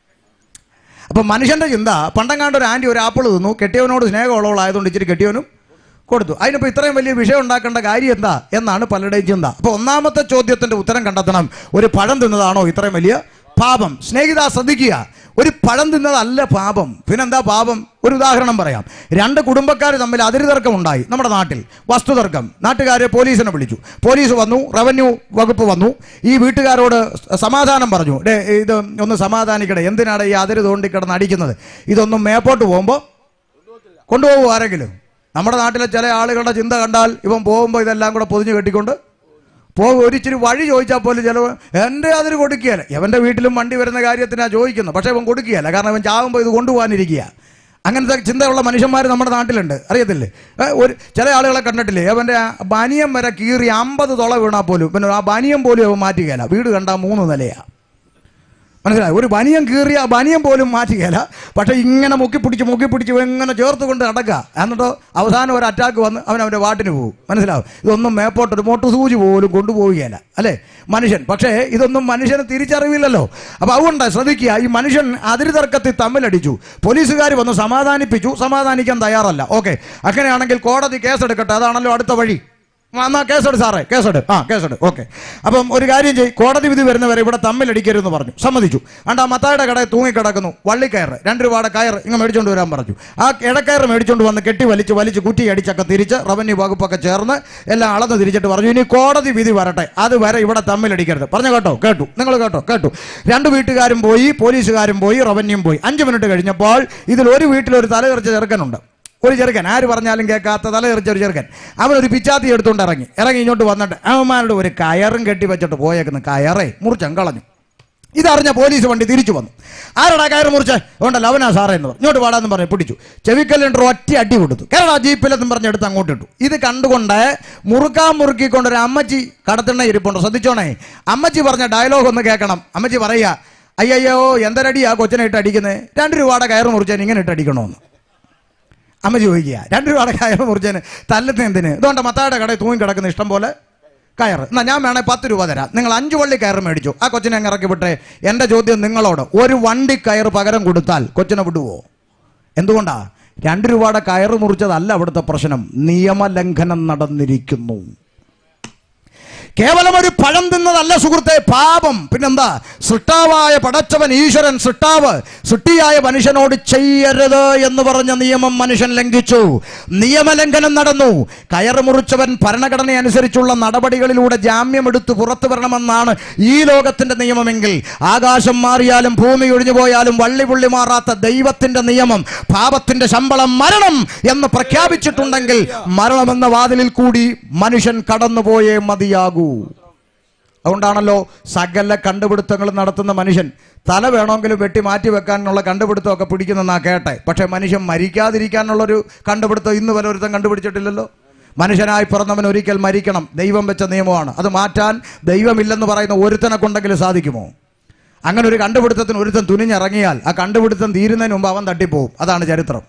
അപ്പം മനുഷ്യന്റെ ചിന്ത പണ്ടങ്ങാണ്ട് ഒരു ആൻറ്റി ഒരു ആപ്പിൾ തിന്നു കെട്ടിയവനോട് സ്നേഹമുള്ളവളായതുകൊണ്ട് ഇച്ചിരി കെട്ടിയവനും കൊടുത്തു അതിനിപ്പോൾ ഇത്രയും വലിയ വിഷയം ഉണ്ടാക്കേണ്ട കാര്യം എന്താ എന്നാണ് പലരുടെയും ചിന്ത അപ്പോൾ ഒന്നാമത്തെ ചോദ്യത്തിന്റെ ഉത്തരം കണ്ടെത്തണം ഒരു പഴം തിന്നതാണോ ഇത്രയും വലിയ പാപം സ്നേഹിത ശ്രദ്ധിക്കുക ഒരു പഴം തിന്നതല്ല പാപം പിന്നെന്താ പാപം ഒരു ഉദാഹരണം പറയാം രണ്ട് കുടുംബക്കാർ തമ്മിൽ അതിര് തർക്കം ഉണ്ടായി നമ്മുടെ നാട്ടിൽ വസ്തുതർക്കം നാട്ടുകാരെ പോലീസിനെ വിളിച്ചു പോലീസ് വന്നു റവന്യൂ വകുപ്പ് വന്നു ഈ വീട്ടുകാരോട് സമാധാനം പറഞ്ഞു ഡേ ഇത് ഒന്ന് സമാധാനിക്കട്ടെ എന്തിനാണ് ഈ അതിര് തോണ്ടി കിടന്ന് അടിക്കുന്നത് ഇതൊന്നും മേപ്പോട്ട് പോകുമ്പോൾ കൊണ്ടുപോകും ആരെങ്കിലും നമ്മുടെ നാട്ടിലെ ചില ആളുകളുടെ ചിന്ത കണ്ടാൽ ഇവൻ പോകുമ്പോൾ ഇതെല്ലാം കൂടെ പൊതിഞ്ഞ് കെട്ടിക്കൊണ്ട് പോകും ഒരിച്ചിരി വഴി ചോദിച്ചാൽ പോലും ചിലവ് എൻ്റെ അതിന് കൊടുക്കുകയല്ല എവൻ്റെ വീട്ടിലും വണ്ടി വരുന്ന കാര്യത്തിനാണ് ചോദിക്കുന്നത് പക്ഷേ ഇവൻ കൊടുക്കുകയല്ല കാരണം ഇവൻ ചാകുമ്പോൾ ഇത് കൊണ്ടുപോകാനിരിക്കുക അങ്ങനത്തെ ചിന്തയുള്ള മനുഷ്യന്മാർ നമ്മുടെ നാട്ടിലുണ്ട് അറിയത്തില്ലേ ഏ, ഒരു ചില ആളുകളെ കണ്ടിട്ടില്ലേ അവൻ്റെ ബനിയം വരെ കീറി അമ്പത് തുള വീണാൽ പോലും പിന്നെ ആ ബനിയം പോലും അവൻ മാറ്റുകയില്ല വീട് കണ്ടാൽ മൂന്ന് നിലയാണ് മനസ്സിലായി ഒരു ബനിയം കീറിയ ആ ബനിയം പോലും മാറ്റുകയില്ല പക്ഷെ ഇങ്ങനെ മുക്കി പിടിച്ച് മുക്കി പിടിച്ച് ഇങ്ങനെ ചേർത്ത് കൊണ്ട് നടക്കുക എന്നിട്ടോ അവസാനം ഒരു അറ്റാക്ക് വന്ന് അവൻ അവൻ്റെ വാട്ടിന് പോകും മനസ്സിലാവും ഇതൊന്നും മേപ്പോട്ട് ഒരു മോട്ടു സൂചി പോലും കൊണ്ടുപോവുകയില്ല അല്ലേ മനുഷ്യൻ പക്ഷേ ഇതൊന്നും മനുഷ്യന് തിരിച്ചറിവില്ലല്ലോ അപ്പോൾ അതുകൊണ്ട് ശ്രദ്ധിക്കുക ഈ മനുഷ്യൻ അതിര് തർക്കത്തിൽ തമ്മിലടിച്ചു പോലീസുകാർ വന്ന് സമാധാനിപ്പിച്ചു സമാധാനിക്കാൻ തയ്യാറല്ല ഓക്കെ അങ്ങനെയാണെങ്കിൽ കോടതി കേസെടുക്കട്ടെ അതാണല്ലോ അടുത്ത വഴി ആ, എന്നാ കേസെടു സാറേ കേസെട് ആ കേസെട് ഓക്കെ അപ്പം ഒരു കാര്യം ചെയ്യും കോടതി വിധി വരുന്നവരെ ഇവിടെ തമ്മിലടിക്കരുതെന്ന് പറഞ്ഞു സമ്മതിച്ചു അണ്ട് ആ മത്തായുടെ കടയിൽ തൂങ്ങിക്കിടക്കുന്നു വള്ളിക്കയർ രണ്ട് രൂപയുടെ കയർ ഇങ്ങ് മേടിച്ചുകൊണ്ട് വരാൻ പറഞ്ഞു ആ ഇടക്കയർ മേടിച്ചുകൊണ്ട് വന്ന് കെട്ടി വലിച്ച് വലിച്ച് കുറ്റി അടിച്ചൊക്കെ തിരിച്ച് റവന്യൂ വകുപ്പൊക്കെ ചേർന്ന് എല്ലാം അളന്ന് തിരിച്ചിട്ട് പറഞ്ഞു ഇനി കോടതി വിധി വരട്ടെ അതുവരെ ഇവിടെ തമ്മിലടിക്കരുത് പറഞ്ഞു കേട്ടോ കേട്ടു നിങ്ങൾ കേട്ടോ കേട്ടു രണ്ട് വീട്ടുകാരും പോയി പോലീസുകാരും പോയി റവന്യൂവും പോയി അഞ്ച് മിനിറ്റ് കഴിഞ്ഞപ്പോൾ ഇതിൽ ഒരു വീട്ടിൽ ഒരു തലതെറിച്ച ചെറുക്കനുണ്ട് ഒരു ചെറുക്കൻ ആര് പറഞ്ഞാലും കേൾക്കാത്ത തലതെറിച്ച ഒരു ചെറുക്കൻ അവനൊരു പിച്ചാത്തി എടുത്തുകൊണ്ട് ഇറങ്ങി ഇറങ്ങി ഇങ്ങോട്ട് വന്നിട്ട് അവന്മാരുടെ ഒരു കയറും കെട്ടി വെച്ചിട്ട് പോയേക്കുന്ന കയറേ മുറിച്ചം കളഞ്ഞു ഇതറിഞ്ഞ പോലീസ് വണ്ടി തിരിച്ചു വന്നു ആരടാ കയറ് മുറിച്ച് അതുകൊണ്ടല്ല അവനാ സാറേ എന്ന് പറഞ്ഞു ഇങ്ങോട്ട് പാടാന്ന് പറഞ്ഞു പിടിച്ചു ചെവിക്കല്ലിൻ്റെ ഒറ്റ അടി കൊടുത്തു കേരള ജീപ്പിലെന്നും പറഞ്ഞ് എടുത്ത് അങ്ങോട്ട് ഇട്ടു ഇത് കണ്ടുകൊണ്ട് മുറുക്കാൻ മുറുക്കിക്കൊണ്ട് ഒരു അമ്മച്ചി കടത്തിണ്ണ ഇരിപ്പുണ്ട് ശ്രദ്ധിച്ചോണേ അമ്മച്ചി പറഞ്ഞ ഡയലോഗ് ഒന്ന് കേൾക്കണം അമ്മച്ചി പറയുക അയ്യോ എന്തരടി ആ കൊച്ചിനെ ഇട്ട് അടിക്കുന്നത് രണ്ട് രൂപയുടെ കയറ് മുറിച്ചാൻ ഇങ്ങനെ ഇട്ട് അടിക്കണമെന്ന് അമ്മ ചോദിക്കുക രണ്ട് രൂപയുടെ കയറ് മുറിച്ചാൻ തല്ലത്തിന് എന്തിന് ഇതുകൊണ്ട് മത്തായുടെ കടയിൽ തൂങ്ങി കിടക്കുന്ന ഇഷ്ടം പോലെ കയറ് എന്നാ ഞാൻ വേണേ പത്ത് രൂപ തരാം നിങ്ങൾ അഞ്ച് വള്ളി കയറ് മേടിച്ചു ആ കൊച്ചിനെ അങ്ങ് ഇറക്കി വിട്ടെ എൻ്റെ ചോദ്യം നിങ്ങളോട് ഒരു വണ്ടി കയറ് പകരം കൊടുത്താൽ കൊച്ചിനെ വിടുവോ എന്തുകൊണ്ടാ രണ്ട് രൂപയുടെ കയറ് മുറിച്ചതല്ല അവിടുത്തെ പ്രശ്നം നിയമലംഘനം നടന്നിരിക്കുന്നു കേവലം ഒരു പഴം തിന്നതല്ല സുഹൃത്തെ പാപം പിന്നെന്താ സൃഷ്ടാവായ പടച്ചവൻ ഈശ്വരൻ സൃഷ്ടാവ് സൃഷ്ടിയായ മനുഷ്യനോട് ചെയ്യരുത് എന്ന് പറഞ്ഞ നിയമം മനുഷ്യൻ ലംഘിച്ചു നിയമലംഘനം നടന്നു കയറ് മുറിച്ചവൻ ഭരണഘടന അനുസരിച്ചുള്ള നടപടികളിലൂടെ ജാമ്യമെടുത്ത് പുറത്തു വരണമെന്നാണ് ഈ ലോകത്തിന്റെ നിയമമെങ്കിൽ ആകാശം മാറിയാലും ഭൂമി ഒഴിഞ്ഞു പോയാലും വള്ളി പുള്ളി മാറാത്ത ദൈവത്തിന്റെ നിയമം പാപത്തിന്റെ ശമ്പളം മരണം എന്ന് പ്രഖ്യാപിച്ചിട്ടുണ്ടെങ്കിൽ മരണമെന്ന വാതിലിൽ കൂടി മനുഷ്യൻ കടന്നുപോയേ മതിയാകൂ അതുകൊണ്ടാണല്ലോ സകല കണ്ടുപിടുത്തങ്ങൾ നടത്തുന്ന മനുഷ്യൻ തല വേണമെങ്കിലും വെട്ടി മാറ്റി വെക്കാനുള്ള കണ്ടുപിടുത്തമൊക്കെ പിടിക്കുന്നെന്നാ കേട്ടെ പക്ഷെ മനുഷ്യൻ മരിക്കാതിരിക്കാനുള്ളൊരു കണ്ടുപിടുത്തം ഇന്ന് വരെ ഒരുത്തം കണ്ടുപിടിച്ചിട്ടില്ലല്ലോ മനുഷ്യനായി പിറന്നവൻ ഒരിക്കൽ മരിക്കണം ദൈവം വെച്ച നിയമമാണ് അത് മാറ്റാൻ ദൈവമില്ലെന്ന് പറയുന്ന ഒരുത്തനെ കൊണ്ടെങ്കിലും സാധിക്കുമോ അങ്ങനെ ഒരു കണ്ടുപിടുത്തത്തിന് ഒരുത്തൻ തുനിഞ്ഞിറങ്ങിയാൽ ആ കണ്ടുപിടുത്തം തീരുന്നതിന് മുമ്പ് അവൻ തട്ടിപ്പോവും അതാണ് ചരിത്രം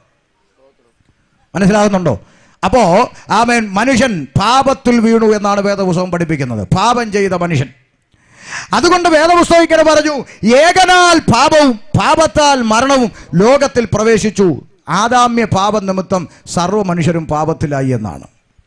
മനസ്സിലാകുന്നുണ്ടോ അപ്പോ ആമേൻ മനുഷ്യൻ പാപത്തിൽ വീണു എന്നാണ് വേദപുസ്തകം പഠിപ്പിക്കുന്നത് പാപം ചെയ്ത മനുഷ്യൻ അതുകൊണ്ട് വേദപുസ്തകം ഇങ്ങനെ പറഞ്ഞു ഏകനാൽ പാപവും പാപത്താൽ മരണവും ലോകത്തിൽ പ്രവേശിച്ചു ആദാമ്യ പാപം നിമിത്തം സർവ്വ മനുഷ്യരും പാപത്തിലായി എന്നാണ്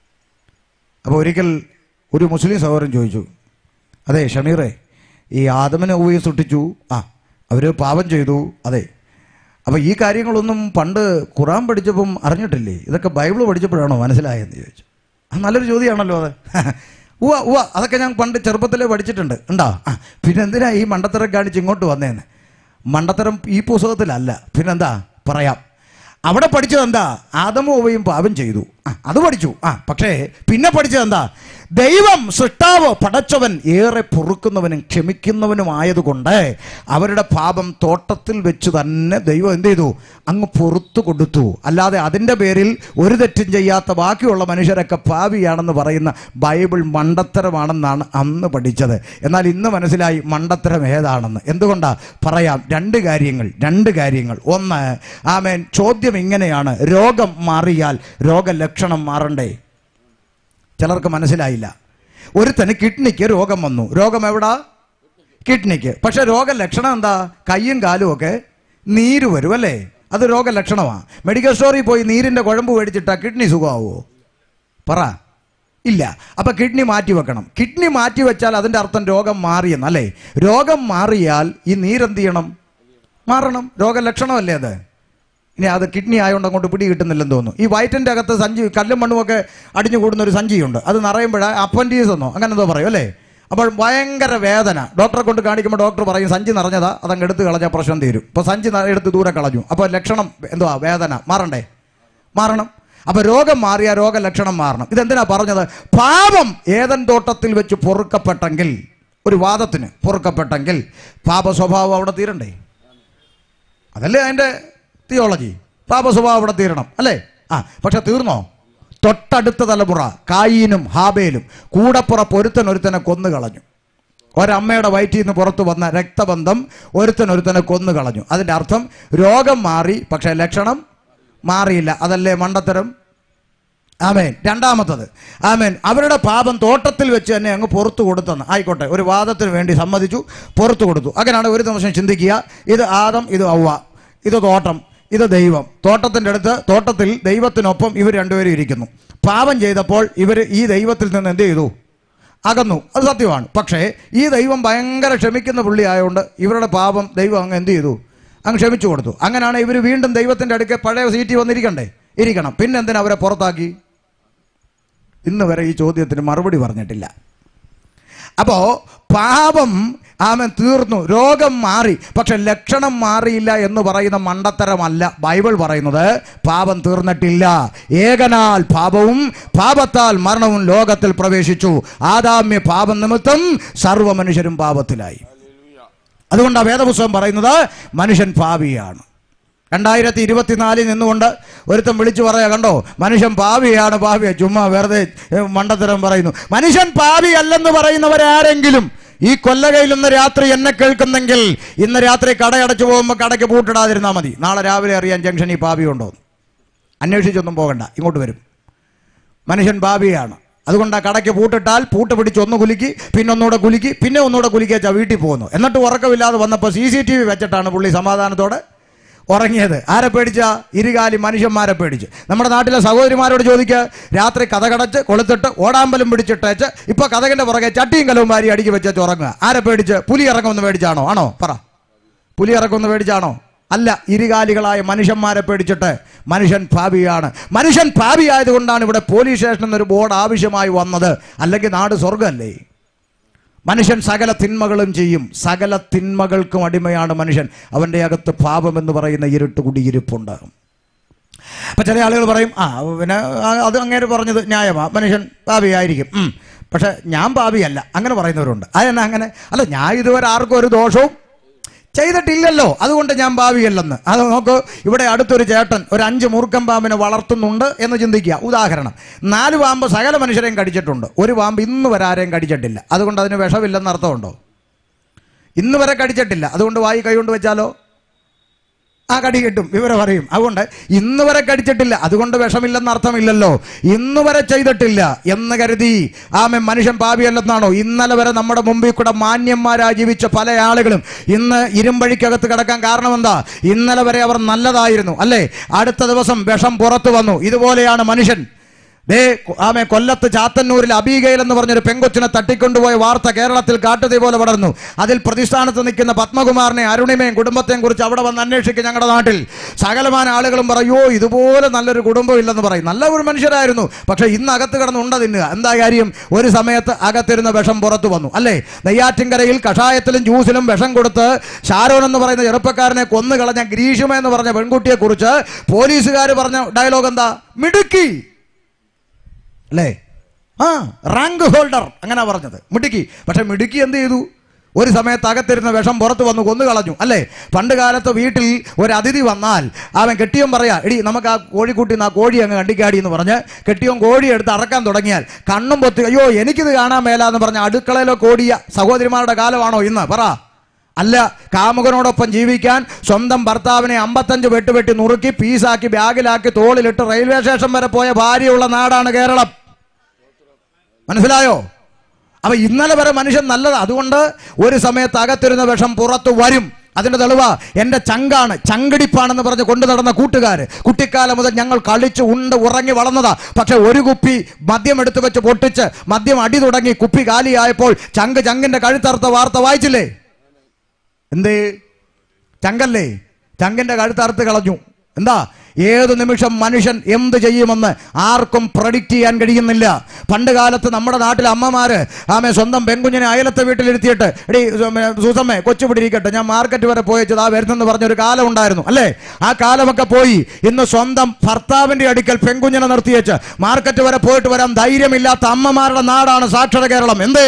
അപ്പോൾ ഒരിക്കൽ ഒരു മുസ്ലിം സഹോദരൻ ചോദിച്ചു അതെ ഷമീറെ ഈ ആദമിനെ ഊയെ സൃഷ്ടിച്ചു ആ അവർ പാപം ചെയ്തു അതെ അപ്പോൾ ഈ കാര്യങ്ങളൊന്നും പണ്ട് ഖുറാൻ പഠിച്ചപ്പം അറിഞ്ഞിട്ടില്ലേ ഇതൊക്കെ ബൈബിൾ പഠിച്ചപ്പോഴാണോ മനസ്സിലായെന്ന് ചോദിച്ചു ആ നല്ലൊരു ചോദ്യമാണല്ലോ അത് ഉവ്വ ഉവ്വ അതൊക്കെ ഞാൻ പണ്ട് ചെറുപ്പത്തിലേ പഠിച്ചിട്ടുണ്ട് ഉണ്ടോ ആ പിന്നെ എന്തിനാ ഈ മണ്ടത്തരം കാണിച്ച് ഇങ്ങോട്ട് വന്നേന്ന് മണ്ടത്തരം ഈ പുസ്തകത്തിലല്ല പിന്നെന്താ പറയാം അവിടെ പഠിച്ചത് എന്താ ആദമോവയും പാപം ചെയ്തു ആ അത് പഠിച്ചു ആ പക്ഷേ പിന്നെ പഠിച്ചത് എന്താ ദൈവം സൃഷ്ടാവ് പടച്ചവൻ ഏറെ പൊറുക്കുന്നവനും ക്ഷമിക്കുന്നവനും ആയതുകൊണ്ട് അവരുടെ പാപം തോട്ടത്തിൽ വെച്ച് തന്നെ ദൈവം എന്ത് ചെയ്തു അങ്ങ് പുറത്തു കൊടുത്തു അല്ലാതെ അതിൻ്റെ പേരിൽ ഒരു തെറ്റും ചെയ്യാത്ത ബാക്കിയുള്ള മനുഷ്യരൊക്കെ പാവിയാണെന്ന് പറയുന്ന ബൈബിൾ മണ്ടത്തരമാണെന്നാണ് അന്ന് പഠിച്ചത് എന്നാൽ ഇന്ന് മനസ്സിലായി മണ്ടത്തരം ഏതാണെന്ന് എന്തുകൊണ്ടാ പറയാം രണ്ട് കാര്യങ്ങൾ രണ്ട് കാര്യങ്ങൾ ഒന്ന് ആമേൻ ചോദ്യം ഇങ്ങനെയാണ് രോഗം മാറിയാൽ രോഗലക്ഷണം മാറണ്ടേ ചിലർക്ക് മനസ്സിലായില്ല ഒരുത്തന് കിഡ്നിക്ക് രോഗം വന്നു രോഗം എവിടാ കിഡ്നിക്ക് പക്ഷെ രോഗലക്ഷണം എന്താ കയ്യും കാലും ഒക്കെ നീര് വരും അല്ലേ അത് രോഗലക്ഷണമാണ് മെഡിക്കൽ സ്റ്റോറിൽ പോയി നീരിന്റെ കുഴമ്പ് മേടിച്ചിട്ടാ കിഡ്നി സുഖമാവോ പറ ഇല്ല അപ്പൊ കിഡ്നി മാറ്റി വെക്കണം കിഡ്നി മാറ്റി വെച്ചാൽ അതിന്റെ അർത്ഥം രോഗം മാറിയെന്ന് അല്ലേ രോഗം മാറിയാൽ ഈ നീരെന്ത് ചെയ്യണം മാറണം രോഗലക്ഷണമല്ലേ അത് ഇനി അത് കിഡ്നി ആയതുകൊണ്ട് അങ്ങോട്ട് പിടി കിട്ടുന്നില്ലെന്ന് തോന്നുന്നു ഈ വയറ്റിൻ്റെ അകത്ത് സഞ്ചി കല്ലും മണ്ണുമൊക്കെ അടിഞ്ഞു കൂടുന്ന ഒരു സഞ്ചിയുണ്ട് അത് നിറയുമ്പോഴേ അപ്പൻഡീസ് എന്നോ അങ്ങനെ എന്തോ പറയും അല്ലേ അപ്പോൾ ഭയങ്കര വേദന ഡോക്ടറെ കൊണ്ട് കാണിക്കുമ്പോൾ ഡോക്ടർ പറയും സഞ്ചി നിറഞ്ഞതാ അതങ്ങ് എടുത്ത് കളഞ്ഞാൽ പ്രശ്നം തീരും ഇപ്പോൾ സഞ്ചി ന- എടുത്ത് ദൂരെ കളഞ്ഞു അപ്പോൾ ലക്ഷണം എന്തുവാ വേദന മാറണ്ടേ മാറണം അപ്പൊ രോഗം മാറിയ രോഗലക്ഷണം മാറണം ഇതെന്തിനാ പറഞ്ഞത് പാപം ഏതൻ തോട്ടത്തിൽ വെച്ച് പൊറുക്കപ്പെട്ടെങ്കിൽ ഒരു വാദത്തിന് പൊറുക്കപ്പെട്ടെങ്കിൽ പാപ സ്വഭാവം അവിടെ തീരണ്ടേ അതല്ലേ അതിന്റെ തിയോളജി പാപ സ്വഭാവം അവിടെ തീരണം അല്ലേ ആ പക്ഷെ തീർന്നോ തൊട്ടടുത്ത തലമുറ കായീനും ഹാബേലും കൂടപ്പുറ പൊരുത്തൻ ഒരുത്തനെ കൊന്നു കളഞ്ഞു ഒരമ്മയുടെ വയറ്റിൽ നിന്ന് പുറത്തു വന്ന രക്തബന്ധം ഒരുത്തൻ ഒരുത്തനെ കൊന്നു കളഞ്ഞു അതിന്റെ അർത്ഥം രോഗം മാറി പക്ഷെ ലക്ഷണം മാറിയില്ല അതല്ലേ മണ്ടത്തരം ആമേൻ രണ്ടാമത്തത് ആമേൻ അവരുടെ പാപം തോട്ടത്തിൽ വെച്ച് തന്നെ അങ്ങ് പുറത്തു കൊടുത്തെന്ന് ആയിക്കോട്ടെ ഒരു വാദത്തിന് വേണ്ടി സമ്മതിച്ചു പുറത്തു കൊടുത്തു അങ്ങനെയാണ് ഒരു നിമിഷം ചിന്തിക്കുക ഇത് ആദം ഇത് ഔവ ഇത് തോട്ടം ഇത് ദൈവം തോട്ടത്തിൻ്റെ അടുത്ത് തോട്ടത്തിൽ ദൈവത്തിനൊപ്പം ഇവർ രണ്ടുപേരും ഇരിക്കുന്നു പാപം ചെയ്തപ്പോൾ ഇവർ ഈ ദൈവത്തിൽ നിന്ന് എന്ത് ചെയ്തു അകന്നു അത് സത്യമാണ് പക്ഷേ ഈ ദൈവം ഭയങ്കര ക്ഷമിക്കുന്ന പുള്ളി ആയതുകൊണ്ട് ഇവരുടെ പാപം ദൈവം അങ്ങ് എന്ത് ചെയ്തു അങ്ങ് ക്ഷമിച്ചു കൊടുത്തു അങ്ങനെയാണ് ഇവർ വീണ്ടും ദൈവത്തിൻ്റെ അടുക്കെ പഴയ സീറ്റിൽ വന്നിരിക്കണ്ടേ ഇരിക്കണം പിന്നെ എന്തിനാ അവരെ പുറത്താക്കി ഇന്ന് വരെ ഈ ചോദ്യത്തിന് മറുപടി പറഞ്ഞിട്ടില്ല അപ്പോ പാപം ആമൻ തീർന്നു രോഗം മാറി പക്ഷെ ലക്ഷണം മാറിയില്ല എന്ന് പറയുന്ന മണ്ടത്തരമല്ല ബൈബിൾ പറയുന്നത് പാപം തീർന്നിട്ടില്ല ഏകനാൽ പാപവും പാപത്താൽ മരണവും ലോകത്തിൽ പ്രവേശിച്ചു ആദാമ്യ പാപം നിമിത്തം സർവ്വ മനുഷ്യരും പാപത്തിലായി അതുകൊണ്ടാണ് വേദപുസ്തകം പറയുന്നത് മനുഷ്യൻ പാപിയാണ് രണ്ടായിരത്തി ഇരുപത്തിനാലിൽ നിന്നുകൊണ്ട് ഒരുത്തൻ വിളിച്ചു പറയാ കണ്ടോ മനുഷ്യൻ പാവിയാണ് പാവിയ ചുമ്മാ വെറുതെ ഏ, മണ്ടത്തരം പറയുന്നു മനുഷ്യൻ പാവി അല്ലെന്ന് പറയുന്നവരാരെങ്കിലും ഈ കൊല്ലകയിൽ ഇന്ന് രാത്രി എന്നെ കേൾക്കുന്നെങ്കിൽ ഇന്ന് രാത്രി കടയടച്ചു പോകുമ്പോൾ കടയ്ക്ക് പൂട്ടിടാതിരുന്നാൽ മതി നാളെ രാവിലെ അറിയാൻ ജംഗ്ഷനിൽ പാപിയുണ്ടോ എന്ന്. അന്വേഷിച്ചൊന്നും പോകണ്ട ഇങ്ങോട്ട് വരും മനുഷ്യൻ പാപിയാണ് അതുകൊണ്ട് ആ കടയ്ക്ക് പൂട്ടിട്ടാൽ പൂട്ട് പിടിച്ച് ഒന്ന് കുലുക്കി പിന്നെ ഒന്നുകൂടെ കുലുക്കി പിന്നെ ഒന്നുകൂടെ കുലുക്കി വെച്ചാൽ വീട്ടിൽ പോകുന്നു എന്നിട്ട് ഉറക്കമില്ലാതെ വന്നപ്പോൾ സി സി ടി വി വെച്ചിട്ടാണ് പുള്ളി സമാധാനത്തോടെ ഉറങ്ങിയത് ആരെ പേടിച്ച ഇരുകാലി മനുഷ്യന്മാരെ പേടിച്ച് നമ്മുടെ നാട്ടിലെ സഹോദരിമാരോട് ചോദിക്കുക രാത്രി കഥകടച്ച് കൊളുത്തിട്ട് ഓടാമ്പലും പിടിച്ചിട്ടേച്ച് ഇപ്പൊ കഥകിന്റെ പുറകെ ചട്ടിയും കലവും വാരി അടുക്കി വെച്ചു ഉറങ്ങുക ആരെ പേടിച്ച് പുലി ഇറങ്ങുമെന്ന് പേടിച്ചാണോ ആണോ പറ പുലി ഇറക്കുമെന്ന് പേടിച്ചാണോ അല്ല ഇരുകാലികളായ മനുഷ്യന്മാരെ പേടിച്ചിട്ട് മനുഷ്യൻ ഭാവിയാണ് മനുഷ്യൻ ഭാവിയായതുകൊണ്ടാണ് ഇവിടെ പോലീസ് സ്റ്റേഷനിൽ നിന്നൊരു ബോർഡ് ആവശ്യമായി വന്നത് അല്ലെങ്കിൽ നാട് സ്വർഗമല്ലേ മനുഷ്യൻ സകല തിന്മകളും ചെയ്യും സകല തിന്മകൾക്കും അടിമയാണ് മനുഷ്യൻ അവൻ്റെ അകത്ത് പാപം എന്ന് പറയുന്ന ഇരുട്ട് കുടിയിരിപ്പുണ്ട് അപ്പൊ ചില ആളുകൾ പറയും ആ പിന്നെ ആ, അത് അങ്ങേര് പറഞ്ഞത് ന്യായമാ മനുഷ്യൻ പാപിയായിരിക്കും ഉം. പക്ഷെ ഞാൻ പാപിയല്ല അങ്ങനെ പറയുന്നവരുണ്ട് അതെന്നാ അങ്ങനെ അല്ല ഞാൻ ഇതുവരെ ആർക്കും ഒരു ദോഷവും ചെയ്തിട്ടില്ലല്ലോ അതുകൊണ്ട് ഞാൻ ഭാവിയല്ലെന്ന് അത് നോക്ക് ഇവിടെ അടുത്തൊരു ചേട്ടൻ ഒരു അഞ്ച് മൂർഖൻ പാമ്പിനെ വളർത്തുന്നുണ്ട് എന്ന് ചിന്തിക്കുക ഉദാഹരണം നാല് പാമ്പ് സകല മനുഷ്യരെയും കടിച്ചിട്ടുണ്ട് ഒരു പാമ്പ് ഇന്ന് വരെ ആരെയും കടിച്ചിട്ടില്ല അതുകൊണ്ട് അതിന് വിഷമില്ലെന്ന് അർത്ഥമുണ്ടോ ഇന്ന് വരെ കടിച്ചിട്ടില്ല അതുകൊണ്ട് വായി കൈകൊണ്ട് വെച്ചാലോ ആ കടി കിട്ടും വിവരം അറിയും അതുകൊണ്ട് ഇന്ന് വരെ കടിച്ചിട്ടില്ല അതുകൊണ്ട് വിഷമില്ലെന്ന് അർത്ഥമില്ലല്ലോ ഇന്ന് വരെ ചെയ്തിട്ടില്ല എന്ന് കരുതി ആമെ മനുഷ്യൻ പാപിയല്ലെന്നാണോ ഇന്നലെ വരെ നമ്മുടെ മുമ്പിൽ കൂടെ മാന്യന്മാരായി ജീവിച്ച പല ആളുകളും ഇന്ന് ഇരുമ്പഴിക്കകത്ത് കിടക്കാൻ കാരണം എന്താ ഇന്നലെ വരെ അവർ നല്ലതായിരുന്നു അല്ലേ അടുത്ത ദിവസം വിഷം പുറത്തു വന്നു ഇതുപോലെയാണ് മനുഷ്യൻ ദേ ആമെ കൊല്ലത്ത് ചാത്തന്നൂരിൽ അബീഗയിൽ എന്ന് പറഞ്ഞൊരു പെങ്കൊച്ചിനെ തട്ടിക്കൊണ്ടുപോയ വാർത്ത കേരളത്തിൽ കാട്ടുതീ പോലെ പടർന്നു അതിൽ പ്രതിസ്ഥാനത്ത് നിൽക്കുന്ന പത്മകുമാറിനെ അരുണിമയും കുടുംബത്തെയും കുറിച്ച് അവിടെ വന്ന് അന്വേഷിക്കും ഞങ്ങളുടെ നാട്ടിൽ സകലമാന ആളുകളും പറയോ ഇതുപോലെ നല്ലൊരു കുടുംബം ഇല്ലെന്ന് പറയും നല്ല ഒരു മനുഷ്യരായിരുന്നു പക്ഷെ ഇന്ന് അകത്ത് കിടന്ന് ഉണ്ട തിന്നുക എന്താ കാര്യം ഒരു സമയത്ത് അകത്തിരുന്ന വിഷം പുറത്തു വന്നു അല്ലേ നെയ്യാറ്റിൻകരയിൽ കഷായത്തിലും ജ്യൂസിലും വിഷം കൊടുത്ത് ഷാരോൺ എന്ന് പറയുന്ന ചെറുപ്പക്കാരനെ കൊന്നു കളഞ്ഞ ഗ്രീഷ്മ എന്ന് പറഞ്ഞ പെൺകുട്ടിയെ കുറിച്ച് പോലീസുകാർ പറഞ്ഞ ഡയലോഗ് എന്താ മിടുക്കി അല്ലേ ആ റാങ്ക് ഹോൾഡർ അങ്ങനെ പറഞ്ഞത് മിടുക്കി പക്ഷെ മിടുക്കി എന്ത് ചെയ്തു ഒരു സമയത്ത് അകത്തിരുന്ന വിഷം പുറത്ത് വന്ന് കൊന്നു കളഞ്ഞു അല്ലേ പണ്ട് കാലത്ത് വീട്ടിൽ ഒരു അതിഥി വന്നാൽ അവൻ കെട്ടിയോൻ പറയാ എടി നമുക്ക് ആ കോഴിക്കുട്ടി ആ കോഴി അങ്ങ് കണ്ടിക്കാടി എന്ന് പറഞ്ഞ് കെട്ടിയോൻ കോഴി എടുത്ത് അറക്കാൻ തുടങ്ങിയാൽ കണ്ണും പൊത്തി അയ്യോ എനിക്കിത് കാണാൻ മേലാന്ന് പറഞ്ഞ അടുക്കളയിലോ കോടിയ സഹോദരിമാരുടെ കാലമാണോ ഇന്ന് പറ അല്ല കാമുകനോടൊപ്പം ജീവിക്കാൻ സ്വന്തം ഭർത്താവിനെ അമ്പത്തഞ്ച് വെട്ടുവെട്ടി നുറുക്കി പീസാക്കി ബാഗിലാക്കി തോളിലിട്ട് റെയിൽവേ സ്റ്റേഷൻ വരെ പോയ ഭാര്യയുള്ള നാടാണ് കേരളം മനസ്സിലായോ അപ്പൊ ഇന്നലെ വരെ മനുഷ്യൻ നല്ലത് അതുകൊണ്ട് ഒരു സമയത്ത് അകത്തിരുന്ന വിഷം പുറത്തു വരും അതിന്റെ തെളിവ എന്റെ ചങ്കാണ് ചങ്കടിപ്പാണെന്ന് പറഞ്ഞ് കൊണ്ടു നടന്ന കൂട്ടുകാര് കുട്ടിക്കാലം മുതൽ ഞങ്ങൾ കളിച്ച് ഉണ്ട് ഉറങ്ങി വളർന്നതാ പക്ഷെ ഒരു കുപ്പി മദ്യം എടുത്തു വെച്ച് പൊട്ടിച്ച് മദ്യം അടി തുടങ്ങി കുപ്പി കാലിയായപ്പോൾ ചങ്ക് ചങ്കിന്റെ കഴുത്തറുത്ത വാർത്ത വായിച്ചില്ലേ എന്തേ ചങ്കല്ലേ ചങ്കിന്റെ കഴുത്തറുത്ത് കളഞ്ഞു എന്താ ഏത് നിമിഷം മനുഷ്യൻ എന്ത് ചെയ്യുമെന്ന് ആർക്കും പ്രഡിക്റ്റ് ചെയ്യാൻ കഴിയുന്നില്ല പണ്ട് കാലത്ത് നമ്മുടെ നാട്ടിലെ അമ്മമാര് ആമെ സ്വന്തം പെൺകുഞ്ഞിനെ അയലത്തെ വീട്ടിലിരുത്തിയിട്ട് എടി സൂസമ്മേ കൊച്ചു പിടിയിരിക്കട്ടെ ഞാൻ മാർക്കറ്റ് വരെ പോയച്ചത് ആ വരുന്നെന്ന് പറഞ്ഞൊരു കാലം ഉണ്ടായിരുന്നു അല്ലേ ആ കാലമൊക്കെ പോയി ഇന്ന് സ്വന്തം ഭർത്താവിന്റെ അടുക്കൽ പെൺകുഞ്ഞിനെ നിർത്തിയേച്ച് മാർക്കറ്റ് വരെ പോയിട്ട് വരാൻ ധൈര്യമില്ലാത്ത അമ്മമാരുടെ നാടാണ് സാക്ഷര കേരളം എന്തേ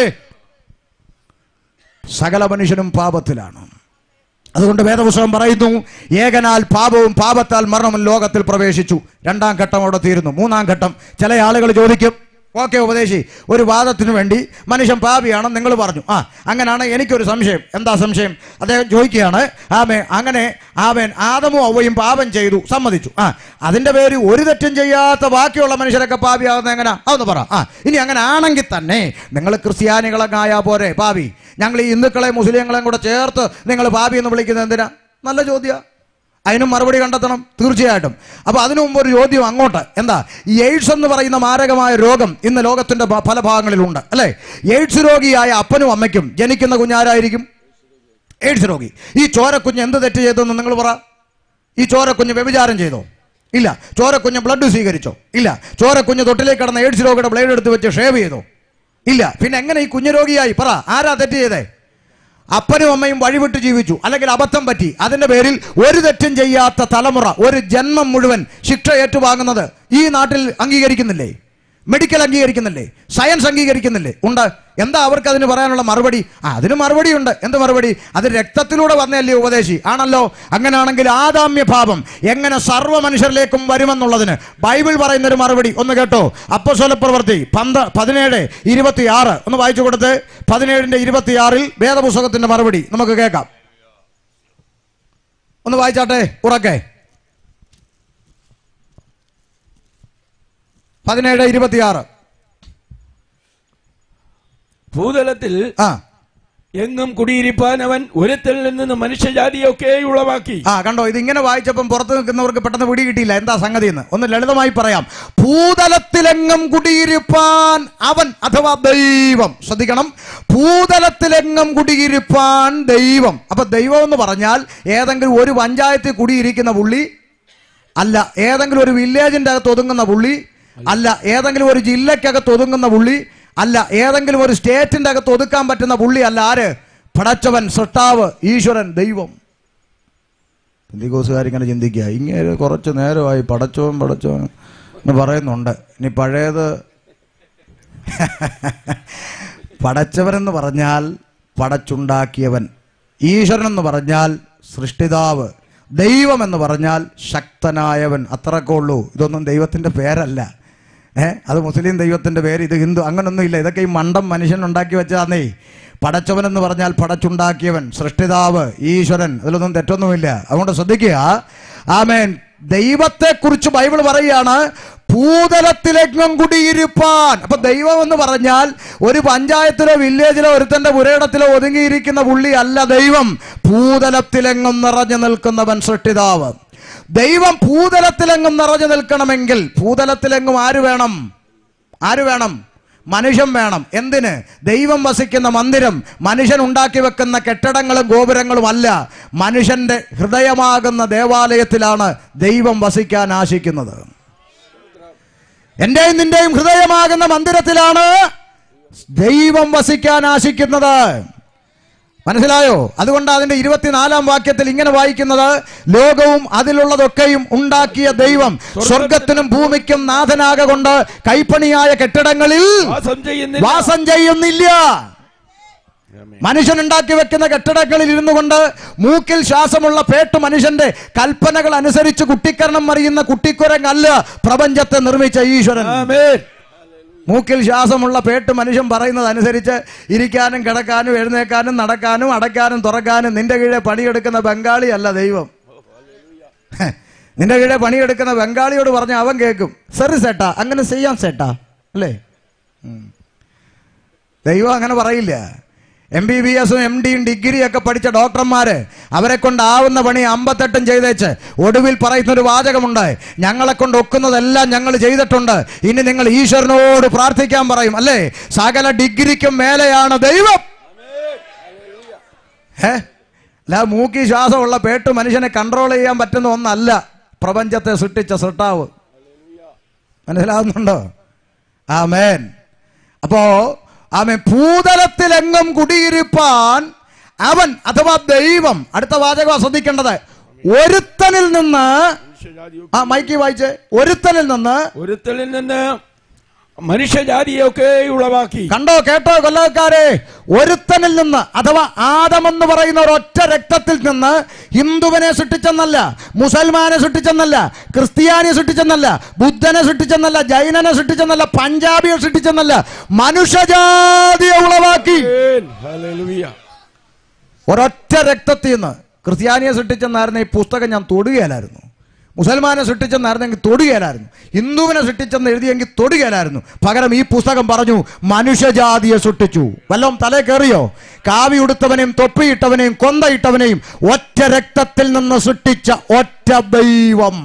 സകല മനുഷ്യനും പാപത്തിലാണ് അതുകൊണ്ട് വേദപുസ്തകം പറയുന്നു ഏകനാൽ പാപവും പാപത്താൽ മരണവും ലോകത്തിൽ പ്രവേശിച്ചു രണ്ടാം ഘട്ടം അവിടെ തീരുന്നു മൂന്നാം ഘട്ടം ചില ആളുകൾ ചോദിക്കും ഓക്കെ ഉപദേശി ഒരു വാദത്തിന് വേണ്ടി മനുഷ്യൻ പാപിയാണെന്ന് നിങ്ങൾ പറഞ്ഞു ആ അങ്ങനെയാണ് എനിക്കൊരു സംശയം എന്താ സംശയം അദ്ദേഹം ചോദിക്കുകയാണ് ആമേ അങ്ങനെ ആമേൻ ആദമും അവയും പാപം ചെയ്തു സമ്മതിച്ചു ആ അതിന്റെ പേര് ഒരു തെറ്റും ചെയ്യാത്ത ബാക്കിയുള്ള മനുഷ്യരൊക്കെ പാപിയാകുന്നത് എങ്ങനെ അതൊന്ന് പറ ആ ഇനി അങ്ങനെ ആണെങ്കിൽ തന്നെ നിങ്ങൾ ക്രിസ്ത്യാനികളൊക്കെ ആയാ പോരെ പാപി ഞങ്ങൾ ഈ ഹിന്ദുക്കളെ മുസ്ലിങ്ങളെയും കൂടെ ചേർത്ത് നിങ്ങൾ പാപി എന്ന് വിളിക്കുന്നത് എന്തിനാ നല്ല ചോദ്യ അതിനും മറുപടി കണ്ടെത്തണം തീർച്ചയായിട്ടും അപ്പൊ അതിനു മുമ്പ് ഒരു ചോദ്യം അങ്ങോട്ട് എന്താ ഈ എയ്ഡ്സ് എന്ന് പറയുന്ന മാരകമായ രോഗം ഇന്ന് ലോകത്തിന്റെ പ- പല ഭാഗങ്ങളിലുണ്ട് അല്ലെ എയ്ഡ്സ് രോഗിയായ അപ്പനും അമ്മയ്ക്കും ജനിക്കുന്ന കുഞ്ഞാരായിരിക്കും എയ്ഡ്സ് രോഗി ഈ ചോരക്കുഞ്ഞ് എന്ത് തെറ്റ് ചെയ്തെന്ന് നിങ്ങൾ പറ ഈ ചോരക്കുഞ്ഞ് വ്യഭിചാരം ചെയ്തോ ഇല്ല ചോരക്കുഞ്ഞ് ബ്ലഡ് സ്വീകരിച്ചോ ഇല്ല ചോരക്കുഞ്ഞ് തൊട്ടിലേക്ക് കടന്ന എയ്ഡ്സ് രോഗിയുടെ ബ്ലേഡ് എടുത്ത് വെച്ച് ഷേവ് ചെയ്തോ ഇല്ല പിന്നെ എങ്ങനെ ഈ കുഞ്ഞു രോഗിയായി പറ ആരാ തെറ്റ് ചെയ്തേ അപ്പനും അമ്മയും വഴിവിട്ട് ജീവിച്ചു അല്ലെങ്കിൽ അബദ്ധം പറ്റി അതിന്റെ പേരിൽ ഒരു തെറ്റും ചെയ്യാത്ത തലമുറ ഒരു ജന്മം മുഴുവൻ ശിക്ഷ ഏറ്റുവാങ്ങുന്നത് ഈ നാട്ടിൽ അംഗീകരിക്കുന്നില്ലേ മെഡിക്കൽ അംഗീകരിക്കുന്നില്ലേ സയൻസ് അംഗീകരിക്കുന്നില്ലേ ഉണ്ട് എന്താ അവർക്ക് അതിന് പറയാനുള്ള മറുപടി ആ അതിന് മറുപടി ഉണ്ട് എന്ത് മറുപടി അത് രക്തത്തിലൂടെ വന്നല്ലേ ഉപദേശി ആണല്ലോ അങ്ങനെയാണെങ്കിൽ ആദാമ്യ ഭാവം എങ്ങനെ സർവ്വ മനുഷ്യരിലേക്കും വരുമെന്നുള്ളതിന് ബൈബിൾ പറയുന്ന ഒരു മറുപടി ഒന്ന് കേട്ടോ അപ്പസ്വല പ്രവൃത്തി പന്ത് പതിനേഴ് ഇരുപത്തി ആറ് ഒന്ന് വായിച്ചു കൊടുത്ത് പതിനേഴിന്റെ ഇരുപത്തിയാറിൽ വേദപുസ്തകത്തിന്റെ മറുപടി നമുക്ക് കേൾക്കാം ഒന്ന് വായിച്ചാട്ടെ ഉറക്കെ പതിനേഴ് ഇരുപത്തിയാറ് ഭൂതലത്തിൽ ആ എങ്ങും കുടിയിരിപ്പാൻ അവൻ ഒരുത്തിൽ നിന്ന് മനുഷ്യജാതിയൊക്കെ ഉളവാക്കി ആ കണ്ടോ ഇത് ഇങ്ങനെ വായിച്ചപ്പം പുറത്ത് നിൽക്കുന്നവർക്ക് പെട്ടെന്ന് പിടി കിട്ടിയില്ല എന്താ സംഗതി എന്ന് ഒന്ന് ലളിതമായി പറയാം ഭൂതലത്തിലെങ്ങും കുടിയിരിപ്പാൻ അവൻ അഥവാ ദൈവം ശ്രദ്ധിക്കണം ഭൂതലത്തിലെങ്ങും കുടിയിരിപ്പാൻ ദൈവം അപ്പൊ ദൈവം എന്ന് പറഞ്ഞാൽ ഏതെങ്കിലും ഒരു പഞ്ചായത്തിൽ കുടിയിരിക്കുന്ന പുള്ളി അല്ല ഏതെങ്കിലും ഒരു വില്ലേജിന്റെ അകത്ത് ഒതുങ്ങുന്ന പുള്ളി അല്ല ഏതെങ്കിലും ഒരു ജില്ലക്കകത്ത് ഒതുങ്ങുന്ന പുള്ളി അല്ല ഏതെങ്കിലും ഒരു സ്റ്റേറ്റിന്റെ അകത്ത് ഒതുക്കാൻ പറ്റുന്ന പുള്ളി അല്ല ആര് പടച്ചവൻ സൃഷ്ടാവ് ഈശ്വരൻ ദൈവം ഹിന്ദിക്കോസുകാരിങ്ങനെ ചിന്തിക്കുക ഇങ്ങനെ കുറച്ച് നേരമായി പടച്ചവൻ പടച്ചവൻ എന്ന് പറയുന്നുണ്ട് ഇനി പഴയത് പടച്ചവൻ എന്ന് പറഞ്ഞാൽ പടച്ചുണ്ടാക്കിയവൻ ഈശ്വരൻ എന്ന് പറഞ്ഞാൽ സൃഷ്ടിതാവ് ദൈവം എന്ന് പറഞ്ഞാൽ ശക്തനായവൻ അത്രക്കേ ഉള്ളൂ ഇതൊന്നും ദൈവത്തിന്റെ പേരല്ല ഏ അത് മുസ്ലിം ദൈവത്തിന്റെ പേര് ഇത് ഹിന്ദു അങ്ങനൊന്നും ഇല്ല ഇതൊക്കെ ഈ മണ്ടം മനുഷ്യൻ ഉണ്ടാക്കി വെച്ചതാന്നേ പടച്ചവൻ എന്ന് പറഞ്ഞാൽ പടച്ചുണ്ടാക്കിയവൻ സൃഷ്ടിതാവ് ഈശ്വരൻ അതിലൊന്നും തെറ്റൊന്നുമില്ല അതുകൊണ്ട് ശ്രദ്ധിക്കുക ആമേൻ ദൈവത്തെക്കുറിച്ച് ബൈബിൾ പറയുകയാണ് ഭൂതലത്തിലെങ്ങും കുടിയിരിപ്പാൻ അപ്പൊ ദൈവം എന്ന് പറഞ്ഞാൽ ഒരു പഞ്ചായത്തിലോ വില്ലേജിലോ ഒരുത്തന്റെ പുരയിടത്തിലോ ഒതുങ്ങിയിരിക്കുന്ന പുള്ളി അല്ല ദൈവം ഭൂതലത്തിലെങ്ങും നിറഞ്ഞു നിൽക്കുന്നവൻ സൃഷ്ടിതാവ് ദൈവം ഭൂതലത്തിലെങ്ങും നിറഞ്ഞു നിൽക്കണമെങ്കിൽ ഭൂതലത്തിലെങ്ങും ആര് വേണം ആര് വേണം മനുഷ്യൻ വേണം എന്തിന് ദൈവം വസിക്കുന്ന മന്ദിരം മനുഷ്യൻ ഉണ്ടാക്കി വെക്കുന്ന കെട്ടിടങ്ങളും ഗോപുരങ്ങളും അല്ല മനുഷ്യന്റെ ഹൃദയമാകുന്ന ദേവാലയത്തിലാണ് ദൈവം വസിക്കാൻ ആശിക്കുന്നത് എന്റെയും നിന്റെയും ഹൃദയമാകുന്ന മന്ദിരത്തിലാണ് ദൈവം വസിക്കാൻ ആശിക്കുന്നത് മനസ്സിലായോ അതുകൊണ്ട് അതിന്റെ ഇരുപത്തിനാലാം വാക്യത്തിൽ ഇങ്ങനെ വായിക്കുന്നത് ലോകവും അതിലുള്ളതൊക്കെയും ഉണ്ടാക്കിയ ദൈവം സ്വർഗത്തിനും ഭൂമിക്കും നാഥനാകൊണ്ട് കൈപ്പണിയായ കെട്ടിടങ്ങളിൽ വാസം ചെയ്യുന്നില്ല വാസം ചെയ്യുന്നില്ല മനുഷ്യൻ ഉണ്ടാക്കി വെക്കുന്ന കെട്ടിടങ്ങളിൽ ഇരുന്നു കൊണ്ട് മൂക്കിൽ ശ്വാസമുള്ള പേട്ട് മനുഷ്യന്റെ കൽപ്പനകൾ അനുസരിച്ച് കുട്ടിക്കരണം മറിയുന്ന കുട്ടിക്കുരങ്ങല്ല പ്രപഞ്ചത്തെ നിർമ്മിച്ച ഈശ്വരൻ മൂക്കിൽ ശ്വാസമുള്ള പേട്ട് മനുഷ്യൻ പറയുന്നത് അനുസരിച്ച് ഇരിക്കാനും കിടക്കാനും എഴുന്നേക്കാനും നടക്കാനും അടയ്ക്കാനും തുറക്കാനും നിന്റെ കീഴെ പണിയെടുക്കുന്ന ബംഗാളി അല്ല ദൈവം നിന്റെ കീഴെ പണിയെടുക്കുന്ന ബംഗാളിയോട് പറഞ്ഞ അവൻ കേൾക്കും സെറി സേട്ടാ അങ്ങനെ ചെയ്യാൻ സേട്ടാ അല്ലേ ഉം. ദൈവം അങ്ങനെ പറയില്ല എം ബി ബി എസും എം ഡിയും ഡിഗ്രിയും ഒക്കെ പഠിച്ച ഡോക്ടർമാര് അവരെ കൊണ്ടാവുന്ന പണി അമ്പത്തെട്ടും ചെയ്തേച്ച് ഒടുവിൽ പറയുന്ന ഒരു വാചകമുണ്ട് ഞങ്ങളെ കൊണ്ട് ഒക്കുന്നതെല്ലാം ഞങ്ങൾ ചെയ്തിട്ടുണ്ട് ഇനി നിങ്ങൾ ഈശ്വരനോട് പ്രാർത്ഥിക്കാൻ പറയും അല്ലേ സകല ഡിഗ്രിക്കും മേലെയാണ് ദൈവം ഏ അല്ല മൂക്കി ശ്വാസമുള്ള പേട്ട് മനുഷ്യനെ കൺട്രോൾ ചെയ്യാൻ പറ്റുന്ന ഒന്നല്ല പ്രപഞ്ചത്തെ സൃഷ്ടിച്ച സൃഷ്ടാവ് മനസ്സിലാവുന്നുണ്ടോ ആമേൻ അപ്പോ ആമേൻ ഭൂതലത്തിലെങ്ങും കുടിയിരിപ്പാൻ അവൻ അഥവാ ദൈവം അടുത്ത വാചകം ശ്രദ്ധിക്കേണ്ടത് ഒരുത്തനിൽ നിന്ന് ആ മൈക്കി വായിച്ച് ഒരുത്തനിൽ നിന്ന് ഒരുത്തലിൽ നിന്ന് മനുഷ്യജാതിയൊക്കെ ഉളവാക്കി കണ്ടോ കേട്ടോ കൊല്ലക്കാരെ ഒരുത്തനിൽ നിന്ന് അഥവാ ആദമെന്ന് പറയുന്ന ഒരൊറ്റ രക്തത്തിൽ നിന്ന് ഹിന്ദുവിനെ സൃഷ്ടിച്ചെന്നല്ല മുസൽമാനെ സൃഷ്ടിച്ചെന്നല്ല ക്രിസ്ത്യാനിയെ സൃഷ്ടിച്ചെന്നല്ല ബുദ്ധനെ സൃഷ്ടിച്ചെന്നല്ല ജൈനനെ സൃഷ്ടിച്ചെന്നല്ല പഞ്ചാബിയെ സൃഷ്ടിച്ചെന്നല്ല മനുഷ്യജാതിയെ ഉളവാക്കി ഒരൊറ്റ രക്തത്തിൽ നിന്ന് ക്രിസ്ത്യാനിയെ സൃഷ്ടിച്ചെന്നായിരുന്നു ഈ പുസ്തകം ഞാൻ തൊടുകയിലായിരുന്നു മുസൽമാനെ സൃഷ്ടിച്ചെന്നായിരുന്നെങ്കിൽ തൊടുകയിലായിരുന്നു ഹിന്ദുവിനെ സൃഷ്ടിച്ചെന്ന് എഴുതിയെങ്കിൽ തൊടുകയിലായിരുന്നു പകരം ഈ പുസ്തകം പറഞ്ഞു മനുഷ്യജാതിയെ സൃഷ്ടിച്ചു വല്ലതും തലേ കയറിയോ കാവി ഉടുത്തവനെയും തൊപ്പിയിട്ടവനെയും കൊന്തയിട്ടവനെയും ഒറ്റ രക്തത്തിൽ നിന്ന് സൃഷ്ടിച്ച ഒറ്റ ദൈവം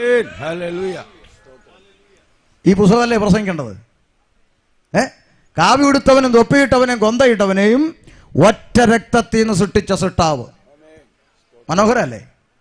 ഈ പുസ്തകമല്ലേ പ്രസംഗിക്കേണ്ടത് ഏ കാവി ഉടുത്തവനും തൊപ്പിയിട്ടവനെയും കൊന്തയിട്ടവനെയും ഒറ്റ രക്തത്തിൽ നിന്ന് സൃഷ്ടിച്ച സൃഷ്ടാവ് മനോഹരല്ലേ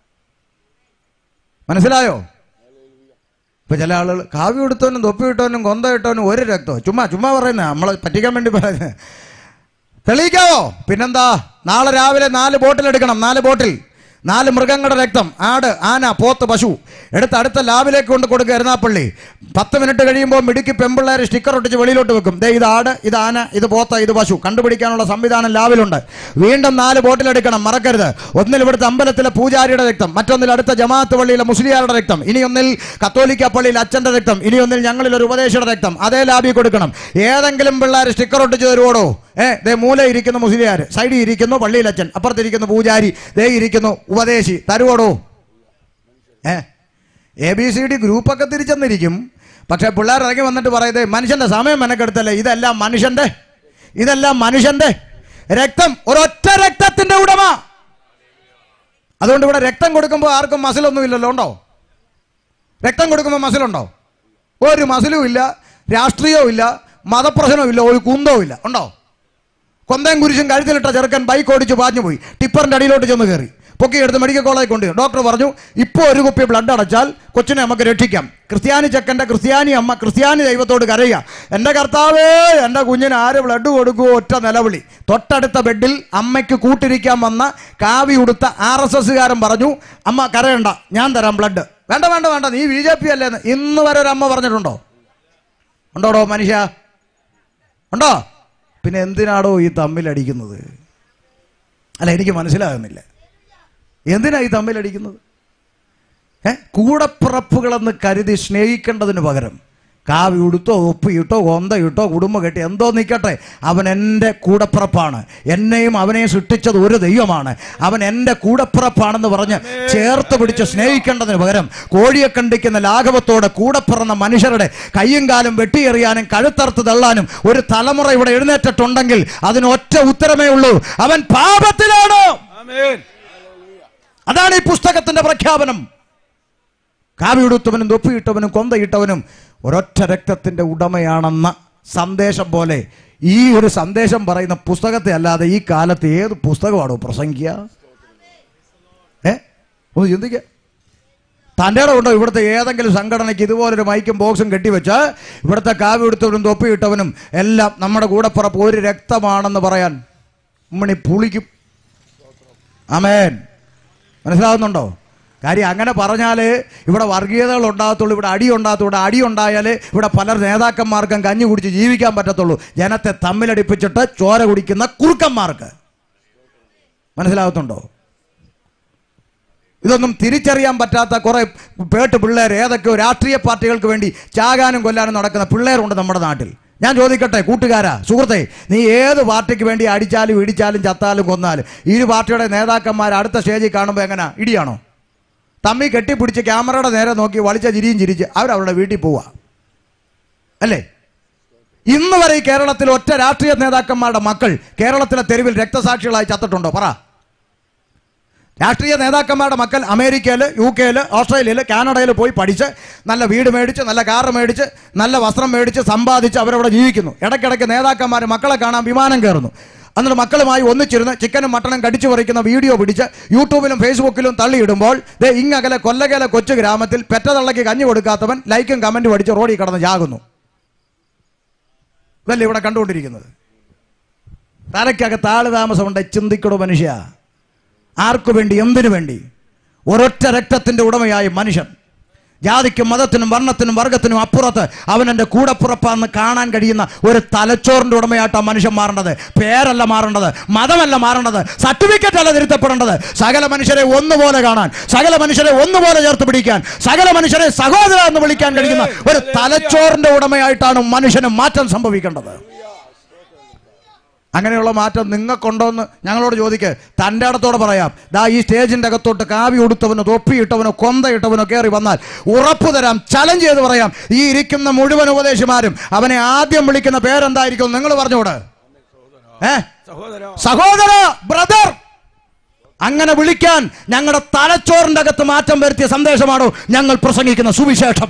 മനസ്സിലായോ ഇപ്പൊ ചില ആളുകൾ കാവി എടുത്തവനും തൊപ്പി ഇട്ടവനും കൊന്ത ഇട്ടവനും ഒരു രക്തം ചുമ്മാ ചുമ്മാ പറയുന്ന നമ്മളെ പറ്റിക്കാൻ വേണ്ടി പറയുന്നത് തെളിയിക്കാവോ പിന്നെന്താ നാളെ രാവിലെ നാല് ബോട്ടിൽ എടുക്കണം നാല് ബോട്ടിൽ നാല് മൃഗങ്ങളുടെ രക്തം ആട് ആന പോത്ത് പശു എടുത്ത് അടുത്ത ലാബിലേക്ക് കൊണ്ട് കൊടുക്കുക എരുന്നാപ്പള്ളി പത്ത് മിനിറ്റ് കഴിയുമ്പോൾ മിടുക്കി പെമ്പിള്ളേരെ സ്റ്റിക്കർ ഒട്ടിച്ച് വെളിയിലോട്ട് വെക്കും ദേ ഇത് ആട് ഇത് ആന ഇത് പോത്ത് ഇത് പശു കണ്ടുപിടിക്കാനുള്ള സംവിധാനം ലാബിലുണ്ട് വീണ്ടും നാല് ബോട്ടിലെടുക്കണം മറക്കരുത് ഒന്നിൽ ഇവിടുത്തെ അമ്പലത്തിലെ പൂജാരിയുടെ രക്തം മറ്റൊന്നിൽ അടുത്ത ജമാഅത്ത് പള്ളിയിലെ മുസ്ലിയാരുടെ രക്തം ഇനി ഒന്നിൽ കത്തോലിക്ക പള്ളിയിൽ അച്ഛന്റെ രക്തം ഇനി ഒന്നിൽ ഞങ്ങളിൽ ഒരു ഉപദേശയുടെ രക്തം അതേ ലാബിൽ കൊടുക്കണം ഏതെങ്കിലും പിള്ളേർ സ്റ്റിക്കർ ഒട്ടിച്ച് തരുവോടോ ഏ ദേ മൂല ഇരിക്കുന്നു മുസ്ലിയാർ സൈഡിൽ ഇരിക്കുന്നു പള്ളിയിൽ അച്ഛൻ അപ്പുറത്തിരിക്കുന്നു പൂജാരി ദേ ഇരിക്കുന്നു ഉപദേശി തരുവോടോ ഏ എ ബി സി ഡി ഗ്രൂപ്പൊക്കെ തിരിച്ചെന്നിരിക്കും പക്ഷെ പിള്ളേർ ഇറങ്ങി വന്നിട്ട് പറയുന്നത് മനുഷ്യന്റെ സമയം മെനക്കെടുത്തല്ലേ ഇതെല്ലാം മനുഷ്യന്റെ ഇതെല്ലാം മനുഷ്യന്റെ രക്തം ഒരൊറ്റ രക്തത്തിന്റെ ഉടമ അതുകൊണ്ട് ഇവിടെ രക്തം കൊടുക്കുമ്പോൾ ആർക്കും മസിലൊന്നും ഇല്ലല്ലോ ഉണ്ടോ രക്തം കൊടുക്കുമ്പോൾ മസിലുണ്ടോ ഒരു മസിലും ഇല്ല രാഷ്ട്രീയവും ഇല്ല മതപ്രശ്നവും ഇല്ല ഒരു കുന്തവും ഇല്ല ഉണ്ടോ കൊന്തയും കുരിശും കഴുത്തിലിട്ട ചെറുക്കൻ ബൈക്ക് ഓടിച്ച് പാഞ്ഞു പോയി ടിപ്പറിന്റെ അടിയിലോട്ട് ചെന്ന് കയറി പൊക്കി എടുത്ത് മെഡിക്കൽ കോളേജിൽ കൊണ്ട് ഡോക്ടർ പറഞ്ഞു ഇപ്പോൾ ഒരു കുപ്പി ബ്ലഡ് അടച്ചാൽ കൊച്ചിനെ നമുക്ക് രക്ഷിക്കാം ക്രിസ്ത്യാനി ചെക്കൻ്റെ ക്രിസ്ത്യാനി അമ്മ ക്രിസ്ത്യാനി ദൈവത്തോട് കരയുക എൻ്റെ കർത്താവേ എൻ്റെ കുഞ്ഞിന് ആര് ബ്ലഡ് കൊടുക്കുമോ ഒറ്റ നിലവിളി തൊട്ടടുത്ത ബെഡിൽ അമ്മയ്ക്ക് കൂട്ടിരിക്കാൻ വന്ന കാവി ഉടുത്ത ആർ എസ് എസ്സുകാരൻ പറഞ്ഞു അമ്മ കരയണ്ട ഞാൻ തരാം ബ്ലഡ് വേണ്ട വേണ്ട വേണ്ട നീ ബി ജെ പി അല്ലേന്ന് ഇന്ന് വരെ ഒരു അമ്മ പറഞ്ഞിട്ടുണ്ടോ ഉണ്ടോടോ മനുഷ്യ ഉണ്ടോ പിന്നെ എന്തിനാടോ ഈ തമ്മിലടിക്കുന്നത് അല്ല എനിക്ക് മനസ്സിലാകുന്നില്ല എന്തിനാ ഈ തമ്മിലടിക്കുന്നത് ഏ കൂടപ്പിറപ്പുകളെന്ന് കരുതി സ്നേഹിക്കേണ്ടതിന് പകരം കാവി ഉടുത്തോ ഒപ്പിയിട്ടോ കൊന്തയിട്ടോ കുടുംബം കെട്ടി എന്തോ നിൽക്കട്ടെ അവൻ എൻ്റെ കൂടപ്പിറപ്പാണ് എന്നെയും അവനെയും സൃഷ്ടിച്ചത് ഒരു ദൈവമാണ് അവൻ എൻ്റെ കൂടപ്പിറപ്പാണെന്ന് പറഞ്ഞ് ചേർത്ത് പിടിച്ച് സ്നേഹിക്കേണ്ടതിന് പകരം കോഴിയെ കണ്ടിക്കുന്ന ലാഘവത്തോടെ കൂടെ പിറന്ന മനുഷ്യരുടെ കയ്യും കാലും വെട്ടിയെറിയാനും കഴുത്തറുത്ത് തള്ളാനും ഒരു തലമുറ ഇവിടെ എഴുന്നേറ്റിട്ടുണ്ടെങ്കിൽ അതിന് ഒറ്റ ഉത്തരമേ ഉള്ളൂ അവൻ പാപത്തിലാണ് അതാണ് ഈ പുസ്തകത്തിന്റെ പ്രഖ്യാപനം കാവിയുടുത്തവനും തൊപ്പിയിട്ടവനും കൊന്തയിട്ടവനും ഒരൊറ്റ രക്തത്തിന്റെ ഉടമയാണെന്ന സന്ദേശം പോലെ ഈ ഒരു സന്ദേശം പറയുന്ന പുസ്തകത്തെ അല്ലാതെ ഈ കാലത്ത് ഏത് പുസ്തകമാണോ പ്രസംഗിക്കുക ഏ ഒന്ന് ചിന്തിക്കുക തൻ്റെ ഉണ്ടോ ഇവിടുത്തെ ഏതെങ്കിലും സംഘടനയ്ക്ക് ഇതുപോലൊരു മൈക്കും ബോക്സും കെട്ടിവെച്ച് ഇവിടുത്തെ കാവ്യെടുത്തവനും തൊപ്പിയിട്ടവനും എല്ലാം നമ്മുടെ കൂടപ്പുറപ്പ് ഒരു രക്തമാണെന്ന് പറയാൻ ഉമ്മണി പുളിക്കും അമേൻ മനസ്സിലാവുന്നുണ്ടോ കാര്യം അങ്ങനെ പറഞ്ഞാൽ ഇവിടെ വർഗീയതകൾ ഉണ്ടാകത്തുള്ളൂ ഇവിടെ അടി ഉണ്ടാകത്തുള്ളൂ ഇവിടെ അടി ഉണ്ടായാൽ ഇവിടെ പല നേതാക്കന്മാർക്കും കഞ്ഞി കുടിച്ച് ജീവിക്കാൻ പറ്റത്തുള്ളൂ ജനത്തെ തമ്മിലടിപ്പിച്ചിട്ട് ചോര കുടിക്കുന്ന കുറുക്കന്മാർക്ക് മനസ്സിലാകത്തുണ്ടോ ഇതൊന്നും തിരിച്ചറിയാൻ പറ്റാത്ത കുറെ പേട്ട് പിള്ളേർ ഏതൊക്കെയോ രാഷ്ട്രീയ പാർട്ടികൾക്ക് വേണ്ടി ചാകാനും കൊല്ലാനും നടക്കുന്ന പിള്ളേരുണ്ട് നമ്മുടെ നാട്ടിൽ ഞാൻ ചോദിക്കട്ടെ കൂട്ടുകാരാ സുഹൃത്തെ നീ ഏത് പാർട്ടിക്ക് വേണ്ടി അടിച്ചാലും ഇടിച്ചാലും ചത്താലും കൊന്നാലും ഇരു പാർട്ടിയുടെ നേതാക്കന്മാർ അടുത്ത സ്റ്റേജിൽ കാണുമ്പോൾ എങ്ങനെ ഇടിയാണോ തമ്മി കെട്ടിപ്പിടിച്ച് ക്യാമറയുടെ നേരെ നോക്കി വളിച്ച ചിരിയും ചിരിച്ച് അവരവരുടെ വീട്ടിൽ പോവുക അല്ലേ ഇന്ന് വരെ ഈ കേരളത്തിൽ ഒറ്റ രാഷ്ട്രീയ നേതാക്കന്മാരുടെ മക്കൾ കേരളത്തിലെ തെരുവിൽ രക്തസാക്ഷികളായി ചത്തിട്ടുണ്ടോ പറ രാഷ്ട്രീയ നേതാക്കന്മാരുടെ മക്കൾ അമേരിക്കയിൽ യു കെയിൽ ഓസ്ട്രേലിയയിൽ കാനഡയിൽ പോയി പഠിച്ച് നല്ല വീട് മേടിച്ച് നല്ല കാറ് മേടിച്ച് നല്ല വസ്ത്രം മേടിച്ച് സമ്പാദിച്ച് അവരവിടെ ജീവിക്കുന്നു ഇടയ്ക്കിടയ്ക്ക് നേതാക്കന്മാർ മക്കളെ കാണാൻ വിമാനം കയറുന്നു എന്നിട്ട് മക്കളുമായി ഒന്നിച്ചിരുന്ന് ചിക്കനും മട്ടനും കടിച്ചു പറിക്കുന്ന വീഡിയോ പിടിച്ച് യൂട്യൂബിലും ഫേസ്ബുക്കിലും തള്ളിയിടുമ്പോൾ ദേ ഇങ്ങകലെ കൊല്ലകല കൊച്ചു ഗ്രാമത്തിൽ പെറ്റതള്ളയ്ക്ക് കഞ്ഞി കൊടുക്കാത്തവൻ ലൈക്കും കമന്റും അടിച്ച് റോഡിൽ കടന്ന് ജാകുന്നു ഇതല്ലേ ഇവിടെ കണ്ടുകൊണ്ടിരിക്കുന്നത് തലയ്ക്കകത്ത് ആള് താമസമുണ്ട് ചിന്തിക്കടോ മനുഷ്യ ആർക്കു വേണ്ടി എന്തിനു വേണ്ടി ഒരൊറ്റ രക്തത്തിന്റെ ഉടമയായ മനുഷ്യൻ ജാതിക്കും മതത്തിനും വർണ്ണത്തിനും വർഗത്തിനും അപ്പുറത്ത് അവൻ എൻ്റെ കൂടപ്പുറപ്പാന്ന് കാണാൻ കഴിയുന്ന ഒരു തലച്ചോറിന്റെ ഉടമയായിട്ട് ആ മനുഷ്യൻ മാറേണ്ടത് പേരല്ല മാറേണ്ടത് മതമല്ല മാറേണ്ടത് സർട്ടിഫിക്കറ്റ് അല്ല തിരുത്തപ്പെടേണ്ടത് സകല മനുഷ്യരെ ഒന്നുപോലെ കാണാൻ സകല മനുഷ്യരെ ഒന്നുപോലെ ചേർത്ത് പിടിക്കാൻ സകല മനുഷ്യരെ സഹോദര എന്ന് വിളിക്കാൻ കഴിയുന്ന ഒരു തലച്ചോറിന്റെ ഉടമയായിട്ടാണ് മനുഷ്യന് മാറ്റം സംഭവിക്കേണ്ടത് അങ്ങനെയുള്ള മാറ്റം നിങ്ങൾക്കുണ്ടോന്ന് ഞങ്ങളോട് ചോദിക്ക് തൻ്റെ അടുത്തോടെ പറയാം ദാ ഈ സ്റ്റേജിന്റെ അകത്തോട്ട് കാവി ഉടുത്തവനോ തൊപ്പിയിട്ടവനോ കൊന്തയിട്ടവനോ കയറി വന്നാൽ ഉറപ്പു തരാം ചലഞ്ച് ചെയ്ത് പറയാം ഈ ഇരിക്കുന്ന മുഴുവൻ ഉപദേശിമാരും അവനെ ആദ്യം വിളിക്കുന്ന പേരെന്തായിരിക്കും നിങ്ങൾ പറഞ്ഞോട് ഏ സഹോദര ബ്രദർ അങ്ങനെ വിളിക്കാൻ ഞങ്ങളുടെ തലച്ചോറിന്റെ അകത്ത് മാറ്റം വരുത്തിയ സന്ദേശമാണോ ഞങ്ങൾ പ്രസംഗിക്കുന്ന സുവിശേഷം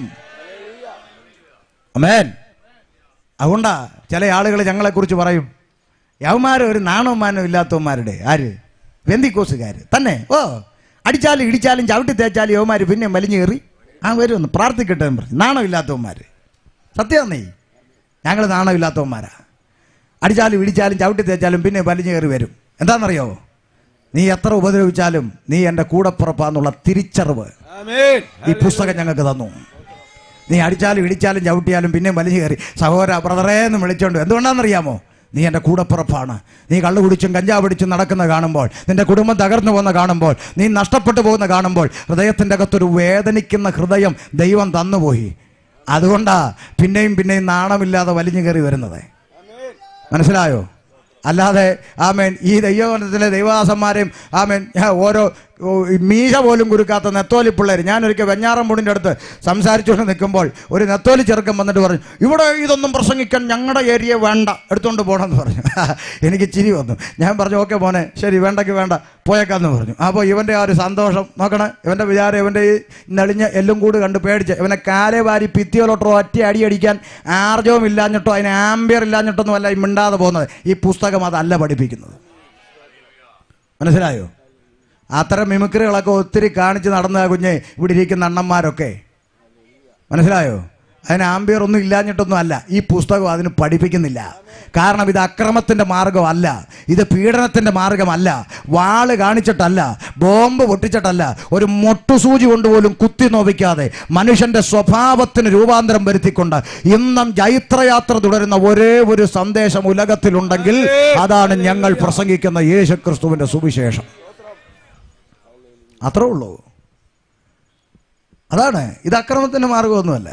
അമേൻ അതുകൊണ്ടാ ചില ആളുകൾ ഞങ്ങളെക്കുറിച്ച് പറയും യവന്മാർ ഒരു നാണവമാനം ഇല്ലാത്തവന്മാരുടെ ആര് വെന്തിക്കോസുകാർ തന്നെ ഓ അടിച്ചാലും ഇടിച്ചാലും ചവിട്ടി തേച്ചാലും യവന്മാർ പിന്നെ വലിഞ്ഞേറി ആ വരുമെന്ന് പ്രാർത്ഥിക്കട്ടെ എന്ന് പറഞ്ഞു നാണമില്ലാത്തവന്മാർ സത്യം നീ ഞങ്ങൾ നാണമില്ലാത്തവന്മാരാ അടിച്ചാലും ഇടിച്ചാലും ചവിട്ടി തേച്ചാലും പിന്നെ വലിഞ്ഞേറി വരും എന്താണെന്നറിയോ നീ എത്ര ഉപദ്രവിച്ചാലും നീ എൻ്റെ കൂടപ്പുറപ്പാന്നുള്ള തിരിച്ചറിവ് ഈ പുസ്തകം ഞങ്ങൾക്ക് തന്നു നീ അടിച്ചാലും ഇടിച്ചാലും ചവിട്ടിയാലും പിന്നെയും വലിച്ചു കയറി സഹോദര ബ്രദറേ എന്ന് വിളിച്ചോണ്ട് എന്തുകൊണ്ടാണെന്നറിയാമോ നീ എൻ്റെ കൂടപ്പുറപ്പാണ് നീ കള്ളു കുടിച്ചും കഞ്ചാവ് പിടിച്ചും നടക്കുന്ന കാണുമ്പോൾ നിന്റെ കുടുംബം തകർന്നു പോകുന്ന കാണുമ്പോൾ നീ നഷ്ടപ്പെട്ടു പോകുന്ന കാണുമ്പോൾ ഹൃദയത്തിൻ്റെ അകത്തൊരു വേദനിക്കുന്ന ഹൃദയം ദൈവം തന്നുപോയി അതുകൊണ്ടാ പിന്നെയും പിന്നെയും നാണമില്ലാതെ വലിഞ്ഞു കയറി വരുന്നത് മനസ്സിലായോ അല്ലാതെ ആമേൻ ഈ ദൈവവനത്തിലെ ദൈവദാസന്മാരെയും ആമേൻ ഞാൻ ഓരോ ഓ, ഈ മീശ പോലും കുരുക്കാത്ത നെത്തോലി പിള്ളേർ ഞാനൊരിക്കൽ വെഞ്ഞാറമ്പൂടിൻ്റെ അടുത്ത് സംസാരിച്ചുകൊണ്ട് നിൽക്കുമ്പോൾ ഒരു നെത്തോലി ചെറുക്കൻ വന്നിട്ട് പറഞ്ഞു ഇവിടെ ഇതൊന്നും പ്രസംഗിക്കാൻ ഞങ്ങളുടെ ഏരിയ വേണ്ട എടുത്തുകൊണ്ട് പോകണമെന്ന് പറഞ്ഞു എനിക്ക് ചിരി വന്നു ഞാൻ പറഞ്ഞു ഓക്കെ മോനെ ശരി വേണ്ടെങ്കിൽ വേണ്ട പോയേക്കാന്ന് പറഞ്ഞു അപ്പോൾ ഇവൻ്റെ ആ ഒരു സന്തോഷം നോക്കണേ ഇവൻ്റെ വിചാരം ഇവൻ്റെ ഈ നെളിഞ്ഞ എല്ലും കൂട് കണ്ട് പേടിച്ച് ഇവനെ കാലെ വാരി ഭിത്തിയോലോട്ടോ ഒറ്റ അടി അടിക്കാൻ ആർജവും ഇല്ലാഞ്ഞിട്ടോ അതിന് ആംബിയർ ഇല്ലാഞ്ഞിട്ടൊന്നും അല്ല ഈ മിണ്ടാതെ പോകുന്നത് ഈ പുസ്തകം അതല്ല പഠിപ്പിക്കുന്നത് മനസ്സിലായോ അത്തരം മിമിക്രികളൊക്കെ ഒത്തിരി കാണിച്ച് നടന്ന കുഞ്ഞെ ഇവിടെ ഇരിക്കുന്ന അണ്ണന്മാരൊക്കെ മനസ്സിലായോ അതിന് ആംബിയർ ഒന്നും ഇല്ലാഞ്ഞിട്ടൊന്നും അല്ല ഈ പുസ്തകം അതിന് പഠിപ്പിക്കുന്നില്ല കാരണം ഇത് അക്രമത്തിന്റെ മാർഗമല്ല ഇത് പീഡനത്തിന്റെ മാർഗമല്ല വാള് കാണിച്ചിട്ടല്ല ബോംബ് പൊട്ടിച്ചിട്ടല്ല ഒരു മൊട്ടുസൂചി കൊണ്ടുപോലും കുത്തി നോവിക്കാതെ മനുഷ്യന്റെ സ്വഭാവത്തിന് രൂപാന്തരം വരുത്തിക്കൊണ്ട് ഇന്നും ജൈത്രയാത്ര തുടരുന്ന ഒരേ ഒരു സന്ദേശം ഉലകത്തിലുണ്ടെങ്കിൽ അതാണ് ഞങ്ങൾ പ്രസംഗിക്കുന്ന യേശു ക്രിസ്തുവിന്റെ സുവിശേഷം അത്രേ ഉള്ളൂ അതാണ് ഇത് അക്രമത്തിന്റെ മാർഗമൊന്നുമല്ല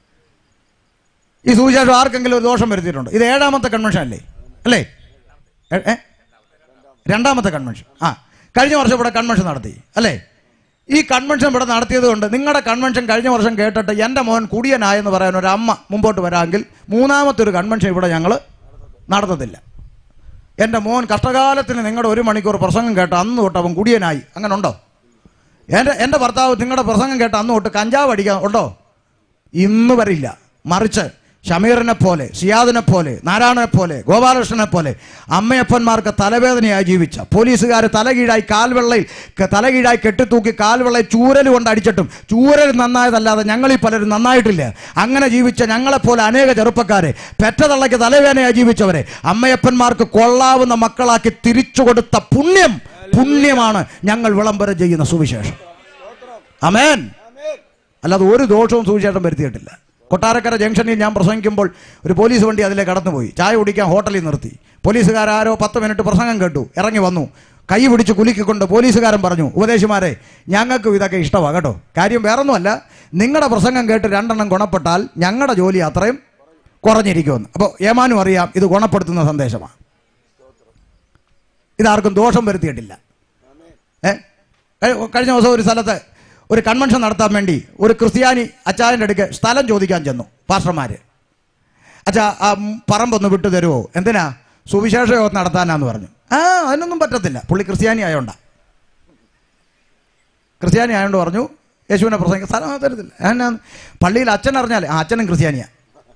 ഈ സുവിശേഷം ആർക്കെങ്കിലും ഒരു ദോഷം വരുത്തിയിട്ടുണ്ട് ഇത് ഏഴാമത്തെ കൺവെൻഷൻ അല്ലേ അല്ലേ ഏ- ഏ? രണ്ടാമത്തെ കൺവെൻഷൻ ആ കഴിഞ്ഞ വർഷം ഇവിടെ കൺവെൻഷൻ നടത്തി അല്ലേ ഈ കൺവെൻഷൻ ഇവിടെ നടത്തിയത് കൊണ്ട് നിങ്ങളുടെ കൺവെൻഷൻ കഴിഞ്ഞ വർഷം കേട്ടിട്ട് എൻ്റെ മോൻ കുടിയനായെന്ന് പറയാൻ ഒരു അമ്മ മുമ്പോട്ട് വരാമെങ്കിൽ മൂന്നാമത്തെ ഒരു കൺവെൻഷൻ ഇവിടെ ഞങ്ങൾ നടത്തത്തില്ല എൻ്റെ മോൻ കഷ്ടകാലത്തിന് നിങ്ങളുടെ ഒരു മണിക്കൂർ പ്രസംഗം കേട്ട് അന്ന് തൊട്ട് അവൻ കുടിയനായി അങ്ങനെ ഉണ്ടോ എൻ്റെ എൻ്റെ ഭർത്താവ് നിങ്ങളുടെ പ്രസംഗം കേട്ട് അന്ന് തൊട്ട് കഞ്ചാവ് അടിക്കാൻ ഉണ്ടോ ഇന്ന് വരില്ല മറിച്ച് ഷമീറിനെ പോലെ സിയാദിനെ പോലെ നാരായണനെ പോലെ ഗോപാലകൃഷ്ണനെ പോലെ അമ്മയപ്പന്മാർക്ക് തലവേദനയായി ജീവിച്ച പോലീസുകാർ തലകീഴായി കാൽവെള്ളയിൽ ക- തലകീഴായി കെട്ടിത്തൂക്കി കാൽവെള്ളയിൽ ചൂരൽ കൊണ്ട് അടിച്ചിട്ടും ചൂരൽ നന്നായതല്ലാതെ ഞങ്ങളിൽ പലരും നന്നായിട്ടില്ല അങ്ങനെ ജീവിച്ച ഞങ്ങളെപ്പോലെ അനേക ചെറുപ്പക്കാരെ പെറ്റതള്ളയ്ക്ക് തലവേദനയായി ജീവിച്ചവരെ അമ്മയപ്പന്മാർക്ക് കൊള്ളാവുന്ന മക്കളാക്കി തിരിച്ചു കൊടുത്ത പുണ്യം പുണ്യമാണ് ഞങ്ങൾ വിളംബരം ചെയ്യുന്ന സുവിശേഷം അമേൻ അല്ലാതെ ഒരു ദോഷവും സുവിശേഷം വരുത്തിയിട്ടില്ല കൊട്ടാരക്കര ജംഗ്ഷനിൽ ഞാൻ പ്രസംഗിക്കുമ്പോൾ ഒരു പോലീസ് വണ്ടി അതിലെ കടന്നുപോയി ചായ കുടിക്കാൻ ഹോട്ടലിൽ നിർത്തി പോലീസുകാരോ പത്ത് മിനിറ്റ് പ്രസംഗം കേട്ടു ഇറങ്ങി വന്നു കൈ പിടിച്ച് കുലുക്കിക്കൊണ്ട് പോലീസുകാരൻ പറഞ്ഞു ഉപദേശിമാരെ ഞങ്ങൾക്കും ഇതൊക്കെ ഇഷ്ടമാണ് കേട്ടോ കാര്യം വേറൊന്നുമല്ല നിങ്ങളുടെ പ്രസംഗം കേട്ട് രണ്ടെണ്ണം ഗുണപ്പെട്ടാൽ ഞങ്ങളുടെ ജോലി അത്രയും കുറഞ്ഞിരിക്കുമെന്ന് അപ്പോൾ ഏമാനും അറിയാം ഇത് ഗുണപ്പെടുത്തുന്ന സന്ദേശമാണ് ഇതാർക്കും ദോഷം വരുത്തിയിട്ടില്ല ഏ കഴി- കഴിഞ്ഞ ദിവസം ഒരു സ്ഥലത്ത് ഒരു കൺവെൻഷൻ നടത്താൻ വേണ്ടി ഒരു ക്രിസ്ത്യാനി അച്ചായൻ്റെ അടുക്ക് സ്ഥലം ചോദിക്കാൻ ചെന്നു പാസ്റ്റർമാര് അച്ഛാ ആ പറമ്പൊന്ന് വിട്ടു തരുമോ എന്തിനാ സുവിശേഷ യോഗം നടത്താനാന്ന് പറഞ്ഞു ആ അതിനൊന്നും പറ്റത്തില്ല പുള്ളി ക്രിസ്ത്യാനി ആയോണ്ടാ ക്രിസ്ത്യാനി ആയതുകൊണ്ട് പറഞ്ഞു യേശുവിനെ പ്രസംഗിക്കാൻ സ്ഥലം തരത്തില്ല എന്നാ പള്ളിയിൽ അച്ഛൻ അറിഞ്ഞാൽ ആ അച്ഛനും ക്രിസ്ത്യാനിയാ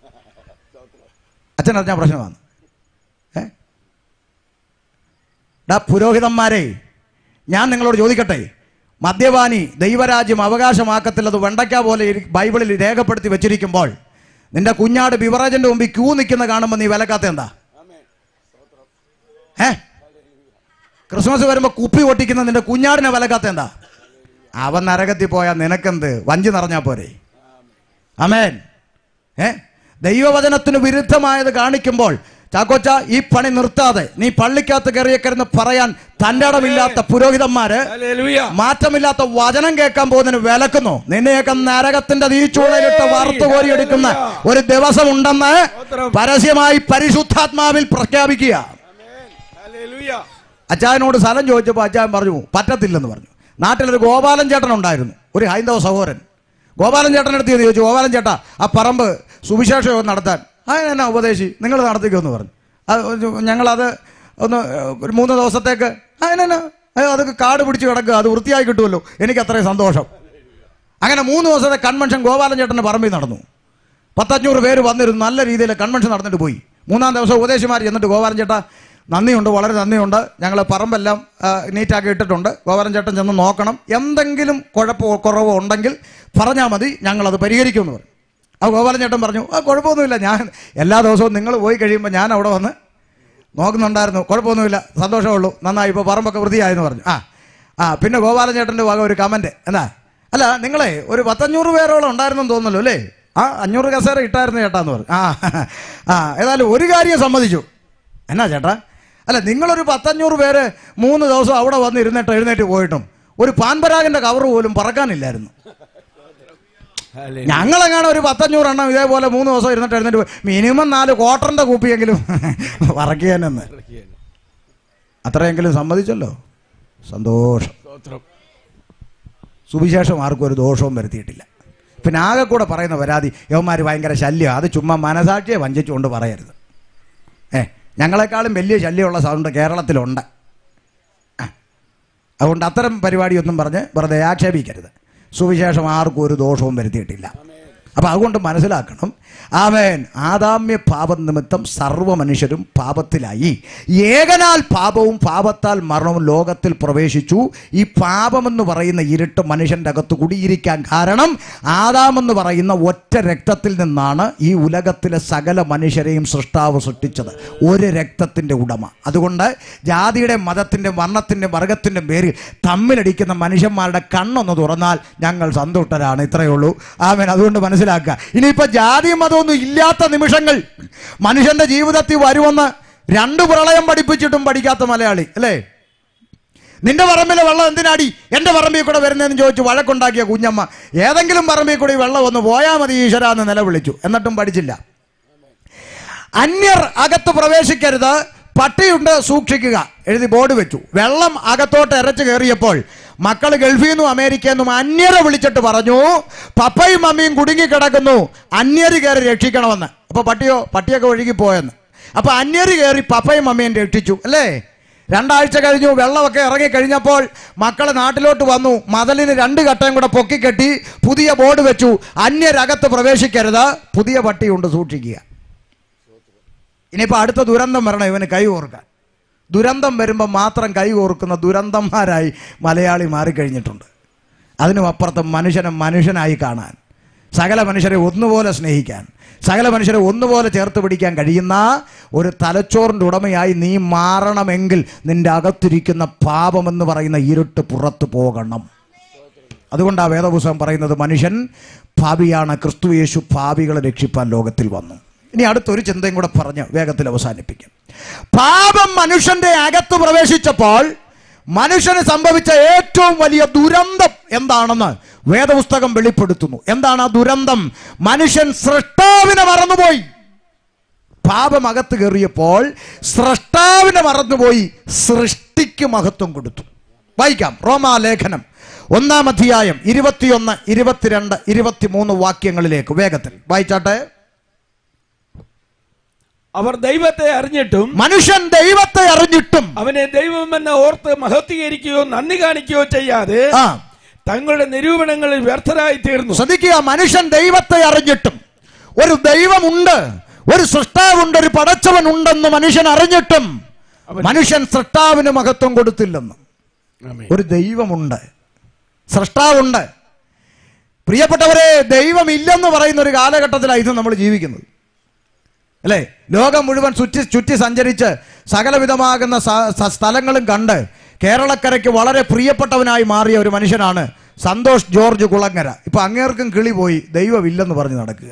അച്ഛൻ അറിഞ്ഞാൽ പ്രശ്നമാണ് ഏ ഡാ പുരോഹിതന്മാരെ ഞാൻ നിങ്ങളോട് ചോദിക്കട്ടെ മദ്യപാനി ദൈവരാജ്യം അവകാശമാക്കത്തില്ലത് വെണ്ടയ്ക്ക പോലെ ഇരി- ബൈബിളിൽ രേഖപ്പെടുത്തി വെച്ചിരിക്കുമ്പോൾ നിന്റെ കുഞ്ഞാട് ബിവറേജിന്റെ മുമ്പിൽ ക്യൂ നിൽക്കുന്ന കാണുമ്പോൾ നീ വിലക്കാത്ത എന്താ ഏ ക്രിസ്മസ് വരുമ്പോൾ കുപ്പി പൊട്ടിക്കുന്ന നിന്റെ കുഞ്ഞാടിനെ വിലക്കാത്ത എന്താ അവൻ നരകത്തിൽ പോയാൽ നിനക്കെന്ത് വഞ്ചി നിറഞ്ഞാ പോരെ അമേൻ ഏ ദൈവവചനത്തിന് വിരുദ്ധമായത് കാണിക്കുമ്പോൾ ചാക്കോച്ച ഈ പണി നിർത്താതെ നീ പള്ളിക്കകത്ത് കയറിയേക്കരുന്ന് പറയാൻ തന്റെ ഇടമില്ലാത്ത പുരോഹിതന്മാര് മാറ്റമില്ലാത്ത വചനം കേൾക്കാൻ പോകുന്നതിന് വിലക്കുന്നു നിന്നെയൊക്കെ നരകത്തിന്റെ തീച്ചൂളയിലിട്ട് വറുത്തു കോരിയെടുക്കുന്ന ഒരു ദിവസം ഉണ്ടെന്ന് പരസ്യമായി പരിശുദ്ധാത്മാവിൽ പ്രഖ്യാപിക്കുക അച്ചായനോട് സ്ഥലം ചോദിച്ചപ്പോൾ അച്ചായൻ പറഞ്ഞു പറ്റത്തില്ലെന്ന് പറഞ്ഞു നാട്ടിലൊരു ഗോപാലൻ ചേട്ടൻ ഉണ്ടായിരുന്നു ഒരു ഹൈന്ദവ സഹോദരൻ ഗോപാലൻ ചേട്ടൻ അടുത്ത് ചെന്ന് ചോദിച്ചു ഗോപാലൻ ചേട്ടാ ആ പറമ്പ് സുവിശേഷ യോഗം നടത്താൻ ആ എന്നാ ഉപദേശി നിങ്ങൾ നടത്തിക്കുമെന്ന് പറഞ്ഞു അത് ഒരു- ഞങ്ങളത് ഒന്ന് ഒരു മൂന്ന് ദിവസത്തേക്ക് ആ എന്നാ അയ്യോ അതൊക്കെ കാട് പിടിച്ച് കിടക്കുക അത് വൃത്തിയായി കിട്ടുമല്ലോ എനിക്ക് അത്രയും സന്തോഷം അങ്ങനെ മൂന്ന് ദിവസത്തെ കൺവെൻഷൻ ഗോപാലൻ ചേട്ടൻ്റെ പറമ്പിൽ നടന്നു പത്തഞ്ഞൂറ് പേര് വന്നിരുന്നു നല്ല രീതിയിൽ കൺവെൻഷൻ നടന്നിട്ട് പോയി മൂന്നാം ദിവസം ഉപദേശിമാർ ചെന്നിട്ട് ഗോപാലൻ ചേട്ടാ നന്ദിയുണ്ട് വളരെ നന്ദിയുണ്ട് ഞങ്ങൾ പറമ്പെല്ലാം ആ, നീറ്റാക്കി ഇട്ടിട്ടുണ്ട് ഗോപാലൻ ചേട്ടൻ ചെന്ന് നോക്കണം എന്തെങ്കിലും കുഴപ്പമോ കുറവോ ഉണ്ടെങ്കിൽ പറഞ്ഞാൽ മതി ഞങ്ങളത് പരിഹരിക്കുമെന്ന് പറഞ്ഞു ആ ഗോപാലൻ ചേട്ടൻ പറഞ്ഞു ആ കുഴപ്പമൊന്നുമില്ല ഞാൻ എല്ലാ ദിവസവും നിങ്ങൾ പോയി കഴിയുമ്പോൾ ഞാൻ അവിടെ വന്ന് നോക്കുന്നുണ്ടായിരുന്നു കുഴപ്പമൊന്നുമില്ല സന്തോഷമുള്ളൂ നന്നായി ഇപ്പോൾ പറമ്പൊക്കെ വൃത്തിയായെന്ന് പറഞ്ഞു ആ ആ പിന്നെ ഗോപാലൻ ചേട്ടൻ്റെ വക ഒരു കമൻറ്റ് എന്നാ അല്ല നിങ്ങളെ ഒരു പത്തഞ്ഞൂറ് പേരോളം ഉണ്ടായിരുന്നെന്ന് തോന്നുന്നല്ലോ അല്ലേ ആ അഞ്ഞൂറ് കസേര ഇട്ടായിരുന്നു ചേട്ടാന്ന് പറഞ്ഞു ആ ആ ഏതായാലും ഒരു കാര്യം സമ്മതിച്ചു എന്നാ ചേട്ടാ അല്ല നിങ്ങളൊരു പത്തഞ്ഞൂറ് പേര് മൂന്ന് ദിവസം അവിടെ വന്ന് ഇരുന്നിട്ട് എഴുന്നേറ്റ് പോയിട്ടും ഒരു പാൻപരാഗിന്റെ കവർ പോലും പറക്കാനില്ലായിരുന്നു ഞങ്ങളെങ്ങാണ് ഒരു പത്തഞ്ഞൂറെണ്ണം ഇതേപോലെ മൂന്ന് ദിവസം ഇരുന്നിട്ട് എഴുന്നേറ്റ് പോയി മിനിമം നാല് ക്വാർട്ടറിന്റെ കൂപ്പിയെങ്കിലും പറക്കിയാനെന്ന് അത്രയെങ്കിലും സമ്മതിച്ചല്ലോ സന്തോഷം സുവിശേഷം ആർക്കും ഒരു ദോഷവും വരുത്തിയിട്ടില്ല പിന്നെ ആകെ കൂടെ പറയുന്ന പരാതി യവന്മാർ ഭയങ്കര ശല്യം അത് ചുമ്മാ മനസാക്ഷിയെ വഞ്ചിച്ചുകൊണ്ട് പറയരുത് ഏ ഞങ്ങളെക്കാളും വലിയ ശല്യമുള്ള സൗണ്ട് കേരളത്തിലുണ്ട് ആ. അതുകൊണ്ട് അത്തരം പരിപാടിയൊന്നും പറഞ്ഞ് വെറുതെ ആക്ഷേപിക്കരുത് സുവിശേഷം ആർക്കും ഒരു ദോഷവും വരുത്തിയിട്ടില്ല അപ്പം അതുകൊണ്ട് മനസ്സിലാക്കണം ആമേൻ ആദാമ്യ പാപം നിമിത്തം സർവ്വ മനുഷ്യരും പാപത്തിലായി ഏകനാൽ പാപവും പാപത്താൽ മരണവും ലോകത്തിൽ പ്രവേശിച്ചു ഈ പാപമെന്ന് പറയുന്ന ഇരുട്ട് മനുഷ്യൻ്റെ അകത്ത് കുടിയിരിക്കാൻ കാരണം ആദാമെന്ന് പറയുന്ന ഒറ്റ രക്തത്തിൽ നിന്നാണ് ഈ ഉലകത്തിലെ സകല മനുഷ്യരെയും സൃഷ്ടാവ് സൃഷ്ടിച്ചത് ഒരു രക്തത്തിൻ്റെ ഉടമ അതുകൊണ്ട് ജാതിയുടെ മതത്തിൻ്റെ വർണ്ണത്തിൻ്റെ വർഗത്തിൻ്റെ പേരിൽ തമ്മിലടിക്കുന്ന മനുഷ്യന്മാരുടെ കണ്ണൊന്ന് തുറന്നാൽ ഞങ്ങൾ സന്തുഷ്ടരാണ് ഇത്രയേ ഉള്ളൂ ആമേൻ അതുകൊണ്ട് മനസ്സിലാക്കുക ഇനിയിപ്പോൾ ജാതി മതമൊന്നും ഇല്ലാത്ത നിമിഷങ്ങൾ മനുഷ്യന്റെ ജീവിതത്തിൽ വരുമെന്ന് രണ്ട് പ്രളയം പഠിപ്പിച്ചിട്ടും പഠിക്കാത്ത മലയാളി അല്ലേ നിന്റെ പറമ്പിലെ വെള്ളം എന്തിനാടി എന്റെ പറമ്പിൽ കൂടെ വരുന്നതെന്ന് ചോദിച്ചു വഴക്കുണ്ടാക്കിയ കുഞ്ഞമ്മ ഏതെങ്കിലും പറമ്പിൽ കൂടി ഈ വെള്ളം ഒന്ന് പോയാൽ മതി ഈശ്വര എന്ന് നിലവിളിച്ചു എന്നിട്ടും പഠിച്ചില്ല അന്യർ അകത്ത് പ്രവേശിക്കരുത് പട്ടിയുണ്ട് സൂക്ഷിക്കുക എഴുതി ബോർഡ് വെച്ചു വെള്ളം അകത്തോട്ട് ഇരച്ചു കയറിയപ്പോൾ മക്കൾ ഗൾഫിൽ നിന്നും അമേരിക്കയിൽ നിന്നും അന്യരെ വിളിച്ചിട്ട് പറഞ്ഞു പപ്പയും മമ്മിയും കുടുങ്ങി കിടക്കുന്നു അന്യര് കയറി രക്ഷിക്കണമെന്ന് അപ്പൊ പട്ടിയോ പട്ടിയൊക്കെ ഒഴുകി പോയെന്ന് അപ്പൊ അന്യര് കയറി പപ്പയും മമ്മിയും രക്ഷിച്ചു അല്ലേ രണ്ടാഴ്ച കഴിഞ്ഞു വെള്ളമൊക്കെ ഇറങ്ങി കഴിഞ്ഞപ്പോൾ മക്കൾ നാട്ടിലോട്ട് വന്നു മതലിന് രണ്ട് ഘട്ടം കൂടെ പൊക്കിക്കെട്ടി പുതിയ ബോർഡ് വെച്ചു അന്യരകത്ത് പ്രവേശിക്കരുത് പുതിയ പട്ടിയുണ്ട് സൂക്ഷിക്കുക ഇനിയിപ്പോൾ അടുത്ത ദുരന്തം വരണം ഇവന് കൈ ഓർക്കാൻ ദുരന്തം വരുമ്പോൾ മാത്രം കൈ ഓർക്കുന്ന ദുരന്തന്മാരായി മലയാളി മാറിക്കഴിഞ്ഞിട്ടുണ്ട് അതിനും അപ്പുറത്ത് മനുഷ്യനെ മനുഷ്യനായി കാണാൻ സകല മനുഷ്യരെ ഒന്നുപോലെ സ്നേഹിക്കാൻ സകല മനുഷ്യരെ ഒന്നുപോലെ ചേർത്ത് പിടിക്കാൻ കഴിയുന്ന ഒരു തലച്ചോറിൻ്റെ ഉടമയായി നീ മാറണമെങ്കിൽ നിന്റെ അകത്തിരിക്കുന്ന പാപമെന്ന് പറയുന്ന ഇരുട്ട് പുറത്തു പോകണം അതുകൊണ്ടാണ് വേദപുസ്തകം പറയുന്നത് മനുഷ്യൻ പാപിയാണ് ക്രിസ്തു യേശു പാപികളെ രക്ഷിപ്പാൻ ലോകത്തിൽ വന്നു ഇനി അടുത്തൊരു ചിന്തയും കൂടെ പറഞ്ഞ് വേഗത്തിൽ അവസാനിപ്പിക്കും പാപം മനുഷ്യന്റെ അകത്ത് പ്രവേശിച്ചപ്പോൾ മനുഷ്യന് സംഭവിച്ച ഏറ്റവും വലിയ ദുരന്തം എന്താണെന്ന് വേദപുസ്തകം വെളിപ്പെടുത്തുന്നു എന്താണ് ആ ദുരന്തം മനുഷ്യൻ സൃഷ്ടാവിനെ മറന്നുപോയി പാപം അകത്ത് കയറിയപ്പോൾ സൃഷ്ടാവിനെ മറന്നുപോയി സൃഷ്ടിക്ക് മഹത്വം കൊടുത്തു വായിക്കാം റോമാലേഖനം ഒന്നാം അധ്യായം ഇരുപത്തിയൊന്ന് ഇരുപത്തിരണ്ട് ഇരുപത്തിമൂന്ന് വാക്യങ്ങളിലേക്ക് വേഗത്തിൽ വായിച്ചാട്ടെ അവർ ദൈവത്തെ അറിഞ്ഞിട്ടും മനുഷ്യൻ ദൈവത്തെ അറിഞ്ഞിട്ടും അവനെ ദൈവമെന്ന് ഓർത്ത് മഹത്വീകരിക്കുകയോ നന്ദി കാണിക്കുകയോ ചെയ്യാതെ ആ തങ്ങളുടെ നിരൂപണങ്ങളിൽ വ്യർത്ഥരായി തീർന്നു ശ്രദ്ധിക്കുക മനുഷ്യൻ ദൈവത്തെ അറിഞ്ഞിട്ടും ഒരു ദൈവമുണ്ട് ഒരു സൃഷ്ടാവുണ്ട് ഒരു പടച്ചവൻ ഉണ്ടെന്ന് മനുഷ്യൻ അറിഞ്ഞിട്ടും മനുഷ്യൻ സൃഷ്ടാവിന് മഹത്വം കൊടുത്തില്ലെന്ന് ഒരു ദൈവമുണ്ട് സൃഷ്ടാവുണ്ട് പ്രിയപ്പെട്ടവരെ ദൈവമില്ലെന്ന് പറയുന്ന ഒരു കാലഘട്ടത്തിലാണ് ഇത് നമ്മൾ ജീവിക്കുന്നത് അല്ലേ ലോകം മുഴുവൻ ചുറ്റി ചുറ്റി സഞ്ചരിച്ച് സകലവിധമാകുന്ന സ- സ- സ്ഥലങ്ങളും കണ്ട് കേരളക്കരയ്ക്ക് വളരെ പ്രിയപ്പെട്ടവനായി മാറിയ ഒരു മനുഷ്യനാണ് സന്തോഷ് ജോർജ് കുളങ്ങര ഇപ്പൊ അങ്ങേർക്കും കിളി പോയി ദൈവമില്ലെന്ന് പറഞ്ഞ് നടക്കുക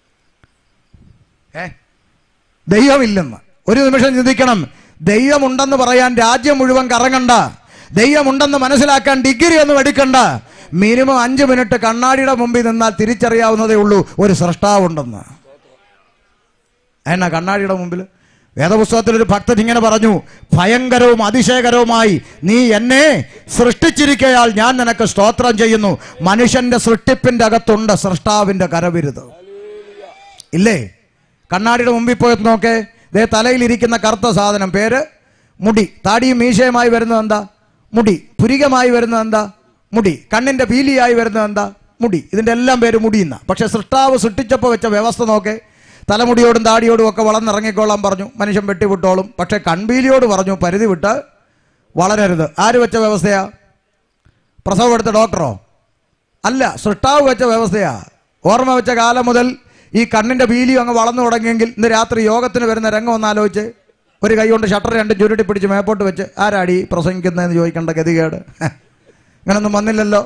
ഏ ദൈവമില്ലെന്ന് ഒരു നിമിഷം ചിന്തിക്കണം ദൈവമുണ്ടെന്ന് പറയാൻ രാജ്യം മുഴുവൻ കറങ്ങണ്ട ദൈവമുണ്ടെന്ന് മനസ്സിലാക്കാൻ ഡിഗ്രി ഒന്നും എടുക്കണ്ട മിനിമം അഞ്ച് മിനിറ്റ് കണ്ണാടിയുടെ മുമ്പിൽ നിന്നാൽ തിരിച്ചറിയാവുന്നതേ ഉള്ളൂ ഒരു സൃഷ്ടാവുണ്ടെന്ന് എന്നാ കണ്ണാടിയുടെ മുമ്പിൽ വേദപുസ്തകത്തിൽ ഒരു ഭക്തൻ ഇങ്ങനെ പറഞ്ഞു ഭയങ്കരവും അതിശയകരവുമായി നീ എന്നെ സൃഷ്ടിച്ചിരിക്കയാൽ ഞാൻ നിനക്ക് സ്തോത്രം ചെയ്യുന്നു മനുഷ്യന്റെ സൃഷ്ടിപ്പിന്റെ അകത്തുണ്ട് സൃഷ്ടാവിന്റെ കരവിരുത് ഇല്ലേ കണ്ണാടിയുടെ മുമ്പിൽ പോയി നോക്കേ ദേ തലയിലിരിക്കുന്ന കറുത്ത സാധനം പേര് മുടി താടിയും മീശയുമായി വരുന്നത് എന്താ മുടി പുരികമായി വരുന്നത് എന്താ മുടി കണ്ണിന്റെ പീലിയായി വരുന്നത് എന്താ മുടി ഇതിന്റെ എല്ലാം പേര് മുടിയുന്ന പക്ഷെ സൃഷ്ടാവ് സൃഷ്ടിച്ചപ്പോൾ വെച്ച വ്യവസ്ഥ നോക്കേ തലമുടിയോടും താടിയോടും ഒക്കെ വളർന്നിറങ്ങിക്കോളാൻ പറഞ്ഞു മനുഷ്യൻ വെട്ടിവിട്ടോളും പക്ഷെ കൺപീലിയോട് പറഞ്ഞു പരിധി വിട്ട് വളരരുത് ആര് വെച്ച വ്യവസ്ഥയാ പ്രസവം എടുത്ത ഡോക്ടറോ അല്ല സൃഷ്ടാവ് വെച്ച വ്യവസ്ഥയാ ഓർമ്മ വെച്ച കാലം മുതൽ ഈ കണ്ണിന്റെ പീലിയും അങ്ങ് വളർന്നു തുടങ്ങിയെങ്കിൽ ഇന്ന് രാത്രി യോഗത്തിന് വരുന്ന രംഗം ഒന്ന് ആലോചിച്ച് ഒരു കൈ കൊണ്ട് ഷട്ടർ രണ്ടും ചുരുട്ടി പിടിച്ച് മേപ്പോട്ട് വെച്ച് ആരാടി പ്രസംഗിക്കുന്നതെന്ന് ചോദിക്കേണ്ട ഗതികേട് ഇങ്ങനൊന്നും വന്നില്ലല്ലോ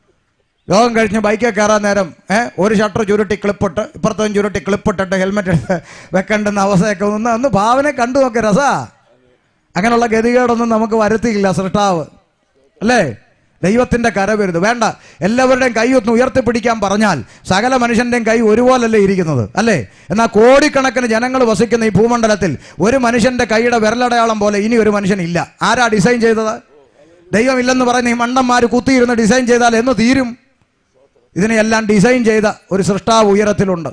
യോഗം കഴിഞ്ഞ് ബൈക്കിൽ കയറാൻ നേരം ഏ ഒരു ഷട്ടർ ചുരുട്ടി ക്ലിപ്പിട്ട് ഇപ്പുറത്തും ചുരുട്ടി ക്ലിപ്പിട്ടിട്ട് ഹെൽമെറ്റ് എടുത്ത് വെക്കേണ്ടുന്ന അവസ്ഥയൊക്കെ ഒന്ന് ഒന്ന് ഭാവനെ കണ്ടു നോക്കി രസാ അങ്ങനെയുള്ള ഗതികേടൊന്നും നമുക്ക് വരുത്തിയില്ല സൃഷ്ടാവ് അല്ലേ ദൈവത്തിന്റെ കര വരുന്നത് വേണ്ട എല്ലാവരുടെയും കൈ ഒന്ന് ഉയർത്തിപ്പിടിക്കാൻ പറഞ്ഞാൽ സകല മനുഷ്യന്റെയും കൈ ഒരുപോലല്ലേ ഇരിക്കുന്നത് അല്ലേ എന്നാൽ കോടിക്കണക്കിന് ജനങ്ങൾ വസിക്കുന്ന ഈ ഭൂമണ്ഡലത്തിൽ ഒരു മനുഷ്യന്റെ കൈയുടെ വിരലടയാളം പോലെ ഇനി ഒരു മനുഷ്യനില്ല ആരാ ഡിസൈൻ ചെയ്തത് ദൈവമില്ലെന്ന് പറയുന്ന ഈ മണ്ടന്മാർ കുത്തിയിരുന്ന് ഡിസൈൻ ചെയ്താൽ എന്ന് തീരും ഇതിനെയെല്ലാം ഡിസൈൻ ചെയ്ത ഒരു സൃഷ്ടാവ് ഉയരത്തിലുണ്ട്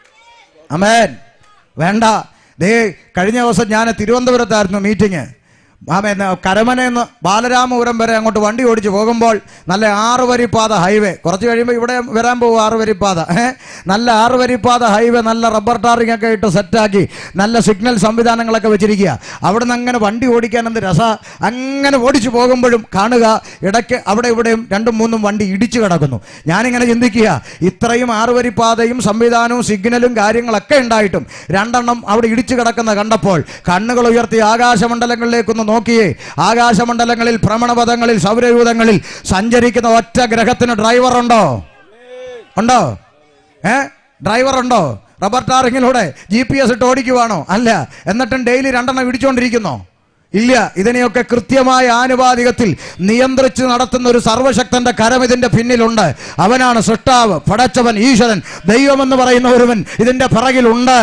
അമേൻ വേണ്ട ദേ കഴിഞ്ഞ ദിവസം ഞാൻ തിരുവനന്തപുരത്തായിരുന്നു മീറ്റിംഗ് ആമേൻ കരമനയെന്ന് ബാലരാമപുരം വരെ അങ്ങോട്ട് വണ്ടി ഓടിച്ച് പോകുമ്പോൾ നല്ല ആറ് വരിപ്പാത ഹൈവേ കുറച്ച് കഴിയുമ്പോൾ ഇവിടെ വരാൻ പോകും ആറ് വരിപ്പാത ഏ നല്ല ആറ് വരിപ്പാത ഹൈവേ നല്ല റബ്ബർ ടാറിംഗ് ഒക്കെ ഇട്ട് സെറ്റാക്കി നല്ല സിഗ്നൽ സംവിധാനങ്ങളൊക്കെ വെച്ചിരിക്കുക അവിടുന്ന് അങ്ങനെ വണ്ടി ഓടിക്കാൻ എന്ത് രസ അങ്ങനെ ഓടിച്ചു പോകുമ്പോഴും കാണുക ഇടയ്ക്ക് അവിടെ ഇവിടെയും രണ്ടും മൂന്നും വണ്ടി ഇടിച്ചു കിടക്കുന്നു ഞാനിങ്ങനെ ചിന്തിക്കുക ഇത്രയും ആറുവരിപ്പാതയും സംവിധാനവും സിഗ്നലും കാര്യങ്ങളൊക്കെ ഉണ്ടായിട്ടും രണ്ടെണ്ണം അവിടെ ഇടിച്ചു കിടക്കുന്ന കണ്ടപ്പോൾ കണ്ണുകൾ ഉയർത്തി ആകാശമണ്ഡലങ്ങളിലേക്കൊന്ന് നോക്കിയേ ആകാശമണ്ഡലങ്ങളിൽ ഭ്രമണപഥങ്ങളിൽ സൗരയൂഥങ്ങളിൽ സഞ്ചരിക്കുന്ന ഒറ്റ ഗ്രഹത്തിന് ഡ്രൈവർ ഉണ്ടോ ഉണ്ടോ ഏ ഡ്രൈവർ ഉണ്ടോ റബ്ബർ ടാറിങ്ങിലൂടെ ജി പി എസ് ഇട്ട് ഓടിക്കുവാണോ അല്ല എന്നിട്ടും ഡെയിലി രണ്ടെണ്ണം ഇടിച്ചുകൊണ്ടിരിക്കുന്നോ ഇല്ല ഇതിനെയൊക്കെ കൃത്യമായ ആനുപാതികത്തിൽ നിയന്ത്രിച്ച് നടത്തുന്ന ഒരു സർവശക്തന്റെ കരം ഇതിന്റെ പിന്നിലുണ്ട് അവനാണ് സൃഷ്ടാവ് പടച്ചവൻ ഈശ്വരൻ ദൈവമെന്ന് പറയുന്ന ഒരുവൻ ഇതിന്റെ പിറകിലുണ്ട്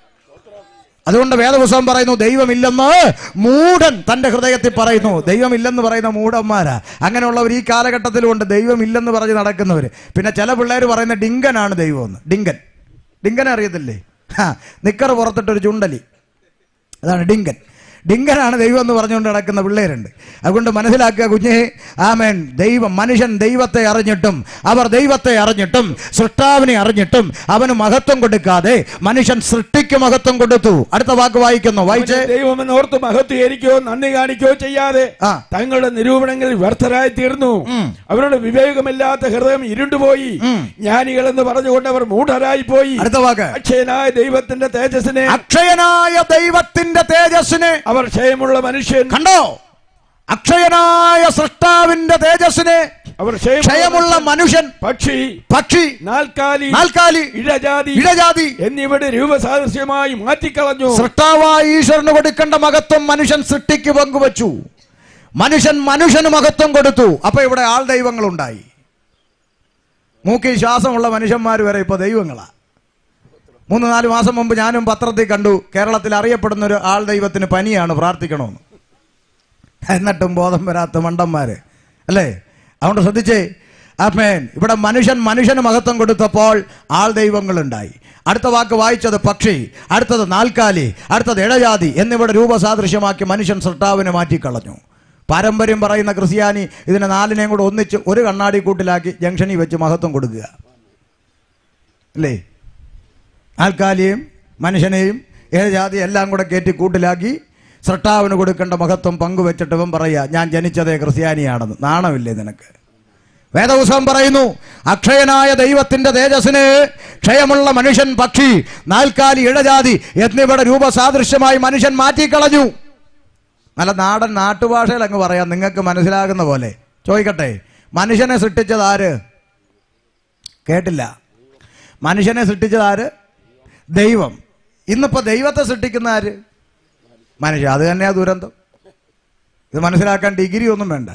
അതുകൊണ്ട് വേദപുസ്തകം പറയുന്നു ദൈവമില്ലെന്ന് മൂഢൻ തന്റെ ഹൃദയത്തിൽ പറയുന്നു ദൈവമില്ലെന്ന് പറയുന്ന മൂഢന്മാരാ അങ്ങനെയുള്ളവർ ഈ കാലഘട്ടത്തിലുണ്ട് ദൈവമില്ലെന്ന് പറഞ്ഞ് നടക്കുന്നവർ പിന്നെ ചില പിള്ളേർ പറയുന്ന ഡിങ്കനാണ് ദൈവമെന്ന് ഡിങ്കൻ ഡിങ്കൻ അറിയത്തില്ലേ ഹാ നിക്കർ പുറത്തിട്ടൊരു ചുണ്ടലി അതാണ് ഡിങ്കൻ ഡിങ്കനാണ് ദൈവം എന്ന് പറഞ്ഞുകൊണ്ട് നടക്കുന്ന പിള്ളേരുണ്ട് അതുകൊണ്ട് മനസ്സിലാക്കുക കുഞ്ഞെ ആമേൻ ദൈവം മനുഷ്യൻ ദൈവത്തെ അറിഞ്ഞിട്ടും അവർ ദൈവത്തെ അറിഞ്ഞിട്ടും സൃഷ്ടാവിനെ അറിഞ്ഞിട്ടും അവന് മഹത്വം കൊടുക്കാതെ മനുഷ്യൻ സൃഷ്ടിക്ക് മഹത്വം കൊടുത്തു അടുത്ത വാക്ക് വായിക്കുന്നു വായിച്ചേ ദൈവമെന്ന് ഓർത്ത് മഹത്വീകരിക്കോ നന്ദി കാണിക്കോ ചെയ്യാതെ തങ്ങളുടെ നിരൂപണങ്ങളിൽ വ്യർത്ഥരായി തീർന്നു അവരുടെ വിവേകമില്ലാത്ത ഹൃദയം ഇരുണ്ടുപോയി ജ്ഞാനികൾ എന്ന് പറഞ്ഞുകൊണ്ട് അവർ മൂഢരായി പോയി അടുത്ത വാക്ക് അക്ഷയനായ ദൈവത്തിന്റെ തേജസ്സിനെ അക്ഷയനായ ദൈവത്തിന്റെ തേജസ്സിനെ അവർ ക്ഷയമുള്ള മനുഷ്യൻ കണ്ടോ അക്ഷയനായ സൃഷ്ടാവിന്റെ തേജസ്സിനെ അവർ ക്ഷയമുള്ള മനുഷ്യൻ പക്ഷി പക്ഷി നാൽക്കാലി നാൽക്കാലി ഇഴജാതി ഇഴജാതി എന്നിവയുടെ രൂപസാദൃശ്യമായി മാറ്റിക്കളഞ്ഞു സൃഷ്ടാവായ ഈശ്വരന് കൊടുക്കേണ്ട മഹത്വം മനുഷ്യൻ സൃഷ്ടിക്ക് പങ്കുവച്ചു മനുഷ്യൻ മനുഷ്യന് മഹത്വം കൊടുത്തു അപ്പൊ ഇവിടെ ആൾ ദൈവങ്ങളുണ്ടായി മൂക്കിൽ ശ്വാസമുള്ള മനുഷ്യന്മാർ വരെ ഇപ്പൊ ദൈവങ്ങളാ മൂന്ന് നാല് മാസം മുമ്പ് ഞാനും പത്രത്തിൽ കണ്ടു കേരളത്തിൽ അറിയപ്പെടുന്ന ഒരു ആൾ ദൈവത്തിന് പനിയാണ് പ്രാർത്ഥിക്കണമെന്ന് എന്നിട്ടും ബോധം വരാത്ത മണ്ടന്മാര് അല്ലേ അതുകൊണ്ട് ശ്രദ്ധിച്ചേ ആമേൻ ഇവിടെ മനുഷ്യൻ മനുഷ്യന് മഹത്വം കൊടുത്തപ്പോൾ ആൾ ദൈവങ്ങളുണ്ടായി അടുത്ത വാക്ക് വായിച്ചത് പക്ഷി അടുത്തത് നാൽക്കാലി അടുത്തത് ഇഴജാതി എന്നിവിടെ രൂപസാദൃശ്യമാക്കി മനുഷ്യൻ സൃഷ്ടാവിനെ മാറ്റിക്കളഞ്ഞു പാരമ്പര്യം പറയുന്ന ക്രിസ്ത്യാനി ഇതിനെ നാലിനെയും കൂടെ ഒന്നിച്ച് ഒരു കണ്ണാടി കൂട്ടിലാക്കി ജംഗ്ഷനിൽ വെച്ച് മഹത്വം കൊടുക്കുക അല്ലേ ആൽക്കാലിയെയും മനുഷ്യനെയും ഏഴജാതി എല്ലാം കൂടെ കയറ്റി കൂട്ടിലാക്കി സൃഷ്ടാവിന് കൊടുക്കേണ്ട മഹത്വം പങ്കുവെച്ചിട്ട് ഇവൻ പറയുക ഞാൻ ജനിച്ചതേ ക്രിസ്ത്യാനിയാണെന്ന് നാണമില്ലേ നിനക്ക് വേദപുസ്തകം പറയുന്നു അക്ഷയനായ ദൈവത്തിന്റെ തേജസ്സിന് ക്ഷയമുള്ള മനുഷ്യൻ പക്ഷി നാൽക്കാലി ഇഴജാതി എന്നിവയുടെ രൂപസാദൃശ്യമായി മനുഷ്യൻ മാറ്റിക്കളഞ്ഞു നല്ല നാടൻ നാട്ടുഭാഷയിൽ അങ്ങ് പറയാം നിങ്ങൾക്ക് മനസ്സിലാകുന്ന പോലെ ചോദിക്കട്ടെ മനുഷ്യനെ സൃഷ്ടിച്ചത് ആര് കേട്ടില്ല മനുഷ്യനെ സൃഷ്ടിച്ചത് ആര് ദൈവം ഇന്നിപ്പോ ദൈവത്തെ സൃഷ്ടിക്കുന്ന ആര് മനുഷ്യ അത് തന്നെയാ ദുരന്തം ഇത് മനസ്സിലാക്കാൻ ഡിഗ്രി ഒന്നും വേണ്ട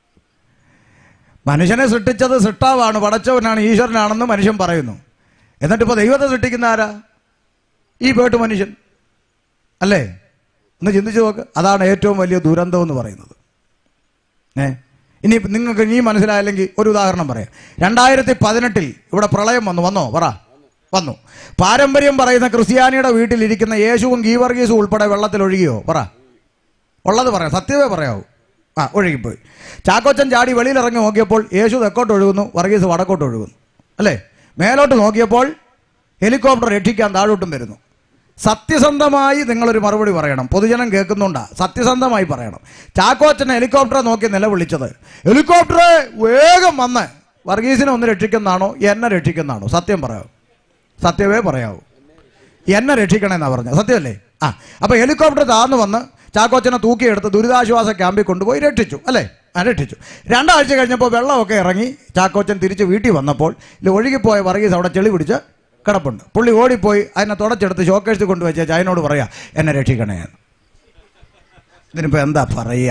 മനുഷ്യനെ സൃഷ്ടിച്ചത് സൃഷ്ടാവാണ് പടച്ചവനാണ് ഈശ്വരനാണെന്ന് മനുഷ്യൻ പറയുന്നു എന്നിട്ട് ഇപ്പൊ ദൈവത്തെ സൃഷ്ടിക്കുന്ന ആരാ ഈ പേട്ട് മനുഷ്യൻ അല്ലേ ഒന്ന് ചിന്തിച്ചു നോക്ക് അതാണ് ഏറ്റവും വലിയ ദുരന്തം എന്ന് പറയുന്നത് ഏ ഇനി നിങ്ങൾക്ക് ഇനി മനസ്സിലായില്ലെങ്കിൽ ഒരു ഉദാഹരണം പറയാം രണ്ടായിരത്തി പതിനെട്ടിൽ ഇവിടെ പ്രളയം വന്നു വന്നോ പറ വന്നു പാരമ്പര്യം പറയുന്ന ക്രിസ്ത്യാനിയുടെ വീട്ടിലിരിക്കുന്ന യേശുവും ഗീവർഗീസും ഉൾപ്പെടെ വെള്ളത്തിൽ ഒഴുകിയോ പറ ഉള്ളത് പറയാം സത്യമേ പറയാവൂ ആ ഒഴുകിപ്പോയി ചാക്കോച്ചൻ ചാടി വെളിയിലിറങ്ങി നോക്കിയപ്പോൾ യേശു തെക്കോട്ട് ഒഴുകുന്നു വർഗീസ് വടക്കോട്ട് ഒഴുകുന്നു അല്ലേ മേലോട്ട് നോക്കിയപ്പോൾ ഹെലികോപ്റ്റർ രക്ഷിക്കാൻ താഴോട്ടും വരുന്നു സത്യസന്ധമായി നിങ്ങളൊരു മറുപടി പറയണം പൊതുജനം കേൾക്കുന്നുണ്ടാ സത്യസന്ധമായി പറയണം ചാക്കോച്ചനെ ഹെലികോപ്റ്ററെ നോക്കി നിലവിളിച്ചത് ഹെലികോപ്റ്ററെ വേഗം വന്ന് വർഗീസിനെ ഒന്ന് രക്ഷിക്കുന്നതാണോ എന്നെ രക്ഷിക്കുന്നതാണോ സത്യം പറയാവൂ സത്യമേ പറയാവൂ എന്നെ രക്ഷിക്കണമെന്നാ പറഞ്ഞത് സത്യമല്ലേ ആ അപ്പൊ ഹെലികോപ്റ്റർ താഴ്ന്നു വന്ന് ചാക്കോച്ചനെ തൂക്കിയെടുത്ത് ദുരിതാശ്വാസ ക്യാമ്പിൽ കൊണ്ടുപോയി രക്ഷിച്ചു അല്ലേ ആ രക്ഷിച്ചു രണ്ടാഴ്ച കഴിഞ്ഞപ്പോൾ വെള്ളമൊക്കെ ഇറങ്ങി ചാക്കോച്ചൻ തിരിച്ച് വീട്ടിൽ വന്നപ്പോൾ ഇതിൽ ഒഴുകിപ്പോയ വർഗീസ് അവിടെ ചെളി പിടിച്ച് കിടപ്പുണ്ട് പുള്ളി ഓടിപ്പോയി അതിനെ തുടച്ചെടുത്ത് ഷോക്കേഴ്സ് കൊണ്ടുവച്ച അതിനോട് പറയാ എന്നെ രക്ഷിക്കണേ എന്ന് ഇതിനിപ്പോൾ എന്താ പറയുക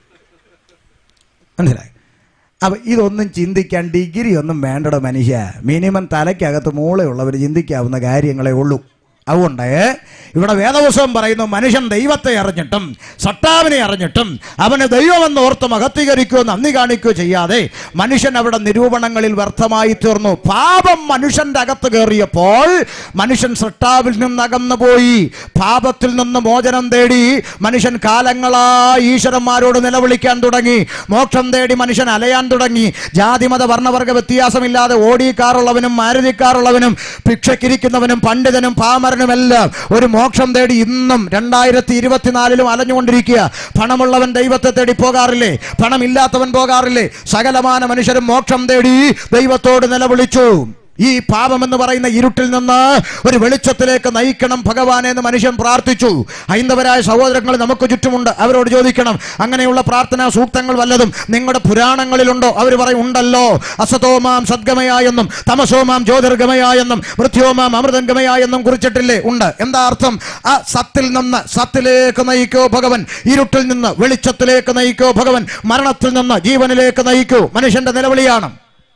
മനസ്സിലായി അപ്പം ഇതൊന്നും ചിന്തിക്കാൻ ഡിഗ്രി ഒന്നും വേണ്ടട മനുഷ്യ മിനിമം തലയ്ക്കകത്ത് മൂളയുള്ളവർ ചിന്തിക്കാവുന്ന കാര്യങ്ങളേ ഉള്ളൂ അതുകൊണ്ട് ഇവിടെ വേദപുസ്തകം പറയുന്നു മനുഷ്യൻ ദൈവത്തെ അറിഞ്ഞിട്ടും സട്ടാവിനെ അറിഞ്ഞിട്ടും അവന് ദൈവമെന്ന് ഓർത്ത് മഹത്വീകരിക്കുകയോ നന്ദി കാണിക്കുകയോ ചെയ്യാതെ മനുഷ്യൻ അവിടെ നിരൂപണങ്ങളിൽ വ്യർത്ഥമായി തീർന്നു പാപം മനുഷ്യന്റെ അകത്ത് കയറിയപ്പോൾ മനുഷ്യൻ സട്ടാവിൽ നിന്ന് അകന്നു പോയി പാപത്തിൽ നിന്ന് മോചനം തേടി മനുഷ്യൻ കാലങ്ങളായി ഈശ്വരന്മാരോട് നിലവിളിക്കാൻ തുടങ്ങി മോക്ഷം തേടി മനുഷ്യൻ അലയാൻ തുടങ്ങി ജാതിമത വർണ്ണവർഗ വ്യത്യാസമില്ലാതെ ഓടിക്കാറുള്ളവനും മാരുതിക്കാറുള്ളവനും ഭിക്ഷക്കിരിക്കുന്നവനും പണ്ഡിതനും പാമരനുമെല്ലാം ഒരു മോക്ഷം തേടി ഇന്നും രണ്ടായിരത്തി ഇരുപത്തിനാലിലും അലഞ്ഞുകൊണ്ടിരിക്കുക പണമുള്ളവൻ ദൈവത്തെ തേടി പോകാറില്ലേ പണമില്ലാത്തവൻ പോകാറില്ലേ സകലമാന മനുഷ്യരും മോക്ഷം തേടി ദൈവത്തോട് നിലവിളിച്ചു ഈ പാപം എന്ന് പറയുന്ന ഇരുട്ടിൽ നിന്ന് ഒരു വെളിച്ചത്തിലേക്ക് നയിക്കണം ഭഗവാനെ എന്ന് മനുഷ്യൻ പ്രാർത്ഥിച്ചു ഹൈന്ദവരായ സഹോദരങ്ങൾ നമുക്ക് ചുറ്റുമുണ്ട് അവരോട് ചോദിക്കണം അങ്ങനെയുള്ള പ്രാർത്ഥനാ സൂക്തങ്ങൾ വല്ലതും നിങ്ങളുടെ പുരാണങ്ങളിലുണ്ടോ അവർ പറയും ഉണ്ടല്ലോ അസതോമാം സദ്ഗമയായെന്നും തമസോമാം ജ്യോതിർഗമയായെന്നും മൃത്യോമാം അമൃതംഗമയായെന്നും കുറിച്ചിട്ടില്ലേ ഉണ്ട് എന്താ അർത്ഥം ആ സത്തിൽ നിന്ന് സത്തിലേക്ക് നയിക്കോ ഭഗവൻ ഇരുട്ടിൽ നിന്ന് വെളിച്ചത്തിലേക്ക് നയിക്കോ ഭഗവൻ മരണത്തിൽ നിന്ന് ജീവനിലേക്ക് നയിക്കൂ മനുഷ്യന്റെ നിലവിളിയാണ്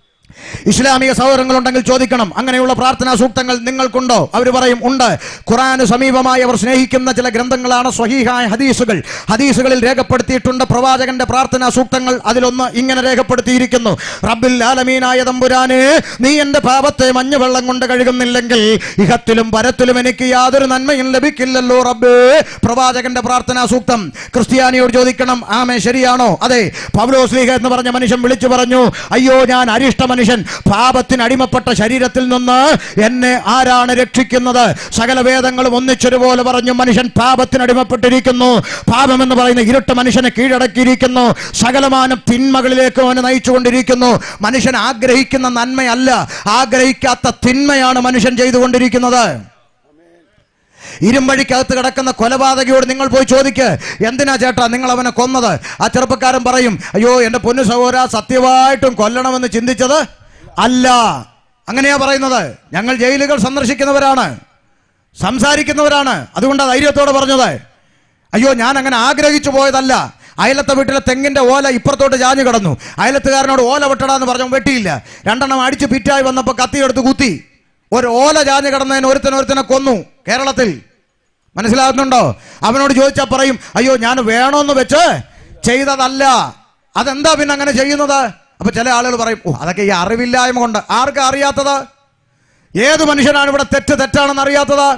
ഇസ്ലാമിക സഹോദരങ്ങളുണ്ടെങ്കിൽ ചോദിക്കണം അങ്ങനെയുള്ള പ്രാർത്ഥനാ സൂക്തങ്ങൾ നിങ്ങൾക്കുണ്ടോ അവർ പറയും ഉണ്ട് ഖുറാന് സമീപമായി അവർ സ്നേഹിക്കുന്ന ചില ഗ്രന്ഥങ്ങളാണ് സ്വഹീഹായ ഹദീസുകൾ ഹദീസുകളിൽ രേഖപ്പെടുത്തിയിട്ടുണ്ട് പ്രവാചകന്റെ പ്രാർത്ഥനാ സൂക്തങ്ങൾ അതിലൊന്ന് ഇങ്ങനെ രേഖപ്പെടുത്തിയിരിക്കുന്നു റബ്ബിൽ ആലമീനായ തമ്പുരാന് നീ എന്റെ പാപത്തെ മഞ്ഞവെള്ളം കൊണ്ട് കഴുകുന്നില്ലെങ്കിൽ ഇഹത്തിലും പരത്തിലും എനിക്ക് യാതൊരു നന്മയും ലഭിക്കില്ലല്ലോ റബ്ബേ പ്രവാചകന്റെ പ്രാർത്ഥനാ സൂക്തം ക്രിസ്ത്യാനിയോട് ചോദിക്കണം ആമേ ശരിയാണോ അതെ പൗലോസ്ലീഹ എന്ന് പറഞ്ഞ മനുഷ്യൻ വിളിച്ചു പറഞ്ഞു അയ്യോ ഞാൻ അരിഷ്ട മനുഷ്യൻ പാപത്തിന് അടിമപ്പെട്ട ശരീരത്തിൽ നിന്ന് എന്നെ ആരാണ് രക്ഷിക്കുന്നത് സകല വേദങ്ങളും ഒന്നിച്ചൊരുപോലെ പറഞ്ഞു മനുഷ്യൻ പാപത്തിന് അടിമപ്പെട്ടിരിക്കുന്നു പാപം എന്ന് പറയുന്ന ഇരുട്ട് മനുഷ്യനെ കീഴടക്കിയിരിക്കുന്നു സകലമാനം തിന്മകളിലേക്ക് അവനെ നയിച്ചുകൊണ്ടിരിക്കുന്നു മനുഷ്യൻ ആഗ്രഹിക്കുന്ന നന്മയല്ല ആഗ്രഹിക്കാത്ത തിന്മയാണ് മനുഷ്യൻ ചെയ്തുകൊണ്ടിരിക്കുന്നത് ഇരുമ്പഴിക്കകത്ത് കിടക്കുന്ന കൊലപാതകയോട് നിങ്ങൾ പോയി ചോദിക്ക് എന്തിനാ ചേട്ടാ നിങ്ങൾ അവനെ കൊന്നത് ആ ചെറുപ്പക്കാരൻ പറയും അയ്യോ എൻ്റെ പൊന്നു സഹോദര സത്യമായിട്ടും കൊല്ലണമെന്ന് ചിന്തിച്ചത് അല്ല അങ്ങനെയാ പറയുന്നത് ഞങ്ങൾ ജയിലുകൾ സന്ദർശിക്കുന്നവരാണ് സംസാരിക്കുന്നവരാണ് അതുകൊണ്ടാണ് ധൈര്യത്തോടെ പറഞ്ഞത് അയ്യോ ഞാൻ അങ്ങനെ ആഗ്രഹിച്ചു പോയതല്ല അയലത്തെ വീട്ടിലെ തെങ്ങിന്റെ ഓല ഇപ്പുറത്തോട്ട് ചാഞ്ഞു കിടന്നു അയലത്തുകാരനോട് ഓല വെട്ടടാന്ന് പറഞ്ഞു വെട്ടിയില്ല രണ്ടെണ്ണം അടിച്ച് പിറ്റായി വന്നപ്പോൾ കത്തിയെടുത്ത് കുത്തി ഒരു ഓല ചാഞ്ഞു കിടന്നതിന് ഒരുത്തൻ ഒരുത്തനെ കൊന്നു കേരളത്തിൽ മനസ്സിലാകുന്നുണ്ടോ അവനോട് ചോദിച്ചാൽ പറയും അയ്യോ ഞാൻ വേണമെന്ന് വെച്ച് ചെയ്തതല്ല അതെന്താ പിന്നെ അങ്ങനെ ചെയ്യുന്നത് അപ്പൊ ചില ആളുകൾ പറയും ഓ അതൊക്കെ ഈ അറിവില്ലായ്മ കൊണ്ട് ആർക്കാ അറിയാത്തത് ഏത് മനുഷ്യനാണ് ഇവിടെ തെറ്റ് തെറ്റാണെന്ന് അറിയാത്തത്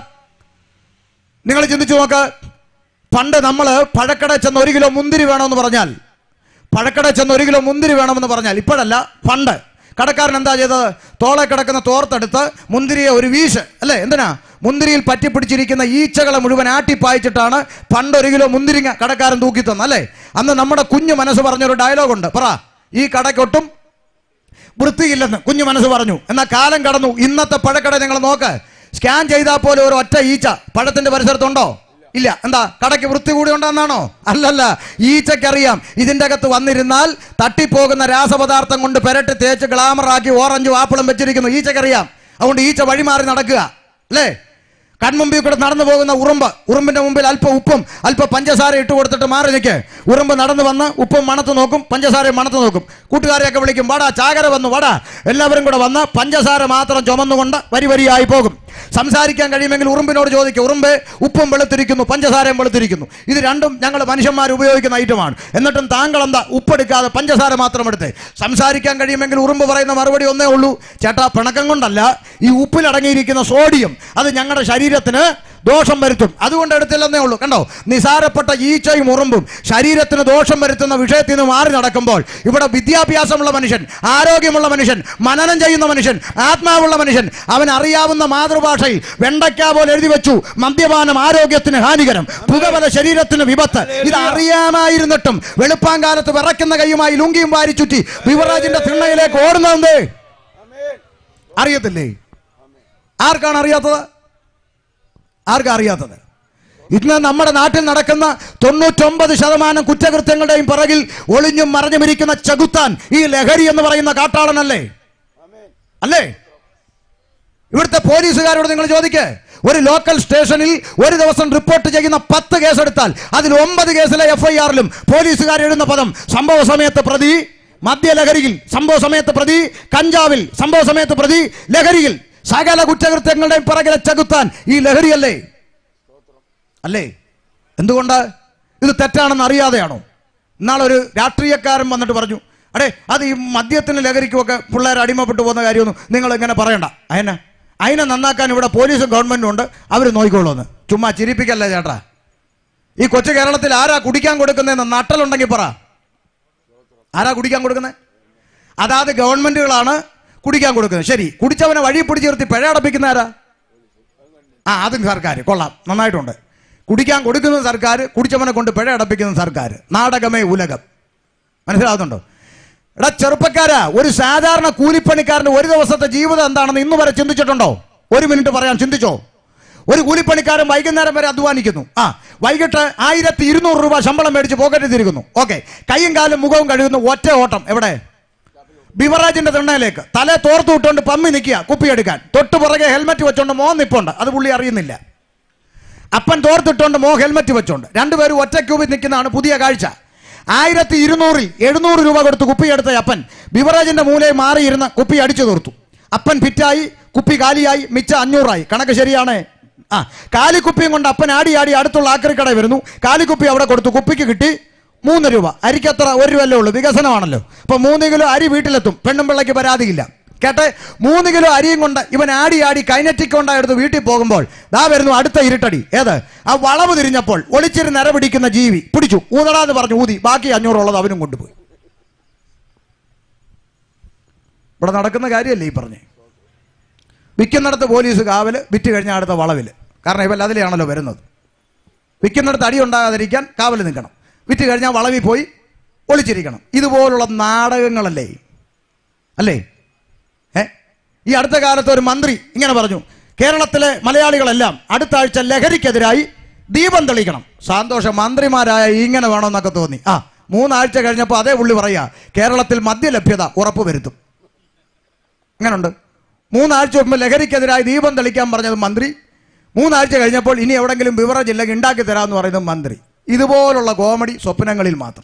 നിങ്ങൾ ചിന്തിച്ചു നോക്ക് പണ്ട് നമ്മൾ പഴക്കട ചെന്ന് ഒരു കിലോ മുന്തിരി വേണമെന്ന് പറഞ്ഞാൽ പഴക്കട ചെന്ന് ഒരു കിലോ മുന്തിരി വേണമെന്ന് പറഞ്ഞാൽ ഇപ്പോഴല്ല പണ്ട് കടക്കാരൻ എന്താ ചെയ്തത് തോളെ കിടക്കുന്ന തോർത്തെടുത്ത് മുന്തിരിയെ ഒരു വീശ് അല്ലേ എന്തിനാ മുന്തിരിയിൽ പറ്റിപ്പിടിച്ചിരിക്കുന്ന ഈച്ചകളെ മുഴുവൻ ആട്ടിപ്പായിച്ചിട്ടാണ് പണ്ട് ഒരു കിലോ മുന്തിരിങ്ങ കടക്കാരൻ തൂക്കി തന്ന അല്ലേ അന്ന് നമ്മുടെ കുഞ്ഞു മനസ്സ് പറഞ്ഞൊരു ഡയലോഗ് ഉണ്ട് പറ ഈ കടക്കൊട്ടും വൃത്തിയില്ലെന്ന് കുഞ്ഞു മനസ്സ് പറഞ്ഞു എന്നാൽ കാലം കടന്നു ഇന്നത്തെ പഴക്കട നിങ്ങൾ നോക്ക് സ്കാൻ ചെയ്താൽ പോലും ഒരു ഒറ്റ ഈച്ച പഴത്തിന്റെ പരിസരത്തുണ്ടോ ഇല്ല എന്താ കടയ്ക്ക് വൃത്തി കൂടി ഉണ്ടെന്നാണോ അല്ലല്ല ഈച്ചക്കറിയാം ഇതിന്റെ അകത്ത് വന്നിരുന്നാൽ തട്ടിപ്പോകുന്ന രാസപദാർത്ഥം കൊണ്ട് പെരട്ടി തേച്ച് ഗ്ലാമറാക്കി ഓറഞ്ചും ആപ്പിളും വെച്ചിരിക്കുന്നു ഈച്ചക്കറിയാം അതുകൊണ്ട് ഈച്ച വഴിമാറി നടക്കുക അല്ലേ കൺമുമ്പിൽ കൂടെ നടന്നു പോകുന്ന ഉറുമ്പ് ഉറുമ്പിന്റെ മുമ്പിൽ അല്പം ഉപ്പും അല്പം പഞ്ചസാര ഇട്ട് കൊടുത്തിട്ട് മാറി നിൽക്ക് ഉറുമ്പ് നടന്നു വന്ന് ഉപ്പും മണത്ത് നോക്കും പഞ്ചസാരയും മണത്ത് നോക്കും കൂട്ടുകാരെയൊക്കെ വിളിക്കും വാടാ ചാകര വന്നു വാടാ എല്ലാവരും കൂടെ വന്ന് പഞ്ചസാര മാത്രം ചുമന്നുകൊണ്ട് വരി വരിയായി പോകും സംസാരിക്കാൻ കഴിയുമെങ്കിൽ ഉറുമ്പിനോട് ചോദിക്കും ഉറുമ്പ് ഉപ്പും വെളുത്തിരിക്കുന്നു പഞ്ചസാരയും വെളുത്തിരിക്കുന്നു ഇത് രണ്ടും ഞങ്ങൾ മനുഷ്യന്മാർ ഉപയോഗിക്കുന്ന ഐറ്റമാണ് എന്നിട്ടും താങ്കൾ എന്താ ഉപ്പെടുക്കാതെ പഞ്ചസാര മാത്രം എടുത്ത് സംസാരിക്കാൻ കഴിയുമെങ്കിൽ ഉറുമ്പ് പറയുന്ന മറുപടി ഒന്നേ ഉള്ളൂ ചേട്ടാ പിണക്കം കൊണ്ടല്ല ഈ ഉപ്പിലടങ്ങിയിരിക്കുന്ന സോഡിയം അത് ഞങ്ങളുടെ ശരീരത്തിന് ദോഷം വരുത്തും അതുകൊണ്ട് എടുത്തില്ലെന്നേ ഉള്ളൂ കണ്ടോ നിസാരപ്പെട്ട ഈച്ചയും ഉറുമ്പും ശരീരത്തിന് ദോഷം വരുത്തുന്ന വിഷയത്തിൽ നിന്ന് മാറി നടക്കുമ്പോൾ ഇവിടെ വിദ്യാഭ്യാസമുള്ള മനുഷ്യൻ ആരോഗ്യമുള്ള മനുഷ്യൻ മനനം ചെയ്യുന്ന മനുഷ്യൻ ആത്മാവുള്ള മനുഷ്യൻ അവൻ അറിയാവുന്ന മാതൃഭാഷയിൽ വെണ്ടയ്ക്ക പോലെ എഴുതി വെച്ചു മദ്യപാനം ആരോഗ്യത്തിന് ഹാനികരം പുകവല ശരീരത്തിന് വിപത്ത് ഇത് അറിയാമായിരുന്നിട്ടും വെളുപ്പാങ്കാലത്ത് വിറയ്ക്കുന്ന കൈയുമായി ലുങ്കിയും വാരി ചുറ്റി ബിവറാജിന്റെ തിണ്ണയിലേക്ക് ഓടുന്നത് അറിയത്തില്ലേ ആർക്കാണ് അറിയാത്തത് ആർക്കാ അറിയാത്തത് ഇന്ന് നമ്മുടെ നാട്ടിൽ നടക്കുന്ന തൊണ്ണൂറ്റൊമ്പത് ശതമാനം കുറ്റകൃത്യങ്ങളുടെയും പിറകിൽ ഒളിഞ്ഞും മറഞ്ഞുമിരിക്കുന്ന ചകുത്താൻ ഈ ലഹരി എന്ന് പറയുന്ന കാട്ടാളനല്ലേ അല്ലേ ഇവിടുത്തെ പോലീസുകാരോട് നിങ്ങൾ ചോദിക്കേ ഒരു ലോക്കൽ സ്റ്റേഷനിൽ ഒരു ദിവസം റിപ്പോർട്ട് ചെയ്യുന്ന പത്ത് കേസെടുത്താൽ അതിൽ ഒമ്പത് കേസിലെ എഫ് ഐ ആറിലും പോലീസുകാർ എഴുതുന്ന പദം സംഭവ സമയത്ത് പ്രതി മദ്യലഹരിയിൽ സംഭവ സമയത്ത് പ്രതി കഞ്ചാവിൽ സംഭവ സമയത്ത് പ്രതി ലഹരിയിൽ സകല കുറ്റകൃത്യങ്ങളുടെയും പിറകിലെ ചകുത്താൻ ഈ ലഹരിയല്ലേ അല്ലേ എന്തുകൊണ്ട് ഇത് തെറ്റാണെന്ന് അറിയാതെയാണോ ഇന്നാളൊരു രാഷ്ട്രീയക്കാരൻ വന്നിട്ട് പറഞ്ഞു അടേ അത് ഈ മദ്യത്തിന് ലഹരിക്കുമൊക്കെ പിള്ളേർ അടിമപ്പെട്ടു പോകുന്ന കാര്യമൊന്നും നിങ്ങൾ ഇങ്ങനെ പറയണ്ട അതിനെ അതിനെ നന്നാക്കാൻ ഇവിടെ പോലീസും ഗവൺമെന്റും ഉണ്ട് അവർ നോക്കിക്കോളൂന്ന് ചുമ്മാ ചിരിപ്പിക്കല്ലേ ചേട്ടാ ഈ കൊച്ചു കേരളത്തിൽ ആരാ കുടിക്കാൻ കൊടുക്കുന്നതെന്ന് നട്ടലുണ്ടെങ്കിൽ പറ ആരാ കുടിക്കാൻ കൊടുക്കുന്നത് അതാത് ഗവൺമെന്റുകളാണ് കുടിക്കാൻ കൊടുക്കുന്നത് ശരി കുടിച്ചവനെ വഴി പിടിച്ച് നിർത്തി പിഴ അടപ്പിക്കുന്ന ആരാ ആ അതും സർക്കാർ കൊള്ളാം നന്നായിട്ടുണ്ട് കുടിക്കാൻ കൊടുക്കുന്ന സർക്കാർ കുടിച്ചവനെ കൊണ്ട് പിഴ അടപ്പിക്കുന്ന സർക്കാർ നാടകമേ ഉലകം മനസ്സിലാകുന്നുണ്ടോ എടാ ചെറുപ്പക്കാരാ ഒരു സാധാരണ കൂലിപ്പണിക്കാരന്റെ ഒരു ദിവസത്തെ ജീവിതം എന്താണെന്ന് ഇന്ന് വരെ ചിന്തിച്ചിട്ടുണ്ടോ ഒരു മിനിറ്റ് പറയാൻ ചിന്തിച്ചോ ഒരു കൂലിപ്പണിക്കാരൻ വൈകുന്നേരം വരെ അധ്വാനിക്കുന്നു ആ വൈകിട്ട് ആയിരത്തി ഇരുന്നൂറ് രൂപ ശമ്പളം മേടിച്ച് പോക്കറ്റിൽ തിരിക്കുന്നു ഓക്കെ കൈയും കാലും മുഖവും കഴുകുന്നു ഒറ്റ ഓട്ടം എവിടെ ബിവറാജിന്റെ തിണ്ണയിലേക്ക് തല തോർത്തു വിട്ടുകൊണ്ട് പമ്മി നിൽക്കുക കുപ്പിയെടുക്കാൻ തൊട്ട് പുറകെ ഹെൽമെറ്റ് വെച്ചോണ്ട് മോ നിപ്പുണ്ട് അത് പുള്ളി അറിയുന്നില്ല അപ്പൻ തോർത്തിട്ടുകൊണ്ട് മോ ഹെൽമെറ്റ് വെച്ചോണ്ട് രണ്ടുപേരും ഒറ്റ ക്യൂബിൽ നിൽക്കുന്നതാണ് പുതിയ കാഴ്ച ആയിരത്തി ഇരുന്നൂറിൽ എഴുന്നൂറ് രൂപ കൊടുത്ത് കുപ്പിയെടുത്ത അപ്പൻ ബിവറേജിന്റെ മൂലയിൽ മാറിയിരുന്ന കുപ്പി അടിച്ചു തീർത്തു അപ്പൻ ഫിറ്റായി കുപ്പി കാലിയായി മിച്ച അഞ്ഞൂറായി കണക്ക് ശരിയാണ് ആ കാലിക്കുപ്പിയും കൊണ്ട് അപ്പൻ ആടി ആടി അടുത്തുള്ള ആക്രിക്കട വരുന്നു കാലിക്കുപ്പി അവിടെ കൊടുത്തു കുപ്പിക്ക് കിട്ടി മൂന്ന് രൂപ അരിക്കത്ര ഒരു രൂപയല്ലേ ഉള്ളൂ വികസനമാണല്ലോ അപ്പൊ മൂന്ന് കിലോ അരി വീട്ടിലെത്തും പെണ്ണും പിള്ളയ്ക്ക് പരാതിയില്ല കേട്ടെ മൂന്ന് കിലോ അരിയും കൊണ്ട് ഇവൻ ആടി ആടി കൈനറ്റിക് കൊണ്ടായെടുത്ത് വീട്ടിൽ പോകുമ്പോൾ ദാ വരുന്നു അടുത്ത ഇരുട്ടടി ഏത് ആ വളവ് തിരിഞ്ഞപ്പോൾ ഒളിച്ചിരുന്ന് നിര പിടിക്കുന്ന ജീവി പിടിച്ചു ഊതടാന്ന് പറഞ്ഞു ഊതി ബാക്കി അഞ്ഞൂറുള്ളത് അവനും കൊണ്ടുപോയി ഇവിടെ നടക്കുന്ന കാര്യമല്ലേ ഈ പറഞ്ഞേ വിൽക്കുന്നിടത്ത് പോലീസ് കാവല് വിറ്റ് കഴിഞ്ഞാൽ അടുത്ത വളവില് കാരണം ഇവല്ല അതിലെയാണല്ലോ വരുന്നത് വിൽക്കുന്നിടത്ത് അടി ഉണ്ടാകാതിരിക്കാൻ കാവല് നിൽക്കണം വിറ്റ് കഴിഞ്ഞാൽ വളവിൽ പോയി ഒളിച്ചിരിക്കണം ഇതുപോലുള്ള നാടകങ്ങളല്ലേ അല്ലേ ഏ ഈ അടുത്ത കാലത്ത് ഒരു മന്ത്രി ഇങ്ങനെ പറഞ്ഞു കേരളത്തിലെ മലയാളികളെല്ലാം അടുത്ത ആഴ്ച ലഹരിക്കെതിരായി ദീപം തെളിക്കണം സന്തോഷം മന്ത്രിമാരായ ഇങ്ങനെ വേണമെന്നൊക്കെ തോന്നി ആ മൂന്നാഴ്ച കഴിഞ്ഞപ്പോൾ അതേ പുള്ളി പറയാ കേരളത്തിൽ മദ്യലഭ്യത ഉറപ്പുവരുത്തും അങ്ങനുണ്ട് മൂന്നാഴ്ച മുമ്പ് ലഹരിക്കെതിരായി ദീപം തെളിക്കാൻ പറഞ്ഞത് മന്ത്രി മൂന്നാഴ്ച കഴിഞ്ഞപ്പോൾ ഇനി എവിടെങ്കിലും ബിവറേജ് ഇല്ലെങ്കിൽ ഉണ്ടാക്കി തരാമെന്ന് പറയുന്നത് മന്ത്രി ഇതുപോലുള്ള കോമഡി സ്വപ്നങ്ങളിൽ മാത്രം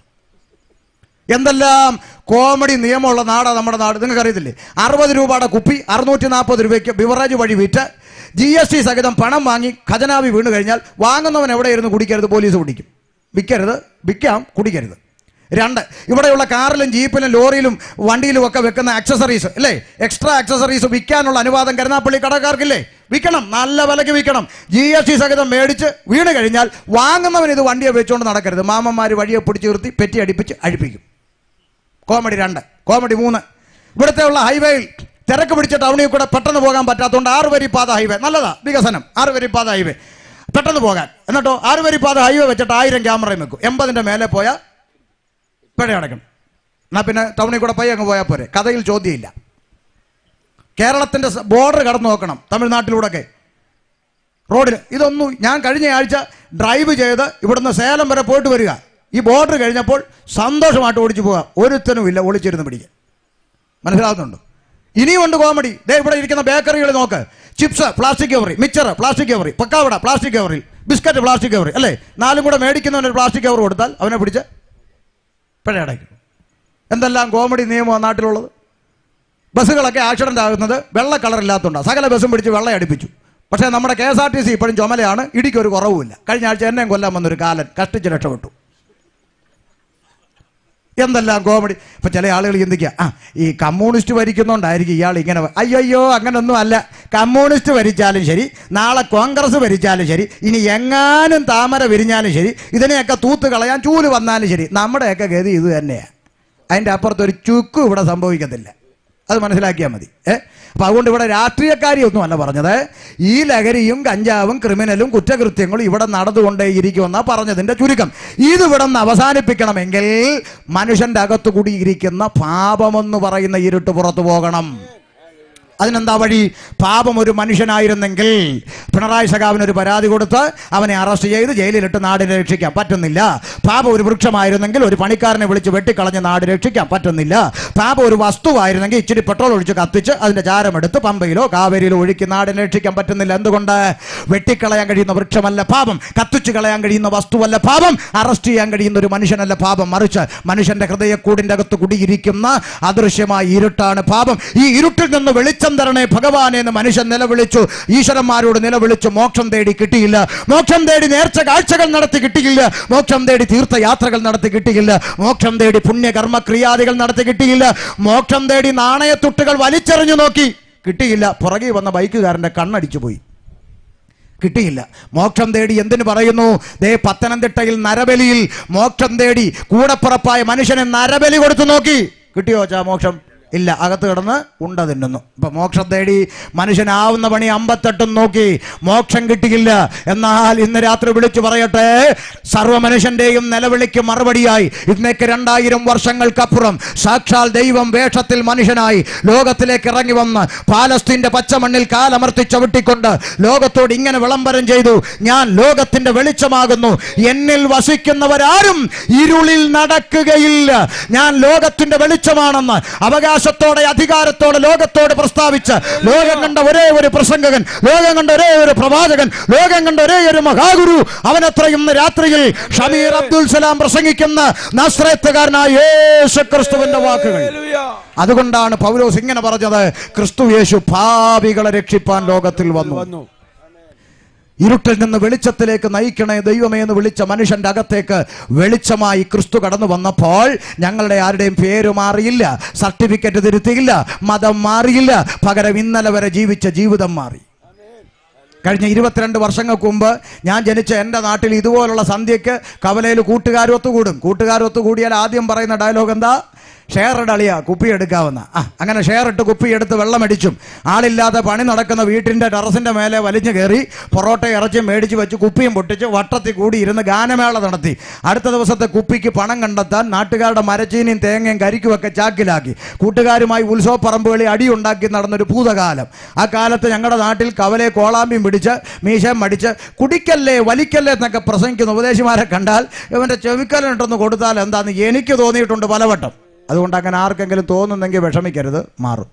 എന്തെല്ലാം കോമഡി നിയമമുള്ള നാടാ നമ്മുടെ നാട് നിങ്ങൾക്ക് അറിയത്തില്ലേ അറുപത് രൂപയുടെ കുപ്പി അറുന്നൂറ്റി നാൽപ്പത് രൂപയ്ക്ക് ബിവറേജ് വഴി വിറ്റ് ജി എസ് ടി സഹിതം പണം വാങ്ങി ഖജനാവി വീണ് കഴിഞ്ഞാൽ വാങ്ങുന്നവൻ എവിടെ ഇരുന്ന് കുടിക്കരുത് പോലീസ് പിടിക്കും വിൽക്കരുത് വിൽക്കാം കുടിക്കരുത് രണ്ട് ഇവിടെയുള്ള കാറിലും ജീപ്പിലും ലോറിയിലും വണ്ടിയിലും ഒക്കെ വെക്കുന്ന ആക്സസറീസ് അല്ലേ എക്സ്ട്രാ ആക്സസറീസ് വിൽക്കാനുള്ള അനുവാദം കരുനാപ്പള്ളി കടക്കാർക്കില്ലേ വിൽക്കണം നല്ല വിലയ്ക്ക് വിൽക്കണം ജി എസ് ടി സഹിതം മേടിച്ച് വീണ് കഴിഞ്ഞാൽ വാങ്ങുന്നവൻ ഇത് വണ്ടിയെ വെച്ചുകൊണ്ട് നടക്കരുത് മാമന്മാർ വഴിയെ പിടിച്ച് നിർത്തി പെറ്റി അടിപ്പിച്ച് അഴിപ്പിക്കും കോമഡി രണ്ട് കോമഡി മൂന്ന് ഇവിടുത്തെ ഉള്ള ഹൈവേയിൽ തിരക്ക് പിടിച്ച ടൗണിൽ കൂടെ പെട്ടെന്ന് പോകാൻ പറ്റാത്തതുകൊണ്ട് ആറ് വരി പാത ഹൈവേ നല്ലതാ വികസനം ആറ് വരി പാത ഹൈവേ പെട്ടെന്ന് പോകാൻ എന്നിട്ടോ ആറ് വരി പാത ഹൈവേ വെച്ചിട്ട് ആയിരം ക്യാമറയും വെക്കും എൺപതിന്റെ മേലെ പോയാൽ പിഴ അടയ്ക്കണം എന്നാ പിന്നെ ടൗണിൽ കൂടെ പയ്യ അങ്ങ് പോയാൽ പോരെ കഥയിൽ ചോദ്യമില്ല കേരളത്തിന്റെ ബോർഡർ കടന്നു നോക്കണം തമിഴ്നാട്ടിലൂടെയൊക്കെ റോഡിൽ ഇതൊന്നും ഞാൻ കഴിഞ്ഞ ആഴ്ച ഡ്രൈവ് ചെയ്ത് ഇവിടുന്ന് സേലം വരെ പോയിട്ട് വരിക ഈ ബോർഡർ കഴിഞ്ഞപ്പോൾ സന്തോഷമായിട്ട് ഓടിച്ചു പോവുക ഒരുത്തനും ഇല്ല ഒളിച്ചിരുന്ന് പിടിക്കാൻ മനസ്സിലാകുന്നുണ്ട് ഇനിയുമുണ്ട് കോമഡി ദേ ഇവിടെ ഇരിക്കുന്ന ബേക്കറികൾ നോക്ക് ചിപ്സ് പ്ലാസ്റ്റിക് കവറി മിച്ചർ പ്ലാസ്റ്റിക് കവറി പക്കാവട പ്ലാസ്റ്റിക് കവറിൽ ബിസ്ക്കറ്റ് പ്ലാസ്റ്റിക് കവറി അല്ലേ നാലും കൂടെ മേടിക്കുന്നവന് ഒരു പ്ലാസ്റ്റിക് കവർ കൊടുത്താൽ അവനെ പിടിച്ച് പിഴ അടയ്ക്കും എന്തെല്ലാം കോമഡി നിയമമാണ് നാട്ടിലുള്ളത് ബസ്സുകളൊക്കെ ആക്സിഡന്റ് ആകുന്നത് വെള്ള കളർ ഇല്ലാത്തതുകൊണ്ടാണ് സകല ബസ്സും പിടിച്ച് വെള്ളം അടുപ്പിച്ചു പക്ഷേ നമ്മുടെ K S R T C ഇപ്പോഴും ചുമലയാണ് ഇടിക്ക് ഒരു കുറവുമില്ല കഴിഞ്ഞ ആഴ്ച എന്നെയും കൊല്ലാൻ വന്നൊരു കാലൻ കഷ്ടിച്ച് രക്ഷപ്പെട്ടു എന്തെല്ലാം കോമഡി ഇപ്പൊ ചില ആളുകൾ ചിന്തിക്കുക ആ ഈ കമ്മ്യൂണിസ്റ്റ് ഭരിക്കുന്നോണ്ടായിരിക്കും ഇയാൾ ഇങ്ങനെ വ- അയ്യോ അങ്ങനൊന്നും അല്ല കമ്മ്യൂണിസ്റ്റ് ഭരിച്ചാലും ശരി നാളെ കോൺഗ്രസ് ഭരിച്ചാലും ശരി ഇനി എങ്ങാനും താമര വിരിഞ്ഞാലും ശരി ഇതിനെയൊക്കെ തൂത്ത് കളയാൻ ചൂല് വന്നാലും ശരി നമ്മുടെയൊക്കെ ഗതി ഇത് തന്നെയാണ് അതിൻ്റെ അപ്പുറത്ത് ഒരു ചുക്കും ഇവിടെ സംഭവിക്കത്തില്ല അത് മനസ്സിലാക്കിയാൽ മതി ഏ അപ്പൊ അതുകൊണ്ട് ഇവിടെ രാഷ്ട്രീയക്കാരിയൊന്നും അല്ല പറഞ്ഞത് ഈ ലഹരിയും കഞ്ചാവും ക്രിമിനലും കുറ്റകൃത്യങ്ങളും ഇവിടെ നടന്നുകൊണ്ടേയിരിക്കുമെന്നാ പറഞ്ഞതിന്റെ ചുരുക്കം ഇത് ഇവിടെ നിന്ന് അവസാനിപ്പിക്കണമെങ്കിൽ മനുഷ്യന്റെ അകത്തു കൂടി ഇരിക്കുന്ന പാപമെന്ന് പറയുന്ന ഇരുട്ട് പുറത്തു പോകണം അതിനെന്താ വഴി പാപം ഒരു മനുഷ്യനായിരുന്നെങ്കിൽ പിണറായി സഖാവിന് ഒരു പരാതി കൊടുത്ത് അവനെ അറസ്റ്റ് ചെയ്ത് ജയിലിലിട്ട് നാടിനെ രക്ഷിക്കാൻ പറ്റുന്നില്ല പാപം ഒരു വൃക്ഷമായിരുന്നെങ്കിൽ ഒരു പണിക്കാരനെ വിളിച്ച് വെട്ടിക്കളഞ്ഞ് നാട് രക്ഷിക്കാൻ പറ്റുന്നില്ല പാപം ഒരു വസ്തുവായിരുന്നെങ്കിൽ ഇച്ചിരി പെട്രോൾ ഒഴിച്ച് കത്തിച്ച് അതിന്റെ ചാരമെടുത്ത് പമ്പയിലോ കാവേരിയിലോ ഒഴുക്കി നാടിനെ രക്ഷിക്കാൻ പറ്റുന്നില്ല എന്തുകൊണ്ട് വെട്ടിക്കളയാൻ കഴിയുന്ന വൃക്ഷമല്ല പാപം കത്തിച്ചു കളയാൻ കഴിയുന്ന വസ്തുവല്ല പാപം അറസ്റ്റ് ചെയ്യാൻ കഴിയുന്ന ഒരു മനുഷ്യനല്ല പാപം മറിച്ച് മനുഷ്യന്റെ ഹൃദയക്കൂടിന്റെ അകത്ത് കുടിയിരിക്കുന്ന അദൃശ്യമായ ഇരുട്ടാണ് പാപം ഈ ഇരുട്ടിൽ നിന്ന് വെളിച്ചം തരണേ ഭഗവാനെ എന്ന് മനുഷ്യൻ നിലവിളിച്ചു ഈശ്വരന്മാരോട് നിലവിളിച്ചു മോക്ഷം തേടി കിട്ടിയില്ല മോക്ഷം തേടി നേർച്ച കാഴ്ചകൾ നടത്തി കിട്ടിയില്ല മോക്ഷം തേടി തീർത്ഥയാത്രകൾ നടത്തി കിട്ടിയില്ല മോക്ഷം തേടി പുണ്യകർമ്മ ക്രിയാദികൾ നടത്തി കിട്ടിയില്ല മോക്ഷം തേടി നാണയത്തുട്ടുകൾ വലിച്ചെറിഞ്ഞു നോക്കി കിട്ടിയില്ല പുറകെ വന്ന ബൈക്കുകാരന്റെ കണ്ണടിച്ചു പോയി കിട്ടിയില്ല മോക്ഷം തേടി എന്തിനു പറയുന്നു ദേ പത്തനംതിട്ടയിൽ നരബലിയിൽ മോക്ഷം തേടി കൂടപ്പുറപ്പായ മനുഷ്യനെ നരബലി കൊടുത്തു നോക്കി കിട്ടിയോ ചാ മോക്ഷം ഇല്ല അകത്ത് കിടന്ന് ഉണ്ട തിന്നുന്നു ഇപ്പൊ മോക്ഷം തേടി മനുഷ്യനാവുന്ന പണി അമ്പത്തെട്ടും നോക്കി മോക്ഷം കിട്ടിയില്ല എന്നാൽ ഇന്ന് രാത്രി വിളിച്ചു പറയട്ടെ സർവ്വ മനുഷ്യന്റെയും നിലവിളിക്ക് മറുപടിയായി ഇന്നേക്ക് രണ്ടായിരം വർഷങ്ങൾക്കപ്പുറം സാക്ഷാൽ ദൈവം വേഷത്തിൽ മനുഷ്യനായി ലോകത്തിലേക്ക് ഇറങ്ങി വന്ന് പാലസ്തീന്റെ പച്ചമണ്ണിൽ കാലമർത്തി ചവിട്ടിക്കൊണ്ട് ലോകത്തോട് ഇങ്ങനെ വിളംബരം ചെയ്തു ഞാൻ ലോകത്തിന്റെ വെളിച്ചമാകുന്നു എന്നിൽ വസിക്കുന്നവരാരും ഇരുളിൽ നടക്കുകയില്ല ഞാൻ ലോകത്തിന്റെ വെളിച്ചമാണെന്ന് അവകാശത്തോടെ അധികാരത്തോടെ ലോകത്തോട് പ്രസ്താവിച്ച് ലോകം കണ്ട ഒരേ ഒരു പ്രസംഗകൻ ലോകം കണ്ട ഒരേ ഒരു പ്രവാചകൻ ലോകം കണ്ട ഒരേ ഒരു മഹാഗുരു അവനത്രയും ഇന്ന് രാത്രിയിൽ ഷമീർ അബ്ദുൽ സലാം പ്രസംഗിക്കുന്ന നസ്രത്തുകാരനായ യേശു ക്രിസ്തുവിന്റെ വാക്കുകൾ അതുകൊണ്ടാണ് പൗലോസ് ഇങ്ങനെ പറഞ്ഞത് ക്രിസ്തു യേശു ഭാവികളെ രക്ഷിപ്പാൻ ലോകത്തിൽ വന്നു ഇരുട്ടിൽ നിന്ന് വെളിച്ചത്തിലേക്ക് നയിക്കണേ ദൈവമേ എന്ന് വിളിച്ച മനുഷ്യന്റെ അകത്തേക്ക് വെളിച്ചമായി ക്രിസ്തു കടന്നു വന്നപ്പോൾ ഞങ്ങളുടെ ആരുടെയും പേര് മാറിയില്ല സർട്ടിഫിക്കറ്റ് തിരുത്തിയില്ല മതം മാറിയില്ല പകരം ഇന്നലെ വരെ ജീവിച്ച ജീവിതം മാറി കഴിഞ്ഞ ഇരുപത്തിരണ്ട് വർഷങ്ങൾക്ക് മുമ്പ് ഞാൻ ജനിച്ച എൻ്റെ നാട്ടിൽ ഇതുപോലുള്ള സന്ധ്യയ്ക്ക് കവലയിൽ കൂട്ടുകാരൊത്തുകൂടും കൂട്ടുകാരൊത്തുകൂടിയാൽ ആദ്യം പറയുന്ന ഡയലോഗ് എന്താ ഷെയർ ഇടളിയ കുപ്പി എടുക്കാവുന്ന ആ അങ്ങനെ ഷെയർ ഇട്ട് കുപ്പി എടുത്ത് വെള്ളമടിച്ചും ആളില്ലാതെ പണി നടക്കുന്ന വീട്ടിൻ്റെ ടെറസിൻ്റെ മേലെ വലിഞ്ഞു കയറി പൊറോട്ട ഇറച്ചി മേടിച്ച് വെച്ച് കുപ്പിയും പൊട്ടിച്ച് വട്ടത്തിൽ കൂടി ഇരുന്ന് ഗാനമേള നടത്തി അടുത്ത ദിവസത്തെ കുപ്പിക്ക് പണം കണ്ടെത്താൻ നാട്ടുകാരുടെ മരച്ചീനിയും തേങ്ങയും കരിക്കുമൊക്കെ ചാക്കിലാക്കി കൂട്ടുകാരുമായി ഉത്സവപ്പറമ്പുകളിൽ അടിയുണ്ടാക്കി നടന്നൊരു ഭൂതകാലം ആ കാലത്ത് ഞങ്ങളുടെ നാട്ടിൽ കവലെ കോളാമ്പിയും പിടിച്ച് മീശം മടിച്ച് കുടിക്കല്ലേ വലിക്കല്ലേ എന്നൊക്കെ പ്രസംഗിക്കുന്ന ഉപദേശിമാരെ കണ്ടാൽ ഇവൻ്റെ ചെവിക്കലിട്ടൊന്ന് കൊടുത്താൽ എന്താന്ന് എനിക്ക് തോന്നിയിട്ടുണ്ട് പലവട്ടം അതുകൊണ്ട് അങ്ങനെ ആർക്കെങ്കിലും തോന്നുന്നെങ്കിൽ വിഷമിക്കരുത് മാറും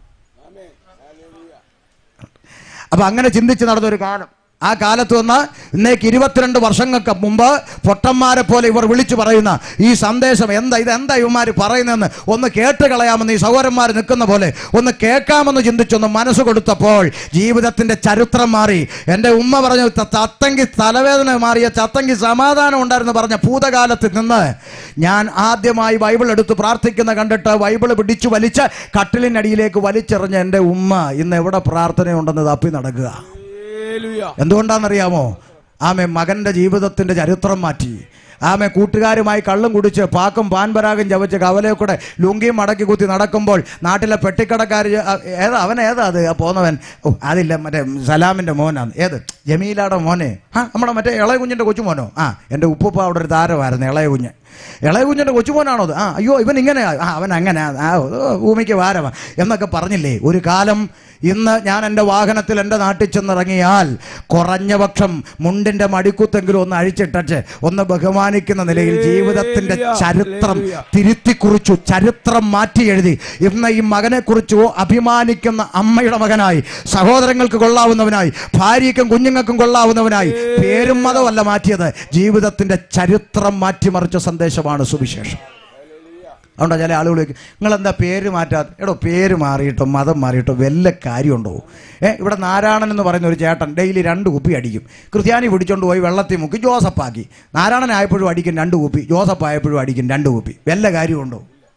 അപ്പൊ അങ്ങനെ ചിന്തിച്ച് നടന്നൊരു കാലം ആ കാലത്ത് വന്ന് ഇന്നേക്ക് ഇരുപത്തിരണ്ട് വർഷങ്ങൾക്ക് മുമ്പ് പൊട്ടന്മാരെ പോലെ ഇവർ വിളിച്ചു പറയുന്ന ഈ സന്ദേശം എന്താ ഇത് എന്താ ഇവന്മാർ പറയുന്നതെന്ന് ഒന്ന് കേട്ട് കളയാമെന്ന് ഈ സഹോദരന്മാർ നിൽക്കുന്ന പോലെ ഒന്ന് കേൾക്കാമെന്ന് ചിന്തിച്ചൊന്ന് മനസ്സ് കൊടുത്തപ്പോൾ ജീവിതത്തിന്റെ ചരിത്രം മാറി എൻ്റെ ഉമ്മ പറഞ്ഞു "ത- ചത്തങ്കി തലവേദന മാറിയ ചത്തങ്കി സമാധാനം ഉണ്ടായിരുന്നു പറഞ്ഞ ഭൂതകാലത്ത് നിന്ന് ഞാൻ ആദ്യമായി ബൈബിൾ എടുത്ത് പ്രാർത്ഥിക്കുന്ന കണ്ടിട്ട് ബൈബിൾ പിടിച്ചു വലിച്ച് കട്ടിലിനടിയിലേക്ക് വലിച്ചെറിഞ്ഞ എൻ്റെ ഉമ്മ ഇന്ന് എവിടെ പ്രാർത്ഥനയുണ്ടെന്ന് തപ്പി നടക്കുക എന്തുകൊണ്ടാണെന്നറിയാമോ ആമെ മകന്റെ ജീവിതത്തിന്റെ ചരിത്രം മാറ്റി ആമെ കൂട്ടുകാരുമായി കള്ളും കുടിച്ച് പാക്കും പാൻപരാഗം ചവച്ച് കവലയെ കൂടെ ലുങ്കിയും മടക്കി കുത്തി നടക്കുമ്പോൾ നാട്ടിലെ പെട്ടിക്കടക്കാർ ഏതാ അവൻ ഏതാ അത് ആ പോന്നവൻ ഓ അതില്ല മറ്റേ സലാമിന്റെ മോനാണ് ഏത് ജമീലയുടെ മോനെ ആ നമ്മുടെ മറ്റേ ഇളയ കുഞ്ഞിന്റെ കൊച്ചുമോനോ ആ എൻ്റെ ഉപ്പുപ്പ അവിടെ ഒരു താരമായിരുന്നു ഇളയ കുഞ്ഞ് ഇളയ കുഞ്ഞിന്റെ കൊച്ചുമോനാണോ അത് ആ അയ്യോ ഇവൻ ഇങ്ങനെ ആ അവൻ അങ്ങനെ ആ ഓ, ഭൂമിക്ക് ഭാരമാ എന്നൊക്കെ പറഞ്ഞില്ലേ ഒരു കാലം ഇന്ന് ഞാൻ എൻ്റെ വാഹനത്തിൽ എൻ്റെ നാട്ടിൽ ചെന്നിറങ്ങിയാൽ കുറഞ്ഞ പക്ഷം മുണ്ടിൻ്റെ മടിക്കുത്തെങ്കിലും ഒന്ന് അഴിച്ചിട്ടച്ച് ഒന്ന് ബഹുമാനിക്കുന്ന നിലയിൽ ജീവിതത്തിൻ്റെ ചരിത്രം തിരുത്തി കുറിച്ചു ചരിത്രം മാറ്റി എഴുതി ഇന്ന് ഈ മകനെ കുറിച്ചു അഭിമാനിക്കുന്ന അമ്മയുടെ മകനായി സഹോദരങ്ങൾക്ക് കൊള്ളാവുന്നവനായി ഭാര്യയ്ക്കും കുഞ്ഞുങ്ങൾക്കും കൊള്ളാവുന്നവനായി പേരും മതമല്ല മാറ്റിയത് ജീവിതത്തിൻ്റെ ചരിത്രം മാറ്റിമറിച്ച സന്ദേശമാണ് സുവിശേഷം അതുകൊണ്ടാ ചില ആളുകൾ ചോദിക്കും നിങ്ങൾ എന്താ പേര് മാറ്റാതെ എടോ പേര് മാറിയിട്ടോ മതം മാറിയിട്ടോ വല്ല കാര്യമുണ്ടോ ഏ ഇവിടെ നാരായണൻ എന്ന് പറയുന്ന ഒരു ചേട്ടൻ ഡെയിലി രണ്ട് കുപ്പി അടിക്കും ക്രിസ്ത്യാനി പിടിച്ചോണ്ട് പോയി വെള്ളത്തിൽ മുക്കി ജോസഫ് ആക്കി നാരായണൻ ആയപ്പോഴും അടിക്കും രണ്ട് കുപ്പി ജോസഫ് ആയപ്പോഴും അടിക്കും രണ്ട് കുപ്പി വല്ല കാര്യമുണ്ടോ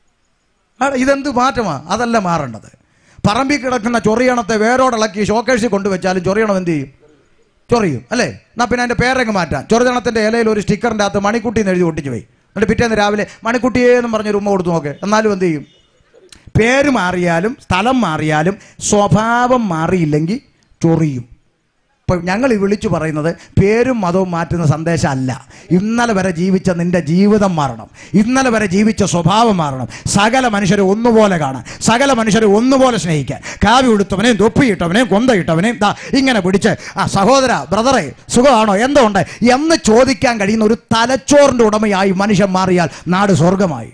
ആ, ഇതെന്ത് മാറ്റമാ അതല്ല മാറേണ്ടത് പറമ്പിൽ കിടക്കുന്ന ചൊറിയണത്തെ വേരോടിളക്കി ഷോക്കേഴ്സിൽ കൊണ്ടുവച്ചാലും ചൊറിയണം എന്ത് ചെയ്യും ചൊറിയും അല്ലേ എന്നാ പിന്നെ അതിന്റെ പേരങ്ങ് മാറ്റാം ചൊറിയണത്തിന്റെ ഇലയിൽ ഒരു സ്റ്റിക്കറിന്റെ അകത്ത് മണിക്കുട്ടി എന്ന് എഴുതി ഒട്ടിച്ചു പോയി എന്നിട്ട് പിറ്റേന്ന് രാവിലെ മണിക്കുട്ടിയേ എന്നും പറഞ്ഞൊരു ഉമ്മ കൊടുത്തു നോക്ക് എന്നാലും എന്ത് ചെയ്യും പേര് മാറിയാലും സ്ഥലം മാറിയാലും സ്വഭാവം മാറിയില്ലെങ്കിൽ ചൊറിയും ഇപ്പം ഞങ്ങൾ ഈ വിളിച്ചു പറയുന്നത് പേരും മതവും മാറ്റുന്ന സന്ദേശം അല്ല ഇന്നലെ വരെ ജീവിച്ച നിന്റെ ജീവിതം മാറണം ഇന്നലെ വരെ ജീവിച്ച സ്വഭാവം മാറണം സകല മനുഷ്യരെ ഒന്നുപോലെ കാണാൻ സകല മനുഷ്യരെ ഒന്നുപോലെ സ്നേഹിക്കാൻ കാവി ഉടുത്തവനെയും തൊപ്പിയിട്ടവനെയും കൊന്തയിട്ടവനെയും ദാ ഇങ്ങനെ പിടിച്ച് ആ സഹോദര ബ്രദറെ സുഖമാണോ എന്തോ ഉണ്ട് എന്ന് ചോദിക്കാൻ കഴിയുന്ന ഒരു തലച്ചോറിൻ്റെ ഉടമയായി മനുഷ്യൻ മാറിയാൽ നാട് സ്വർഗമായി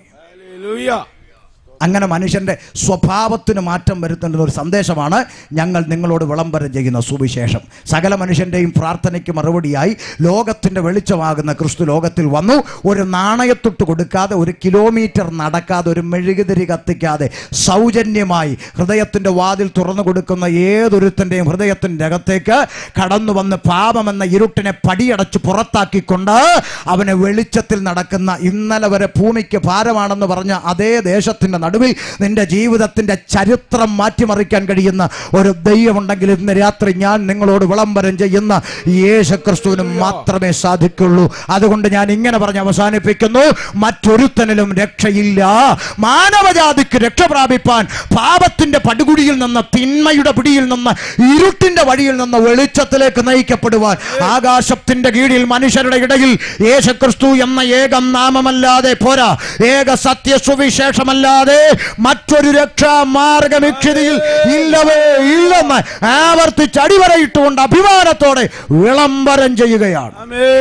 അങ്ങനെ മനുഷ്യന്റെ സ്വഭാവത്തിന് മാറ്റം വരുത്തേണ്ടുന്ന ഒരു സന്ദേശമാണ് ഞങ്ങൾ നിങ്ങളോട് വിളംബരം ചെയ്യുന്ന സുവിശേഷം സകല മനുഷ്യന്റെയും പ്രാർത്ഥനയ്ക്ക് മറുപടിയായി ലോകത്തിന്റെ വെളിച്ചമാകുന്ന ക്രിസ്തു ലോകത്തിൽ വന്നു ഒരു നാണയത്തൊട്ട് കൊടുക്കാതെ ഒരു കിലോമീറ്റർ നടക്കാതെ ഒരു മെഴുകുതിരി കത്തിക്കാതെ സൗജന്യമായി ഹൃദയത്തിന്റെ വാതിൽ തുറന്നു കൊടുക്കുന്ന ഏതൊരുത്തൻ്റെയും ഹൃദയത്തിൻ്റെ അകത്തേക്ക് കടന്നു വന്ന് പാപമെന്ന ഇരുട്ടിനെ പടിയടച്ച് പുറത്താക്കിക്കൊണ്ട് അവനെ വെളിച്ചത്തിൽ നടക്കുന്ന ഇന്നലെ വരെ ഭൂമിക്ക് ഭാരമാണെന്ന് പറഞ്ഞ അതേ ദേശത്തിന്റെ നടുവിൽ നിന്റെ ജീവിതത്തിന്റെ ചരിത്രം മാറ്റിമറിക്കാൻ കഴിയുന്ന ഒരു ദൈവമുണ്ടെങ്കിൽ ഇന്ന് രാത്രി ഞാൻ നിങ്ങളോട് വിളംബരം ചെയ്യുന്ന യേശുക്രിസ്തുവിന് മാത്രമേ സാധിക്കുള്ളൂ അതുകൊണ്ട് ഞാൻ ഇങ്ങനെ പറഞ്ഞ് അവസാനിപ്പിക്കുന്നു മറ്റൊരുത്തനിലും രക്ഷയില്ല മാനവജാതിക്ക് രക്ഷ പ്രാപിപ്പാൻ പാപത്തിന്റെ പടുകുടിയിൽ നിന്ന് തിന്മയുടെ പിടിയിൽ നിന്ന് ഇരുട്ടിന്റെ വഴിയിൽ നിന്ന് വെളിച്ചത്തിലേക്ക് നയിക്കപ്പെടുവാൻ ആകാശത്തിന്റെ കീഴിൽ മനുഷ്യരുടെ ഇടയിൽ യേശുക്രിസ്തു എന്ന ഏകം നാമമല്ലാതെ പോരാ ഏക സത്യ സുവിശേഷമല്ലാതെ മറ്റൊരു രക്ഷാ മാർഗമിക്ഷിതിയിൽ ഇല്ലവേ ഇല്ലെന്ന് ആവർത്തിച്ച് അടിവരയിട്ടുകൊണ്ട് അഭിമാനത്തോടെ വിളംബരം ചെയ്യുകയാണ്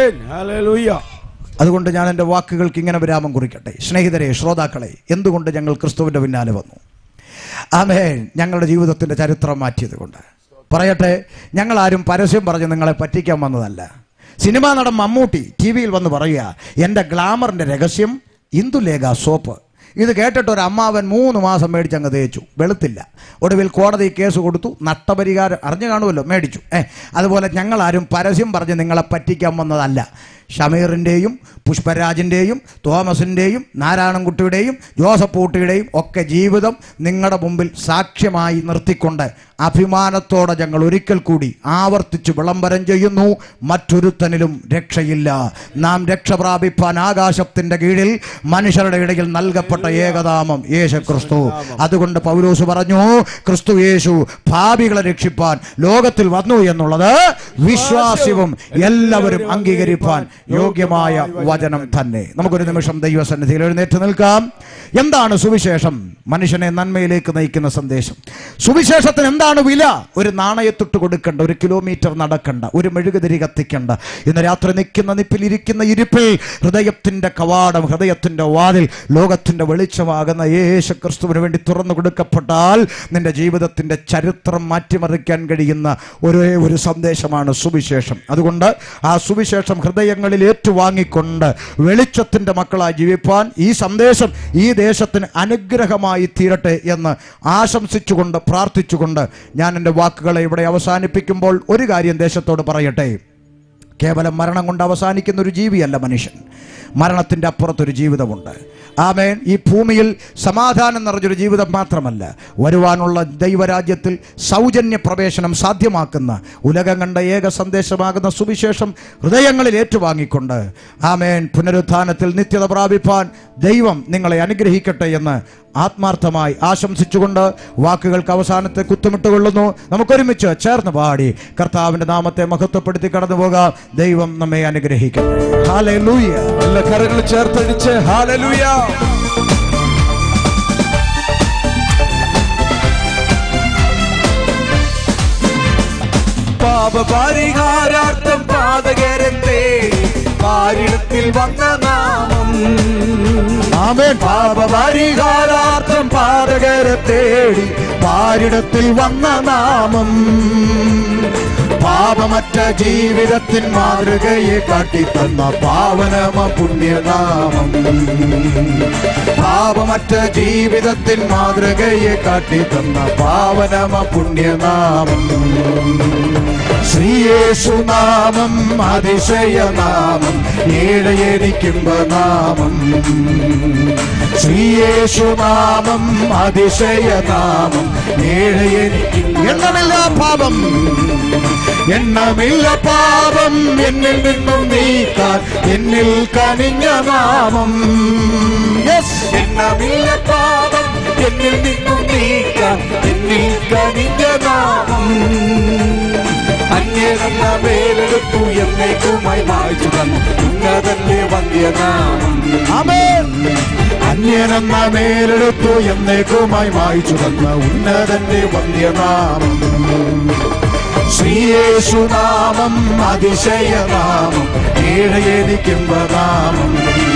അതുകൊണ്ട് ഞാൻ എൻ്റെ വാക്കുകൾക്ക് ഇങ്ങനെ വിരാമം കുറിക്കട്ടെ സ്നേഹിതരെ ശ്രോതാക്കളെ എന്തുകൊണ്ട് ഞങ്ങൾ ക്രിസ്തുവിൻ്റെ പിന്നാലെ വന്നു ആമേൻ ഞങ്ങളുടെ ജീവിതത്തിൻ്റെ ചരിത്രം മാറ്റിയത് കൊണ്ട് പറയട്ടെ ഞങ്ങൾ ആരും പരസ്യം പറഞ്ഞ് നിങ്ങളെ പറ്റിക്കാൻ വന്നതല്ല സിനിമാ നടൻ മമ്മൂട്ടി ടി വിയിൽ വന്ന് പറയുക എൻ്റെ ഗ്ലാമറിൻ്റെ രഹസ്യം ഇന്ദുലേഖ സോപ്പ് ഇത് കേട്ടിട്ട് ഒരു അമ്മാവൻ മൂന്ന് മാസം മേടിച്ച് അങ്ങ് തേച്ചു വെളുത്തില്ല ഒടുവിൽ കോടതി കേസ് കൊടുത്തു നഷ്ടപരിഹാരം അറിഞ്ഞു കാണുമല്ലോ മേടിച്ചു ഏ അതുപോലെ ഞങ്ങളാരും പരസ്യം പറഞ്ഞ് നിങ്ങളെ പറ്റിക്കാൻ വന്നതല്ല ഷമീറിൻ്റെയും പുഷ്പരാജിൻ്റെയും തോമസിൻ്റെയും നാരായണൻകുട്ടിയുടെയും ജോസഫ് പൂട്ടിയുടെയും ഒക്കെ ജീവിതം നിങ്ങളുടെ മുമ്പിൽ സാക്ഷ്യമായി നിർത്തിക്കൊണ്ട് അഭിമാനത്തോടെ ഞങ്ങൾ ഒരിക്കൽ കൂടി ആവർത്തിച്ച് വിളംബരം ചെയ്യുന്നു മറ്റൊരുത്തനിലും രക്ഷയില്ല നാം രക്ഷ പ്രാപിപ്പാൻ ആകാശത്തിന്റെ കീഴിൽ മനുഷ്യരുടെ ഇടയിൽ നൽകപ്പെട്ട ഏകതാമം യേശു ക്രിസ്തു അതുകൊണ്ട് പൗലോസ് പറഞ്ഞു ക്രിസ്തു യേശു ഭാവികളെ രക്ഷിപ്പാൻ ലോകത്തിൽ വന്നു എന്നുള്ളത് വിശ്വാസ്യവും എല്ലാവരും അംഗീകരിപ്പാൻ യോഗ്യമായ വചനം തന്നെ നമുക്കൊരു നിമിഷം ദൈവസന്നിധിയിൽ എഴുന്നേറ്റ് നിൽക്കാം എന്താണ് സുവിശേഷം മനുഷ്യനെ നന്മയിലേക്ക് നയിക്കുന്ന സന്ദേശം സുവിശേഷത്തിന് എന്താണ് വില ഒരു നാണയത്തൊട്ട് കൊടുക്കണ്ട ഒരു കിലോമീറ്റർ നടക്കണ്ട ഒരു മെഴുകുതിരി കത്തിക്കണ്ട ഇന്ന് രാത്രി നിൽക്കുന്ന നിപ്പിൽ ഇരിക്കുന്ന ഇരിപ്പിൽ ഹൃദയത്തിന്റെ കവാടം ഹൃദയത്തിന്റെ വാതിൽ ലോകത്തിന്റെ വെളിച്ചമാകുന്ന യേശു ക്രിസ്തുവിന് വേണ്ടി തുറന്നു കൊടുക്കപ്പെട്ടാൽ നിന്റെ ജീവിതത്തിന്റെ ചരിത്രം മാറ്റിമറിക്കാൻ കഴിയുന്ന ഒരേ ഒരു സന്ദേശമാണ് സുവിശേഷം അതുകൊണ്ട് ആ സുവിശേഷം ഹൃദയങ്ങളിൽ ഏറ്റുവാങ്ങിക്കൊണ്ട് വെളിച്ചത്തിന്റെ മക്കളായി ജീവിപ്പാൻ ഈ സന്ദേശം ഈ ദേശത്തിന് അനുഗ്രഹമായി തീരട്ടെ എന്ന് ആശംസിച്ചുകൊണ്ട് പ്രാർത്ഥിച്ചുകൊണ്ട് ഞാൻ എൻ്റെ വാക്കുകളെ ഇവിടെ അവസാനിപ്പിക്കുമ്പോൾ ഒരു കാര്യം ദേശത്തോട് പറയട്ടെ കേവലം മരണം കൊണ്ട് അവസാനിക്കുന്ന ഒരു ജീവിയല്ല മനുഷ്യൻ മരണത്തിൻ്റെ അപ്പുറത്തൊരു ജീവിതമുണ്ട് ആമേൻ ഈ ഭൂമിയിൽ സമാധാനം നിറഞ്ഞൊരു ജീവിതം മാത്രമല്ല വരുവാനുള്ള ദൈവരാജ്യത്തിൽ സൗജന്യ പ്രവേശനം സാധ്യമാക്കുന്ന ഉലകം കണ്ട ഏക സന്ദേശമാകുന്ന സുവിശേഷം ഹൃദയങ്ങളിൽ ഏറ്റുവാങ്ങിക്കൊണ്ട് ആമേൻ പുനരുത്ഥാനത്തിൽ നിത്യത പ്രാപിപ്പാൻ ദൈവം നിങ്ങളെ അനുഗ്രഹിക്കട്ടെ എന്ന് ആത്മാർത്ഥമായി ആശംസിച്ചുകൊണ്ട് വാക്കുകൾക്ക് അവസാനത്തെ കുത്തുമിട്ടുകൊള്ളുന്നു നമുക്കൊരുമിച്ച് ചേർന്ന് പാടി കർത്താവിന്റെ നാമത്തെ മഹത്വപ്പെടുത്തി കടന്നു പോകാം ദൈവം നമ്മെ അനുഗ്രഹിക്കട്ടെ ഹാലൂയ എല്ലാ കരങ്ങൾ ചേർത്തടിച്ച് ഹാലലൂയ പാപപരിഹാരാർത്ഥം പാതകരത്തെ പാരിടത്തിൽ വന്ന നാമം ആമേൻ പാപപരിഹാരാർത്ഥം പാതകരെ തേടി പാരിടത്തിൽ വന്ന നാമം പാപമറ്റ ജീവിതത്തിൻ മാതൃകയെ കാട്ടിത്തന്ന പാവനമ പുണ്യനാമം പാപമറ്റ ജീവിതത്തിൻ മാതൃകയെ കാട്ടിത്തന്ന പാവനമ പുണ്യനാമം ശ്രീയേശുനാമം അതിശയനാമം ഏഴയനിക്കുമ്പ നാമം ശ്രീയേശുനാമം അതിശയനാമം ഏഴയനിക്കും എണ്ണമില്ല പാപം എണ്ണമില്ല പാപം എന്നിൽ നിന്നും നീക്കാൻ എന്നിൽ കനിഞ്ഞ നാമം എണ്ണമില്ല പാപം എന്നിൽ നിന്നും നീക്കാൻ എന്നിൽ കനിഞ്ഞ നാമം അന്യരെന്ന മേലെടുത്തു എന്നേക്കുമായി മായ്ച്ചു തന്നു ഉന്നതന്റെ വന്ധ്യനാമം അന്യനെന്ന മേലെടുത്തു എന്നേക്കുമായി മായിച്ചു തന്ന ഉന്നതന്റെ വന്ധ്യനാമം ശ്രീയേശുനാമം അതിശയനാമം ഏഴയരിക്കുന്ന നാമം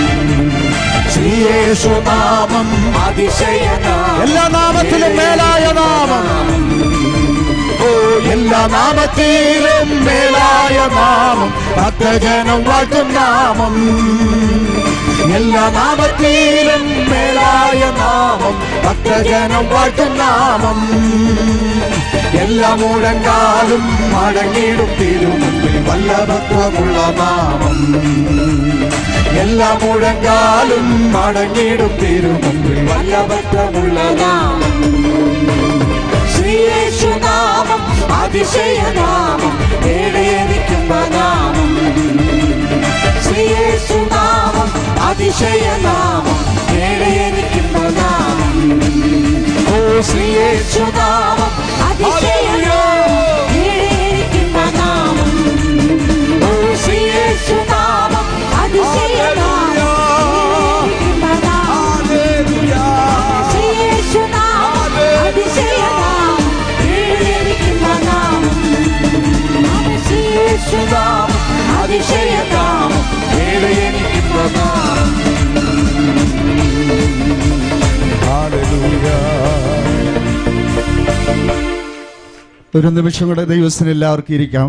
ശ്രീയേശുനാമം അതിശയനാമം എല്ലാ നാമത്തിലും മേലായ നാമം ഓ എല്ലാ നാമത്തിലും മേലായ നാമം ഭക്തജനം വാഴ്ത്തും നാമം എല്ലാ നാമത്തിലും മേലായ നാമം ഭക്തജനം വാഴ്ത്തും നാമം എല്ലാ മുഴങ്കാലും മടങ്ങിടും തിരുമുമ്പിൽ വല്ലഭത്വമുള്ള നാമം എല്ലാ മുഴങ്കാലും മടങ്ങിടും തിരുമുമ്പിൽ വല്ലഭത്വമുള്ള നാമം ശ്രീയേശുനാമം അതിശയനാമം ഏഴയനിക്കുന്ന നാമം ശ്രീയേശുനാമം അതിശയനാമം ഏഴയനിക്കുന്ന നാമം ഓ ശ്രീയേശുനാമം അതിശയനാമം ഏഴയനിക്കുന്ന നാമം ഓ ശ്രീയേശുനാമം അതിശയനാമം ഏഴയനിക്കുന്ന നാമം ശ്രീയേശുനാമം അതിശയനാമം ഏഴയനിക്കുന്ന നാമം ശ്രീയേശുനാമം അതിശയനാമം ഏഴയനിക്കുന്ന നാമം ഒരു നിമിഷം കൂടെ ദൈവത്തിന് എല്ലാവർക്കും ഇരിക്കാം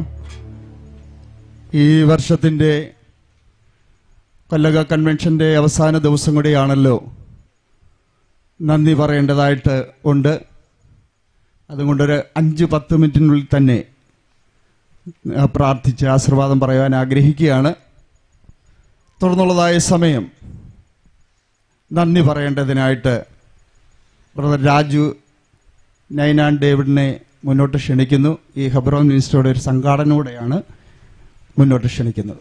ഈ വർഷത്തിൻ്റെ കൊല്ലക കൺവെൻഷൻ്റെ അവസാന ദിവസം കൂടിയാണല്ലോ നന്ദി പറയേണ്ടതായിട്ട് ഉണ്ട് അതുകൊണ്ടൊരു അഞ്ച് പത്ത് മിനിറ്റിനുള്ളിൽ തന്നെ ആ, പ്രാർത്ഥിച്ച് ആശീർവാദം പറയാൻ ആഗ്രഹിക്കുകയാണ് തുടർന്നുള്ളതായ സമയം നന്ദി പറയേണ്ടതിനായിട്ട് ബ്രദർ രാജു നൈനാൻ ഡേവിഡിനെ മുന്നോട്ട് ക്ഷണിക്കുന്നു ഈ ഹെബ്രോൻ മിനിസ്റ്ററുടെ ഒരു സംഘാടനയോടെയാണ് മുന്നോട്ട് ക്ഷണിക്കുന്നത്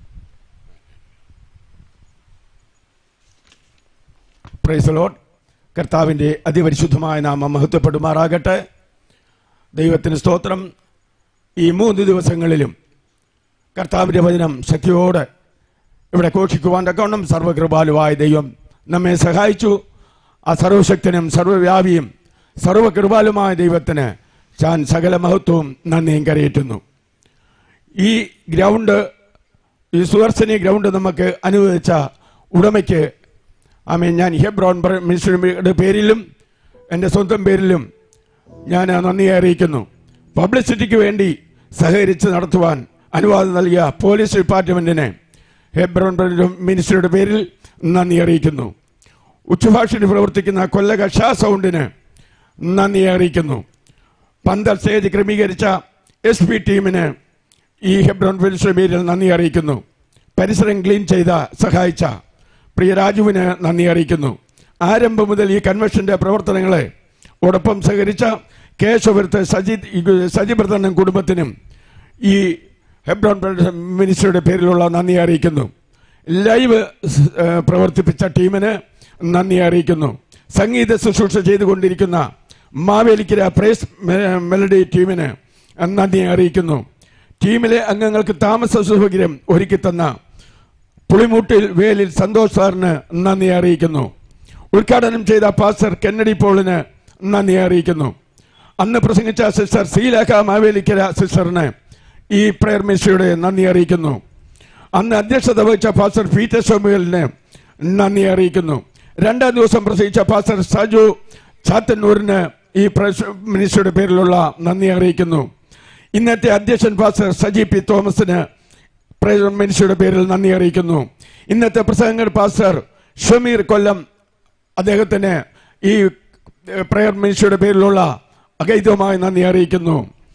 പ്രൈസ് ലോഡ് കർത്താവിൻ്റെ അതിപരിശുദ്ധമായ നാമം മഹത്വപ്പെടുമാറാകട്ടെ ദൈവത്തിന് സ്തോത്രം ഈ മൂന്ന് ദിവസങ്ങളിലും കർത്താവിൻ്റെ വചനം ശക്തിയോടെ ഇവിടെ ഘോഷിക്കുവാൻ തക്കവണ്ണം സർവകൃപാലുവായ ദൈവം നമ്മെ സഹായിച്ചു ആ സർവശക്തനും സർവവ്യാപിയും സർവകൃപാലുമായ ദൈവത്തിന് ഞാൻ സകല മഹത്വവും നന്ദിയും കരയേറ്റുന്നു ഈ ഗ്രൗണ്ട് ഈ സുദർശനി ഗ്രൗണ്ട് നമുക്ക് അനുവദിച്ച ഉടമയ്ക്ക് ആമേ ഞാൻ ഹെബ്രോൺ ബ്ര- മിനിസ്ട്രിയുടെ പേരിലും എൻ്റെ സ്വന്തം പേരിലും ഞാൻ നന്ദി അറിയിക്കുന്നു പബ്ലിസിറ്റിക്ക് വേണ്ടി സഹകരിച്ച് നടത്തുവാൻ അനുവാദം നൽകിയ പോലീസ് ഡിപ്പാർട്ട്മെന്റിന് ഹെബ്രോൺ ബ്ര- മിനിസ്ട്രിയുടെ പേരിൽ നന്ദി അറിയിക്കുന്നു ഉച്ചഭാഷയിൽ പ്രവർത്തിക്കുന്ന കൊല്ലക ഷാ സൗണ്ടിന് നന്ദി അറിയിക്കുന്നു പന്തൽ സ്റ്റേജ് ക്രമീകരിച്ച എസ് പി ടീമിന് ഈ ഹെബ്രോൺ മിനിസ്ട്രിയുടെ പേരിൽ നന്ദി അറിയിക്കുന്നു പരിസരം ക്ലീൻ ചെയ്ത സഹായിച്ച പ്രിയ രാജുവിന് നന്ദി അറിയിക്കുന്നു ആരംഭം മുതൽ ഈ കൺവെൻഷന്റെ പ്രവർത്തനങ്ങളെ ഓടൊപ്പം സഹകരിച്ച കേശവരത്ത് സജിത് സജിബ്രതനും കുടുംബത്തിനും ഈ ഹെബ്രോൺ മിനിസ്ട്രിയുടെ പേരിലുള്ള നന്ദി അറിയിക്കുന്നു ലൈവ് സ്- ഏഹ് പ്രവർത്തിപ്പിച്ച ടീമിന് നന്ദി അറിയിക്കുന്നു സംഗീത ശുശ്രൂഷ ചെയ്തുകൊണ്ടിരിക്കുന്ന മാവേലിക്കര പ്രേസ് മെ- മെലഡി ടീമിന് നന്ദി അറിയിക്കുന്നു ടീമിലെ അംഗങ്ങൾക്ക് താമസ സൗകര്യം ഒരുക്കി തന്ന പുളിമൂട്ടിൽ വേലിൽ സന്തോഷ് സാറിന് നന്ദി അറിയിക്കുന്നു ഉദ്ഘാടനം ചെയ്ത പാസ്റ്റർ കെന്നഡി പോളിന് നന്ദി അറിയിക്കുന്നു അന്ന് പ്രസംഗിച്ച സിസ്റ്റർ സീലാഖ മാവേലിക്കര സിസ്റ്ററിന് ഈ പ്രയർ മിനിസ്ട്രിയുടെ നന്ദി അറിയിക്കുന്നു അന്ന് അധ്യക്ഷത വഹിച്ച പാസ്റ്റർ പീറ്റർ സോമുവലിന് നന്ദി അറിയിക്കുന്നു രണ്ടാം ദിവസം പ്രസംഗിച്ച പാസ്റ്റർ സജു ചാത്തന്നൂരിന് ഈ പ്രസ് മിനിസ്ട്രിയുടെ പേരിലുള്ള നന്ദി അറിയിക്കുന്നു ഇന്നത്തെ അധ്യക്ഷൻ പാസ്റ്റർ സജി പി തോമസിന് പ്രയർ മിനിസ്ട്രിയുടെ പേരിൽ നന്ദി അറിയിക്കുന്നു ഇന്നത്തെ പ്രസംഗങ്ങൾ പാസ്റ്റർ ഷമീർ കൊല്ലം അദ്ദേഹത്തിന് ഈ ഏഹ്, പ്രയർ മിനിസ്ട്രിയുടെ പേരിലുള്ള അഗൈതവുമായി നന്ദി അറിയിക്കുന്നു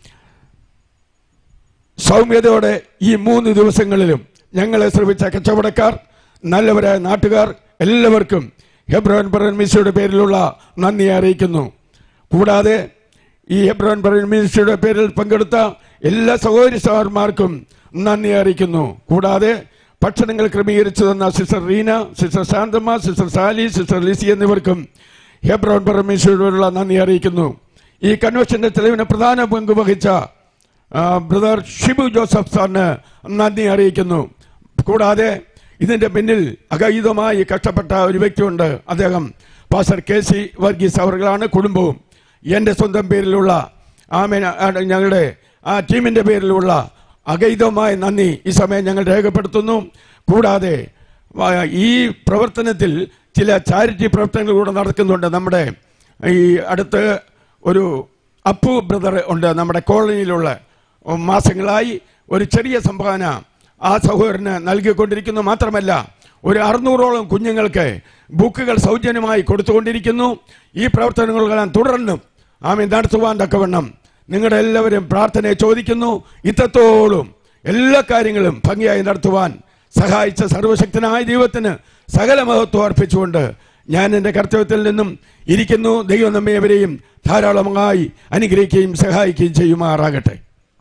സൗമ്യതയോടെ ഈ മൂന്ന് ദിവസങ്ങളിലും ഞങ്ങളെ ശ്രമിച്ച കച്ചവടക്കാർ നല്ലവരായ നാട്ടുകാർ എല്ലാവർക്കും ഹെബ്രോൻ പ്രയർ മിനിസ്ട്രിയുടെ പേരിലുള്ള നന്ദി അറിയിക്കുന്നു കൂടാതെ ഈ ഹെബ്രോൻ പ്രയർ മിനിസ്ട്രിയുടെ പേരിൽ പങ്കെടുത്ത എല്ലാ സഹോദരി സഹോദരന്മാർക്കും നന്ദി അറിയിക്കുന്നു കൂടാതെ ഭക്ഷണങ്ങൾ ക്രമീകരിച്ചു തന്ന sister Reena sister Santhamma sister Sally sister Lissy എന്നിവർക്കും ഹെബ്രോൻ പ്രയർ മിനിസ്ട്രിയോടുള്ള നന്ദി അറിയിക്കുന്നു ഈ കൺവെൻഷന്റെ ചെലവിന് പ്രധാന പങ്ക് വഹിച്ച ആ, ബ്രദർ ഷിബു ജോസഫ് സാറിന് നന്ദി അറിയിക്കുന്നു കൂടാതെ ഇതിന്റെ പിന്നിൽ അഗൈതമായി കഷ്ടപ്പെട്ട ഒരു വ്യക്തിയുണ്ട് അദ്ദേഹം പാസ്റ്റർ കെ സി വർഗീസ് അവர்களാണ് കുടുംബവും എൻ്റെ സ്വന്തം പേരിലുള്ള ആമേന ആ, ഞങ്ങളുടെ ആ ടീമിന്റെ പേരിലുള്ള അഗൈതമായ നന്ദി ഈ സമയം ഞങ്ങൾ രേഖപ്പെടുത്തുന്നു കൂടാതെ ആ, ഈ പ്രവർത്തനത്തിൽ ചില ചാരിറ്റി പ്രവർത്തനങ്ങൾ കൂടെ നടക്കുന്നുണ്ട് നമ്മുടെ ഈ അടുത്ത് ഒരു അപ്പു ബ്രദർ ഉണ്ട് നമ്മുടെ കോളനിയിലുള്ള മാസങ്ങളായി ഒരു ചെറിയ സംഭാവന ആ സഹോദരന് നൽകിക്കൊണ്ടിരിക്കുന്നു മാത്രമല്ല ഒരു അറുന്നൂറോളം കുഞ്ഞുങ്ങൾക്ക് ബുക്കുകൾ സൗജന്യമായി കൊടുത്തുകൊണ്ടിരിക്കുന്നു ഈ പ്രവർത്തനങ്ങളെല്ലാം തുടർന്നും ആമി നടത്തുവാൻ തക്കവണ്ണം നിങ്ങളുടെ എല്ലാവരും പ്രാർത്ഥനയെ ചോദിക്കുന്നു ഇത്രത്തോളം എല്ലാ കാര്യങ്ങളും ഭംഗിയായി നടത്തുവാൻ സഹായിച്ച സർവശക്തനായ ദൈവത്തിന് സകല മഹത്വം അർപ്പിച്ചുകൊണ്ട് ഞാൻ എൻ്റെ കർത്തവ്യത്തിൽ നിന്നും ഇരിക്കുന്നു ദൈവം നമ്മെ അവരെയും ധാരാളമായി അനുഗ്രഹിക്കുകയും സഹായിക്കുകയും ചെയ്യുമാറാകട്ടെ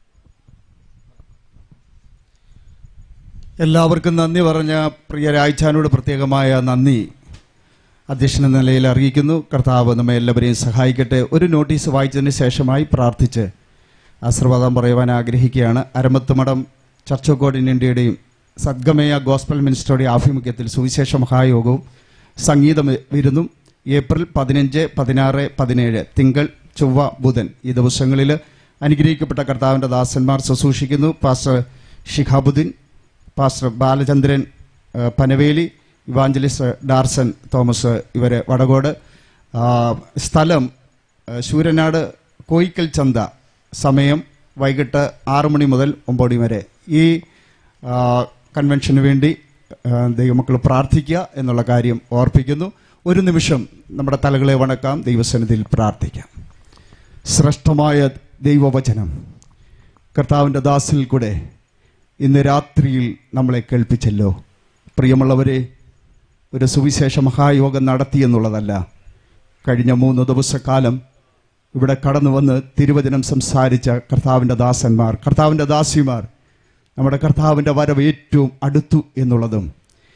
എല്ലാവർക്കും നന്ദി പറഞ്ഞ പ്രിയ രായ്ച്ചാനോട് പ്രത്യേകമായ നന്ദി അധ്യക്ഷൻ എന്ന നിലയിൽ അറിയിക്കുന്നു കർത്താവ് നമ്മെ എല്ലാവരെയും സഹായിക്കട്ടെ ഒരു നോട്ടീസ് വായിച്ചതിന് ശേഷമായി പ്രാർത്ഥിച്ച് ആശീർവാദം പറയുവാൻ ആഗ്രഹിക്കുകയാണ് Aramathumadam church of God in ഇന്ത്യയുടെയും സദ്ഗമയ ഗോസ്ബൽ മിനിസ്റ്ററുടെ ആഭിമുഖ്യത്തിൽ സുവിശേഷ മഹായോഗവും സംഗീത വിരുന്നും ഏപ്രിൽ പതിനഞ്ച് പതിനാറ് പതിനേഴ് തിങ്കൾ ചൊവ്വ ബുധൻ ഈ ദിവസങ്ങളിൽ അനുഗ്രഹിക്കപ്പെട്ട കർത്താവിൻ്റെ ദാസന്മാർ ശുശ്രൂഷിക്കുന്നു പാസ്റ്റർ ഷിഖാബുദ്ദീൻ പാസ്റ്റർ ബാലചന്ദ്രൻ ആ, പനവേലി ഇവാഞ്ചലിസ്റ്റ് ഡാർസൻ തോമസ് ഇവരെ വടകോട് ആ, സ്ഥലം ആ, ശൂരനാട് കോയിക്കൽ ചന്ത സമയം വൈകിട്ട് ആറു മണി മുതൽ ഒമ്പത് മണി വരെ ഈ ആ, കൺവെൻഷന് വേണ്ടി ആ, ദൈവമക്കൾ പ്രാർത്ഥിക്കുക എന്നുള്ള കാര്യം ഓർപ്പിക്കുന്നു ഒരു നിമിഷം നമ്മുടെ തലകളെ വണക്കാം ദൈവസന്നിധിയിൽ പ്രാർത്ഥിക്കാം ശ്രേഷ്ഠമായ ദൈവവചനം കർത്താവിൻ്റെ ദാസിൽ കൂടെ ഇന്ന് രാത്രിയിൽ നമ്മളെ കേൾപ്പിച്ചല്ലോ പ്രിയമുള്ളവരെ ഒരു സുവിശേഷ മഹായോഗം നടത്തി എന്നുള്ളതല്ല കഴിഞ്ഞ മൂന്ന് ദിവസക്കാലം ഇവിടെ കടന്നു വന്ന് തിരുവചനം സംസാരിച്ച കർത്താവിൻ്റെ ദാസന്മാർ കർത്താവിൻ്റെ ദാസിമാർ നമ്മുടെ കർത്താവിൻ്റെ വരവ് ഏറ്റവും അടുത്തു എന്നുള്ളതും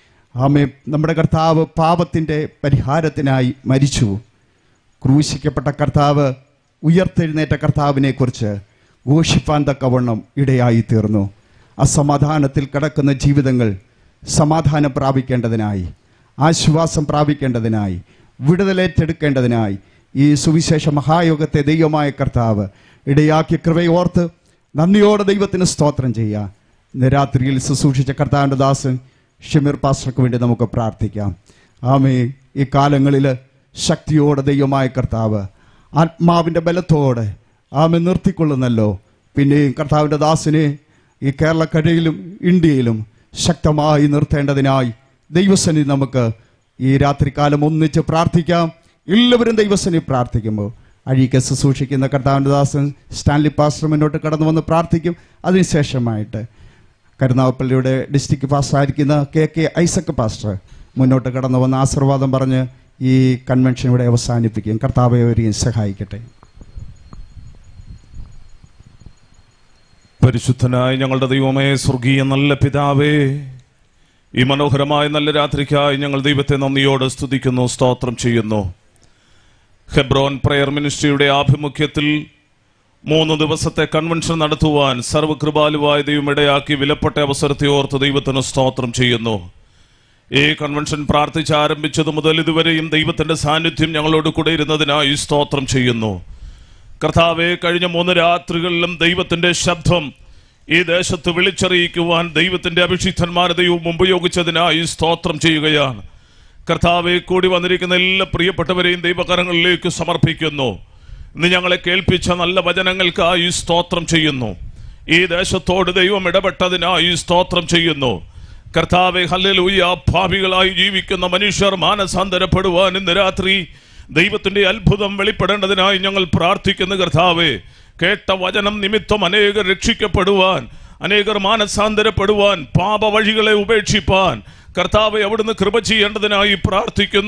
ആമേ നമ്മുടെ കർത്താവ് പാപത്തിൻ്റെ പരിഹാരത്തിനായി മരിച്ചു ക്രൂശിക്കപ്പെട്ട കർത്താവ് ഉയർത്തെഴുന്നേറ്റ കർത്താവിനെ കുറിച്ച് ഘോഷിപ്പാൻ തക്കവണ്ണം ഇടയായി തീർന്നു അസമാധാനത്തിൽ കിടക്കുന്ന ജീവിതങ്ങൾ സമാധാനം പ്രാപിക്കേണ്ടതിനായി ആശ്വാസം പ്രാപിക്കേണ്ടതിനായി വിടുതലേറ്റെടുക്കേണ്ടതിനായി ഈ സുവിശേഷ മഹായോഗത്തെ ദൈവമായ കർത്താവ് ഇടയാക്കിയ കൃപയോർത്ത് നന്ദിയോടെ ദൈവത്തിന് സ്തോത്രം ചെയ്യുക ഇന്ന് രാത്രിയിൽ ശുശ്രൂഷിച്ച കർത്താവിൻ്റെ ദാസൻ ഷിമിർ പാസ്റ്റർക്ക് വേണ്ടി നമുക്ക് പ്രാർത്ഥിക്കാം ആമേ ഈ കാലങ്ങളിൽ ശക്തിയോടെ ദൈവമായ കർത്താവ് ആത്മാവിൻ്റെ ബലത്തോടെ ആമെ നിർത്തിക്കൊള്ളുന്നല്ലോ പിന്നെയും കർത്താവിൻ്റെ ദാസിനെ ഈ കേരളക്കരയിലും ഇന്ത്യയിലും ശക്തമായി നിർത്തേണ്ടതിനായി ദൈവസന്നിധി നമുക്ക് ഈ രാത്രികാലം ഒന്നിച്ച് പ്രാർത്ഥിക്കാം എല്ലാവരും ദൈവസന്നിധി പ്രാർത്ഥിക്കുമ്പോൾ അഴീക്കെ ശുശ്രൂഷിക്കുന്ന കർത്താവിൻ്റെ ദാസൻ സ്റ്റാൻലി പാസ്റ്റർ മുന്നോട്ട് കടന്നു വന്ന് പ്രാർത്ഥിക്കും അതിനുശേഷമായിട്ട് കരുനാഗപ്പള്ളിയുടെ ഡിസ്ട്രിക്ട് പാസ്റ്റർ ആയിരിക്കുന്ന കെ കെ ഐസക് പാസ്റ്റർ മുന്നോട്ട് കടന്നു വന്ന് ആശീർവാദം പറഞ്ഞ് ഈ കൺവെൻഷൻ ഇവിടെ അവസാനിപ്പിക്കും കർത്താവ് അവരെയും സഹായിക്കട്ടെ പരിശുദ്ധനായ ഞങ്ങളുടെ ദൈവമേ സ്വർഗീയ നല്ല പിതാവേ ഈ മനോഹരമായ നല്ല രാത്രിക്കായി ഞങ്ങൾ ദൈവത്തെ നന്ദിയോട് സ്തുതിക്കുന്നു സ്തോത്രം ചെയ്യുന്നു ഹെബ്രോൻ പ്രയർ മിനിസ്ട്രിയുടെ ആഭിമുഖ്യത്തിൽ മൂന്ന് ദിവസത്തെ കൺവെൻഷൻ നടത്തുവാൻ സർവകൃപാലുവായ ദൈവം ഇടയാക്കി വിലപ്പെട്ട അവസരത്തെ ഓർത്ത് ദൈവത്തിന് സ്തോത്രം ചെയ്യുന്നു ഈ കൺവെൻഷൻ പ്രാർത്ഥിച്ച് ആരംഭിച്ചത് മുതൽ ഇതുവരെയും ദൈവത്തിന്റെ സാന്നിധ്യം ഞങ്ങളോട് കൂടെ ഇരുന്നതിനായി സ്തോത്രം ചെയ്യുന്നു കർത്താവെ കഴിഞ്ഞ മൂന്ന് രാത്രികളിലും ദൈവത്തിന്റെ ശബ്ദം ഈ ദേശത്ത് വിളിച്ചറിയിക്കുവാൻ ദൈവത്തിന്റെ അഭിഷിക്തന്മാരെ ദൈവം ഉപയോഗിച്ചതിനായി സ്തോത്രം ചെയ്യുകയാണ് കർത്താവെ കൂടി വന്നിരിക്കുന്ന എല്ലാ പ്രിയപ്പെട്ടവരെയും ദൈവകരങ്ങളിലേക്ക് സമർപ്പിക്കുന്നു ഇന്ന് ഞങ്ങളെ കേൾപ്പിച്ച നല്ല വചനങ്ങൾക്കായി സ്തോത്രം ചെയ്യുന്നു ഈ ദേശത്തോട് ദൈവം ഇടപെട്ടതിനായി സ്തോത്രം ചെയ്യുന്നു കർത്താവെ ഹല്ലേലൂയ ഭാവികളായി ജീവിക്കുന്ന മനുഷ്യർ മാനസാന്തരപ്പെടുവാൻ ഇന്ന് രാത്രി ദൈവത്തിന്റെ അത്ഭുതം വെളിപ്പെടേണ്ടതിനായി ഞങ്ങൾ പ്രാർത്ഥിക്കുന്ന കർത്താവെ കേട്ട വചനം നിമിത്തം അനേകർ രക്ഷിക്കപ്പെടുവാൻ അനേകർ മാനസാന്തരപ്പെടുവാൻ പാപവഴികളെ ഉപേക്ഷിപ്പാൻ കർത്താവെ അവിടുന്ന് കൃപ ചെയ്യേണ്ടതിനായി പ്രാർത്ഥിക്കുന്നു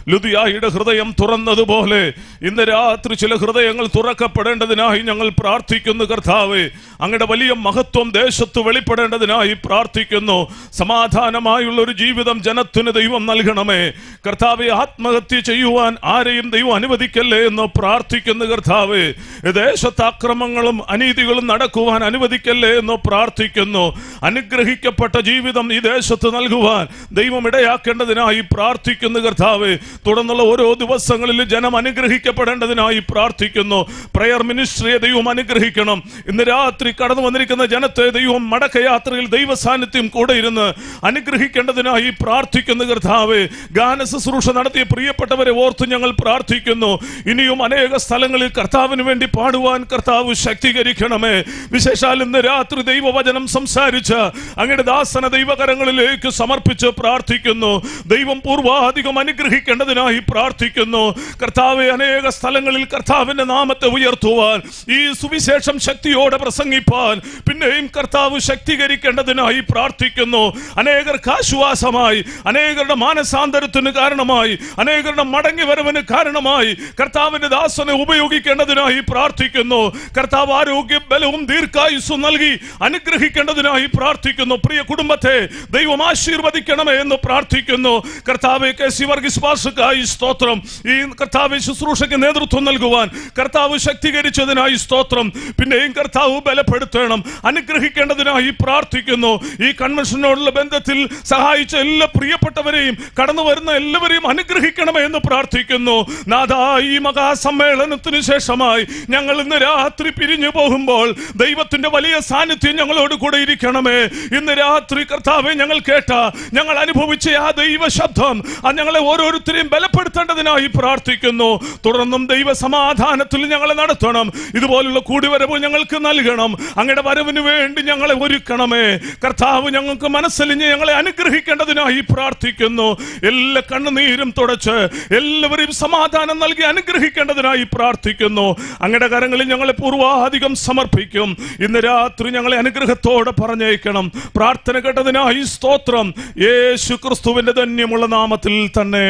ലുദിയായുടെ ഹൃദയം തുറന്നതുപോലെ ഇന്ന് രാത്രി ചില ഹൃദയങ്ങൾ തുറക്കപ്പെടേണ്ടതിനായി ഞങ്ങൾ പ്രാർത്ഥിക്കുന്നു കർത്താവെ അങ്ങയുടെ വലിയ മഹത്വം ദേശത്ത് വെളിപ്പെടേണ്ടതിനായി പ്രാർത്ഥിക്കുന്നു സമാധാനമായുള്ള ഒരു ജീവിതം ജനത്തിന് ദൈവം നൽകണമേ കർത്താവെ ആത്മഹത്യ ചെയ്യുവാൻ ആരെയും ദൈവം അനുവദിക്കല്ലേ എന്ന് പ്രാർത്ഥിക്കുന്നു കർത്താവെ ദേശത്ത് അക്രമങ്ങളും അനീതികളും നടക്കുവാൻ അനുവദിക്കല്ലേ എന്ന് പ്രാർത്ഥിക്കുന്നു അനുഗ്രഹിക്കപ്പെട്ട ജീവിതം ഈ ദേശത്ത് നൽകുവാൻ ദൈവം ഇടയാക്കേണ്ടതിനായി പ്രാർത്ഥിക്കുന്നു കർത്താവെ തുടർന്നുള്ള ഓരോ ദിവസങ്ങളിലും ജനം അനുഗ്രഹിക്കപ്പെടേണ്ടതിനായി പ്രാർത്ഥിക്കുന്നു പ്രയർ മിനിസ്ട്രിയെ ദൈവം അനുഗ്രഹിക്കണം ഇന്ന് രാത്രി കടന്നു വന്നിരിക്കുന്ന ജനത്തെ ദൈവം മടക്കയാത്രയിൽ ദൈവ സാന്നിധ്യം കൂടെ ഇരുന്ന് അനുഗ്രഹിക്കേണ്ടതിനായി പ്രാർത്ഥിക്കുന്നു കർത്താവെ ഗാന ശുശ്രൂഷ നടത്തിയ പ്രിയപ്പെട്ടവരെ ഓർത്ത് ഞങ്ങൾ പ്രാർത്ഥിക്കുന്നു ഇനിയും അനേക സ്ഥലങ്ങളിൽ കർത്താവിന് വേണ്ടി പാടുവാൻ കർത്താവ് ശക്തീകരിക്കണമേ വിശേഷാൽ ഇന്ന് രാത്രി ദൈവവചനം സംസാരിച്ച് അങ്ങയുടെ ദാസന ദൈവകരങ്ങളിലേക്ക് സമർപ്പിച്ച് പ്രാർത്ഥിക്കുന്നു ദൈവം പൂർവാധികം അനുഗ്രഹിക്കേണ്ടതിനായി പ്രാർത്ഥിക്കുന്നു കർത്താവെ അനേക സ്ഥലങ്ങളിൽ കർത്താവിന്റെ നാമത്തെ ഉയർത്തുവാൻ ഈ സുവിശേഷം ശക്തിയോടെ പ്രസംഗിപ്പാൻ പിന്നെയും കർത്താവ് ശക്തീകരിക്കേണ്ടതിനായി പ്രാർത്ഥിക്കുന്നു അനേകർക്ക് ആശ്വാസമായി അനേകരുടെ മാനസാന്തരത്തിന് കാരണമായി അനേകരുടെ മടങ്ങി വരവിന് കാരണമായി കർത്താവിന്റെ ദാസനെ ഉപയോഗിക്കേണ്ടതിനായി പ്രാർത്ഥിക്കുന്നു കർത്താവ് ആരോഗ്യം ബലവും ദീർഘായുസ്സും നൽകി അനുഗ്രഹിക്കേണ്ടതിനായി പ്രാർത്ഥിക്കുന്നു പ്രിയ കുടുംബത്തെ ദൈവം ആശീർവദിക്കണമേ എന്ന് പ്രാർത്ഥിക്കുന്നു കർത്താവെ കെ സി വർഗീസ് പാസ്റ്റർക്കായി സ്തോത്രം ഈ കർത്താവ് ശുശ്രൂഷയ്ക്ക് നേതൃത്വം നൽകുവാൻ കർത്താവ് ശക്തീകരിച്ചതിനായി സ്തോത്രം പിന്നെയും കർത്താവ് ബലപ്പെടുത്തണം അനുഗ്രഹിക്കേണ്ടതിനായി പ്രാർത്ഥിക്കുന്നു ഈ കൺവെൻഷനോടുള്ള ബന്ധത്തിൽ സഹായിച്ച എല്ലാ പ്രിയപ്പെട്ടവരെയും കടന്നു വരുന്ന എല്ലാവരെയും അനുഗ്രഹിക്കണമേ എന്ന് പ്രാർത്ഥിക്കുന്നു നാഥാ ഈ മഹാസമ്മേളനത്തിന് ശേഷമായി ഞങ്ങൾ ഇന്ന് രാത്രി പിരിഞ്ഞു പോകുമ്പോൾ ദൈവത്തിന്റെ വലിയ സാന്നിധ്യം ഞങ്ങളോട് കൂടെ ഇരിക്കണമേ ഇന്ന് രാത്രി കർത്താവെ ഞങ്ങൾ കേട്ട ഞങ്ങൾ അനുഭവിച്ച ആ ദൈവ ശബ്ദം അത് ഞങ്ങളെ ഓരോരുത്തരെയും ബലപ്പെടുത്തേണ്ടതിനായി പ്രാർത്ഥിക്കുന്നു തുടർന്നും ദൈവ സമാധാനത്തിൽ ഞങ്ങളെ നടത്തണം ഇതുപോലുള്ള കൂടിവരവ് ഞങ്ങൾക്ക് നൽകണം അങ്ങയുടെ വരവിന് വേണ്ടി ഞങ്ങളെ ഒരുക്കണമേ കർത്താവ് ഞങ്ങൾക്ക് മനസ്സലിഞ്ഞ് ഞങ്ങളെ അനുഗ്രഹിക്കേണ്ടതിനായി പ്രാർത്ഥിക്കുന്നു എല്ലാ കണ്ണുനീരും തുടച്ച് എല്ലാവരെയും സമാധാനം നൽകി അനുഗ്രഹിക്കേണ്ടതിനായി പ്രാർത്ഥിക്കുന്നു അങ്ങയുടെ കരങ്ങളിൽ ഞങ്ങളെ പൂർവാധികം സമർപ്പിക്കും ഇന്ന് രാത്രി ഞങ്ങളെ അനുഗ്രഹത്തോടെ പറഞ്ഞേക്കണം പ്രാർത്ഥന കേട്ടതിനായി സ്തോത്രം യേശു ക്രിസ്തുവിന്റെ ധന്യമുള്ള നാമത്തിൽ തന്നെ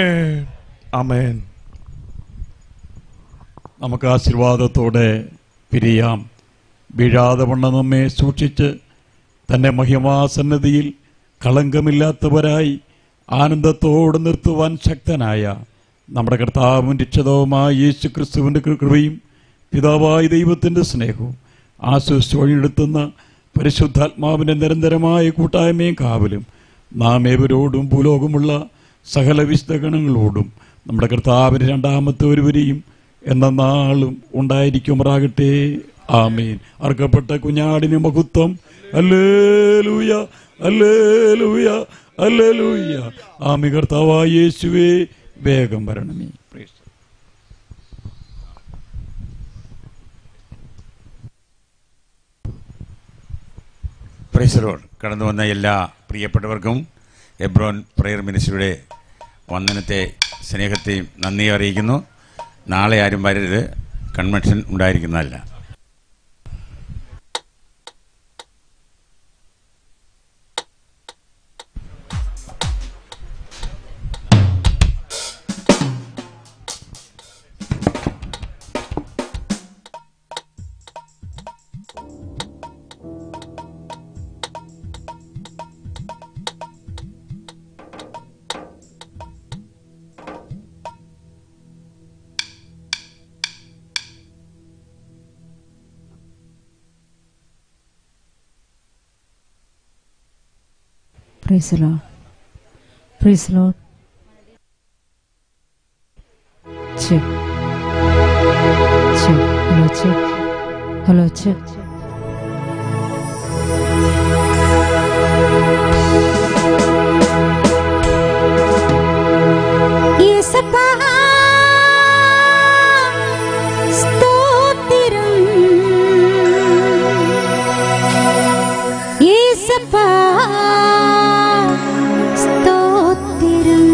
അമേൻ നമുക്ക് ആശീർവാദത്തോടെ പിരിയാം വീഴാതെ വണ്ണം നമ്മെ സൂക്ഷിച്ച് തന്റെ മഹിമാസന്നതിയിൽ കളങ്കമില്ലാത്തവരായി ആനന്ദത്തോടെ നിർത്തുവാൻ ശക്തനായ നമ്മുടെ കർത്താവും രക്ഷിതവുമായ യേശു ക്രിസ്തുവിൻ്റെ കൃപയും പിതാവായ ദൈവത്തിൻ്റെ സ്നേഹവും ആശ്വസിച്ച് വഴിയെടുത്തുന്ന പരിശുദ്ധാത്മാവിൻ്റെ നിരന്തരമായ കൂട്ടായ്മയും കാവലും നാം ഏവരോടും ഭൂലോകമുള്ള സകല വിശുദ്ധഗണങ്ങളോടും നമ്മുടെ കർത്താവിൻ്റെ രണ്ടാമത്തെ ഒരുവരെയും എന്ന നാളും ഉണ്ടായിരിക്കുമാറാകട്ടെ ആമീൻ അർക്കപ്പെട്ട കുഞ്ഞാടിന് മഹത്വം അല്ലേലൂയ അല്ലേലൂയ അല്ലേലൂയ ആമി കർത്താവായ യേശുവേ വേഗം വരണമേ Praise the Lord. പ്രൈസറോൾ കടന്നു വന്ന എല്ലാ പ്രിയപ്പെട്ടവർക്കും എബ്രോൻ പ്രയർ മിനിസ്റ്ററുടെ വന്ദനത്തെ സ്നേഹത്തെയും നന്ദി അറിയിക്കുന്നു നാളെ ആരും വരരുത് കൺവെൻഷൻ ഉണ്ടായിരിക്കുന്നതല്ല Praise the Lord. Praise the Lord. Check. Check. Hello, check. Hello, check. యేసప్పా స్తోత్రం యేసప్పా స్తోత్రం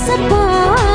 യേസപ്പാ